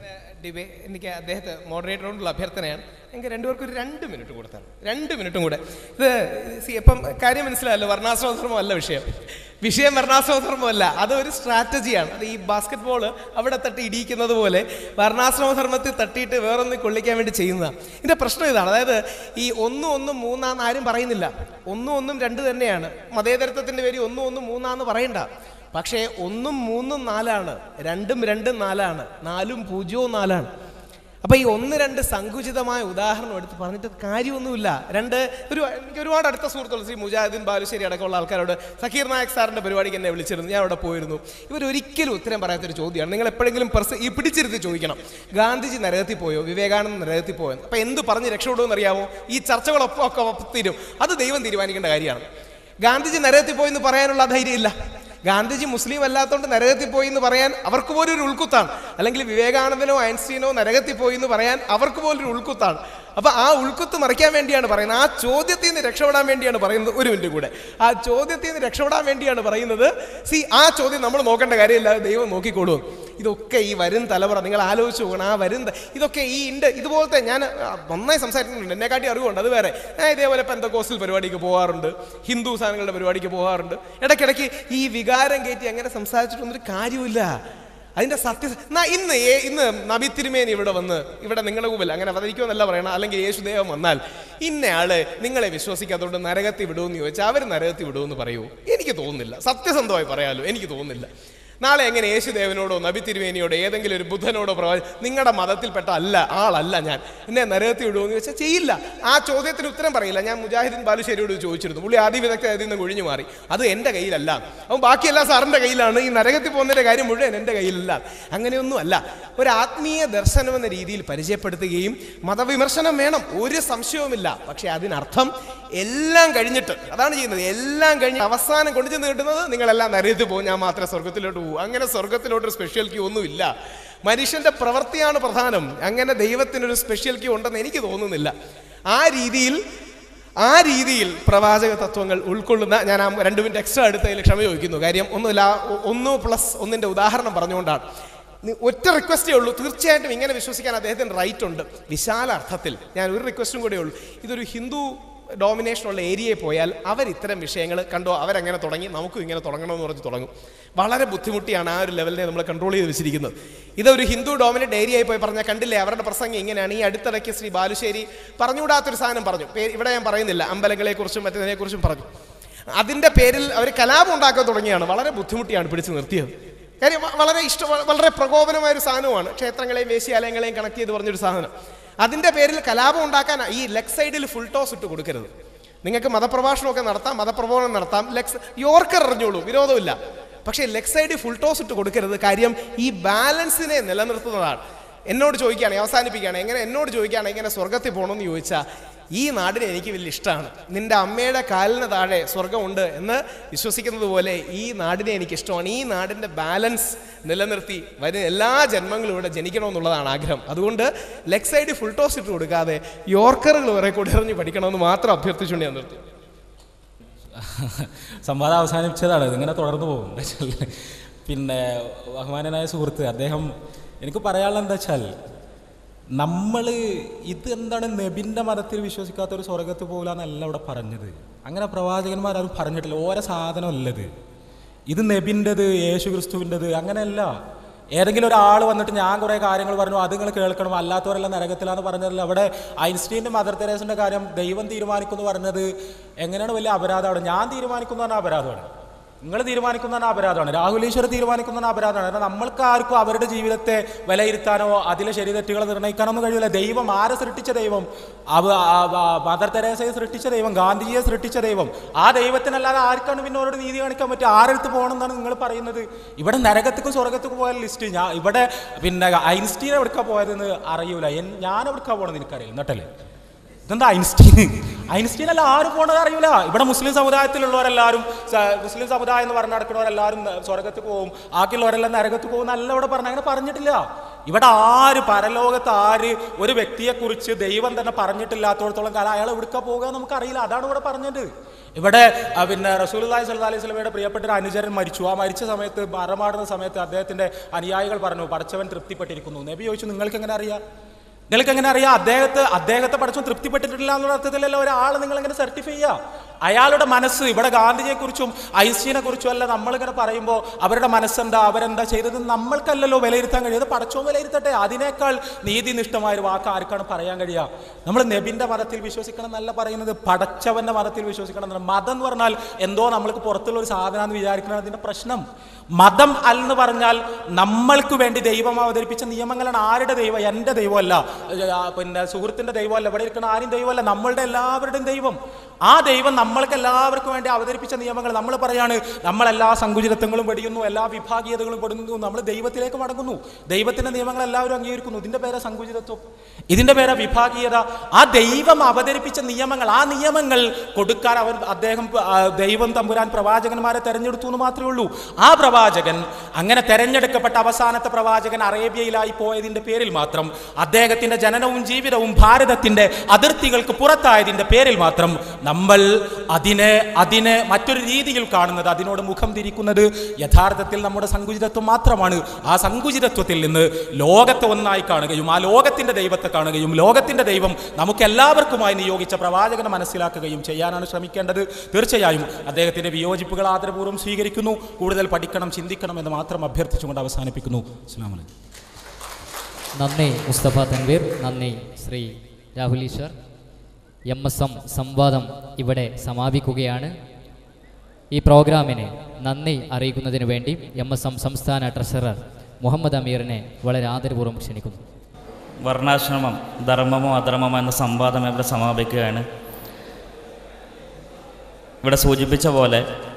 ഡിബേ എനിക്ക് അദ്ദേഹത്തെ മോഡറേറ്ററോടുള്ള അഭ്യർത്ഥനയാണ് എനിക്ക് രണ്ടുപേർക്കും ഒരു രണ്ട് മിനിറ്റ് കൊടുത്താണ് രണ്ട് മിനിറ്റും കൂടെ ഇത് സി ഇപ്പം കാര്യം മനസ്സിലായല്ലോ വർണ്ണാശ്രമധർമ്മം അല്ല വിഷയം വിഷയം വർണ്ണാശ്രമധർമ്മമല്ല അത് ഒരു സ്ട്രാറ്റജിയാണ് അത് ഈ ബാസ്കറ്റ് ബോൾ അവിടെ തട്ടി ഇടിയിക്കുന്നത് പോലെ വർണ്ണാശ്രമധർമ്മത്തിൽ തട്ടിയിട്ട് വേറൊന്നും കൊള്ളിക്കാൻ വേണ്ടി ചെയ്യുന്നതാണ് ഇതിൻ്റെ പ്രശ്നം ഇതാണ് അതായത് ഈ ഒന്നും ഒന്നും മൂന്നാന്ന് ആരും പറയുന്നില്ല ഒന്നും ഒന്നും രണ്ട് തന്നെയാണ് മതേതരത്വത്തിൻ്റെ പേര് ഒന്നും ഒന്നും മൂന്നാന്ന് പറയണ്ട പക്ഷേ ഒന്നും മൂന്നും നാലാണ് രണ്ടും രണ്ടും നാലാണ് നാലും പൂജ്യവും നാലാണ് അപ്പൊ ഈ ഒന്ന് രണ്ട് സങ്കുചിതമായ ഉദാഹരണം എടുത്ത് പറഞ്ഞിട്ട് കാര്യമൊന്നുമില്ല രണ്ട് ഒരു എനിക്ക് ഒരുപാട് അടുത്ത സുഹൃത്തുക്കൾ ശ്രീ മുജാഹിദ്ദീൻ ബാലുശ്ശേരി അടക്കമുള്ള ആൾക്കാരോട് സക്കീർ നായക് സാറിന്റെ പരിപാടിക്ക് എന്നെ വിളിച്ചിരുന്നു ഞാൻ അവിടെ പോയിരുന്നു ഇവർ ഒരിക്കലും ഉത്തരം പറയാത്തൊരു ചോദ്യമാണ് നിങ്ങൾ എപ്പോഴെങ്കിലും പെർസ് ഈ പിടിച്ചിരുത്തി ചോദിക്കണം ഗാന്ധിജി നരകത്തിൽ പോയോ വിവേകാനന്ദ നരകത്തിൽ പോയോ അപ്പൊ എന്ത് പറഞ്ഞ് രക്ഷപ്പെടുമെന്ന് അറിയാമോ ഈ ചർച്ചകളൊപ്പം ഒക്കെ തീരും അത് ദൈവം തീരുമാനിക്കേണ്ട കാര്യമാണ് ഗാന്ധിജി നരകത്തിൽ പോയി എന്ന് പറയാനുള്ള ധൈര്യം ഇല്ല ഗാന്ധിജി മുസ്ലിം അല്ലാത്തതുകൊണ്ട് നരകത്തിൽ പോയി എന്ന് പറയാൻ അവർക്ക് പോലും ഒരു ഉൾക്കുത്താണ് അല്ലെങ്കിൽ വിവേകാനന്ദനോ ഐൻസ്റ്റീനോ നരകത്തിൽ പോയി എന്ന് പറയാൻ അവർക്ക് പോലും ഒരു ഉൾക്കുത്താണ് അപ്പൊ ആ ഉൾക്കുത്ത് മറിക്കാൻ വേണ്ടിയാണ് പറയുന്നത് ആ ചോദ്യത്തിൽ നിന്ന് രക്ഷപ്പെടാൻ വേണ്ടിയാണ് പറയുന്നത് ഒരു മിനിറ്റ് കൂടെ ആ ചോദ്യത്തിൽ നിന്ന് രക്ഷപ്പെടാൻ വേണ്ടിയാണ് പറയുന്നത് സി ആ ചോദ്യം നമ്മൾ നോക്കേണ്ട കാര്യമില്ല അത് ദൈവം നോക്കിക്കോളും ഇതൊക്കെ ഈ വരും തലമുറ നിങ്ങൾ ആലോചിച്ച് പോകണം ആ വരും ത- ഇതൊക്കെ ഈ ഉണ്ട് ഇതുപോലത്തെ ഞാൻ ആ, നന്നായി സംസാരിക്കുന്നുണ്ട് എന്നെക്കാട്ടി അറിവുണ്ട് അത് വേറെ ഞാൻ ഇതേപോലെ പെന്തക്കോസ്റ്റൽ പരിപാടിക്ക് പോകാറുണ്ട് ഹിന്ദു സാധനങ്ങളുടെ പരിപാടിക്ക് പോകാറുണ്ട് ഇടയ്ക്കിടയ്ക്ക് ഈ വികാരം കയറ്റി അങ്ങനെ സംസാരിച്ചിട്ടൊന്നും കാര്യമില്ല അതിന്റെ സത്യ ന- ഇന്ന് ഏ- ഇന്ന് നബി തിരുമേനി ഇവിടെ വന്ന് ഇവിടെ നിങ്ങളുടെ മുമ്പിൽ അങ്ങനെ അവതരിക്കുമെന്നല്ല പറയണം അല്ലെങ്കിൽ യേശുദേവൻ വന്നാൽ ഇന്നയാള് നിങ്ങളെ വിശ്വസിക്കാത്തതുകൊണ്ട് നരകത്തിൽ വിടുമെന്ന് ചോദിച്ചാൽ അവർ നരകത്തിൽ വിടുമെന്ന് പറയൂ എനിക്ക് തോന്നുന്നില്ല സത്യസന്ധമായി പറയാലോ എനിക്ക് തോന്നുന്നില്ല നാളെ എങ്ങനെ യേശുദേവനോടോ നബി തിരുമേനിയോടോ ഏതെങ്കിലും ഒരു ബുദ്ധനോടോ പ്രവാ നിങ്ങളുടെ മതത്തിൽപ്പെട്ട അല്ല ആളല്ല ഞാൻ എന്നെ നരകത്തിൽ വിടുമെന്ന് ചോദിച്ചാൽ ചെയ്യില്ല ആ ചോദ്യത്തിന് ഉത്തരം പറയില്ല ഞാൻ മുജാഹിദ്ദീൻ ബാലുശ്ശേരിയോട് ചോദിച്ചിരുന്നു പുള്ളി ആദ്യ വിദഗ്ധ അതിൽ നിന്ന് ഒഴിഞ്ഞു മാറി അത് എൻ്റെ കയ്യിലല്ല അപ്പം ബാക്കിയെല്ലാം സാറിൻ്റെ കയ്യിലാണ് ഈ നരകത്തിൽ പോകുന്നതിൻ്റെ കാര്യം മുഴുവൻ എൻ്റെ കയ്യിലല്ല അങ്ങനെയൊന്നും അല്ല ഒരു ആത്മീയ ദർശനം എന്ന രീതിയിൽ പരിചയപ്പെടുത്തുകയും മതവിമർശനം വേണം ഒരു സംശയവുമില്ല പക്ഷേ അതിനർത്ഥം എല്ലാം കഴിഞ്ഞിട്ട് അതാണ് ചെയ്യുന്നത് എല്ലാം കഴിഞ്ഞ് അവസാനം കൊണ്ടു ചെന്ന് കിട്ടുന്നത് നിങ്ങളെല്ലാം നരകത്തിൽ പോകും ഞാൻ മാത്രമേ സ്വർഗത്തിലോട്ട് പോകും അങ്ങനെ സ്വർഗത്തിലോട്ടൊരു സ്പെഷ്യൽ ക്യൂ ഒന്നുമില്ല മനുഷ്യന്റെ പ്രവൃത്തിയാണ് പ്രധാനം അങ്ങനെ ദൈവത്തിനൊരു സ്പെഷ്യൽ ക്യൂ ഉണ്ടെന്ന് എനിക്ക് തോന്നുന്നില്ല ആ രീതിയിൽ ആ രീതിയിൽ പ്രവാചക തത്വങ്ങൾ ഉൾക്കൊള്ളുന്ന ഞാൻ ആ രണ്ട് മിനിറ്റ് എക്സ്ട്രാ എടുത്തതിൽ ക്ഷമ ചോദിക്കുന്നു കാര്യം ഒന്നുമില്ല ഒ- ഒന്ന് പ്ലസ് ഒന്നിന്റെ ഉദാഹരണം പറഞ്ഞുകൊണ്ടാണ് നി- ഒറ്റ റിക്വസ്റ്റേ ഉള്ളൂ തീർച്ചയായിട്ടും ഇങ്ങനെ വിശ്വസിക്കാൻ അദ്ദേഹത്തിന് റൈറ്റ് ഉണ്ട് വിശാല അർത്ഥത്തിൽ ഞാൻ ഒരു റിക്വസ്റ്റും കൂടെ ഉള്ളൂ ഇതൊരു ഹിന്ദു ഡോമിനേഷനുള്ള ഏരിയയിൽ പോയാൽ അവർ ഇത്തരം വിഷയങ്ങൾ കണ്ടോ അവരങ്ങനെ തുടങ്ങി നമുക്കും ഇങ്ങനെ തുടങ്ങണമെന്ന് പറഞ്ഞ് തുടങ്ങും വളരെ ബുദ്ധിമുട്ടിയാണ് ആ ഒരു ലെവലിനെ നമ്മൾ കൺട്രോൾ ചെയ്ത് വെച്ചിരിക്കുന്നത് ഇതൊരു ഹിന്ദു ഡോമിനേറ്റ് ഏരിയയിൽ പോയി പറഞ്ഞാൽ കണ്ടില്ലേ അവരുടെ പ്രസംഗം ഇങ്ങനെയാണ് ഈ അടുത്തിടയ്ക്ക് ശ്രീ ബാലുശ്ശേരി പറഞ്ഞുകൂടാത്തൊരു സാധനം പറഞ്ഞു പേ- ഇവിടെ ഞാൻ പറയുന്നില്ല അമ്പലങ്ങളെക്കുറിച്ചും മറ്റതിനെക്കുറിച്ചും പറഞ്ഞു അതിൻ്റെ പേരിൽ അവർ കലാപം ഉണ്ടാക്കാൻ തുടങ്ങിയാണ് വളരെ ബുദ്ധിമുട്ടിയാണ് പിടിച്ചു നിർത്തിയത് കാര്യം വ- വളരെ ഇഷ്ട വ- വളരെ പ്രകോപനമായ ഒരു സാധനമാണ് ക്ഷേത്രങ്ങളെയും വേശ്യാലയങ്ങളെയും കണക്ട് ചെയ്ത് പറഞ്ഞൊരു സാധനം അതിൻ്റെ പേരിൽ കലാപം ഉണ്ടാക്കാൻ ഈ ലെഗ് സൈഡിൽ ഫുൾ ടോസ് ഇട്ട് കൊടുക്കരുത് നിങ്ങൾക്ക് മതപ്രഭാഷണമൊക്കെ നടത്താം മതപ്രബോധനം നടത്താം ലെഗ്സ് യോർക്കർ അറിഞ്ഞോളൂ വിരോധമില്ല പക്ഷേ ലെഗ് സൈഡിൽ ഫുൾ ടോസ് ഇട്ട് കൊടുക്കരുത് കാര്യം ഈ ബാലൻസിനെ നിലനിർത്തുന്നതാണ് എന്നോട് ചോദിക്കുകയാണ് അവസാനിപ്പിക്കുകയാണ് എങ്ങനെ എന്നോട് ചോദിക്കുകയാണ് എങ്ങനെ സ്വർഗത്തിൽ പോകണമെന്ന് ചോദിച്ചാൽ ഈ നാടിനെ എനിക്ക് വലിയ ഇഷ്ടമാണ് നിന്റെ അമ്മയുടെ കാലിന് താഴെ സ്വർഗമുണ്ട് എന്ന് വിശ്വസിക്കുന്നത് പോലെ ഈ നാടിനെ എനിക്ക് ഇഷ്ടമാണ് ഈ നാടിൻ്റെ ബാലൻസ് നിലനിർത്തി വരുന്ന എല്ലാ ജന്മങ്ങളും ഇവിടെ ജനിക്കണമെന്നുള്ളതാണ് ആഗ്രഹം അതുകൊണ്ട് ലെഗ് സൈഡ് ഫുൾ ടോസ് ഇട്ട് കൊടുക്കാതെ യോർക്കറുകൾ വരെ കൂടി എറിഞ്ഞ് പഠിക്കണമെന്ന് മാത്രം അഭ്യർത്ഥിച്ചുകൊണ്ട് ഞാൻ നിർത്തി സംവാദം അവസാനിപ്പിച്ചതാണ് ഇതിങ്ങനെ തുടർന്നു പോകും എന്താ വെച്ചാൽ പിന്നെ ബഹുമാനനായ സുഹൃത്ത് അദ്ദേഹം എനിക്ക് പറയാനുള്ള എന്താ വെച്ചാൽ നമ്മൾ ഇത് എന്താണ് നബിൻ്റെ മതത്തിൽ വിശ്വസിക്കാത്ത ഒരു സ്വർഗത്ത് പോകില്ലെന്നല്ല ഇവിടെ പറഞ്ഞത് അങ്ങനെ പ്രവാചകന്മാരും പറഞ്ഞിട്ടില്ല ഓരോ സാധനമല്ലത് ഇത് നബിൻ്റെത് യേശു ക്രിസ്തുവിൻ്റെത് അങ്ങനെയല്ല ഏതെങ്കിലും ഒരാൾ വന്നിട്ട് ഞാൻ കുറേ കാര്യങ്ങൾ പറഞ്ഞു അത് നിങ്ങൾ കേൾക്കണം അല്ലാത്തവരെല്ലാം നരകത്തിലാന്ന് പറഞ്ഞതല്ല അവിടെ ഐൻസ്റ്റീൻ്റെ മദർ തെരേസിൻ്റെ കാര്യം ദൈവം തീരുമാനിക്കുന്നു പറഞ്ഞത് എങ്ങനെയാണ് വലിയ അപരാധമാണ് ഞാൻ തീരുമാനിക്കുന്നു പറഞ്ഞാൽ അപരാധമാണ് നിങ്ങൾ തീരുമാനിക്കുന്ന അപരാധമാണ് രാഹുൽ ഈശ്വർ തീരുമാനിക്കുന്ന അപരാധമാണ് കാരണം നമ്മൾക്ക് ആർക്കും അവരുടെ ജീവിതത്തെ വിലയിരുത്താനോ അതിലെ ശരി തെറ്റുകൾ നിർണ്ണയിക്കാനോ ഒന്നും കഴിയില്ല ദൈവം ആരെ സൃഷ്ടിച്ച ദൈവം അവ ആ- ആ- മദർ തെരേസയെ സൃഷ്ടിച്ച ദൈവം ഗാന്ധിജിയെ സൃഷ്ടിച്ച ദൈവം ആ ദൈവത്തിനല്ലാതെ ആർക്കാണ് പിന്നെ അവരോട് നീതി കാണിക്കാൻ പറ്റുക ആരെടുത്ത് പോകണം എന്നാണ് നിങ്ങൾ പറയുന്നത് ഇവിടെ നരകത്തേക്കും സ്വർഗത്തേക്കും പോയ ലിസ്റ്റ് ഞാൻ ഇവിടെ പിന്നെ ഐൻസ്റ്റീൻ എവിടേക്കാ പോയതെന്ന് അറിയൂല എൻ- ഞാൻ എവിടേക്കാ പോകണമെന്ന് എനിക്കറിയില്ല എന്നിട്ടല്ലേ ഇതെന്താ ഐൻസ്റ്റീൻ ഐൻസ്റ്റീൻ അല്ല ആരും പോണത് അറിയില്ല ഇവിടെ മുസ്ലിം സമുദായത്തിലുള്ളവരെല്ലാവരും സ- മുസ്ലിം സമുദായം എന്ന് പറഞ്ഞു നടക്കുന്നവരെല്ലാവരും ന- സ്വർഗത്ത് പോകും ബാക്കിയുള്ളവരെല്ലാം നരകത്ത് പോകും നല്ല ഇവിടെ പറഞ്ഞു അങ്ങനെ പറഞ്ഞിട്ടില്ല ഇവിടെ ആര് പരലോകത്ത് ആര് ഒരു വ്യക്തിയെക്കുറിച്ച് ദൈവം തന്നെ പറഞ്ഞിട്ടില്ലാത്തടത്തോളം കാലം അയാൾ എവിടുക്ക പോകുക നമുക്കറിയില്ല അതാണ് ഇവിടെ പറഞ്ഞത് ഇവിടെ ആ, പിന്നെ റസൂലി സല്ലാ അലൈഹി സ്വലമയുടെ പ്രിയപ്പെട്ട ഒരു അനുചരൻ മരിച്ചു ആ മരിച്ച സമയത്ത് മറമാടുന്ന സമയത്ത് അദ്ദേഹത്തിന്റെ അനുയായികൾ പറഞ്ഞു പഠിച്ചവൻ തൃപ്തിപ്പെട്ടിരിക്കുന്നു നബി ചോദിച്ചു നിങ്ങൾക്ക് എങ്ങനെ അറിയാം നിങ്ങൾക്ക് എങ്ങനെ അറിയാം അദ്ദേഹത്തെ അദ്ദേഹത്തെ പഠിച്ചു തൃപ്തിപ്പെട്ടിട്ടില്ല എന്നുള്ള അർത്ഥത്തിലല്ല ഒരാൾ നിങ്ങൾ എങ്ങനെ സർട്ടിഫൈ ചെയ്യുക അയാളുടെ മനസ്സ് ഇവിടെ ഗാന്ധിജിയെക്കുറിച്ചും ഐസിനെ കുറിച്ചും അല്ല നമ്മളിങ്ങനെ പറയുമ്പോൾ അവരുടെ മനസ്സെന്താ അവരെന്താ ചെയ്തത് നമ്മൾക്കല്ലല്ലോ വിലയിരുത്താൻ കഴിയുന്നത് പടച്ചോ വിലയിരുത്തട്ടെ അതിനേക്കാൾ നീതിനിഷ്ഠമായ ഒരു വാക്ക് ആർക്കാണ് പറയാൻ കഴിയുക നമ്മൾ നബിന്റെ മതത്തിൽ വിശ്വസിക്കണം എന്നല്ല പറയുന്നത് പടച്ചവന്റെ മതത്തിൽ വിശ്വസിക്കണം എന്നല്ല മതം എന്ന് പറഞ്ഞാൽ എന്തോ നമ്മൾക്ക് പുറത്തുള്ള ഒരു സാധനമാണെന്ന് വിചാരിക്കണം അതിന്റെ പ്രശ്നം മതം എന്ന് പറഞ്ഞാൽ നമ്മൾക്ക് വേണ്ടി ദൈവം അവതരിപ്പിച്ച നിയമങ്ങളാണ് ആരുടെ ദൈവം എൻ്റെ ദൈവമല്ല ആ, പിന്നെ സുഹൃത്തിന്റെ ദൈവമല്ല ഇവിടെ ഇരിക്കുന്ന ആരും ദൈവമല്ല നമ്മളുടെ എല്ലാവരുടെയും ദൈവം ആ ദൈവം നമ്മൾക്ക് എല്ലാവർക്കും വേണ്ടി അവതരിപ്പിച്ച നിയമങ്ങൾ നമ്മൾ പറയാണ് നമ്മളെല്ലാ സങ്കുചിതത്വങ്ങളും വെടിയുന്നു എല്ലാ വിഭാഗീയതകളും പെടുന്നു നമ്മൾ ദൈവത്തിലേക്ക് മടങ്ങുന്നു ദൈവത്തിന്റെ നിയമങ്ങൾ എല്ലാവരും അംഗീകരിക്കുന്നു ഇതിന്റെ പേരാ സങ്കുചിതത്വം ഇതിന്റെ പേരാ വിഭാഗീയത ആ ദൈവം അവതരിപ്പിച്ച നിയമങ്ങൾ ആ നിയമങ്ങൾ കൊടുക്കാൻ അവൻ അദ്ദേഹം ആ, ദൈവം തമ്പുരാൻ പ്രവാചകന്മാരെ തെരഞ്ഞെടുത്തു എന്ന് മാത്രമേ ഉള്ളൂ ആ പ്രവാചകൻ അങ്ങനെ തെരഞ്ഞെടുക്കപ്പെട്ട അവസാനത്തെ പ്രവാചകൻ അറേബ്യയിലായി പോയതിന്റെ പേരിൽ മാത്രം അദ്ദേഹത്തിന്റെ ജനനവും ജീവിതവും ഭാരതത്തിന്റെ അതിർത്തികൾക്ക് പുറത്തായതിന്റെ പേരിൽ മാത്രം നമ്മൾ അതിനെ അതിനെ മറ്റൊരു രീതിയിൽ കാണുന്നത് അതിനോട് മുഖം തിരിക്കുന്നത് യഥാർത്ഥത്തിൽ നമ്മുടെ സങ്കുചിതത്വം മാത്രമാണ് ആ സങ്കുചിതത്വത്തിൽ നിന്ന് ലോകത്തെ ഒന്നായി കാണുകയും ആ ലോകത്തിന്റെ ദൈവത്തെ കാണുകയും ലോകത്തിന്റെ ദൈവം നമുക്ക് എല്ലാവർക്കുമായി നിയോഗിച്ച പ്രവാചകനെ മനസ്സിലാക്കുകയും ചെയ്യാനാണ് ശ്രമിക്കേണ്ടത് തീർച്ചയായും അദ്ദേഹത്തിന്റെ വിയോജിപ്പുകൾ ആദരപൂർവ്വം സ്വീകരിക്കുന്നു കൂടുതൽ പഠിക്കണം ചിന്തിക്കണം എന്ന് മാത്രം അഭ്യർത്ഥിച്ചുകൊണ്ട് അവസാനിപ്പിക്കുന്നു അസ്സാം വലൈക്കും നന്ദി മുസ്തഫ തൻവീർ നന്ദി Shri Rahul Eashwar M S M സംവാദം ഇവിടെ സമാപിക്കുകയാണ് ഈ പ്രോഗ്രാമിന് നന്ദി അറിയിക്കുന്നതിന് വേണ്ടി എം എസ് എം സംസ്ഥാന ട്രഷറർ മുഹമ്മദ് അമീറിനെ വളരെ ആദരപൂർവ്വം ക്ഷണിക്കുന്നു വർണ്ണാശ്രമം ധർമ്മമോ അധർമ്മമോ എന്ന സംവാദം ഇവിടെ സമാപിക്കുകയാണ് ഇവിടെ സൂചിപ്പിച്ച പോലെ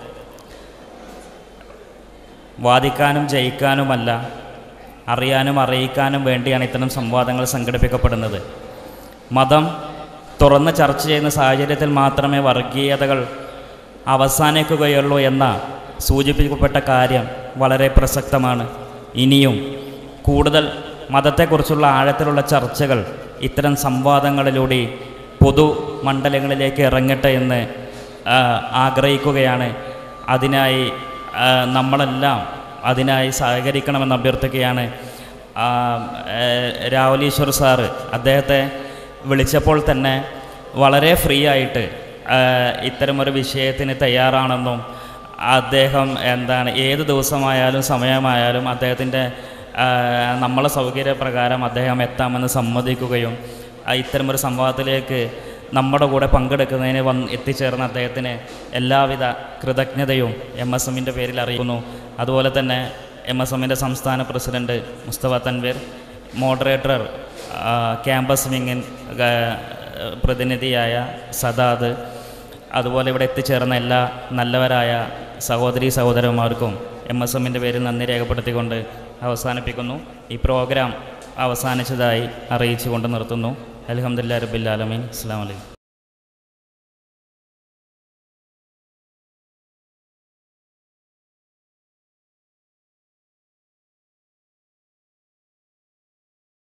വാദിക്കാനും ജയിക്കാനുമല്ല അറിയാനും അറിയിക്കാനും വേണ്ടിയാണ് ഇത്തരം സംവാദങ്ങൾ സംഘടിപ്പിക്കപ്പെടുന്നത് മതം തുറന്ന് ചർച്ച ചെയ്യുന്ന സാഹചര്യത്തിൽ മാത്രമേ വർഗീയതകൾ അവസാനിക്കുകയുള്ളൂ എന്ന സൂചിപ്പിക്കപ്പെട്ട കാര്യം വളരെ പ്രസക്തമാണ് ഇനിയും കൂടുതൽ മതത്തെക്കുറിച്ചുള്ള ആഴത്തിലുള്ള ചർച്ചകൾ ഇത്തരം സംവാദങ്ങളിലൂടെ പൊതു മണ്ഡലങ്ങളിലേക്ക് ഇറങ്ങട്ടെ എന്ന് ആ, ആഗ്രഹിക്കുകയാണ് അതിനായി ആ, നമ്മളെല്ലാം അതിനായി സഹകരിക്കണമെന്ന് അഭ്യർത്ഥിക്കുകയാണ് ആ, ഏ, രാഹുലീശ്വർ സാറ് അദ്ദേഹത്തെ വിളിച്ചപ്പോൾ തന്നെ വളരെ ഫ്രീ ആയിട്ട് ആ, ഇത്തരമൊരു വിഷയത്തിന് തയ്യാറാണെന്നും അദ്ദേഹം എന്താണ് ഏത് ദിവസമായാലും സമയമായാലും അദ്ദേഹത്തിൻ്റെ നമ്മളെ സൗകര്യപ്രകാരം അദ്ദേഹം എത്താമെന്ന് സമ്മതിക്കുകയും ആ, ഇത്തരമൊരു സംവാദത്തിലേക്ക് നമ്മുടെ കൂടെ പങ്കെടുക്കുന്നതിന് വന്ന് എത്തിച്ചേർന്ന അദ്ദേഹത്തിന് എല്ലാവിധ കൃതജ്ഞതയും എം എസ് എമ്മിൻ്റെ പേരിൽ അറിയിക്കുന്നു അതുപോലെ തന്നെ എം എസ് എമ്മിൻ്റെ സംസ്ഥാന പ്രസിഡന്റ് മുസ്തഫ തൻവീർ മോഡറേറ്റർ ആ, ക്യാമ്പസ് വിങ്ങിൻ ആ, പ്രതിനിധിയായ സദാദ് അതുപോലെ ഇവിടെ എത്തിച്ചേർന്ന എല്ലാ നല്ലവരായ സഹോദരി സഹോദരന്മാർക്കും എം എസ് എമ്മിൻ്റെ പേരിൽ നന്ദി രേഖപ്പെടുത്തിക്കൊണ്ട് അവസാനിപ്പിക്കുന്നു ഈ പ്രോഗ്രാം അവസാനിച്ചതായി അറിയിച്ചുകൊണ്ട് നിർത്തുന്നു അലഹമ്മദില്ല റബ്ബില്ലാലമീൻ അസ്സാം വലൈക്കും